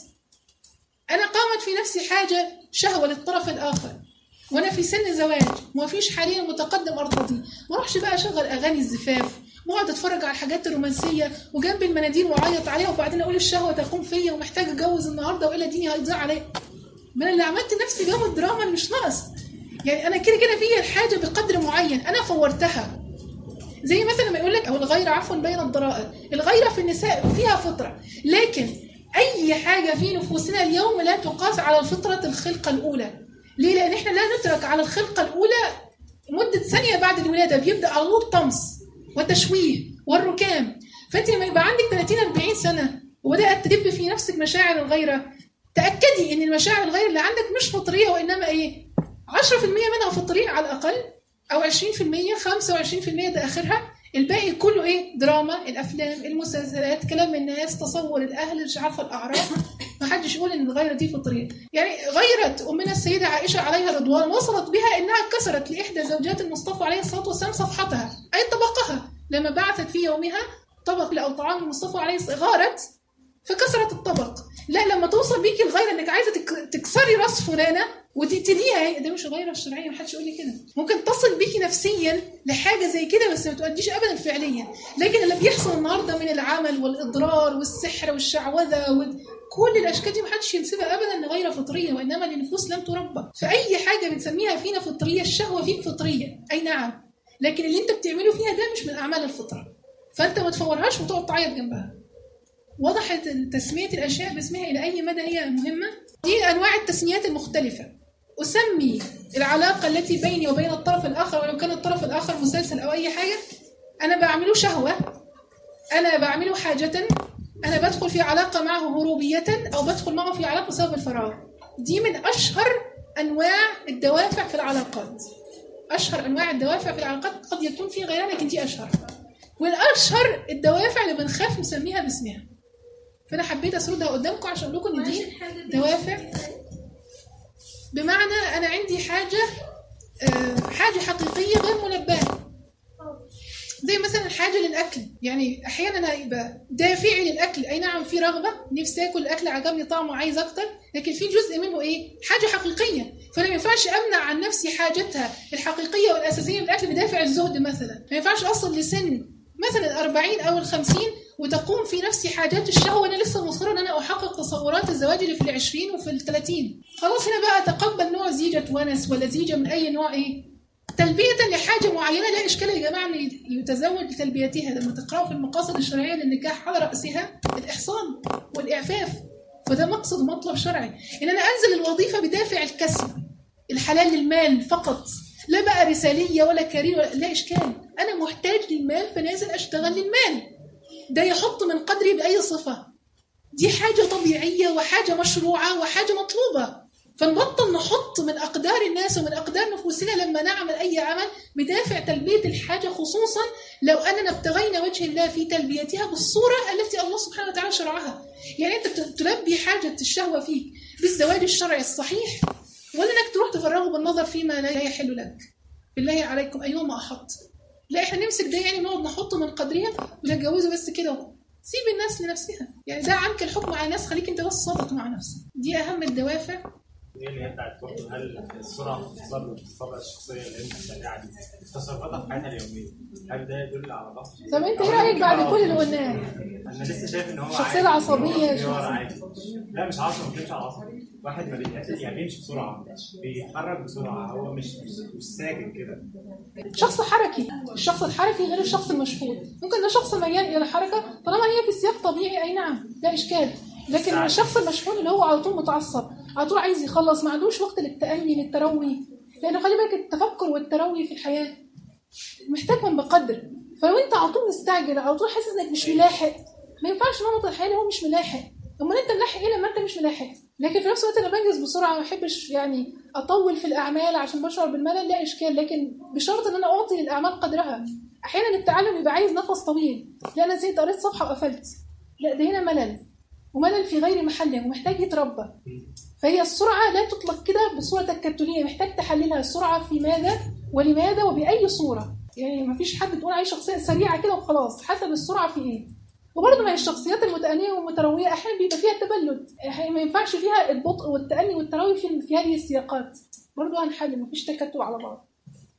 انا قامت في نفسي حاجه شهوه للطرف الاخر وانا في سن زواج وما فيش حاليا متقدم ارتضي ما اروحش بقى اشغل اغاني الزفاف واقعد اتفرج على الحاجات الرومانسيه وجنب المناديل واعيط عليها وبعدين اقول الشهوه تقوم فيا ومحتاج اتجوز النهارده والا ديني هيضيع عليا ما انا اللي عملت نفسي جو الدراما اللي مش ناقص يعني انا كده كده فيا الحاجه بقدر معين انا فورتها زي مثلا ما يقول لك او الغيره عفوا بين الضرائر الغيره في النساء فيها فطره لكن اي حاجه في نفوسنا اليوم لا تقاس على الفطره الخلقه الاولى ليه لان احنا لا ندرك على الخلقه الاولى مده ثانيه بعد الولاده بيبدا على طول طمس وتشويه والركام فانت لما يبقى عندك 30 40 سنه وبدات تدب في نفسك مشاعر الغيره تاكدي ان المشاعر الغير اللي عندك مش فطريه وانما ايه 10% منها فطريه على الاقل او 20% 25% ده اخرها الباقي كله ايه دراما الافلام المسلسلات كلام الناس تصور الاهل مش عارفه الاعراض ما حدش يقول ان الغيره دي فطريه يعني غيرت امنا السيده عائشه عليها رضوان وصلت بها انها كسرت لاحدى زوجات المصطفى عليه الصلاه والسلام صفحتها اي طبقها لما بعثت في يومها طبق او طعام المصطفى عليه الصلاه غارت فكسرت الطبق لا لما توصل بيكي الغيره انك عايزه تك- تكسري راس فلانه وتقتليها ده مش غيره الشرعيه محدش يقول لي كده ممكن تصل بيكي نفسيا لحاجه زي كده بس ما تؤديش ابدا فعليا لكن اللي بيحصل النهارده من العمل والاضرار والسحر والشعوذه وكل الاشكال دي محدش ينسبها ابدا لغير فطريه وانما لنفوس لم تربى فاي حاجه بنسميها فينا فطريه الشهوه فيك فطريه اي نعم لكن اللي انت بتعمله فيها ده مش من اعمال الفطره فانت ما تفورهاش وتقعد تعيط جنبها وضحت تسمية الأشياء باسمها إلى أي مدى هي مهمة؟ دي أنواع التسميات المختلفة أسمي العلاقة التي بيني وبين الطرف الآخر ولو كان الطرف الآخر مسلسل أو أي حاجة أنا بعمله شهوة أنا بعمله حاجة أنا بدخل في علاقة معه هروبية أو بدخل معه في علاقة بسبب الفراغ دي من أشهر أنواع الدوافع في العلاقات أشهر أنواع الدوافع في العلاقات قد يكون في غيرها لكن دي أشهر والأشهر الدوافع اللي بنخاف نسميها باسمها فانا حبيت اسردها قدامكم عشان اقول لكم ان دي دوافع بمعنى انا عندي حاجه آه، حاجه حقيقيه غير منبهه زي مثلا حاجه للاكل يعني احيانا هيبقى دافعي للاكل اي نعم في رغبه نفسي اكل الاكل عجبني طعمه عايز اكتر لكن في جزء منه ايه حاجه حقيقيه فانا ما ينفعش امنع عن نفسي حاجتها الحقيقيه والاساسيه بالاكل بدافع الزهد مثلا ما ينفعش اصل لسن مثلا الأربعين أو الخمسين وتقوم في نفسي حاجات الشهوة وأنا لسه مصرة إن أنا أحقق تصورات الزواج اللي في العشرين وفي الثلاثين خلاص هنا بقى أتقبل نوع زيجة ونس ولا زيجة من أي نوع إيه تلبية لحاجة معينة لا إشكال يا جماعة إن يتزوج لتلبيتها لما تقرأوا في المقاصد الشرعية للنكاح على رأسها الإحصان والإعفاف فده مقصد ومطلب شرعي إن أنا أنزل الوظيفة بدافع الكسب الحلال للمال فقط لا بقى رسالية ولا كارير ولا لا إشكال أنا محتاج للمال فنازل أشتغل للمال ده يحط من قدري بأي صفة دي حاجة طبيعية وحاجة مشروعة وحاجة مطلوبة فنبطل نحط من أقدار الناس ومن أقدار نفوسنا لما نعمل أي عمل بدافع تلبية الحاجة خصوصا لو أننا ابتغينا وجه الله في تلبيتها بالصورة التي الله سبحانه وتعالى شرعها يعني أنت تلبي حاجة الشهوة فيك بالزواج الشرعي الصحيح ولا انك تروح تفرغه بالنظر فيما لا يحل لك بالله عليكم ايهما احط لا احنا نمسك ده يعني نقعد نحطه من قدرها ونتجوزه بس كده سيب الناس لنفسها يعني ده عنك الحكم على الناس خليك انت بس صادق مع نفسك دي اهم الدوافع
هي اللي هي بتاعت برضه هل السرعه في التصرف الطبع الشخصيه اللي انت بتشجعها دي تصرفاتها في حياتها اليوميه هل ده يدل على ضغط؟
طب انت ايه رايك بعد كل اللي قلناه؟
انا لسه شايف ان هو
الشخصية
عادي.
العصبية،
هو اختيار عادي لا مش عصبي ما بيمشي على عصبي واحد ما بيتقتل يعني بيمشي بسرعه بيتحرك بسرعه هو مش مش, مش ساكن كده
شخص حركي الشخص الحركي غير الشخص المشحون ممكن ده شخص ميال الى الحركه طالما هي في سياق طبيعي اي نعم لا اشكال لكن الشخص المشحون اللي هو على طول متعصب على طول عايز يخلص ما عندوش وقت للتأني للتروي لانه خلي بالك التفكر والتروي في الحياه محتاجهم بقدر فلو انت على طول مستعجل على طول حاسس انك مش ملاحق ما ينفعش نمط الحياه اللي هو مش ملاحق امال انت ملاحق ايه لما انت مش ملاحق لكن في نفس الوقت انا بنجز بسرعه ما بحبش يعني اطول في الاعمال عشان بشعر بالملل لا اشكال لكن بشرط ان انا اعطي للاعمال قدرها احيانا التعلم يبقى عايز نفس طويل لا انا زهقت قريت صفحه وقفلت لا ده هنا ملل وملل في غير محله ومحتاج يتربى فهي السرعة لا تطلق كده بصورة تكتلية محتاج تحللها السرعة في ماذا ولماذا وبأي صورة يعني ما فيش حد تقول عليه شخصية سريعة كده وخلاص حسب السرعة في ايه وبرضه ما هي الشخصيات المتأنية والمتروية أحيانا بيبقى فيها تبلد يعني ما ينفعش فيها البطء والتأني والتروي في, في هذه السياقات برضه هنحل ما فيش تكتل على بعض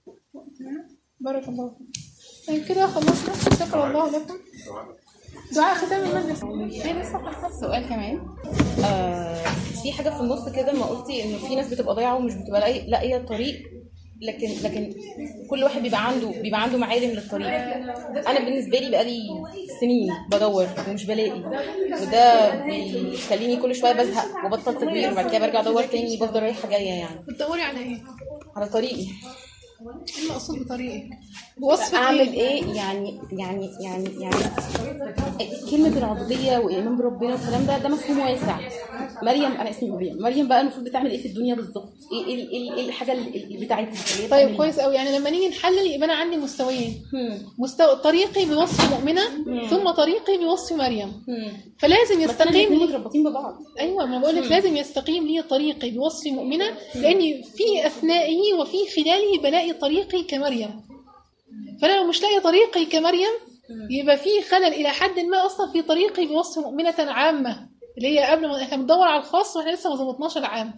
بارك الله فيك طيب كده خلصنا شكر الله لكم دعاء ختام المجلس
سؤال كمان آه في حاجه في النص كده ما قلتي انه في ناس بتبقى ضايعه ومش بتبقى لاقي- لاقيه الطريق لكن لكن كل واحد بيبقى عنده بيبقى عنده معالم للطريق انا بالنسبه لي بقالي سنين بدور ومش بلاقي وده بيخليني كل شويه بزهق وبطل تدوير وبعد كده برجع ادور تاني بفضل رايحه جايه يعني
بتدوري على ايه؟
على طريقي
ايه المقصود بطريقه؟ بوصف
اعمل ايه يعني يعني يعني يعني كلمه العبوديه وايمان بربنا والكلام ده ده مفهوم واسع مريم انا اسمي مريم مريم بقى المفروض بتعمل ايه في الدنيا بالظبط ايه ايه ايه إيه الحاجه اللي بتاعتها اللي هي
طيب
بتعملها؟
كويس قوي يعني لما نيجي نحلل يبقى انا عندي مستويين مستوى طريقي بوصف مؤمنه ثم طريقي بوصف مريم فلازم
بس أنا الاتنين
يستقيم
متربطين ببعض
ايوه ما بقول لك
مم.
لازم يستقيم لي طريقي بوصف مؤمنه لان في اثنائه وفي خلاله بلاقي طريقي كمريم فانا لو مش لاقي طريقي كمريم يبقى في خلل الى حد ما اصلا في طريقي بوصف مؤمنه عامه اللي هي قبل ما احنا بندور على الخاص واحنا لسه ما ظبطناش العام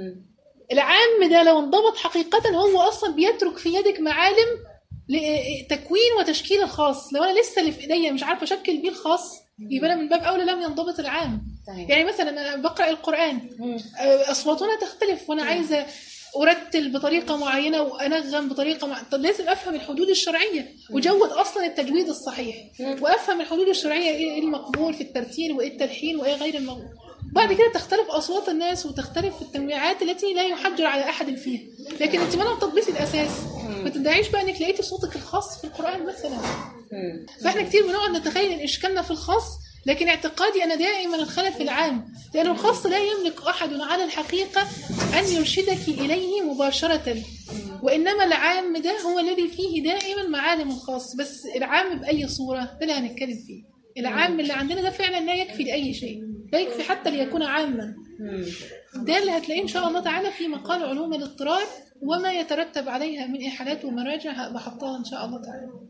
العام ده لو انضبط حقيقة هو أصلا بيترك في يدك معالم لتكوين وتشكيل الخاص لو أنا لسه اللي في إيديا مش عارفة أشكل بيه الخاص يبقى أنا من باب أولى لم ينضبط العام
تمام.
يعني مثلا أنا بقرأ القرآن آه، أصواتنا تختلف وأنا عايزة أرتل بطريقة معينة وأنغم بطريقة معينة طب لازم أفهم الحدود الشرعية وجود أصلا التجويد الصحيح وأفهم الحدود الشرعية إيه المقبول في الترتيل وإيه التلحين وإيه غير المقبول بعد كده تختلف اصوات الناس وتختلف التنويعات التي لا يحجر على احد فيها لكن انت ما لم تطبيقي الاساس ما تدعيش بقى انك لقيتي صوتك الخاص في القران مثلا فاحنا كتير بنقعد نتخيل ان اشكالنا في الخاص لكن اعتقادي انا دائما الخلل في العام لان الخاص لا يملك احد على الحقيقه ان يرشدك اليه مباشره وانما العام ده هو الذي فيه دائما معالم الخاص بس العام باي صوره ده اللي هنتكلم فيه العام اللي عندنا ده فعلا لا يكفي لاي شيء لا يكفي حتى ليكون عاما ده اللي هتلاقيه ان شاء الله تعالى في مقال علوم الاضطرار وما يترتب عليها من احالات ومراجع بحطها ان شاء الله تعالى